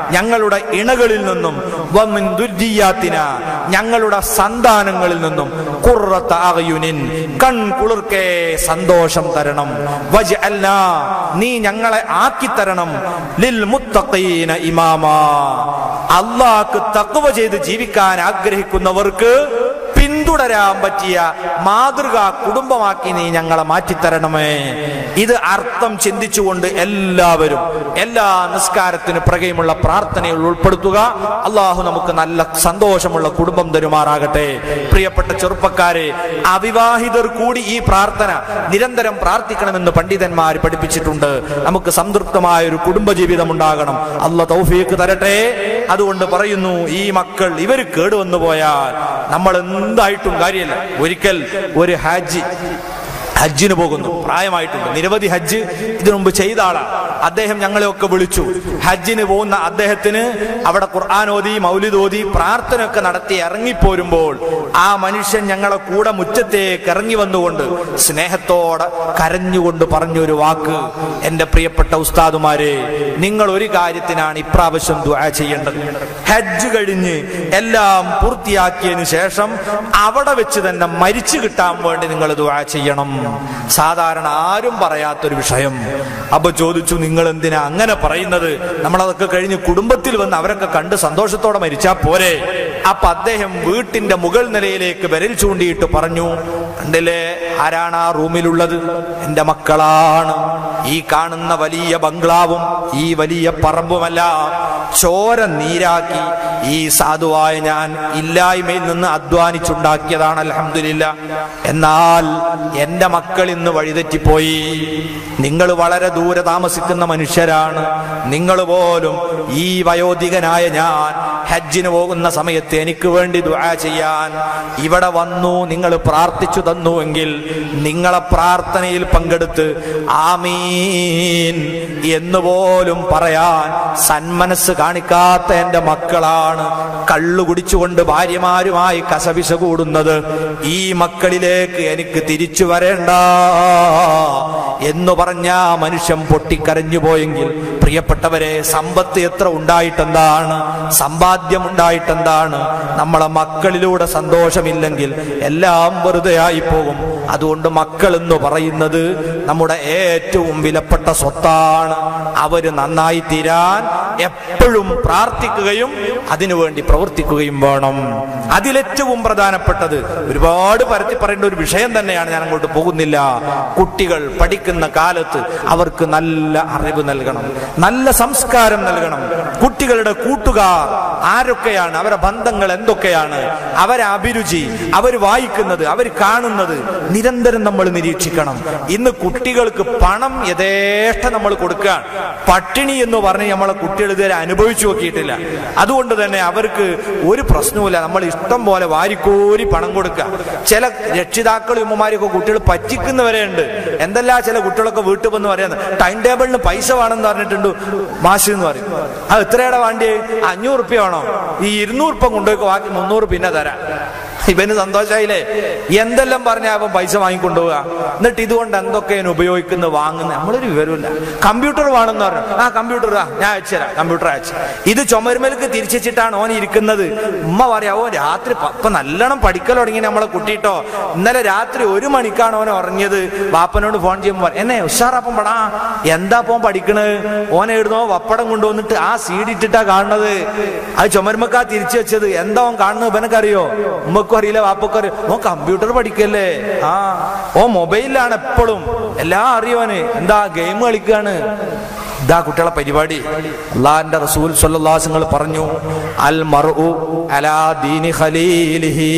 ഞങ്ങളുടെ ഇണകളിൽ നിന്നും വമിൻ ദുർജിയാത്തിന ഞങ്ങളുടെ സന്താനങ്ങളിൽ നിന്നും ഖുർറത്ത അഅയുനിൻ കൺ കുളിർക്കെ സന്തോഷം തരണം വജ്അൽനാ നീ ഞങ്ങളെ ആക്കി തരണം ലിൽ മുത്തഖീന ഇമാമാ അള്ളാഹ്ക്ക് തഖ്വ ചെയ്ത് ജീവിക്കാൻ ആഗ്രഹിക്കുന്നവർക്ക് പിന്തുടരാൻ പറ്റിയ മാതൃക കുടുംബമാക്കി നീ ഞങ്ങളെ മാറ്റിത്തരണമേ ഇത് അർത്ഥം ചിന്തിച്ചുകൊണ്ട് എല്ലാവരും എല്ലാ നിസ്കാരത്തിന് പ്രകയുമുള്ള പ്രാർത്ഥനയിൽ ഉൾപ്പെടുത്തുക അള്ളാഹു നമുക്ക് നല്ല സന്തോഷമുള്ള കുടുംബം തരുമാറാകട്ടെ പ്രിയപ്പെട്ട ചെറുപ്പക്കാരെ അവിവാഹിതർ കൂടി ഈ പ്രാർത്ഥന നിരന്തരം പ്രാർത്ഥിക്കണമെന്ന് പണ്ഡിതന്മാർ പഠിപ്പിച്ചിട്ടുണ്ട് നമുക്ക് സംതൃപ്തമായ ഒരു കുടുംബജീവിതം ഉണ്ടാകണം അല്ല തൗഫീക്ക് തരട്ടെ അതുകൊണ്ട് പറയുന്നു ഈ മക്കൾ ഇവർ കേടുവന്നു പോയാൽ നമ്മൾ എന്തായിട്ടും കാര്യമില്ല ഒരിക്കൽ ഒരു ഹാജി ഹജ്ജിന് പോകുന്നു പ്രായമായിട്ടുണ്ട് നിരവധി ഹജ്ജ് ഇതിനു മുമ്പ് ചെയ്ത ആളാണ് അദ്ദേഹം ഞങ്ങളെയൊക്കെ വിളിച്ചു ഹജ്ജിന് പോകുന്ന അദ്ദേഹത്തിന് അവിടെ ഖുർആൻ ഓതി മൗലിദ് ഓതി പ്രാർത്ഥനയൊക്കെ നടത്തി ഇറങ്ങിപ്പോരുമ്പോൾ ആ മനുഷ്യൻ ഞങ്ങളെ കൂടെ മുറ്റത്തേക്ക് ഇറങ്ങി വന്നുകൊണ്ട് സ്നേഹത്തോടെ കരഞ്ഞുകൊണ്ട് പറഞ്ഞൊരു വാക്ക് എന്റെ പ്രിയപ്പെട്ട ഉസ്താദുമാരെ നിങ്ങൾ ഒരു കാര്യത്തിനാണ് ഇപ്രാവശ്യം ദുആ ചെയ്യേണ്ടത് ഹജ്ജ് കഴിഞ്ഞ് എല്ലാം പൂർത്തിയാക്കിയതിനു ശേഷം അവിടെ വെച്ച് തന്നെ മരിച്ചു കിട്ടാൻ വേണ്ടി നിങ്ങൾ ദുആ ചെയ്യണം സാധാരണ ആരും പറയാത്തൊരു വിഷയം അപ്പൊ ചോദിച്ചു നിങ്ങൾ എന്തിനാ അങ്ങനെ പറയുന്നത് നമ്മളതൊക്കെ കഴിഞ്ഞ് കുടുംബത്തിൽ വന്ന് അവരൊക്കെ കണ്ട് സന്തോഷത്തോടെ മരിച്ചാ പോരെ അപ്പൊ അദ്ദേഹം വീട്ടിന്റെ മുകൾ നിലയിലേക്ക് വിരൽ ചൂണ്ടിയിട്ട് പറഞ്ഞു കണ്ടില്ലേ ആരാണ് ആ റൂമിലുള്ളത് എന്റെ മക്കളാണ് ഈ കാണുന്ന വലിയ ബംഗ്ലാവും ഈ വലിയ പറമ്പുമല്ല ചോര നീരാക്കി ഈ സാധുവായ ഞാൻ ഇല്ലായ്മയിൽ നിന്ന് അധ്വാനിച്ചുണ്ടാക്കിയതാണ് അലഹമില്ല എന്നാൽ എന്റെ മക്കൾ ഇന്ന് വഴിതെറ്റിപ്പോയി നിങ്ങൾ വളരെ ദൂരെ താമസിക്കുന്ന മനുഷ്യരാണ് നിങ്ങൾ പോലും ഈ വയോധികനായ ഞാൻ ഹജ്ജിന് പോകുന്ന സമയത്ത് എനിക്ക് വേണ്ടി ദുആ ചെയ്യാൻ ഇവിടെ വന്നു നിങ്ങൾ പ്രാർത്ഥിച്ചു തന്നുവെങ്കിൽ നിങ്ങളെ പ്രാർത്ഥനയിൽ പങ്കെടുത്ത് ആമീൻ എന്ന് പോലും പറയാൻ സന്മനസ് കാണിക്കാത്ത എന്റെ മക്കളാണ് കള്ളു കുടിച്ചുകൊണ്ട് ഭാര്യമാരുമായി കസവിസ കൂടുന്നത് ഈ മക്കളിലേക്ക് എനിക്ക് തിരിച്ചു വരേണ്ട എന്ന് പറഞ്ഞ ആ മനുഷ്യൻ പൊട്ടിക്കരഞ്ഞു പോയെങ്കിൽ പ്രിയപ്പെട്ടവരെ സമ്പത്ത് എത്ര ഉണ്ടായിട്ടെന്താണ് സമ്പാദ്യം ഉണ്ടായിട്ടെന്താണ് നമ്മളെ മക്കളിലൂടെ സന്തോഷമില്ലെങ്കിൽ എല്ലാം വെറുതെ ആയി പോകും അതുകൊണ്ട് മക്കൾ എന്ന് പറയുന്നത് നമ്മുടെ ഏറ്റവും വിലപ്പെട്ട സ്വത്താണ് അവര് നന്നായി തീരാൻ എപ്പോഴും പ്രാർത്ഥിക്കുകയും അതിനുവേണ്ടി പ്രവർത്തിക്കുകയും വേണം അതിലേറ്റവും പ്രധാനപ്പെട്ടത് ഒരുപാട് പരത്തി പറയേണ്ട ഒരു വിഷയം തന്നെയാണ് ഞാൻ അങ്ങോട്ട് പോകുന്നില്ല കുട്ടികൾ പഠിക്കുന്ന കാലത്ത് അവർക്ക് നല്ല അറിവ് നൽകണം നല്ല സംസ്കാരം നൽകണം കുട്ടികളുടെ കൂട്ടുകാർ ആരൊക്കെയാണ് അവരുടെ ബന്ധങ്ങൾ എന്തൊക്കെയാണ് അവരെ അഭിരുചി അവർ വായിക്കുന്നത് അവർ കാണുന്നത് നിരന്തരം നമ്മൾ നിരീക്ഷിക്കണം ഇന്ന് കുട്ടികൾക്ക് പണം യഥേഷ്ട നമ്മൾ കൊടുക്കുകയാണ് പട്ടിണി എന്ന് പറഞ്ഞ് നമ്മളെ കുട്ടികൾ ഇതുവരെ അനുഭവിച്ചു നോക്കിയിട്ടില്ല അതുകൊണ്ട് തന്നെ അവർക്ക് ഒരു പ്രശ്നവുമില്ല നമ്മൾ ഇഷ്ടം പോലെ വാരിക്കോരി പണം കൊടുക്കുക ചില രക്ഷിതാക്കളും ഉമ്മമാരൊക്കെ കുട്ടികൾ പറ്റിക്കുന്നവരെ ഉണ്ട് എന്തെല്ലാം ചില കുട്ടികളൊക്കെ വീട്ടിൽ വന്ന് പറയുന്നത് ടൈം ടേബിളിന് പൈസ വേണമെന്ന് പറഞ്ഞിട്ടുണ്ട് മാഷ് എന്ന് പറയും അത് എത്രയുടെ വേണ്ടി അഞ്ഞൂറ് റുപ്യ വേണോ ഈ ഇരുന്നൂറ് റുപ്യ കൊണ്ടുപോയി ബാക്കി മുന്നൂറ് പിന്നെ തരാം ഇവന് സന്തോഷമായില്ലേ എന്തെല്ലാം പറഞ്ഞാൽ അവൻ പൈസ വാങ്ങിക്കൊണ്ടുപോവുക എന്നിട്ട് ഇതുകൊണ്ട് എന്തൊക്കെയാണ് ഉപയോഗിക്കുന്നത് വാങ്ങുന്നത് നമ്മളൊരു വിവരമില്ല കമ്പ്യൂട്ടർ വേണമെന്ന് പറഞ്ഞു ആ കമ്പ്യൂട്ടർ ആ ഞാൻ അയച്ചുതരാം കമ്പ്യൂട്ടർ അയച്ചു ഇത് ചുമരുമേലേക്ക് തിരിച്ചിട്ടാണ് ഓൻ ഇരിക്കുന്നത് ഉമ്മ പറയാ ഓ രാത്രി പ- ഇപ്പൊ നല്ലോണം പഠിക്കൽ തുടങ്ങി നമ്മളെ കുട്ടിട്ടോ ഇന്നലെ രാത്രി ഒരു മണിക്കാണ് ഓൻ ഉറങ്ങിയത് വാപ്പനോട് ഫോൺ ചെയ്യുമ്പോൾ പറയും, എന്നെ ഉഷാറാപ്പം പടാ എന്താ പോൻ പഠിക്കണത് ഓൻ എഴുതുന്നോ വപ്പടം കൊണ്ടുവന്നിട്ട് ആ സീഡ് ഇട്ടിട്ടാ കാണുന്നത് അത് ചുമരുമക്കാ തിരിച്ചു വെച്ചത് എന്താ ഓൻ കാണുന്നത് ഇവനക്കറിയോ ഉമ്മക്കും അറിയില്ല വാപ്പക്കും അറിയോ ഓൻ കമ്പ്യൂട്ടർ പഠിക്കല്ലേ ആ ഓ മൊബൈലിലാണ് എപ്പോഴും എല്ലാം അറിയോന് എന്താ ഗെയിം കളിക്കാണ് ഇതാ കുട്ടികളെ പരിപാടി അള്ളാഹിന്റെ റസൂൽ സല്ലാസങ്ങൾ പറഞ്ഞു അൽ മർഉ അലാ ദീനി ഖലീലിഹി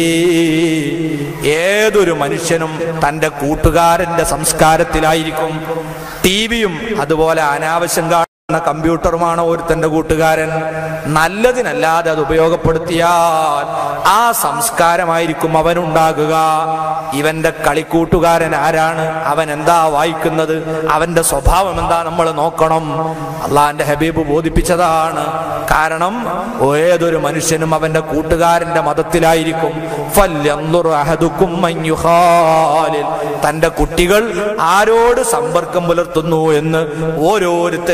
ഏതൊരു മനുഷ്യനും തന്റെ കൂട്ടുകാരന്റെ സംസ്കാരത്തിലായിരിക്കും ടി വിയും അതുപോലെ അനാവശ്യം കാണുന്ന കമ്പ്യൂട്ടറുമാണ് ഒരുത്തന്റെ കൂട്ടുകാരൻ നല്ലതിനല്ലാതെ അത് ഉപയോഗപ്പെടുത്തിയാൽ ആ സംസ്കാരമായിരിക്കും അവനുണ്ടാകുക ഇവന്റെ കളിക്കൂട്ടുകാരൻ ആരാണ് അവൻ എന്താ വായിക്കുന്നത് അവന്റെ സ്വഭാവം എന്താ നമ്മൾ നോക്കണം അള്ളാന്റെ ഹബീബ് ബോധിപ്പിച്ചതാണ് കാരണം ഏതൊരു മനുഷ്യനും അവന്റെ കൂട്ടുകാരന്റെ മതത്തിലായിരിക്കും ഫല്യൻദുർ അഹദുക്കും മൻ യുഖാലിൽ. തന്റെ കുട്ടികൾ ആരോട് സമ്പർക്കം പുലർത്തുന്നു എന്ന് ഓരോരുത്തരും ജാ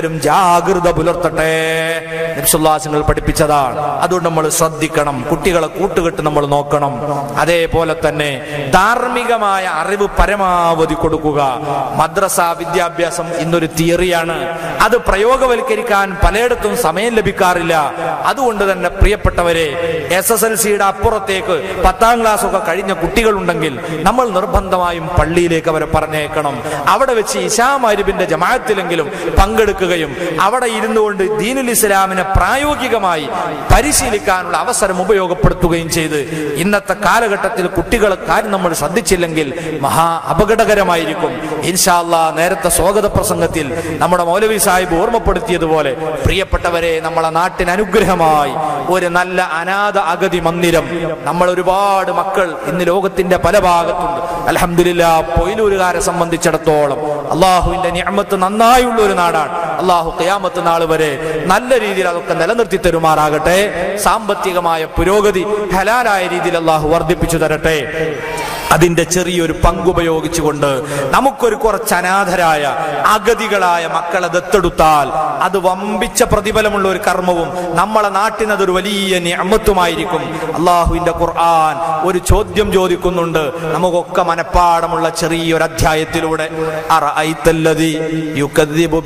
ജാഗ്രത പുലർത്തട്ടെ നബ്സുല്ലാസങ്ങൾ പഠിപ്പിച്ചതാണ് അതുകൊണ്ട് നമ്മൾ ശ്രദ്ധിക്കണം കുട്ടികളെ കൂട്ടുകെട്ട് നമ്മൾ നോക്കണം അതേപോലെ തന്നെ ധാർമ്മികമായ അറിവ് പരമാവധി കൊടുക്കുക മദ്രസ വിദ്യാഭ്യാസം ഇന്നൊരു തിയറിയാണ് അത് പ്രയോഗവൽക്കരിക്കാൻ പലയിടത്തും സമയം ലഭിക്കാറില്ല അതുകൊണ്ട് തന്നെ പ്രിയപ്പെട്ടവരെ എസ് എസ് എൽ സിയുടെ അപ്പുറത്തേക്ക് പത്താം ക്ലാസ് ഒക്കെ കഴിഞ്ഞ കുട്ടികളുണ്ടെങ്കിൽ നമ്മൾ നിർബന്ധമായും പള്ളിയിലേക്ക് അവരെ പറഞ്ഞേക്കണം അവിടെ വെച്ച് ഇശാമാരിബിന്റെ ജമാഅത്തിലെങ്കിലും പങ്കെടുക്കുകയും അവിടെ ഇരുന്നു കൊണ്ട് ദീനുൽ ഇസ്ലാമിനെ പ്രായോഗികമായി പരിശീലിക്കാനുള്ള അവസരം ഉപയോഗപ്പെടുത്തുകയും ചെയ്ത് ഇന്നത്തെ കാലഘട്ടത്തിൽ കുട്ടികളെ കാര്യം നമ്മൾ ശ്രദ്ധിച്ചില്ലെങ്കിൽ മഹാ അപകടകരമായിരിക്കും ഇൻഷാല്ല നേരത്തെ സ്വാഗത പ്രസംഗത്തിൽ നമ്മുടെ മൗലവി സാഹിബ് ഓർമ്മപ്പെടുത്തിയതുപോലെ പ്രിയപ്പെട്ടവരെ നമ്മളെ നാട്ടിന് അനുഗ്രഹമായി ഒരു നല്ല അനാഥ അഗതി മന്ദിരം നമ്മൾ ഒരുപാട് മക്കൾ ഇന്ന് ലോകത്തിന്റെ പല ഭാഗത്തുണ്ട് അലഹമില്ല പൊയിലൂരുകാരെ സംബന്ധിച്ചിടത്തോളം അള്ളാഹുവിന്റെ നിയമത്ത് നന്നായുള്ള ഒരു നാടാണ് അള്ളാഹു ഖിയാമത്ത് നാൾ വരെ നല്ല രീതിയിൽ അതൊക്കെ നിലനിർത്തി തരുമാറാകട്ടെ സാമ്പത്തികമായ പുരോഗതി ഹലാലായ രീതിയിൽ അള്ളാഹു വർദ്ധിപ്പിച്ചു തരട്ടെ അതിന്റെ ചെറിയൊരു പങ്കുപയോഗിച്ചുകൊണ്ട് നമുക്കൊരു കുറച്ച് അനാഥരായ അഗതികളായ മക്കളെ ദത്തെടുത്താൽ അത് വമ്പിച്ച പ്രതിഫലമുള്ള ഒരു കർമ്മവും നമ്മളെ നാട്ടിന് അതൊരു വലിയ നിയമത്വമായിരിക്കും അള്ളാഹുവിന്റെ ഖുർആൻ ഒരു ചോദ്യം ചോദിക്കുന്നുണ്ട് നമുക്കൊക്കെ മനഃപ്പാടമുള്ള ചെറിയൊരു അധ്യായത്തിലൂടെ അറഅയ്തല്ലദീ യുകദ്ദിബു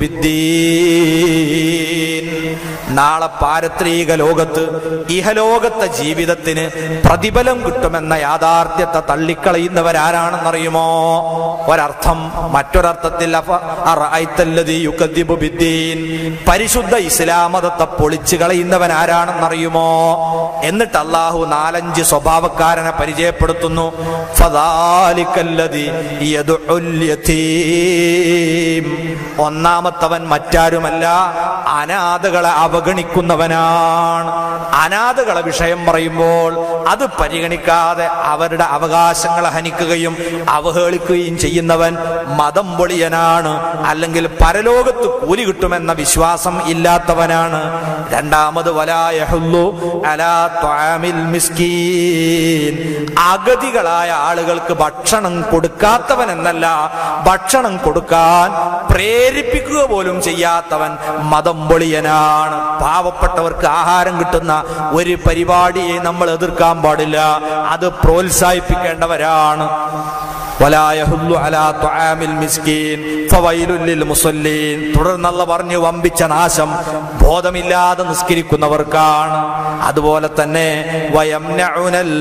ബിദ്ദീൻ. നാളെ പാരത്രിക ലോകത്ത് ഇഹലോകത്തെ ജീവിതത്തിന് പ്രതിഫലം കിട്ടുമെന്ന യാഥാർത്ഥ്യത്തെ തള്ളിക്കളയുന്നവരാരാണെന്നറിയുമോ ഒരർത്ഥം മറ്റൊരർത്ഥത്തിൽ അഫ- അറഅയ്തല്ലദീ യുകദ്ദിബു ബിദ്ദീൻ. പരിശുദ്ധ ഇസ്ലാം മതത്തെ പൊളിച്ചു കളയുന്നവൻ ആരാണെന്നറിയുമോ എന്നിട്ട് അള്ളാഹു നാലഞ്ച് സ്വഭാവക്കാരനെ പരിചയപ്പെടുത്തുന്നു ഫദാലിക്കല്ലദീ യദ്ഉൽ യതീം. ഒന്നാമത്തവൻ മറ്റാരുമല്ല അനാഥകളെ അവഗണിക്കുന്നവനാണ് അനാഥകളെ വിഷയം പറയുമ്പോൾ അത് പരിഗണിക്കാതെ അവരുടെ അവകാശങ്ങളെ ഹനിക്കുകയും അവഹേളിക്കുകയും ചെയ്യുന്നവൻ മതം പൊളിയനാണ് അല്ലെങ്കിൽ പരലോകത്ത് കൂലി കിട്ടുമെന്ന വിശ്വാസം ഇല്ലാത്തവനാണ് രണ്ടാമത് വലായഹുല്ലു അലാ ത്വാമിൽ മിസ്കീൻ അഗതികളായ ആളുകൾക്ക് ഭക്ഷണം കൊടുക്കാത്തവൻ എന്നല്ല ഭക്ഷണം കൊടുക്കാൻ പ്രേരിപ്പിക്കുക പോലും ചെയ്യാത്തവൻ മതം പൊളിയനാണ് പാവപ്പെട്ടവർക്ക് ആഹാരം കിട്ടുന്ന ഒരു പരിപാടിയെ നമ്മൾ എതിർക്കാൻ പാടില്ല അത് പ്രോത്സാഹിപ്പിക്കേണ്ടവരാണ് ولا يحل على طعام المسكين فويل للمصلين തുടർന്നുള്ള പറഞ്ഞു വമ്പിച്ച നാശം ബോധമില്ലാതെ നിസ്കരിക്കുന്നവർക്കാണ് അതുപോലെ തന്നെ വയംനഉനൽ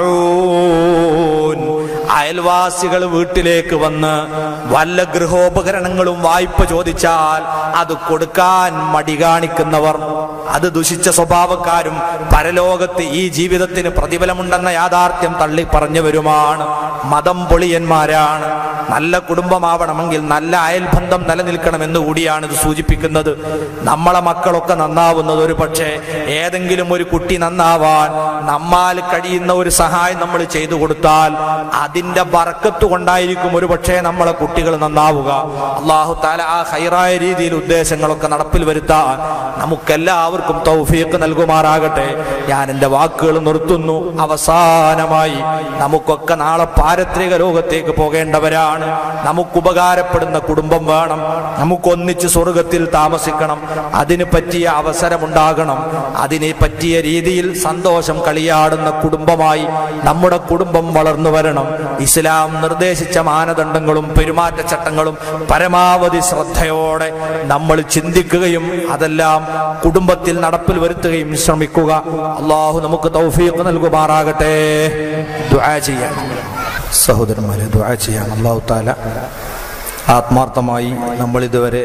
മഊൻ അയൽവാസികൾ വീട്ടിലേക്ക് വന്ന് വല്ല ഗൃഹോപകരണങ്ങളും വായ്പ ചോദിച്ചാൽ അത് കൊടുക്കാൻ മടി കാണിക്കുന്നവർ അത് ദുഷിച്ച സ്വഭാവക്കാരും പരലോകത്ത് ഈ ജീവിതത്തിന് പ്രതിഫലമുണ്ടെന്ന യാഥാർത്ഥ്യം തള്ളി പറഞ്ഞവരുമാണ് മതം പൊളിയന്മാരാണ് നല്ല കുടുംബമാവണമെങ്കിൽ നല്ല അയൽബന്ധം നിലനിൽക്കണമെന്ന് കൂടിയാണ് ഇത് സൂചിപ്പിക്കുന്നത് നമ്മളെ മക്കളൊക്കെ നന്നാവുന്നത് ഒരു പക്ഷേ ഏതെങ്കിലും ഒരു കുട്ടി നന്നാവാൻ നമ്മാൽ കഴിയുന്ന ഒരു സഹായം നമ്മൾ ചെയ്തു കൊടുത്താൽ അതിന്റെ ബർക്കത്ത് കൊണ്ടായിരിക്കും ഒരു പക്ഷേ നമ്മളെ കുട്ടികൾ നന്നാവുക അള്ളാഹു താല ആ ഹൈറായ രീതിയിൽ ഉദ്ദേശങ്ങളൊക്കെ നടപ്പിൽ വരുത്താൻ നമുക്കെല്ലാവർക്കും തൗഫീഖ് നൽകുമാറാകട്ടെ ഞാൻ എൻ്റെ വാക്കുകൾ നിർത്തുന്നു അവസാനമായി നമുക്കൊക്കെ നാളെ പാരത്രിക ലോകത്തേക്ക് പോകേണ്ടവരാണ് നമുക്ക് ഉപകാരപ്പെടുന്ന കുടുംബം വേണം നമുക്കൊന്നിച്ച് സ്വർഗത്തിൽ താമസിക്കണം അതിന് പറ്റിയ അവസരമുണ്ടാകണം അതിനെ പറ്റിയ രീതിയിൽ സന്തോഷം കളിയാടുന്ന കുടുംബമായി നമ്മുടെ കുടുംബം വളർന്നു വരണം ഇസ്ലാം നിർദ്ദേശിച്ച മാനദണ്ഡങ്ങളും പെരുമാറ്റച്ചട്ടങ്ങളും പരമാവധി ശ്രദ്ധയോടെ നമ്മൾ ചിന്തിക്കുകയും അതെല്ലാം കുടുംബത്തിൽ നടപ്പിൽ വരുത്തുകയും ശ്രമിക്കുക അള്ളാഹു നമുക്ക് തൗഫീഖ് നൽകുമാറാകട്ടെ ദുആ ചെയ്യാം സഹോദരന്മാരെ ദുആ ചെയ്യാം അള്ളാഹു താല ആത്മാർത്ഥമായി നമ്മൾ ഇതുവരെ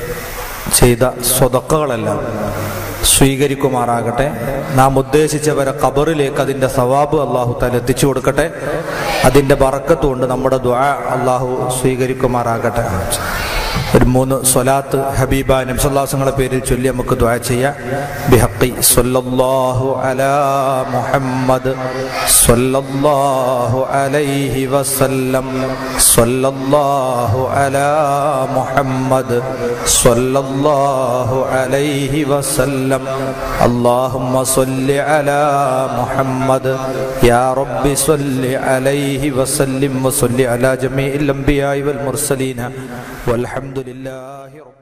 ചെയ്ത സ്വതക്കകളെല്ലാം സ്വീകരിക്കുമാറാകട്ടെ നാം ഉദ്ദേശിച്ചവരെ ഖബറിലേക്ക് അതിൻ്റെ സവാബ് അള്ളാഹു താല എത്തിച്ചു കൊടുക്കട്ടെ അതിൻ്റെ ബറക്കത്ത് കൊണ്ട് നമ്മുടെ ദ്വാ അള്ളാഹു സ്വീകരിക്കുമാറാകട്ടെ ഒരു മൂന്ന് സ്വലാത്ത് ഹബീബ നബ്സല്ലാസങ്ങളെ പേരിൽ ചൊല്ലി നമുക്ക് ദ്വാ ചെയ്യാം ബിഹക്കി സ്വല്ലല്ലാഹു അലാ മുഹമ്മദ് സ്വല്ലല്ലാഹു അലൈഹി വസല്ലം സ്വല്ലല്ലാഹു അലാ മുഹമ്മദ് സ്വല്ലല്ലാഹു അലൈഹി വസല്ലം اللهم صل على محمد يا رب صل عليه وسلم وصل على جميع الأنبياء والمرسلين والحمد لله رب